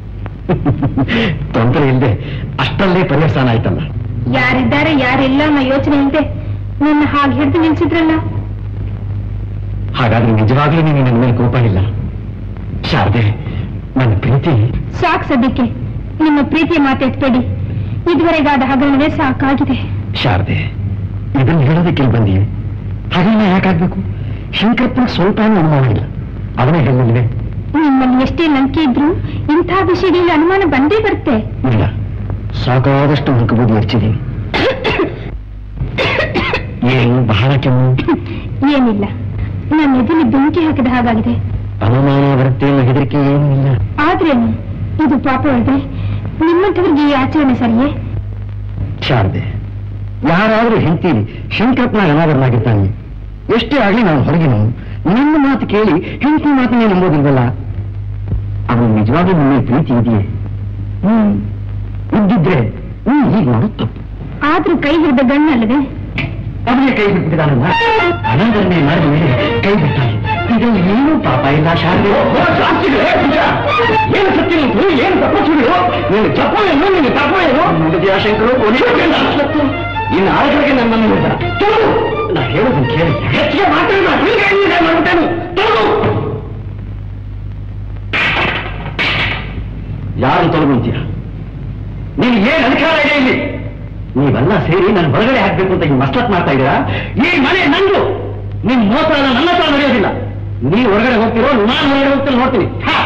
ತೊಂದರೆ ಇಲ್ಲದೆ ಅಷ್ಟಲ್ಲೇ ಪರಿಹರಿಸಾನ ಆಯ್ತಲ್ಲ ಯಾರಿದ್ದಾರೆ ಯಾರಿಲ್ಲ ಅನ್ನೋ ಯೋಚನೆ ಇಲ್ಲದೆ ನಿನ್ನ ಹಾಗೆ ಹಿಡಿದು ನಿಲ್ಸಿದ್ರಲ್ಲ ಹಾಗಾದ್ರೆ ನಿಜವಾಗ್ಲೂ ನಿನಗೆ ನನ್ನ ಮೇಲೆ ಕೋಪ ಇಲ್ಲ ಶಾರದೆ ನನ್ನ ಪ್ರೀತಿ ಸಾಕು ಸದ್ಯಕ್ಕೆ ನಿಮ್ಮ ಪ್ರೀತಿಯ ಮಾತೆತ್ಬೇಡಿ ಇದುವರೆಗಾದ ಹಗರಣವೇ ಸಾಕಾಗಿದೆ ಶಾರದೆ ಇದನ್ನು ಹೇಳೋದಕ್ಕೆ ಇಲ್ಲಿ ಬಂದಿ ಹಾಗೆಲ್ಲ ಯಾಕಾಗ್ಬೇಕು ಶಂಕರಪ್ಪನ ಸ್ವಲ್ಪ ಅನುಮಾನ ಇಲ್ಲ ಅವನೇ ಹೇಳಿಲ್ವೇ ನಿಮ್ಮಲ್ಲಿ ಎಷ್ಟೇ ನಂಬಿಕೆ ಇದ್ರೂ ಇಂಥ ವಿಷಯಗಳಲ್ಲಿ ಅನುಮಾನ ಬಂದೇ ಬರುತ್ತೆ ಇಲ್ಲ ಸಾಕಾದಷ್ಟು ಮುಖಬುದ್ಧಿ ಹೆಚ್ಚಿದ್ದೀನಿ ಏನು ಬಹಳ ಕೆಮ್ಮು ಏನಿಲ್ಲ ನನ್ನ ಎದುರು ಬೆಂಕಿ ಹಾಕಿದ ಹಾಗಾಗಿದೆ ಅನುಮಾನ ಬರುತ್ತೆ ಅನ್ನೋ ಹೆದರಿಕೆ ಏನೂ ಇಲ್ಲ ಆದ್ರೇನು ಇದು ಪಾಪ ಅಲ್ದೆ ನಿಮ್ಮಂಥವ್ರಿಗೆ ಈ ಆಚರಣೆ ಸರಿಯೇ ಶಾರದೆ ಯಾರಾದ್ರೂ ಹೆಂಡ್ತೀರಿ ಶಂಕರಪ್ಪನ ಅನಾದರನಾಗಿರ್ತಾನೆ ಎಷ್ಟೇ ಆಗ್ಲಿ ನಾನು ಹೊರಗಿನ ನನ್ನ ಮಾತು ಕೇಳಿ ಹೆಂಡತಿ ಮಾತನ್ನೇ ನಂಬೋದಿಲ್ವಲ್ಲ ಅವನು ನಿಜವಾಗ್ಲೂ ನಿಮ್ಮ ಮೇಲೆ ಪ್ರೀತಿ ಇದೆಯೇ ಹ್ಮ್ ಇದ್ದಿದ್ರೆ ಹ್ಮ್ ಹೀಗೆ ಮಾಡೋದು ತಪ್ಪು ಆದ್ರೂ ಕೈ ಹಿಡಿದ ಗಣ್ಣಲ್ಲದೆ ಅವನೇ ಕೈ ಬಿಟ್ಟಿದ್ದಾನಲ್ಲ ಅನಾದರಣೆ ಮಾಡಿದ ಮೇಲೆ ಕೈ ಬಿಟ್ಟಾನೆ ಇದರಲ್ಲಿ ಏನೂ ಪಾಪ ಇಲ್ಲ ಶಾರದೆ ಏನು ಸತ್ಯ ಉಂಟು ಏನು ತಪ್ಪ ಸುಳ್ಳು ನೀನು ತಪ್ಪು ಏನು ನೀನು ತಪ್ಪು ಏನು ನೋಡಿದ್ಯಾ ಶಂಕರು ಇನ್ನು ಆಳ್ಗಳಿಗೆ ನನ್ನನ್ನು ನೋಡ್ಬೇಡ ತೊಳು ನಾ ಹೇಳೋದನ್ನು ಕೇಳಿ ಹೆಚ್ಚಿಗೆ ಮಾತಾಡ ಮಾಡ್ಬಿಟ್ಟೇನು ತೊಳು ಯಾರು ತೊಲಗುಂತೀಯ ನೀನು ಏನ್ ಅಧಿಕಾರ ಇದೆ ಇಲ್ಲಿ ನೀವೆಲ್ಲ ಸೇರಿ ನನ್ನ ಹೊರಗಡೆ ಹಾಕ್ಬೇಕು ಅಂತ ಈಗ ಮಸ್ಲತ್ ಮಾಡ್ತಾ ಇದ್ದೀರಾ ಈ ಮನೆ ನಂದು ನಿಮ್ ಮೋಸ ಎಲ್ಲ ನನ್ನ ಹತ್ರ ನಡೆಯೋದಿಲ್ಲ ನೀವು ಹೊರಗಡೆ ಹೋಗ್ತಿರೋ ನಾನು ಹೊರಗಡೆ ಹೋಗ್ತೀನಿ ನೋಡ್ತೀನಿ ಹಾ.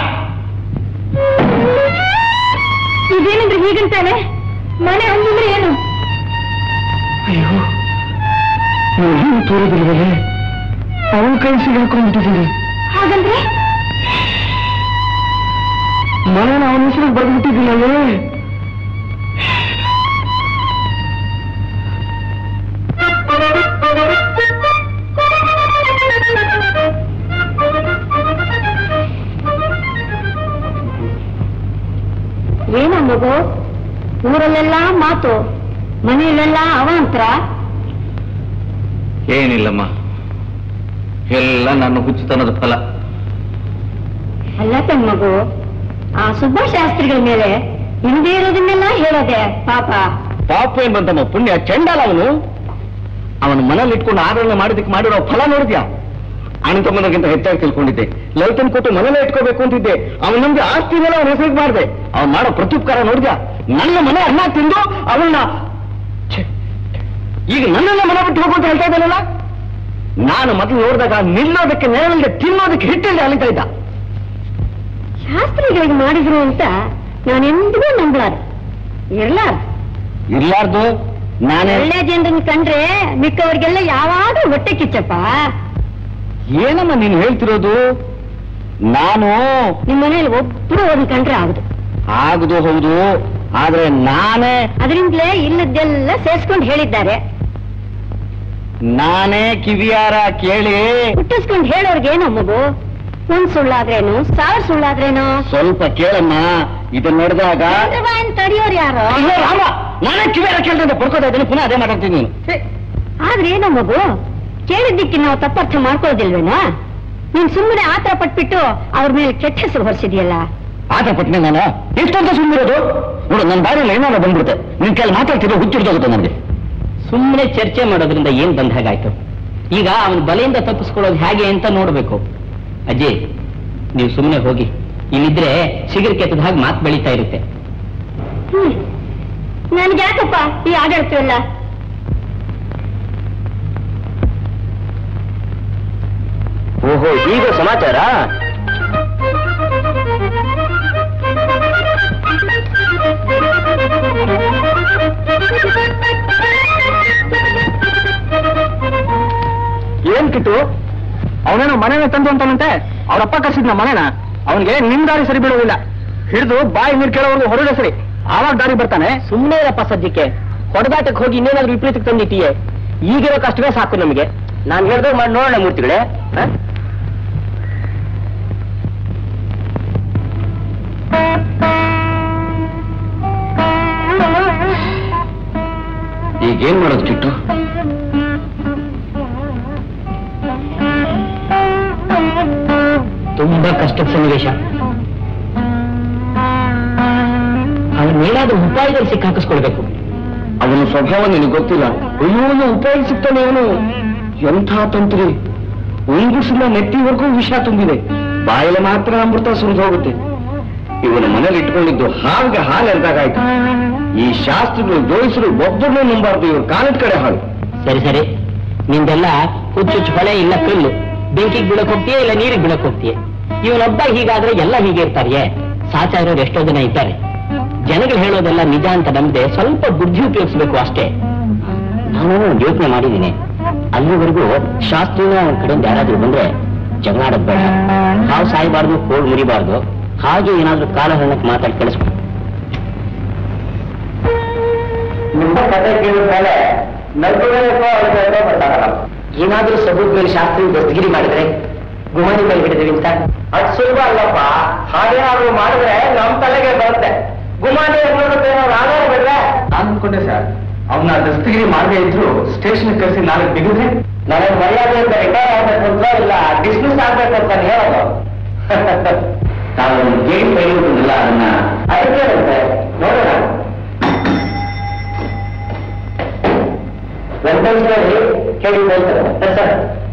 ಇದೇನಂದ್ರೆ ಹೀಗಂತಾನೆ ಮನೆ ಹಂಗಿದ್ರೆ ಏನು ಅಯ್ಯೋ ನೀವು ಏನು ತೋರೋದಿಲ್ವೇ ಅವನ ಕೈ ಸಿಗಾಕೊಂಡ್ಬಿಟ್ಟಿದ್ದೀರಿ ಹಾಗಂದ್ರೆ ಮನೇನ ಅವನ ಹೆಸರು ಬರೆದ್ಬಿಟ್ಟಿದ್ದಿಲ್ಲವೇ ಏನ ಮಗು ಊರಲ್ಲೆಲ್ಲ ಮಾತು ಮನೆಯಲ್ಲೆಲ್ಲ ಅವಾಂತರ ಏನಿಲ್ಲಮ್ಮ ಎಲ್ಲ ನನ್ನ ಹುಚ್ಚುತನದ ಫಲ ಅಲ್ಲ ತನ್ನ ಮಗು ಆ ಸುಬ್ಬಶಾಸ್ತ್ರಿಗಳ ಮೇಲೆ ಹಿಂದೆ ಇರೋದನ್ನೆಲ್ಲ ಹೇಳೋದೆ ಪಾಪ ಪಾಪ ಏನ್ ಬಂತಮ್ಮ ಪುಣ್ಯ ಚಂಡಾಲ ಅವನು ಅವನ ಮನೇಲಿ ಇಟ್ಕೊಂಡು ಆರೋಗ್ಯ ಮಾಡೋದಕ್ಕೆ ಮಾಡಿರೋ ಫಲ ನೋಡಿದ್ಯಾ ಅಣ್ಣ ತಮ್ಮನಿಗಿಂತ ಹೆಚ್ಚಾಗಿ ತಿಳ್ಕೊಂಡಿದ್ದೆ ಲಲಿತನ್ ಕೊಟ್ಟು ಮನೇಲೆ ಇಟ್ಕೋಬೇಕು ಅಂತಿದ್ದೆ ಅವನ ನಮ್ಗೆ ಆಸ್ತಿ ಮೇಲೆ ಅವನ ಹೆಸರಿಗೆ ಮಾಡಿದೆ ಅವ್ನು ಮಾಡೋ ಪ್ರತ್ಯುಪಕಾರ ನೋಡಿದ್ಯಾ ನನ್ನ ಮನೆ ಅನ್ನ ತಿಂದು ಅವನ್ನ ಛೆ, ಈಗ ನನ್ನೆಲ್ಲ ಮನೆ ಬಿಟ್ಟು ಹೋಗು ಅಂತ ಹೇಳ್ತಾ ಇದ್ದಾನಲ್ಲ ನಾನು ಮೊದಲು ನೋಡಿದಾಗ ನಿಲ್ಲೋದಕ್ಕೆ ನೆರಳಿಗೆ ತಿನ್ನೋದಕ್ಕೆ ಹಿಟ್ಟಿಲ್ಲದೆ ಅಲಿತಾ ಇದ್ದ ಶಾಸ್ತ್ರಿಗಳಿಗೆ ಮಾಡಿದ್ರು ಅಂತ ನಾನೆಂದಿಗೂ ನಂಬಲಾರೆ ಇರ್ಲಾರ ಇರ್ಲಾರ್ದು ನಾನೇ ಒಳ್ಳೆ ಜನರನ್ನ ಕಂಡ್ರೆ ಮಿಕ್ಕವರಿಗೆಲ್ಲ ಯಾವಾಗ್ಲೂ ಹೊಟ್ಟೆ ಕಿಚ್ಚಪ್ಪ ಏನಮ್ಮ ನೀನು ಹೇಳ್ತಿರೋದು ನಾನು ನಿಮ್ ಮನೇಲಿ ಒಬ್ರು ಒಂದ್ ಕಂಡ್ರೆ ಆಗುದು ಆಗುದು ಹೌದು ಆದ್ರೆ ನಾನೇ ಅದರಿಂದಲೇ ಇಲ್ಲದ್ದೆಲ್ಲ ಸೇರ್ಸ್ಕೊಂಡು ಹೇಳಿದ್ದಾರೆ ನಾನೇ ಕಿವಿಯಾರ ಕೇಳಿ ಹುಟ್ಟಿಸ್ಕೊಂಡು ಹೇಳೋರ್ಗೆ ಏನೋ ಮಗು ಒಂದ್ ಸುಳ್ಳಾದ್ರೇನು ಸಾವಿರ ಸುಳ್ಳಾದ್ರೇನು ಸ್ವಲ್ಪ ಕೇಳಮ್ಮ ಇದನ್ನ ನೋಡಿದಾಗ ತಡಿಯೋರು ಯಾರು ಅಯ್ಯೋ ರಾಮ ನಾನೇ ಕಿವಿಯಾರ ಕೇಳ್ದಂತೆ ಪಡ್ಕೋತಾ ಇದ್ದೀನಿ ಪುನಃ ಅದೇ ಮಾತಾಡ್ತೀನಿ ನೀನು ಆದ್ರೆ ಏನೋ ಮಗು ಕೇಳಿದ್ದಕ್ಕೆ ನಾವು ತಪ್ಪರ್ಥ ಮಾಡ್ಕೊಳ್ಳೋದಿಲ್ವೇನಾ ನೀನ್ ಸುಮ್ಮನೆ ಆತರ ಪಟ್ಬಿಟ್ಟು ಅವ್ರ ಮೇಲೆ ಕೆಟ್ಟ ಹೆಸರು ಹೊರಿಸಿದ್ಯಲ್ಲ ಆತ ಪಟ್ನೆ ನಾನು ಎಷ್ಟಂತ ಸುಮ್ಮನಿರೋದು ನೋಡು ನನ್ನ ಬಾರಿಯಲ್ಲಿ ಏನಾರ ಬಂದ್ಬಿಡುತ್ತೆ ನಿನ್ ಕೈಲಿ ಮಾತಾಡ್ತಿದ್ರೆ ಹುಚ್ಚಿಡ್ದೋಗುತ್ತೆ ನನಗೆ ಸುಮ್ಮನೆ ಚರ್ಚೆ ಮಾಡೋದ್ರಿಂದ ಏನ್ ಬಂದ ಹಾಗಾಯ್ತು ಈಗ ಅವನ ಬಲೆಯಿಂದ ತಪ್ಪಿಸ್ಕೊಳ್ಳೋದು ಹೇಗೆ ಅಂತ ನೋಡ್ಬೇಕು ಅಜ್ಜಿ ನೀವು ಸುಮ್ಮನೆ ಹೋಗಿ ಇಲ್ಲಿದ್ರೆ ಸಿಗರ್ ಕೆತ್ತದ ಹಾಗೆ ಮಾತು ಬೆಳೀತಾ ಇರುತ್ತೆ ಹ್ಮ್ ನನ್ಗೆ ಯಾಕಪ್ಪ ಈ ಆಡಳಿತ ಎಲ್ಲ ಓಹೋ ಈಗ ಸಮಾಚಾರ ಏನ್ ಕಿಟ್ಟು ಅವನೇನೋ ಮನೇನ ತಂದು ಅಂತಾನಂತೆ ಅವ್ರಪ್ಪ ಕರ್ಸಿದ್ನ ಮನೇನ ಅವನಿಗೆ ನಿಮ್ ದಾರಿ ಸರಿ ಬಿಡೋದಿಲ್ಲ ಹಿಡಿದು ಬಾಯಿ ನೀರು ಕೇಳೋವರೆಗೂ ಹೊರಡೆ ಸರಿ ಆವಾಗ ದಾರಿ ಬರ್ತಾನೆ ಸುಮ್ಮನೆ ಇರಪ್ಪ ಸದ್ಯಕ್ಕೆ ಹೊಡೆದಾಟಕ್ಕೆ ಹೋಗಿ ಇನ್ನೇನಾದ್ರೂ ವಿಪರೀತಕ್ಕೆ ತಂದಿಟ್ಟಿಯೇ ಈಗಿರೋ ಕಷ್ಟವೇ ಸಾಕು ನಮಗೆ ನಾನು ಹೇಳ್ದಾಗ ಮಾಡಿ ನೋಡೋಣ ಮೂರ್ತಿಗಳೇ ಹ? ಈಗೇನ್ ಮಾಡೋದು ಕಿಟ್ಟು ತುಂಬಾ ಕಷ್ಟದ ಸನ್ನಿವೇಶ ಅವನ್ನೇನಾದ್ರೂ ಉಪಾಯದಲ್ಲಿ ಸಿಕ್ಕಾಕಿಸ್ಕೊಳ್ಬೇಕು ಅವನ ಸ್ವಭಾವ ನಿನಗೆ ಗೊತ್ತಿಲ್ಲ ಅಯ್ಯೋ ಉಪಯೋಗಿಸುತ್ತಾನೆ ಅವನು ಎಂಥ ತಂತ್ರಿ ಒಂಗುಸಿನ ನೆತ್ತಿವರೆಗೂ ವಿಷ ತುಂಬಿದೆ ಬಾಯಲ್ಲಿ ಮಾತ್ರ ಅಮೃತ ಸುರಿದು ಹೋಗುತ್ತೆ ಇವನ ಮನೇಲಿ ಇಟ್ಕೊಂಡಿದ್ದು ಹಾಗೆ ಹಾಲು ಎಲ್ದಾಗಾಯ್ತು ಈ ಶಾಸ್ತ್ರಗಳು ಜೋಯಿಸರು ಒಬ್ಬರನ್ನೂ ನಂಬಾರ್ದು ಇವ್ರ ಕಾಲದ ಕಡೆ ಹಾಳು ಸರಿ ಸರಿ ನಿಂದೆಲ್ಲ ಹುಚ್ಚುಚ್ಚು ಹೊಳೆ ಇಲ್ಲ ಕಲ್ಲು ಬೆಂಕಿಗೆ ಬೀಳಕ್ ಹೋಗ್ತೀಯ ಇಲ್ಲ ನೀರಿಗೆ ಬೀಳಕ್ ಹೋಗ್ತೀಯ ಇವನೊಬ್ಬ ಹೀಗಾದ್ರೆ ಎಲ್ಲ ಹೀಗೆ ಇರ್ತಾರೆಯೇ ಸಾಚ ಇರೋರು ಎಷ್ಟೋ ಜನ ಇದ್ದಾರೆ ಜನಗಳು ಹೇಳೋದೆಲ್ಲ ನಿಜ ಅಂತ ನಂಬದೆ ಸ್ವಲ್ಪ ಬುದ್ಧಿ ಉಪಯೋಗಿಸ್ಬೇಕು ಅಷ್ಟೇ ನಾನು ಒಂದು ಯೋಚನೆ ಮಾಡಿದ್ದೀನಿ ಅಲ್ಲಿವರೆಗೂ ಶಾಸ್ತ್ರಿನ ಒಂದ್ ಕಡೆಯಿಂದ ಯಾರಾದ್ರೂ ಬಂದ್ರೆ ಜಗಳ ಆಡೋದ್ ಬೇಡ ಹಾವು ಸಾಯಬಾರ್ದು ಕೋಲ್ ಮುರಿಬಾರ್ದು ಹಾಗೆ ಏನಾದ್ರೂ ಕಾಲ ಹಣ್ಣಕ್ಕೆ ಮಾತಾಡಿ ಕಳಿಸ್ಬೇಕು ನಿಮ್ಮ ಕಥೆ ಕೇಳಿದ ಮೇಲೆ ಏನಾದ್ರೂ ಸಬೂತ್ ಮೇಲೆ ಶಾಸ್ತ್ರಿ ದಸ್ತಗಿರಿ ಮಾಡಿದ್ರೆ ಗುಮಾನಿ ಮೇಲೆ ಹಿಡಿದ್ವಿ ಅಂತ ಅದು ಸುಲಭ ಅಲ್ಲಪ್ಪ ಹಾಗೇನಾದ್ರೂ ಮಾಡಿದ್ರೆ ನಮ್ ತಲೆಗೆ ಬರುತ್ತೆ ಗುಮಾನಿ ಅನ್ನೋದಕ್ಕೆ ನಾವು ಆಧಾರ ಬಿಡ್ರೆ ನಾನು ಅನ್ಕೊಂಡೆ ಸರ್ ಅವನ್ನ ದಸ್ತಗಿರಿ ಮಾಡದೇ ಇದ್ರು ಸ್ಟೇಷನ್ ಕರೆಸಿ ನಾಳೆ ಬಿಗಿದ್ರೆ ನನಗೆ ಮರ್ಯಾದೆ ಅಂತ ರಿಟೈರ್ ಆಗ್ಬೇಕು ಅಂತ ಇಲ್ಲ ಡಿಸ್ಮಿಸ್ ಆಗ್ಬೇಕು ಅಂತ ನಾನು ಹೇಳೋದು ನಾವು ಗೇಮ್ ಬೆಳೆಯುವುದಿಲ್ಲ ಅದನ್ನ ಅದಕ್ಕೆ ಇರುತ್ತೆ ನೋಡೋಣ ವೆಂಕಟೇಶ್ವರಿ ಕೇಳಿ ಹೇಳ್ತಾರೆ ಸರ್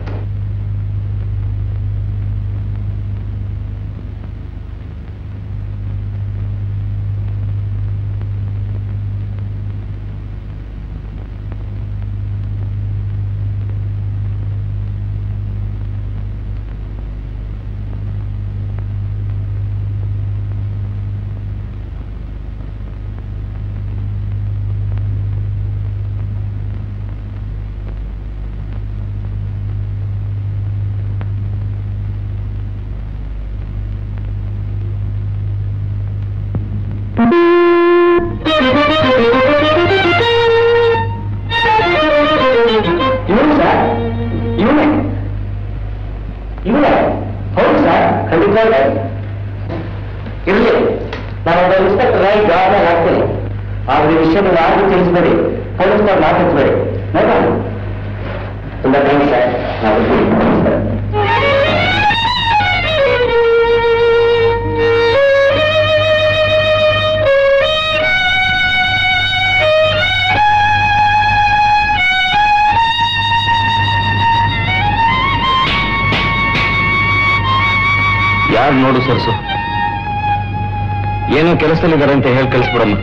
ಇವನು ಸರ್ ಇವನೇ ಇವನೇ ಹೌದು ಸರ್ ಖಂಡಿತ ಇರಲಿ ನಾನೊಬ್ಬ ಇನ್ಸ್ಪೆಕ್ಟರ್ ಆಗಿ ಜವಾಬ್ದಾರಿ ಆಗ್ತೀನಿ ಆದ್ರೆ ಈ ವಿಷಯ ನೀವು ಯಾರಿಗೂ ತಿಳಿಸ್ಬೇಡಿ ಪೊಲೀಸ್ನವ್ರು ಮಾತಾಡ್ಬೇಡಿ ನೋಡೋಣ ತುಂಬಾ ಥ್ಯಾಂಕ್ಸ್ ಸರ್ ನಾವು ನಮಸ್ಕಾರ ಯಾರು ನೋಡು ಸರ್ಸು ಏನೋ ಕೆಲಸದಲ್ಲಿದ್ದಾರೆ ಅಂತ ಹೇಳಿ ಕಳಿಸ್ಬಿಡಮ್ಮ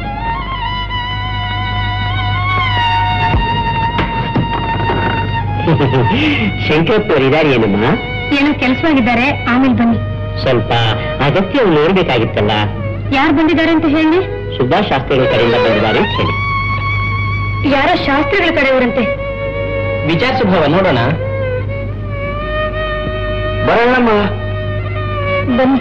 ಶಂಕರಪ್ಪವ್ರು ಇದಾರೆ ಏನಮ್ಮ ಏನೋ ಕೆಲಸವಾಗಿದ್ದಾರೆ ಆಮೇಲೆ ಬನ್ನಿ ಸ್ವಲ್ಪ ಅಗತ್ಯ ನೋಡ್ಬೇಕಾಗಿತ್ತಲ್ಲ ಯಾರು ಬಂದಿದ್ದಾರೆ ಅಂತ ಹೇಳಿ ಸುಭಾಷ್ ಶಾಸ್ತ್ರಿಗಳ ಕಡೆಯಿಂದ ಬಂದಿದ್ದಾರೆ ಅಂತ ಹೇಳಿ ಯಾರೋ ಶಾಸ್ತ್ರಿಗಳ ಕಡೆಯವರಂತೆ ವಿಚಾರಿಸು ಭಾವ ನೋಡೋಣ ಬರೋಣಮ್ಮ ಬನ್ನಿ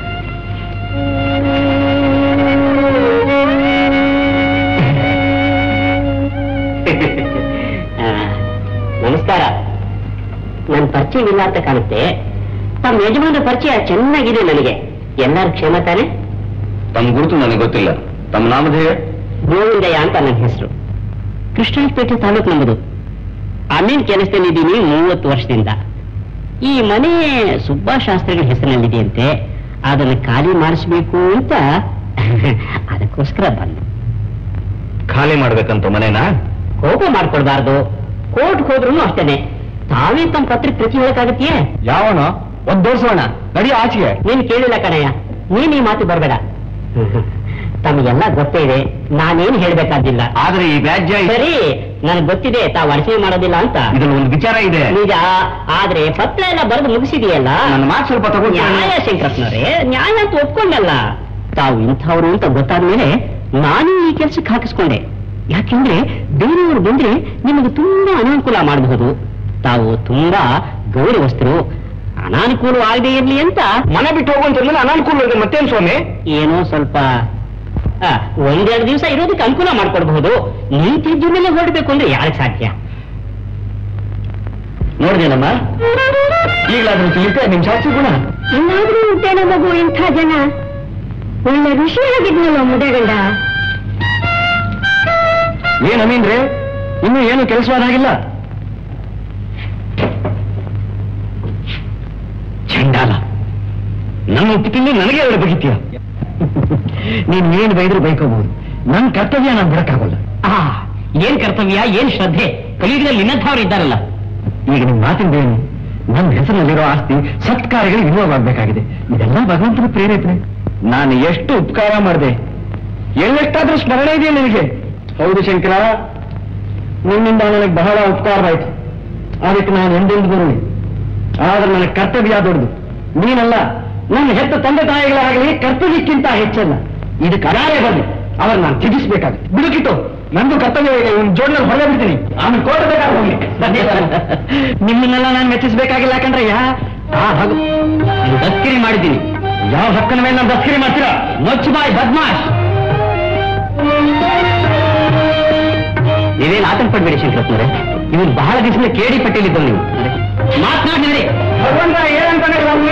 ಆ, ನಮಸ್ಕಾರ ನನ್ನ ಪರಿಚಯವಿಲ್ಲ ಅಂತ ಕಾಣುತ್ತೆ ತಮ್ಮ ಯಜಮಾನ ಪರಿಚಯ ಚೆನ್ನಾಗಿದೆ ನನಗೆ ಎಲ್ಲರ ಕ್ಷೇಮ ತಾನೆ ತಮ್ಮ ಗುರುತು ನನಗೆ ಗೊತ್ತಿಲ್ಲ ತಮ್ಮ ನಾಮಧೇಯ ಗೋವಿಂದಯ್ಯ ಅಂತ ನನ್ನ ಹೆಸರು ಕೃಷ್ಣಪೇಟೆ ತಾಲೂಕು ನಮ್ಮದು ಅಮೀನ್ ಕೆಲಸದಲ್ಲಿದ್ದೀನಿ ಮೂವತ್ತು ವರ್ಷದಿಂದ ಈ ಮನೆ ಸುಬ್ಬಾಷ್ ಶಾಸ್ತ್ರಿಗಳ ಹೆಸರಿನಲ್ಲಿದೆಯಂತೆ ಅದನ್ನು ಖಾಲಿ ಮಾಡಿಸ್ಬೇಕು ಅಂತ ಅದಕ್ಕೋಸ್ಕರ ಬಂದೆ ಖಾಲಿ ಮಾಡ್ಬೇಕಂತ ಮನೇನಾ ಕೋಪ ಮಾಡ್ಕೊಳ್ಬಾರ್ದು ಕೋರ್ಟ್ ಹೋದ್ರು ಅಷ್ಟೇನೆ ತಾವೇ ತಮ್ಮ ಪತ್ರಿಕೆ ಪ್ರತಿ ಹೇಳಕ್ಕಾಗತ್ತೆಯೇ ಯಾವನ ಒಂದ್ ದೋರ್ಸೋಣ ನಡಿ ಆಚೆಗೆ ನೀನ್ ಕೇಳಿಲ್ಲ ಕಣಯ್ಯ ನೀನ್ ಈ ಮಾತು ಬರಬೇಡ ತಮಗೆಲ್ಲ ಗೊತ್ತೇ ಇದೆ ನಾನೇನ್ ಹೇಳ್ಬೇಕಾದಿಲ್ಲ ಆದ್ರೆ ಈ ವ್ಯಾಜ್ಯ ಸರಿ ನನಗೆ ಗೊತ್ತಿದೆ ತಾವು ಅಡಚಣೆ ಮಾಡೋದಿಲ್ಲ ಅಂತ ಇದ್ರಲ್ಲಿ ಒಂದು ವಿಚಾರ ಇದೆ ನಿಜ ಆದ್ರೆ ಪತ್ರ ಎಲ್ಲ ಬರೆದು ಮುಗಿಸಿದೆಯಲ್ಲ ನನ್ನ ಮಾತು ಸ್ವಲ್ಪ ತಗೊಂಡು ನ್ಯಾಯ ಶಂಕರಪ್ಪನವರೇ ನ್ಯಾಯ ಅಂತ ಒಪ್ಕೊಂಡಲ್ಲ ತಾವು ಇಂಥವ್ರು ಅಂತ ಗೊತ್ತಾದ ಮೇಲೆ ನಾನು ಈ ಕೆಲ್ಸಕ್ಕೆ ಹಾಕಿಸ್ಕೊಂಡೆ ಯಾಕೆಂದ್ರೆ ಬೇರೆಯವರು ಬಂದ್ರೆ ನಿಮಗೆ ತುಂಬಾ ಅನಾನುಕೂಲ ಮಾಡಬಹುದು ತಾವು ತುಂಬಾ ಗೌರವಸ್ಥರು ಅನಾನುಕೂಲ ಆಗದೆ ಇರ್ಲಿ ಅಂತ ಮನೆ ಬಿಟ್ಟು ಹೋಗುವಂತ ಅನಾನುಕೂಲ ಇದೆ ಮತ್ತೇನ್ ಸ್ವಾಮಿ ಏನೋ ಸ್ವಲ್ಪ ಆ, ಒಂದೆರಡು ದಿವಸ ಇರೋದಕ್ಕೆ ಅನುಕೂಲ ಮಾಡ್ಕೊಡ್ಬಹುದು ನೀತಿದ್ದ ಮೇಲೆ ಹೊರಡ್ಬೇಕು ಅಂದ್ರೆ ಯಾರಿಗೆ ಸಾಧ್ಯ ನೋಡ್ದೇನಮ್ಮ ಈಗಲಾದ್ರೂ ತಿಳಿತೆ ನಿಮ್ ಶಾಸ್ತ್ರಿ ಗುಣ ಇನ್ನಾದ್ರೂ ಉಂಟೇನೋ ಮಗು ಇಂಥ ಜನ ಒಳ್ಳೆ ಋಷಿ ಆಗಿದ್ನಲ್ಲ ಮುದಗಂಡ ಏನ್ ಅಮೀನ್ರೆ ಇನ್ನೂ ಏನು ಕೆಲಸವಾದಾಗಿಲ್ಲ ಚಂಡಾಲ ನನ್ನ ಒಪ್ಪಿತಿಂದ ನನಗೆ ಎರಡು ಬಗಿತೀಯ ನೀನ್ ಏನ್ ಬೈದ್ರು ಬೈಕೋಬಹುದು ನನ್ ಕರ್ತವ್ಯ ನಾನು ಬಿಡಕ್ಕಾಗಲ್ಲ ಆ ಏನ್ ಕರ್ತವ್ಯ ಏನ್ ಶ್ರದ್ಧೆ ಕಲಿಯುಗದಲ್ಲಿ ನಿನ್ನಂಥವ್ರು ಇದ್ದಾರಲ್ಲ ಈಗ ನಿಮ್ ಮಾತಿಂದೇನು ನನ್ನ ಹೆಸರಿನಲ್ಲಿರೋ ಆಸ್ತಿ ಸತ್ಕಾರ್ಯಗಳಿಗೆ ವಿನಿಯೋಗ ಆಗ್ಬೇಕಾಗಿದೆ ಇದೆಲ್ಲ ಭಗವಂತನ ಪ್ರೇರೇಪಣೆ ನಾನು ಎಷ್ಟು ಉಪಕಾರ ಮಾಡಿದೆ ಎಲ್ಲೆಷ್ಟಾದ್ರೂ ಸ್ಮರಣೆ ಇದೆಯಾ ನಿನಗೆ ಹೌದು ಶಂಕರ ನಿನ್ನಿಂದ ನನಗೆ ಬಹಳ ಉಪಕಾರವಾಯಿತು ಅದಕ್ಕೆ ನಾನು ಎಂದೆಂದು ಬರುವೆ ಆದ್ರೆ ನನ್ನ ಕರ್ತವ್ಯ ದೊಡ್ಡದು ನೀನಲ್ಲ ನನ್ನ ಹೆತ್ತ ತಂದೆ ತಾಯಿಗಳಾಗಲಿ ಕರ್ತವ್ಯಕ್ಕಿಂತ ಹೆಚ್ಚಲ್ಲ ಇದಕ್ಕೆ ಅಗಾರೇ ಬರಲಿ ಅವ್ರು ನಾನು ತ್ಯಜಿಸ್ಬೇಕಾಗುತ್ತೆ ಬಿಡುಕಿಟ್ಟು ನಂದು ಕರ್ತವ್ಯ ಇದೆ ಒಂದು ಜೋಡಿನಲ್ಲಿ ಹೊರಗೆ ಬಿಡ್ತೀನಿ ಆಮೇಲೆ ಕೊಡಬೇಕಾದ್ರೆ ಹೋಗ್ಲಿ ನಿಮ್ಮನ್ನೆಲ್ಲ ನಾನು ಮೆಚ್ಚಿಸ್ಬೇಕಾಗಿಲ್ಲ ಯಾಕಂದ್ರೆ ಯಾ ಆ ಭಗ ದಸ್ಕಿರಿ ಮಾಡಿದ್ದೀನಿ ಯಾವ ಹಕ್ಕನ ಮೇಲೆ ನಾನು ದಸ್ಕಿರಿ ಮಾಡ್ತೀರಾ ನೊಚ್ಚು ಬಾಯ್ ಬದ್ಮಾಶ್ ನೀವೇನು ಆತಂಕ ಪಡ್ಬೇಡಿ ಶಂಕರಪ್ಪನವರೇ ಇವನು ಬಹಳ ದಿವಸ ಕೇಳಿ ಪಟ್ಟಿಯಲ್ಲಿದ್ದವು ನೀವು ಮಾತನಾಡಿ ನೋಡಿ ಭಗವಂತ ಏನಂತ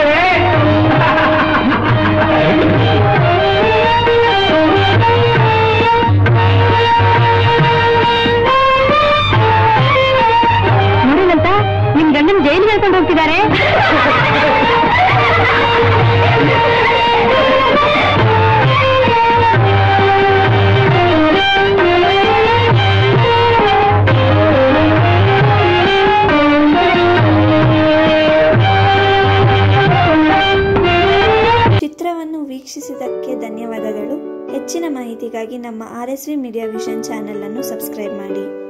ನೋಡಿನಂತ ನಿಮ್ ಗಂಡನ ಜೈಲಿಗೆ ಹೇಳ್ಕೊಂಡು ಹೋಗ್ತಿದ್ದಾರೆ ಚಿತ್ರವನ್ನು ವೀಕ್ಷಿಸಿದ್ದಕ್ಕೆ ಧನ್ಯವಾದಗಳು ಹೆಚ್ಚಿನ ಮಾಹಿತಿಗಾಗಿ ನಮ್ಮ R S V media vision channel ಅನ್ನು ಸಬ್ಸ್ಕ್ರೈಬ್ ಮಾಡಿ